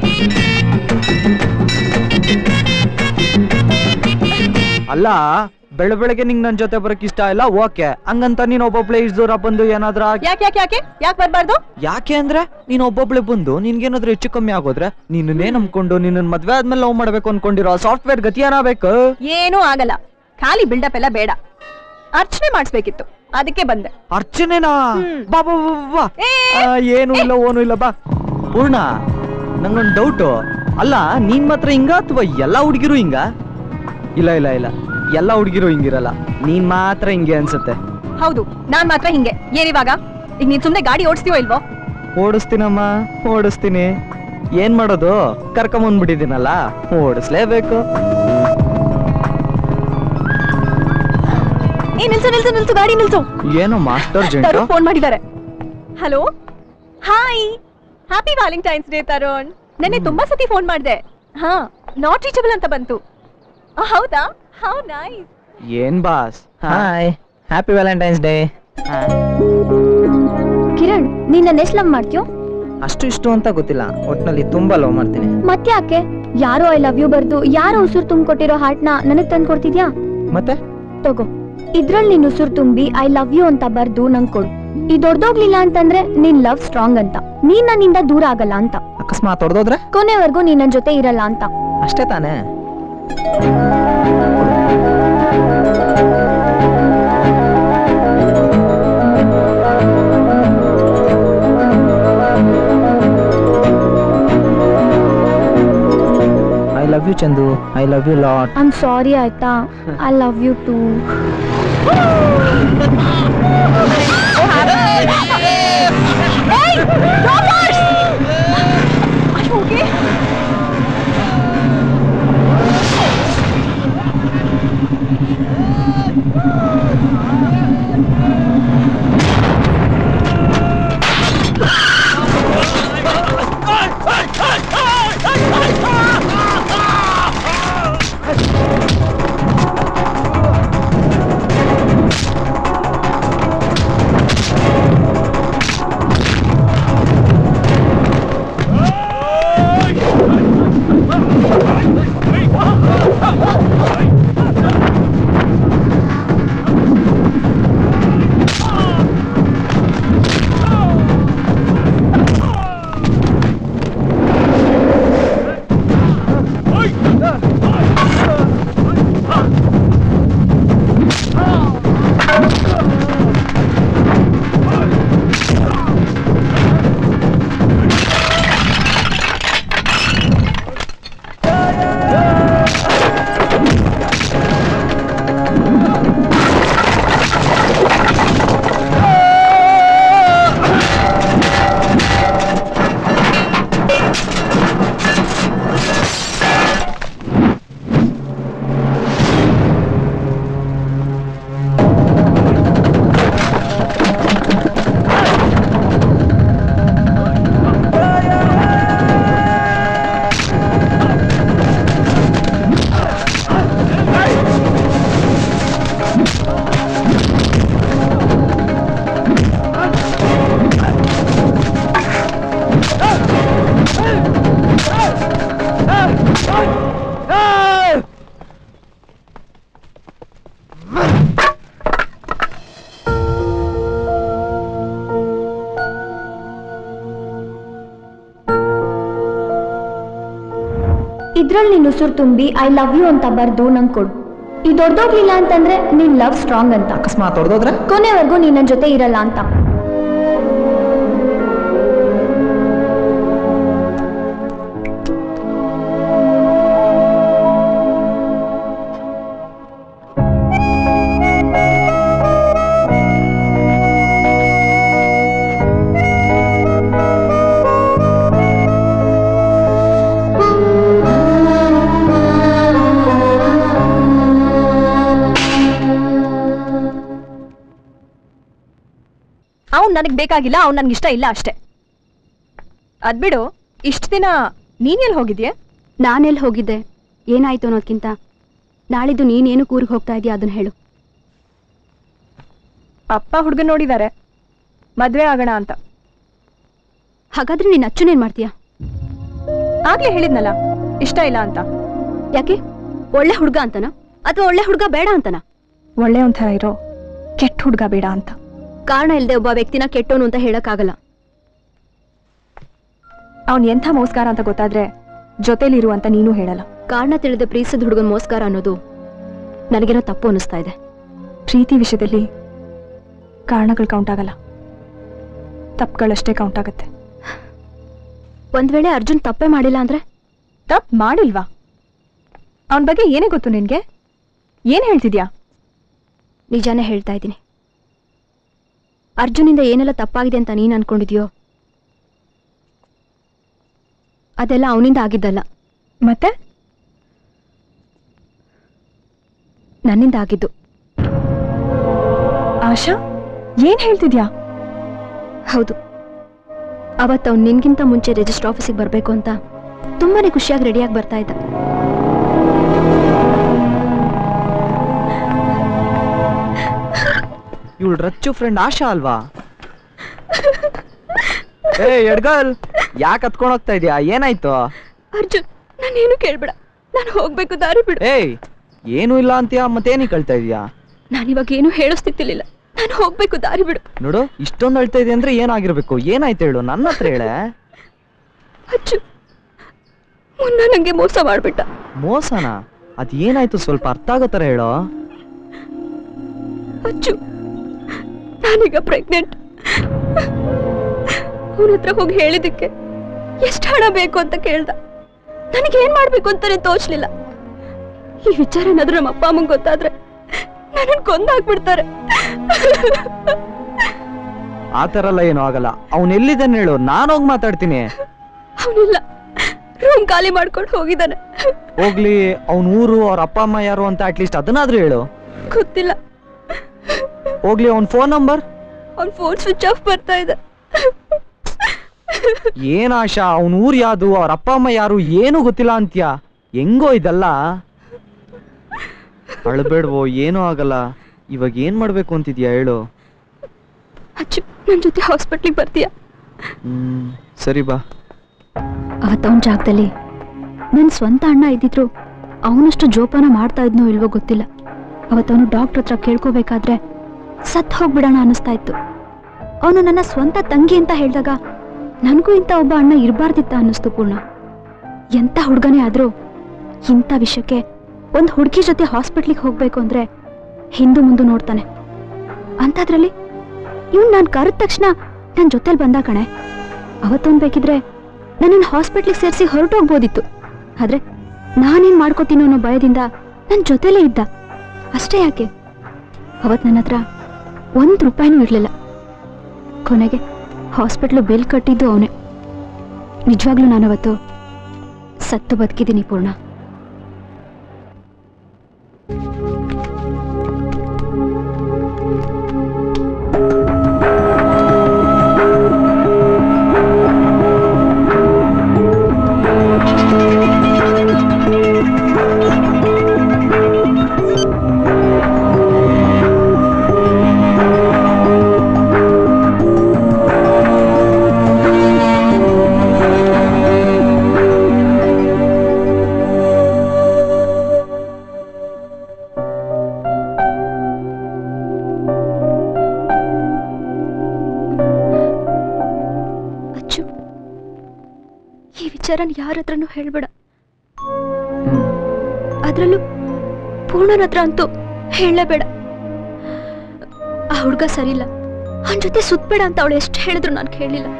ಅಲ್ಲ ಬೆಳ ಬೆಳಗ್ಗೆ ನಿಂಗ್ ನನ್ ಜೊತೆ ಬರಕ್ ಇಷ್ಟ ಇಲ್ಲ ಓಕೆ ಹಂಗಂತ ನೀನ್ ಒಬ್ಬೊಬ್ಳೆ ಇಷ್ಟು ದೂರ ಬಂದು ಏನಾದ್ರ ಯಾಕೆ ಯಾಕೆ ಯಾಕೆ ಯಾಕೆ ಬರ್ಬಾರ್ದು ಯಾಕೆ ಅಂದ್ರೆ ನೀನ್ ಒಬ್ಬೊಬ್ಳೆ ಬಂದು ನಿನ್ಗೇನಾದ್ರೂ ಹೆಚ್ಚು ಕಮ್ಮಿ ಆಗೋದ್ರೆ ನೀನನ್ನೇ ನಂಬ್ಕೊಂಡು ನಿನ್ನ ಮದ್ವೆ ಆದ್ಮೇಲೆ ಲವ್ ಮಾಡ್ಬೇಕು ಅನ್ಕೊಂಡಿರೋ ಸಾಫ್ಟ್ವೇರ್ ಗತಿ ಏನಾಗಬೇಕು ಏನೂ ಆಗಲ್ಲ ಖಾಲಿ ಬಿಲ್ಡಪ್ ಎಲ್ಲ ಬೇಡ ಅರ್ಚನೆ ಮಾಡಿಸ್ಬೇಕಿತ್ತು ಅದಕ್ಕೆ ಬಂದೆ ಅರ್ಚನೆನಾ ಬಾ ಬಾ ಬಾ, ಬಾ, ಬಾ. ಆ, ಏನು ಇಲ್ಲ ಓನು ಇಲ್ಲ ಬಾ ಪೂರ್ಣ ನಂಗೊಂದು ಡೌಟು ಅಲ್ಲ ನೀನ್ ಮಾತ್ರ ಹಿಂಗ ಅಥವಾ ಎಲ್ಲಾ ಹುಡುಗಿರು ಹಿಂಗ ಇಲ್ಲ ಇಲ್ಲ ಇಲ್ಲ ಎಲ್ಲಾ ಹುಡುಗಿರು ಹಿಂಗಿರಲ್ಲ ನೀನ್ ಮಾತ್ರ ಹಿಂಗೆ ಅನ್ಸುತ್ತೆ ಹೌದು ನಾನ್ ಮಾತ್ರ ಹಿಂಗೆ ಏನಿವಾಗ ಈಗ ನೀನ್ ಸುಮ್ನೆ ಗಾಡಿ ಓಡಿಸ್ತೀವೋ ಇಲ್ವೋ ಓಡಿಸ್ತೀನಮ್ಮ ಓಡಿಸ್ತೀನಿ ಏನ್ ಮಾಡೋದು ಕರ್ಕೊಂಬಂದ್ಬಿಟ್ಟಿದ್ದೀನಲ್ಲ ಓಡಿಸ್ಲೇಬೇಕು ಏ ನಿಲ್ಸು ನಿಲ್ಸು ನಿಲ್ಸು ಗಾಡಿ ನಿಲ್ಸು ಏನು ಮಾಸ್ಟರ್ ಜೆಂಟು ತರುಣ್ ಫೋನ್ ಮಾಡಿದ್ದಾರೆ hello hi happy Valentine's Day Tarun ನೆನ್ನೆ ತುಂಬಾ ಸತಿ ಫೋನ್ ಮಾಡಿದೆ ಹಾ ನಾಟ್ ರೀಚಬಲ್ ಅಂತ ಬಂತು ಆ, ಹೌದಾ ಹೌ ನೈಸ್ ಏನ್ boss hi happy Valentine's Day Kiran ನೀನ್ ನನ್ನ ಎಷ್ಟು ಲವ್ ಮಾಡ್ತೀಯೋ ಅಷ್ಟು ಇಷ್ಟು ಅಂತ ಗೊತ್ತಿಲ್ಲ ಒಟ್ನಲ್ಲಿ ತುಂಬಾ ಲವ್ ಮಾಡ್ತೀನಿ ಮತ್ತ್ಯಾಕೆ ಯಾರೋ ಐ ಲವ್ ಯು ಬರ್ದು ಯಾರೋ ಉಸಿರು ತುಂಬಿಕೊಟ್ಟಿರೋ ಹಾರ್ಟ್ನ ನನಗ್ ತಂದು ಕೊಡ್ತಿದ್ಯಾ ಮತ್ತೆ ತಗೋ ಇದ್ರಲ್ಲಿ ನೀನ್ ಉಸಿರು ತುಂಬಿ ಐ ಲವ್ ಯು ಅಂತ ಬರ್ದು ನಂಗ್ ಕೊಡು ಈ ದೊಡ್ಡೋಗ್ಲಿಲ್ಲ ಅಂತಂದ್ರೆ ನಿನ್ ಲವ್ ಸ್ಟ್ರಾಂಗ್ ಅಂತ ನೀನ್ ನನ್ನಿಂದ ದೂರ ಆಗಲ್ಲ ಅಂತ ಅಕಸ್ಮಾತ್ ಹೊಡೆದೋದ್ರೆ ಕೊನೆವರೆಗೂ ನೀನ್ ನನ್ ಜೊತೆ ಇರಲ್ಲ ಅಂತ ಅಷ್ಟೇ ತಾನೇ I love you Chandu I love you lot I'm sorry ಆಯ್ತಾ ಐ ಲವ್ ಯು ಟೂ ಇದ್ರಲ್ಲಿ ನೀನ್ ಉಸಿರು ತುಂಬಿ ಐ ಲವ್ ಯು ಅಂತ ಬರ್ದು ನಂಗ್ ಕೊಡು ಈ ದೊಡ್ಡೋಗ್ಲಿಲ್ಲ ಅಂತಂದ್ರೆ ನಿನ್ ಲವ್ ಸ್ಟ್ರಾಂಗ್ ಅಂತ ಅಕಸ್ಮಾತ್ ಹೊಡೆದೋದ್ರೆ ಕೊನೆವರೆಗೂ ನೀನ್ ನನ್ ಜೊತೆ ಇರಲ್ಲ ಅಂತ ಅವ್ನ್ ನನಗ್ ಬೇಕಾಗಿಲ್ಲ ಅವ್ನ್ ನನ್ಗೆ ಇಷ್ಟ ಇಲ್ಲ ಅಷ್ಟೇ ಅದ್ಬಿಡು ಇಷ್ಟ ದಿನ ನೀನೆಲ್ ಹೋಗಿದ್ಯೆ ನಾನೆಲ್ಲಿ ಹೋಗಿದ್ದೆ ಏನಾಯ್ತು ಅನ್ನೋದ್ಕಿಂತ ನಾಳಿದ್ದು ನೀನೇನು ಕೂರ್ಗ್ ಹೋಗ್ತಾ ಇದೀಯ ಅದನ್ನ ಹೇಳು ಅಪ್ಪ ಹುಡ್ಗ ನೋಡಿದಾರೆ ಮದ್ವೆ ಆಗೋಣ ಅಂತ ಹಾಗಾದ್ರೆ ನೀನ್ ಅಚ್ಚುನೇನ್ ಮಾಡ್ತೀಯಾ ಆಗ್ಲೇ ಹೇಳಿದ್ನಲ್ಲ ಇಷ್ಟ ಇಲ್ಲ ಅಂತ ಯಾಕೆ ಒಳ್ಳೆ ಹುಡ್ಗ ಅಂತನ ಅಥವಾ ಒಳ್ಳೆ ಹುಡ್ಗ ಬೇಡ ಅಂತನ ಒಳ್ಳೆ ಒಂಥರ ಇರೋ ಕೆಟ್ಟ ಹುಡುಗ ಬೇಡ ಅಂತ ಕಾರಣ ಇಲ್ಲದೆ ಒಬ್ಬ ವ್ಯಕ್ತಿನ ಕೆಟ್ಟೋನು ಅಂತ ಹೇಳಕ್ಕಾಗಲ್ಲ ಅವ್ನ್ ಎಂಥ ಮೋಸ್ಕಾರ ಅಂತ ಗೊತ್ತಾದ್ರೆ ಜೊತೆಲಿರು ಅಂತ ನೀನು ಹೇಳಲ್ಲ ಕಾರಣ ತಿಳಿದ ಪ್ರೀತಿಸಿದ ಹುಡುಗನ್ ಮೋಸ್ಕಾರ ಅನ್ನೋದು ನನಗೇನೋ ತಪ್ಪು ಅನಿಸ್ತಾ ಇದೆ ಪ್ರೀತಿ ವಿಷಯದಲ್ಲಿ ಕಾರಣಗಳು ಕೌಂಟ್ ಆಗಲ್ಲ ತಪ್ಪುಗಳಷ್ಟೇ ಕೌಂಟ್ ಆಗುತ್ತೆ ಒಂದ್ ವೇಳೆ ಅರ್ಜುನ್ ತಪ್ಪೇ ಮಾಡಿಲ್ಲ ಅಂದ್ರೆ ತಪ್ಪು ಮಾಡಿಲ್ವಾ ಅವನ ಬಗ್ಗೆ ಏನೇ ಗೊತ್ತು ನಿನ್ಗೆ ಏನ್ ಹೇಳ್ತಿದ್ಯಾ ನಿಜಾನೇ ಹೇಳ್ತಾ ಇದ್ದೀನಿ ಅರ್ಜುನಿಂದ ಏನೆಲ್ಲ ತಪ್ಪಾಗಿದೆ ಅಂತ ನೀನ್ ಅನ್ಕೊಂಡಿದ್ಯೋ ಅದೆಲ್ಲ ಅವನಿಂದ ಆಗಿದ್ದಲ್ಲ ಮತ್ತೆ ನನ್ನಿಂದ ಆಗಿದ್ದು ಆಶಾ ಏನ್ ಹೇಳ್ತಿದ್ಯಾ ಹೌದು ಅವತ್ತು ಅವ್ನು ನಿನ್ಗಿಂತ ಮುಂಚೆ ರಿಜಿಸ್ಟರ್ ಆಫೀಸಿಗೆ ಬರಬೇಕು ಅಂತ ತುಂಬಾನೇ ಖುಷಿಯಾಗಿ ರೆಡಿಯಾಗಿ ಬರ್ತಾ ಇದ್ದ ಇವಳು ರಚ್ಚು ಫ್ರೆಂಡ್ ಆಶಾ ಅಲ್ವಾ ಏ ಎಡ್ಗಲ್ ಯಾಕೆ ಹತ್ಕೊಂಡ್ ಹೋಗ್ತಾ ಇದೀಯಾ ಏನಾಯ್ತು ಅರ್ಜುನ್ ನಾನೇನು ಕೇಳ್ಬೇಡ ನಾನು ಹೋಗ್ಬೇಕು ದಾರಿ ಬಿಡು ಏಯ್ ಏನು ಇಲ್ಲ ಅಂತೀಯಾ ಮತ್ತೇನಿ ಕಳ್ತಾ ಇದೀಯಾ ನಾನಿವಾಗ ಏನು ಹೇಳಿಸ್ತಿತ್ತಿಲ್ಲ ನಾನು ಹೋಗ್ಬೇಕು ದಾರಿ ಬಿಡು ನೋಡು ಇಷ್ಟೊಂದು ಅಳ್ತಾ ಇದೆ ಅಂದ್ರೆ ಏನಾಗಿರ್ಬೇಕು ಏನಾಯ್ತು ಹೇಳು ನನ್ನ ಹತ್ರ ಹೇಳೆ ಅಚ್ಚು ಮುನ್ನ ನಂಗೆ ಮೋಸ ಮಾಡ್ಬಿಟ್ಟ ಮೋಸನಾ ಅದ್ ಏನಾಯ್ತು ಸ್ವಲ್ಪ ಅರ್ಥ ಆಗೋ ಥರ ಹೇಳೋ ಅಚ್ಚು ನಾನೀಗ ಪ್ರೆಗ್ನೆಂಟ್ ಅವನ ಹತ್ರ ಹೋಗಿ ಹೇಳಿದಕ್ಕೆ ಎಷ್ಟು ಹಣ ಬೇಕು ಅಂತ ಕೇಳ್ದ ನನಗೆ ಏನ್ ಮಾಡ್ಬೇಕು ಅಂತಾನೆ ತೋಚ್ಲಿಲ್ಲ ಈ ವಿಚಾರ ಏನಾದ್ರೂ ನಮ್ಮ ಅಪ್ಪ ಅಮ್ಮಂಗ್ ಗೊತ್ತಾದ್ರೆ ನನ್ನನ್ ಕೊಂದಾಕ್ಬಿಡ್ತಾರೆ ಆ ಥರ ಎಲ್ಲ ಏನೂ ಆಗಲ್ಲ ಅವ್ನ್ ಎಲ್ಲಿದ್ದಾನೆ ಹೇಳು ನಾನು ಹೋಗಿ ಮಾತಾಡ್ತೀನಿ ಅವನಿಲ್ಲ ರೂಮ್ ಖಾಲಿ ಮಾಡ್ಕೊಂಡು ಹೋಗಿದ್ದಾನೆ ಹೋಗ್ಲಿ ಅವ್ನ ಊರು ಅವ್ರ ಅಪ್ಪ ಅಮ್ಮ ಯಾರು ಅಂತ ಅಟ್ಲೀಸ್ಟ್ ಅದನ್ನಾದ್ರೂ ಹೇಳು ಗೊತ್ತಿಲ್ಲ ಹೋಗ್ಲಿ ಅವ್ನ ಫೋನ್ ನಂಬರ್ ಅವ್ನ್ ಫೋನ್ ಸ್ವಿಚ್ ಆಫ್ ಬರ್ತಾ ಇದೆ ಏನ್ ಆಶಾ ಅವ್ನ ಊರ್ ಯಾವ್ದು ಅವ್ರ ಅಪ್ಪ ಅಮ್ಮ ಯಾರು ಏನು ಗೊತ್ತಿಲ್ಲ ಅಂತ್ಯ ಹೆಂಗೋ ಇದೆಲ್ಲ ಅಳ್ಬೇಡ್ವೋ ಏನೂ ಆಗಲ್ಲ ಇವಾಗ ಏನ್ ಮಾಡ್ಬೇಕು ಅಂತಿದ್ಯಾ ಹೇಳು ಅಚ್ಚು ನನ್ ಜೊತೆ ಹಾಸ್ಪಿಟ್ಲಿಗೆ ಬರ್ತೀಯಾ ಹ್ಮ್ ಸರಿ ಬಾ ಅವತ್ತವನ್ ಜಾಗದಲ್ಲಿ ನನ್ ಸ್ವಂತ ಅಣ್ಣ ಇದ್ದಿದ್ರು ಅವನಷ್ಟು ಜೋಪಾನ ಮಾಡ್ತಾ ಇದ್ನೋ ಇಲ್ವೋ ಗೊತ್ತಿಲ್ಲ ಅವತ್ತವನು ಡಾಕ್ಟರ್ ಹತ್ರ ಕೇಳ್ಕೋಬೇಕಾದ್ರೆ ಸತ್ ಹೋಗ್ಬಿಡೋಣ ಅನಿಸ್ತಾ ಇತ್ತು ಅವನು ನನ್ನ ಸ್ವಂತ ತಂಗಿ ಅಂತ ಹೇಳಿದಾಗ ನನಗೂ ಇಂಥ ಒಬ್ಬ ಅಣ್ಣ ಇರಬಾರ್ದಿತ್ತ ಅನ್ನಿಸ್ತು ಪೂರ್ಣ ಎಂಥ ಹುಡುಗನೇ ಆದ್ರೂ ಇಂಥ ವಿಷಯಕ್ಕೆ ಒಂದು ಹುಡುಗಿ ಜೊತೆ ಹಾಸ್ಪಿಟ್ಲಿಗೆ ಹೋಗ್ಬೇಕು ಅಂದ್ರೆ ಹಿಂದು ಮುಂದೆ ನೋಡ್ತಾನೆ ಅಂಥದ್ರಲ್ಲಿ ಇವ್ನು ನಾನು ಕರೆದ ತಕ್ಷಣ ನನ್ನ ಜೊತೆಲಿ ಬಂದ ಕಣೆ ಅವತ್ತೊಂದು ಬೇಕಿದ್ರೆ ನನ್ನನ್ನು ಹಾಸ್ಪಿಟ್ಲಿಗೆ ಸೇರಿಸಿ ಹೊರಟೋಗ್ಬೋದಿತ್ತು ಆದ್ರೆ ನಾನೇನ್ ಮಾಡ್ಕೋತೀನೋ ಅನ್ನೋ ಭಯದಿಂದ ನನ್ನ ಜೊತೆಲೇ ಇದ್ದ ಅಷ್ಟೇ ಯಾಕೆ ಅವತ್ ನನ್ನ ಹತ್ರ ಒಂದು ರೂಪಾಯಿನೂ ಇರಲಿಲ್ಲ ಕೊನೆಗೆ ಹಾಸ್ಪಿಟ್ಲು ಬಿಲ್ ಕಟ್ಟಿದ್ದು ಅವನೇ ನಿಜವಾಗ್ಲೂ ನಾನವತ್ತು ಸತ್ತು ಬದುಕಿದ್ದೀನಿ ಪೂರ್ಣ ಅಚ್ಚು ಈ ವಿಚಾರನ ಯಾರ ಹತ್ರನೂ ಹೇಳ್ಬೇಡ ಅದ್ರಲ್ಲೂ ಪೂರ್ಣನ ಹತ್ರ ಅಂತೂ ಹೇಳಲೇಬೇಡ ಆ ಹುಡ್ಗ ಸರಿಯಿಲ್ಲ ಅವನ ಜೊತೆ ಸುತ್ತಬೇಡ ಅಂತ ಅವಳು ಎಷ್ಟು ಹೇಳಿದ್ರು ನಾನು ಕೇಳಲಿಲ್ಲ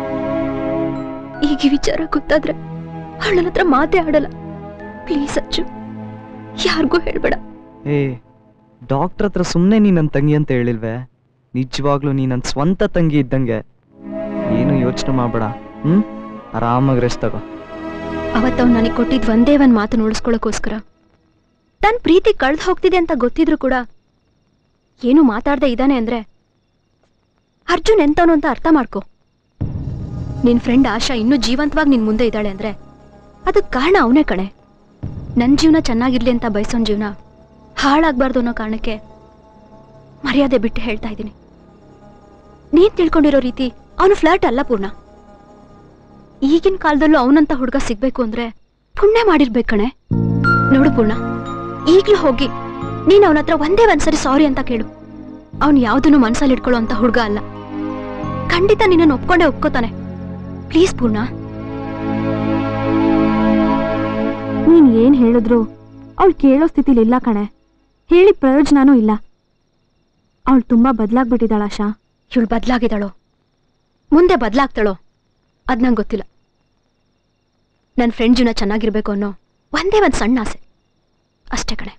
ಈಗ ಈ ವಿಚಾರ ಗೊತ್ತಾದ್ರೆ ಅವಳ ಹತ್ರ ಮಾತೇ ಆಡಲ್ಲ ಪ್ಲೀಸ್ ಅಚ್ಚು ಯಾರಿಗೂ ಹೇಳ್ಬೇಡ ಏ ಡಾಕ್ಟರ್ ಹತ್ರ ಸುಮ್ಮನೆ ನೀ ನನ್ನ ತಂಗಿ ಅಂತ ಹೇಳಿಲ್ವೇ ನಿಜವಾಗ್ಲೂ ನೀ ನನ್ನ ಸ್ವಂತ ತಂಗಿ ಇದ್ದಂಗೆ ಏನು ಯೋಚನೆ ಮಾಡಬೇಡ ಹ್ಮ್ ಆರಾಮಾಗಿ ರೆಸ್ಟ್ ತಗೋ ಅವತ್ತವ್ ನನಗೆ ಕೊಟ್ಟಿದ್ ಒಂದೇ ಒಂದ್ ಮಾತು ಉಳಿಸ್ಕೊಳ್ಳೋಕೋಸ್ಕರ ತನ್ನ ಪ್ರೀತಿ ಕಳ್ದು ಹೋಗ್ತಿದೆ ಅಂತ ಗೊತ್ತಿದ್ರು ಕೂಡ ಏನು ಮಾತಾಡ್ದೆ ಇದ್ದಾನೆ ಅಂದ್ರೆ ಅರ್ಜುನ್ ಎಂತವನು ಅಂತ ಅರ್ಥ ಮಾಡ್ಕೊ ನಿನ್ ಫ್ರೆಂಡ್ ಆಶಾ ಇನ್ನೂ ಜೀವಂತವಾಗಿ ನಿನ್ ಮುಂದೆ ಇದ್ದಾಳೆ ಅಂದ್ರೆ ಅದಕ್ ಕಾರಣ ಅವನೇ ಕಣೆ ನನ್ ಜೀವನ ಚೆನ್ನಾಗಿರ್ಲಿ ಅಂತ ಬಯಸೋನ್ ಜೀವನ ಹಾಳಾಗ್ಬಾರ್ದು ಅನ್ನೋ ಕಾರಣಕ್ಕೆ ಮರ್ಯಾದೆ ಬಿಟ್ಟು ಹೇಳ್ತಾ ಇದ್ದೀನಿ ನೀನ್ ತಿಳ್ಕೊಂಡಿರೋ ರೀತಿ ಅವನು ಫ್ಲರ್ಟ್ ಅಲ್ಲ ಪೂರ್ಣ ಈಗಿನ ಕಾಲದಲ್ಲೂ ಅವನಂತ ಹುಡುಗ ಸಿಗ್ಬೇಕು ಅಂದ್ರೆ ಪುಣ್ಯ ಮಾಡಿರ್ಬೇಕು ಕಣೆ ನೋಡು ಪೂರ್ಣ ಈಗ್ಲೂ ಹೋಗಿ ನೀನ್ ಅವನ ಹತ್ರ ಒಂದೇ ಒಂದ್ಸರಿ ಸಾರಿ ಅಂತ ಕೇಳು ಅವ್ನು ಯಾವ್ದನ್ನು ಮನ್ಸಲ್ಲಿ ಇಟ್ಕೊಳ್ಳೋ ಅಂತ ಹುಡುಗ ಅಲ್ಲ ಖಂಡಿತ ನಿನ್ನನ್ನು ಒಪ್ಕೊಂಡೇ ಒಪ್ಕೋತಾನೆ ಪ್ಲೀಸ್ ಪೂರ್ಣ ನೀನ್ ಏನ್ ಹೇಳಿದ್ರು ಅವಳು ಕೇಳೋ ಸ್ಥಿತಿಲಿ ಇಲ್ಲ ಕಣೆ ಹೇಳಿ ಪ್ರಯೋಜನನೂ ಇಲ್ಲ ಅವಳು ತುಂಬಾ ಬದಲಾಗ್ಬಿಟ್ಟಿದ್ದಾಳ ಆಶಾ ಇವಳು ಬದಲಾಗಿದ್ದಾಳೋ ಮುಂದೆ ಬದಲಾಗ್ತಾಳೋ ಅದ್ ನಂಗೆ ಗೊತ್ತಿಲ್ಲ ನನ್ನ ಫ್ರೆಂಡ್ ಜೀವನ ಚೆನ್ನಾಗಿರ್ಬೇಕು ಅನ್ನೋ ಒಂದೇ ಒಂದು ಸಣ್ಣ ಆಸೆ ಅಷ್ಟೇ ಕಣೆ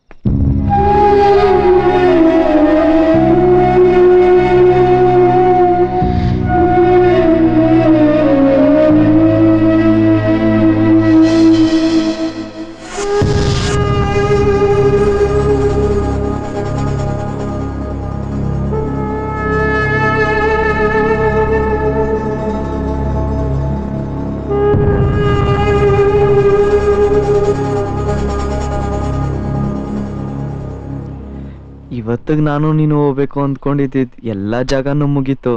ಇವತ್ತಿಗೆ ನಾನು ನೀನು ಹೋಗ್ಬೇಕು ಅಂದ್ಕೊಂಡಿದ್ದಿದ್ ಎಲ್ಲ ಜಾಗನೂ ಮುಗೀತು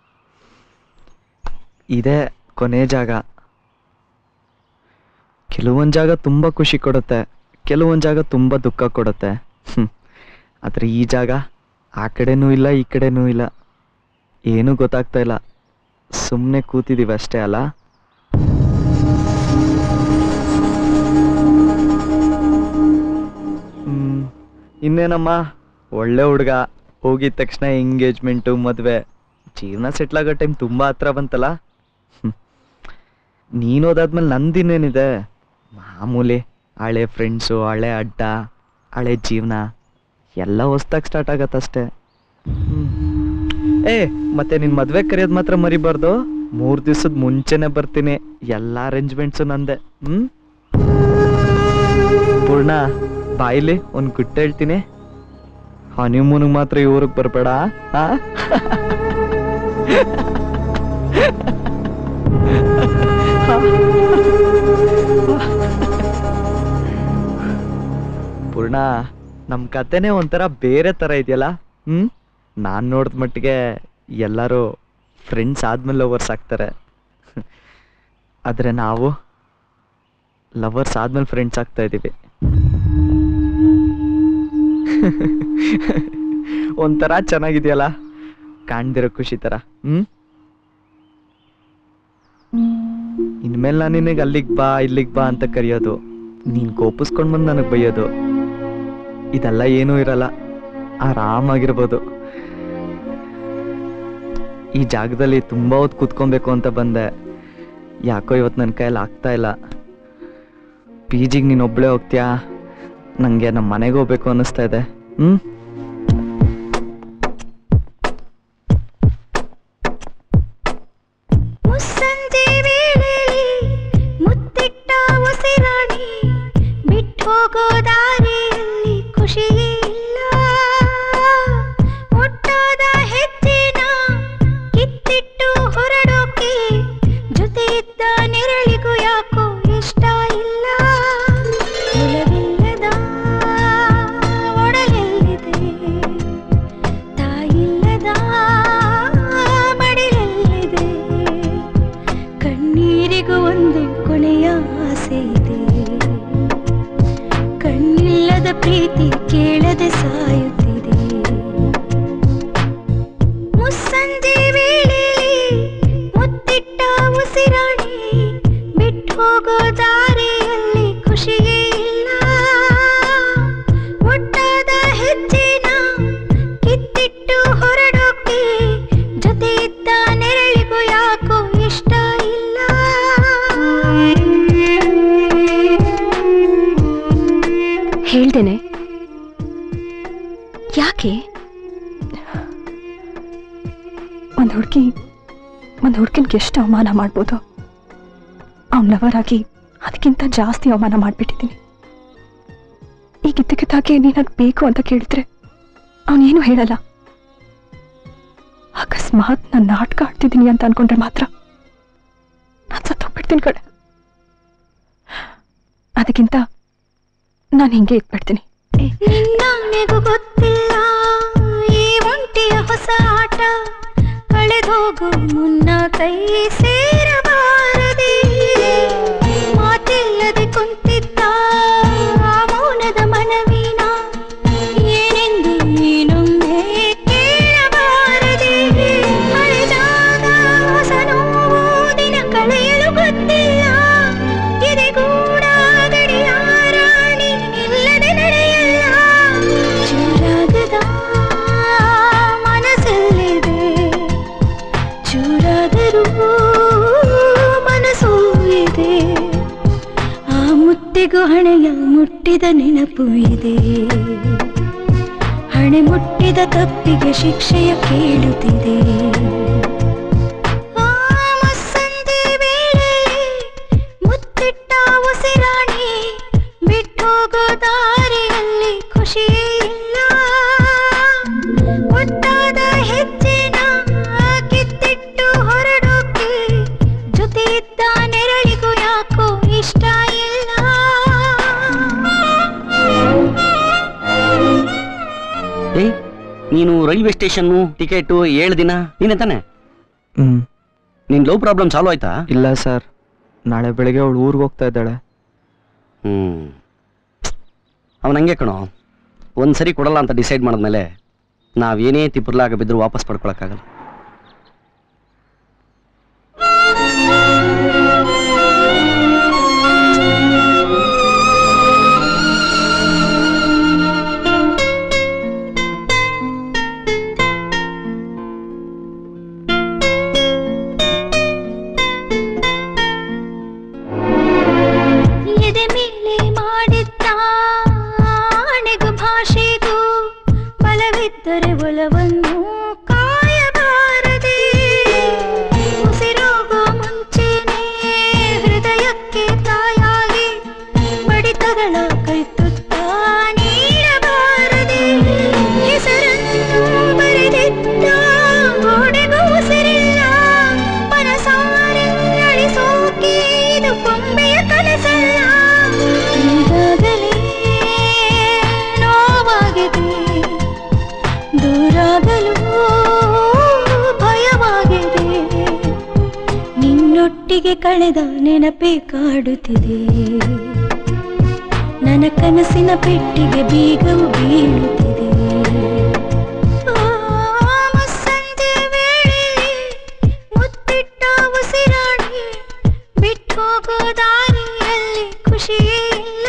ಇದೇ ಕೊನೆ ಜಾಗ ಕೆಲವೊಂದು ಜಾಗ ತುಂಬ ಖುಷಿ ಕೊಡುತ್ತೆ ಕೆಲವೊಂದು ಜಾಗ ತುಂಬ ದುಃಖ ಕೊಡುತ್ತೆ ಹ್ಮ್. ಆದ್ರೆ ಈ ಜಾಗ ಆ ಕಡೆನೂ ಇಲ್ಲ ಈ ಕಡೆನೂ ಇಲ್ಲ ಏನೂ ಗೊತ್ತಾಗ್ತಾ ಇಲ್ಲ ಸುಮ್ಮನೆ ಕೂತಿದ್ದೀವಿ ಅಷ್ಟೇ ಅಲ್ಲ ಹ್ಮ್. ಇನ್ನೇನಮ್ಮ ಒಳ್ಳೆ ಹುಡುಗ ಹೋಗಿದ ತಕ್ಷಣ ಎಂಗೇಜ್ಮೆಂಟು ಮದುವೆ ಜೀವನ ಸೆಟ್ಲ್ ಆಗೋ ಟೈಮ್ ತುಂಬ ಹತ್ರ ಬಂತಲ್ಲ ಹ್ಮ್. ನೀನ್ ಓದಾದ್ಮೇಲೆ ನಂದಿನೇನಿದೆ ಮಾಮೂಲಿ ಹಳೆ ಫ್ರೆಂಡ್ಸು ಹಳೆ ಅಡ್ಡ ಹಳೆ ಜೀವನ ಎಲ್ಲ ಹೊಸ್ದಾಗಿ ಸ್ಟಾರ್ಟ್ ಆಗತ್ತಷ್ಟೇ ಹ್ಮ್. ಏ ಮತ್ತೆ ನಿನ್ ಮದ್ವೆ ಕರೆಯೋದ್ ಮಾತ್ರ ಮರಿಬಾರ್ದು ಮೂರ್ ದಿವಸದ ಮುಂಚೆನೆ ಬರ್ತೀನಿ ಎಲ್ಲ ಅರೇಂಜ್ಮೆಂಟ್ಸು ನಂದೆ ಹ್ಮ್ ಪೂರ್ಣ ಬಾಯಿಲಿ ಒಂದ್ ಗುಟ್ಟ ಹೇಳ್ತೀನಿ ಹನಿಮೂನ್ಗೆ ಮಾತ್ರ ಈ ಊರಿಗೆ ಬರ್ಬೇಡ ಆ ಪೂರ್ಣ ನಮ್ ಕತೆನೇ ಒಂಥರ ಬೇರೆ ತರ ಇದೆಯಲ್ಲ ಹ್ಮ್ ನಾನ್ ನೋಡಿದ ಮಟ್ಟಿಗೆ ಎಲ್ಲರೂ ಫ್ರೆಂಡ್ಸ್ ಆದ್ಮೇಲೆ ಲವರ್ಸ್ ಆಗ್ತಾರೆ ಆದ್ರೆ ನಾವು ಲವರ್ಸ್ ಆದ್ಮೇಲೆ ಫ್ರೆಂಡ್ಸ್ ಆಗ್ತಾ ಇದೀವಿ ಒಂಥರ ಚೆನ್ನಾಗಿದೆಯಲ್ಲ ಕಾಣ್ದಿರೋ ಖುಷಿ ತರ ಹ್ಮ್ ಇನ್ಮೇಲೆ ನಾನು ನಿನಗೆ ಅಲ್ಲಿಗೆ ಬಾ ಇಲ್ಲಿಗೆ ಬಾ ಅಂತ ಕರೆಯೋದು ನೀನ್ ಕೋಪಿಸ್ಕೊಂಡ್ ಬಂದು ನನಗೆ ಬೈಯೋದು ಇದೆಲ್ಲ ಏನೂ ಇರಲ್ಲ ಆರಾಮಾಗಿರ್ಬೋದು ಈ ಜಾಗದಲ್ಲಿ ತುಂಬಾ ಹೊತ್ತು ಕೂತ್ಕೊಬೇಕು ಅಂತ ಬಂದೆ ಯಾಕೋ ಇವತ್ತು ನನ್ನ ಕೈಯಲ್ಲಿ ಆಗ್ತಾ ಇಲ್ಲ ಪಿ ಜಿಗೆ ನೀನು ಒಬ್ಳೆ ಹೋಗ್ತೀಯಾ ನನಗೆ ನಮ್ಮ ಮನೆಗೆ ಹೋಗ್ಬೇಕು ಅನ್ನಿಸ್ತಾ ಇದೆ ಹ್ಮ್ ಮುಸ್ಸಂಜೆ ವೇಳೆಯಲ್ಲಿ ಮುತ್ತಿಟ್ಟ ಉಸಿರಾಡಿ ಬಿಟ್ಟು ಹೋಗೋ ದಾರಿಯಲ್ಲಿ ಖುಷಿ ಇಲ್ಲ ಒಟ್ಟಾದ ಹೆಜ್ಜೆನ ಕಿತ್ತಿಟ್ಟು ಹೊರಡೋಕೆ ಜೊತೆ ಇದ್ದ ನೆರಳಿಗೂ ಯಾಕೋ ಇಷ್ಟ ಇಲ್ಲ ಒಲವಿಲ್ಲದ ಒಡಲೆಲ್ಲಿದೆ ತಾಯಿಲ್ಲದ ಮಡಿಲಲ್ಲಿದೆ ಕಣ್ಣೀರಿಗೂ ಒಂದು ಕೊನೆಯ ಆಸೆ ಇದೆ ಕಣ್ಣಿಲ್ಲದ ಪ್ರೀತಿ ಕೇಳದೆ ಸಾಯುತ್ತಿದೆ ಮುಸ್ಸಂಜೆ ವೇಳೆಯಲ್ಲಿ ಮುತ್ತಿಟ್ಟ ಉಸಿರಾಡಿ ಬಿಟ್ಟು ಹೋಗೋ ದಾರಿಯಲ್ಲಿ ಖುಷಿಯೇ ಇಲ್ಲ ಒಟ್ಟಾದ ಹೆಜ್ಜೆನ ಕಿತ್ತಿಟ್ಟು ಹೊರಡೋಕೆ ಜೊತೆ ಇದ್ದ ನೆರಳಿಗೂ ಯಾಕೋ ಇಷ್ಟ ಇಲ್ಲ ಹೇಳ್ದೇನೆ ಯಾಕೆ ಒಂದು ಹುಡುಗಿ ಒಂದು ಹುಡುಗಿನ್ಗೆ ಎಷ್ಟು ಅವಮಾನ ಮಾಡ್ಬೋದು ಅವ್ನ ಲವರ್ ಆಗಿ ಅದಕ್ಕಿಂತ ಜಾಸ್ತಿ ಅವಮಾನ ಮಾಡಿಬಿಟ್ಟಿದ್ದೀನಿ ಈಗ ಇದ್ದಕ್ಕಿದ್ದಾಗೆ ನೀನು ಬೇಕು ಅಂತ ಕೇಳಿದ್ರೆ ಅವನೇನು ಹೇಳಲ್ಲ ಅಕಸ್ಮಾತ್ ನಾನು ನಾಟಕ ಆಡ್ತಿದ್ದೀನಿ ಅಂತ ಅನ್ಕೊಂಡ್ರೆ ಮಾತ್ರ ನಾನು ಸತ್ತೋಗ್ಬಿಡ್ತೀನಿ ಕಡೆ ಅದಕ್ಕಿಂತ ನಾನು ಹಿಂಗೆ ಇಟ್ಬಿಡ್ತೀನಿ ನಿನ್ನನೆಗೂ ಗೊತ್ತಿಲ್ಲ ಈ ಒಂಟಿಯ ಹೊಸ ಆಟ ಕಳೆದೋಗು ಮುನ್ನ ಕೈ ಸೇರಬಾರದೆ ಮಾತಿಲ್ಲದೆ ಕುಂತಿದ್ದ ಆ ಮೌನದ ಮನವಿನ ಮುಟ್ಟಿದ ನೆನಪು ಇದೆ ಹಣೆ ಮುಟ್ಟಿದ ತಪ್ಪಿಗೆ ಶಿಕ್ಷೆಯ ಕೇಳುತ್ತಿದೆ ಆ ಮುಸ್ಸಂಜೆ ವೇಳೆಯಲ್ಲಿ ಮುತ್ತಿಟ್ಟ ಉಸಿರಾಣಿ ಬಿಟ್ಟೋಗೋ ದಾರಿಯಲ್ಲಿ ಖುಷಿಯೇ ಇಲ್ಲ ಒಟ್ಟಾದ ಹೆಜ್ಜೆನ ಕಿತ್ತಿಟ್ಟು ಹೊರಡೋಕೆ ಜೊತೆ ಇದ್ದ ನೆರಳಿಗೂ ಯಾಕೋ ಇಷ್ಟ ಇಲ್ಲ ಏಯ್ ನೀನು ರೈಲ್ವೆ ಸ್ಟೇಷನ್ನು ಟಿಕೆಟು ಏಳು ದಿನ ನೀನೆ ತಾನೆ ಹ್ಮ್ ನಿನ್ ಲವ್ ಪ್ರಾಬ್ಲಮ್ ಸಾಲ್ವ್ ಆಯ್ತಾ ಇಲ್ಲ ಸರ್ ನಾಳೆ ಬೆಳಗ್ಗೆ ಅವಳು ಊರಿಗೆ ಹೋಗ್ತಾ ಇದ್ದಾಳೆ ಹ್ಮ್ ಅವನ ಹಂಗೆ ಕಣೋ ಒಂದ್ಸರಿ ಕೊಡಲ್ಲ ಅಂತ ಡಿಸೈಡ್ ಮಾಡಿದ್ಮೇಲೆ ನಾವೇನೇ ತಿಪ್ಪರ್ಲಾಗ ಬಿದ್ದರೂ ವಾಪಸ್ ಪಡ್ಕೊಳಕ್ಕಾಗಲ್ಲ ಎದೆ ಮೇಲೆ ಮಾಡಿದ್ದ ಆಣೆಗೂ ಭಾಷೆಗೂ ಬಲವಿದ್ದರೆ ಒಲವನ್ನು ಕಾಯಬಾರದೆ ಉಸಿರೋಗೋ ಮುಂಚೆನೆ ಹೃದಯಕ್ಕೆ ತಾಯಾಗಿ ಬಡಿತಗಳ ಕೈತುತ್ತ ನೀಡಬಾರದೆ ಹೆಸರನ್ನು ಬರೆದಿದ್ದ ಗೋಡೆಗೂ ಉಸಿರಿಲ್ಲ ಮನಸಾರೆ ಅಳಿಸೋಕೆ ಇದು ಕೊಂಬೆಯ ಕನಸಲ್ಲ ಈಗಾಗಲೇ ನೋವಾಗಿದೆ ದೂರಾಗಲು ಭಯವಾಗಿದೆ ನಿನ್ನೊಟ್ಟಿಗೆ ಕಳೆದ ನೆನಪೇ ಕಾಡುತ್ತಿದೆ ನನ್ನ ಕನಸಿನ ಪೆಟ್ಟಿಗೆ ಬೀಗವು ಬೀಳುತ್ತಿದೆ ಆ ಮುಸ್ಸಂಜೆ ವೇಳೆಯಲ್ಲಿ ಮುತ್ತಿಟ್ಟ ಉಸಿರಾಡಿ ಬಿಟ್ಟೋಗೋ ದಾರಿಯಲ್ಲಿ ಖುಷಿಯೇ ಇಲ್ಲ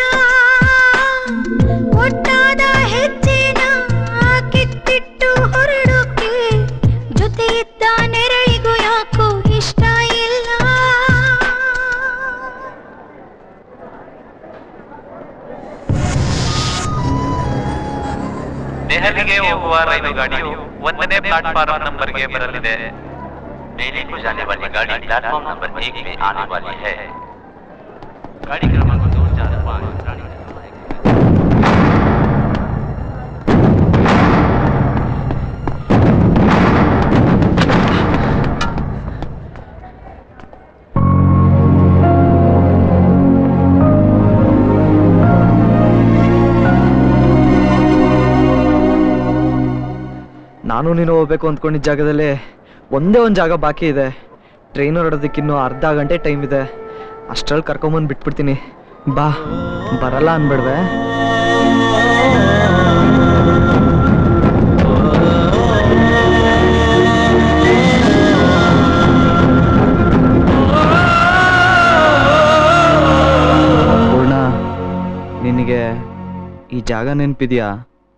ಒಟ್ಟಾದ ಹೆಜ್ಜೆನ ಕಿತ್ತಿಟ್ಟು ಹೊರಡೋಕೆ ಜೊತೆ ಇದ್ದ ನೆರಳಿಗೂ ಯಾಕೋ ಇಷ್ಟ ಇಲ್ಲ ದೆಹಲಿಗೆ ಹೋಗುವ ರೈಲು ಗಾಡಿಯು ಒಂದನೇ ಪ್ಲಾಟ್ಫಾರ್ಮ್ ನಂಬರ್ಗೆ ಬರಲಿದೆ दिल्ली को जाने वाली गाड़ी प्लेटफॉर्म नंबर एक में आने वाली है गाड़ी क्रमांक दो चार पाँच ನಾನು ನೀನು ಹೋಗ್ಬೇಕು ಅಂದ್ಕೊಂಡಿದ್ದ ಜಾಗದಲ್ಲಿ ಒಂದೇ ಒಂದು ಜಾಗ ಬಾಕಿ ಇದೆ ಟ್ರೈನ್ ಹೊರಡೋದಕ್ಕೆ ಇನ್ನೂ ಅರ್ಧ ಗಂಟೆ ಟೈಮ್ ಇದೆ ಅಷ್ಟ್ರಲ್ಲಿ ಕರ್ಕೊಂಬಂದು ಬಿಟ್ಬಿಡ್ತೀನಿ ಬಾ ಬರಲ್ಲ ಅನ್ಬೇಡ್ವೆ ಪೂರ್ಣ ನಿನಗೆ ಈ ಜಾಗ ನೆನಪಿದ್ಯಾ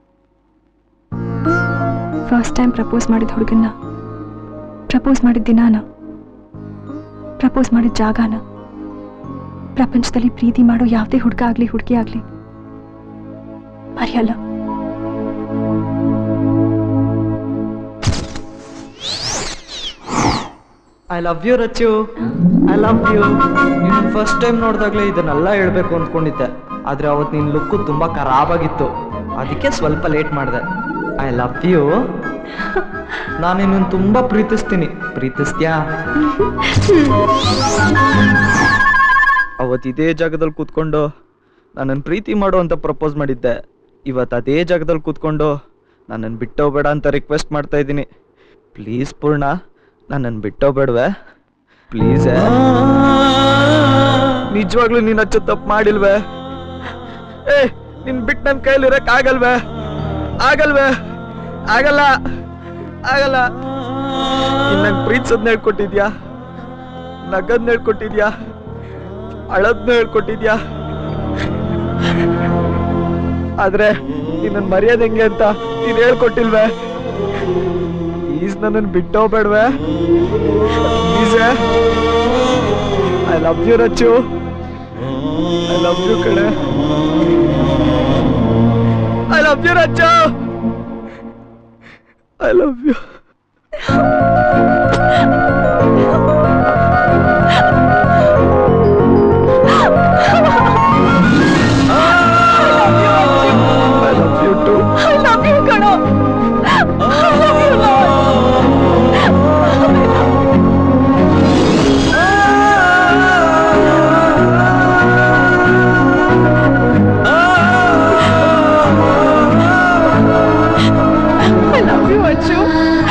ಫಸ್ಟ್ ಟೈಮ್ ಪ್ರಪೋಸ್ ಮಾಡಿದ ಹುಡುಗನ್ನ ಪ್ರಪೋಸ್ ಮಾಡಿದ ದಿನಾನ ಪ್ರಪೋಸ್ ಮಾಡಿದ ಜಾಗನ ಪ್ರಪಂಚದಲ್ಲಿ ಪ್ರೀತಿ ಮಾಡೋ ಯಾವುದೇ ಹುಡುಗ ಆಗ್ಲಿ ಹುಡುಗಿ ಆಗ್ಲಿ ಮರೆಯಲ್ಲ I love you Rachu I love you ನೀನು ಫಸ್ಟ್ ಟೈಮ್ ನೋಡಿದಾಗಲೇ ಇದನ್ನೆಲ್ಲ ಹೇಳ್ಬೇಕು ಅಂದ್ಕೊಂಡಿದ್ದೆ ಆದ್ರೆ ಅವತ್ತು ನಿನ್ನ ಲುಕ್ಕು ತುಂಬಾ ಖರಾಬಾಗಿತ್ತು ಅದಕ್ಕೆ ಸ್ವಲ್ಪ ಲೇಟ್ ಮಾಡಿದೆ ಐ ಲವ್ ಯು ನಾನು ನಿನ್ನನ್ನು ತುಂಬಾ ಪ್ರೀತಿಸ್ತೀನಿ ಪ್ರೀತಿಸ್ತ್ಯಾ ಅವತ್ತು ಇದೇ ಜಾಗದಲ್ಲಿ ಕೂತ್ಕೊಂಡು ನನ್ನನ್ನು ಪ್ರೀತಿ ಮಾಡು ಅಂತ ಪ್ರಪೋಸ್ ಮಾಡಿದ್ದೆ ಇವತ್ತು ಅದೇ ಜಾಗದಲ್ಲಿ ಕೂತ್ಕೊಂಡು ನನ್ನನ್ನು ಬಿಟ್ಟೋಗ್ಬೇಡ ಅಂತ ರಿಕ್ವೆಸ್ಟ್ ಮಾಡ್ತಾ ಇದ್ದೀನಿ ಪ್ಲೀಸ್ ಪೂರ್ಣ ನನ್ನನ್ನು ಬಿಟ್ಟೋಗ್ಬೇಡ್ವೆ ಪ್ಲೀಸ್ ನಿಜವಾಗ್ಲೂ ನೀನ್ ಹಚ್ಚು ತಪ್ಪು ಮಾಡಿಲ್ವೇ ಏ ನಿನ್ ಬಿಟ್ಟು ನನ್ನ ಕೈಲಿ ಇರಕ್ ಆಗಲ್ವೇ ಆಗಲ್ವೇ ಆಗಲ್ಲ ಆಗಲ್ಲ ನೀನ್ ನಂಗೆ ಪ್ರೀತಿಸೋದ್ನ ಹೇಳ್ಕೊಟ್ಟಿದ್ಯಾ ನಗದ್ನ ಹೇಳ್ಕೊಟ್ಟಿದ್ಯಾ ಅಳದ್ನ ಹೇಳ್ಕೊಟ್ಟಿದ್ಯಾ ಆದ್ರೆ ನಿನ್ನ ಮರ್ಯಾದೆ ಹೆಂಗೆ ಅಂತ ನೀನ್ ಹೇಳ್ಕೊಟ್ಟಿಲ್ವೇ ಪ್ಲೀಸ್ ನನ್ನನ್ನು ಬಿಟ್ಟೋಗ್ಬೇಡ್ವೆ please I love you Rachu I love you ಕಡೆ I love you Rajja I love you I love you too I love you ಕಣೋ I love you I love you Achu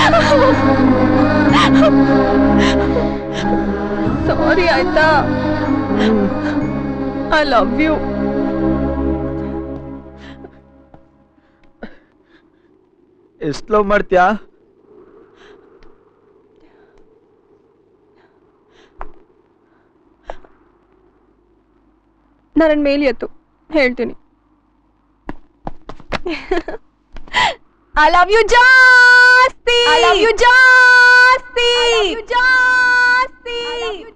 sorry ಆಯ್ತಾ ಐ ಲವ್ ಯು ಎಷ್ಟು love ಮಾಡ್ತೀಯಾ ನನ್ನ ಮೇಲಿ ಎತ್ತು ಹೇಳ್ತೀನಿ I love you ಜಾಸ್ತಿ ಐ ಲವ್ ಯು ಜಾಸ್ತಿ ಜಾಸ್ತಿ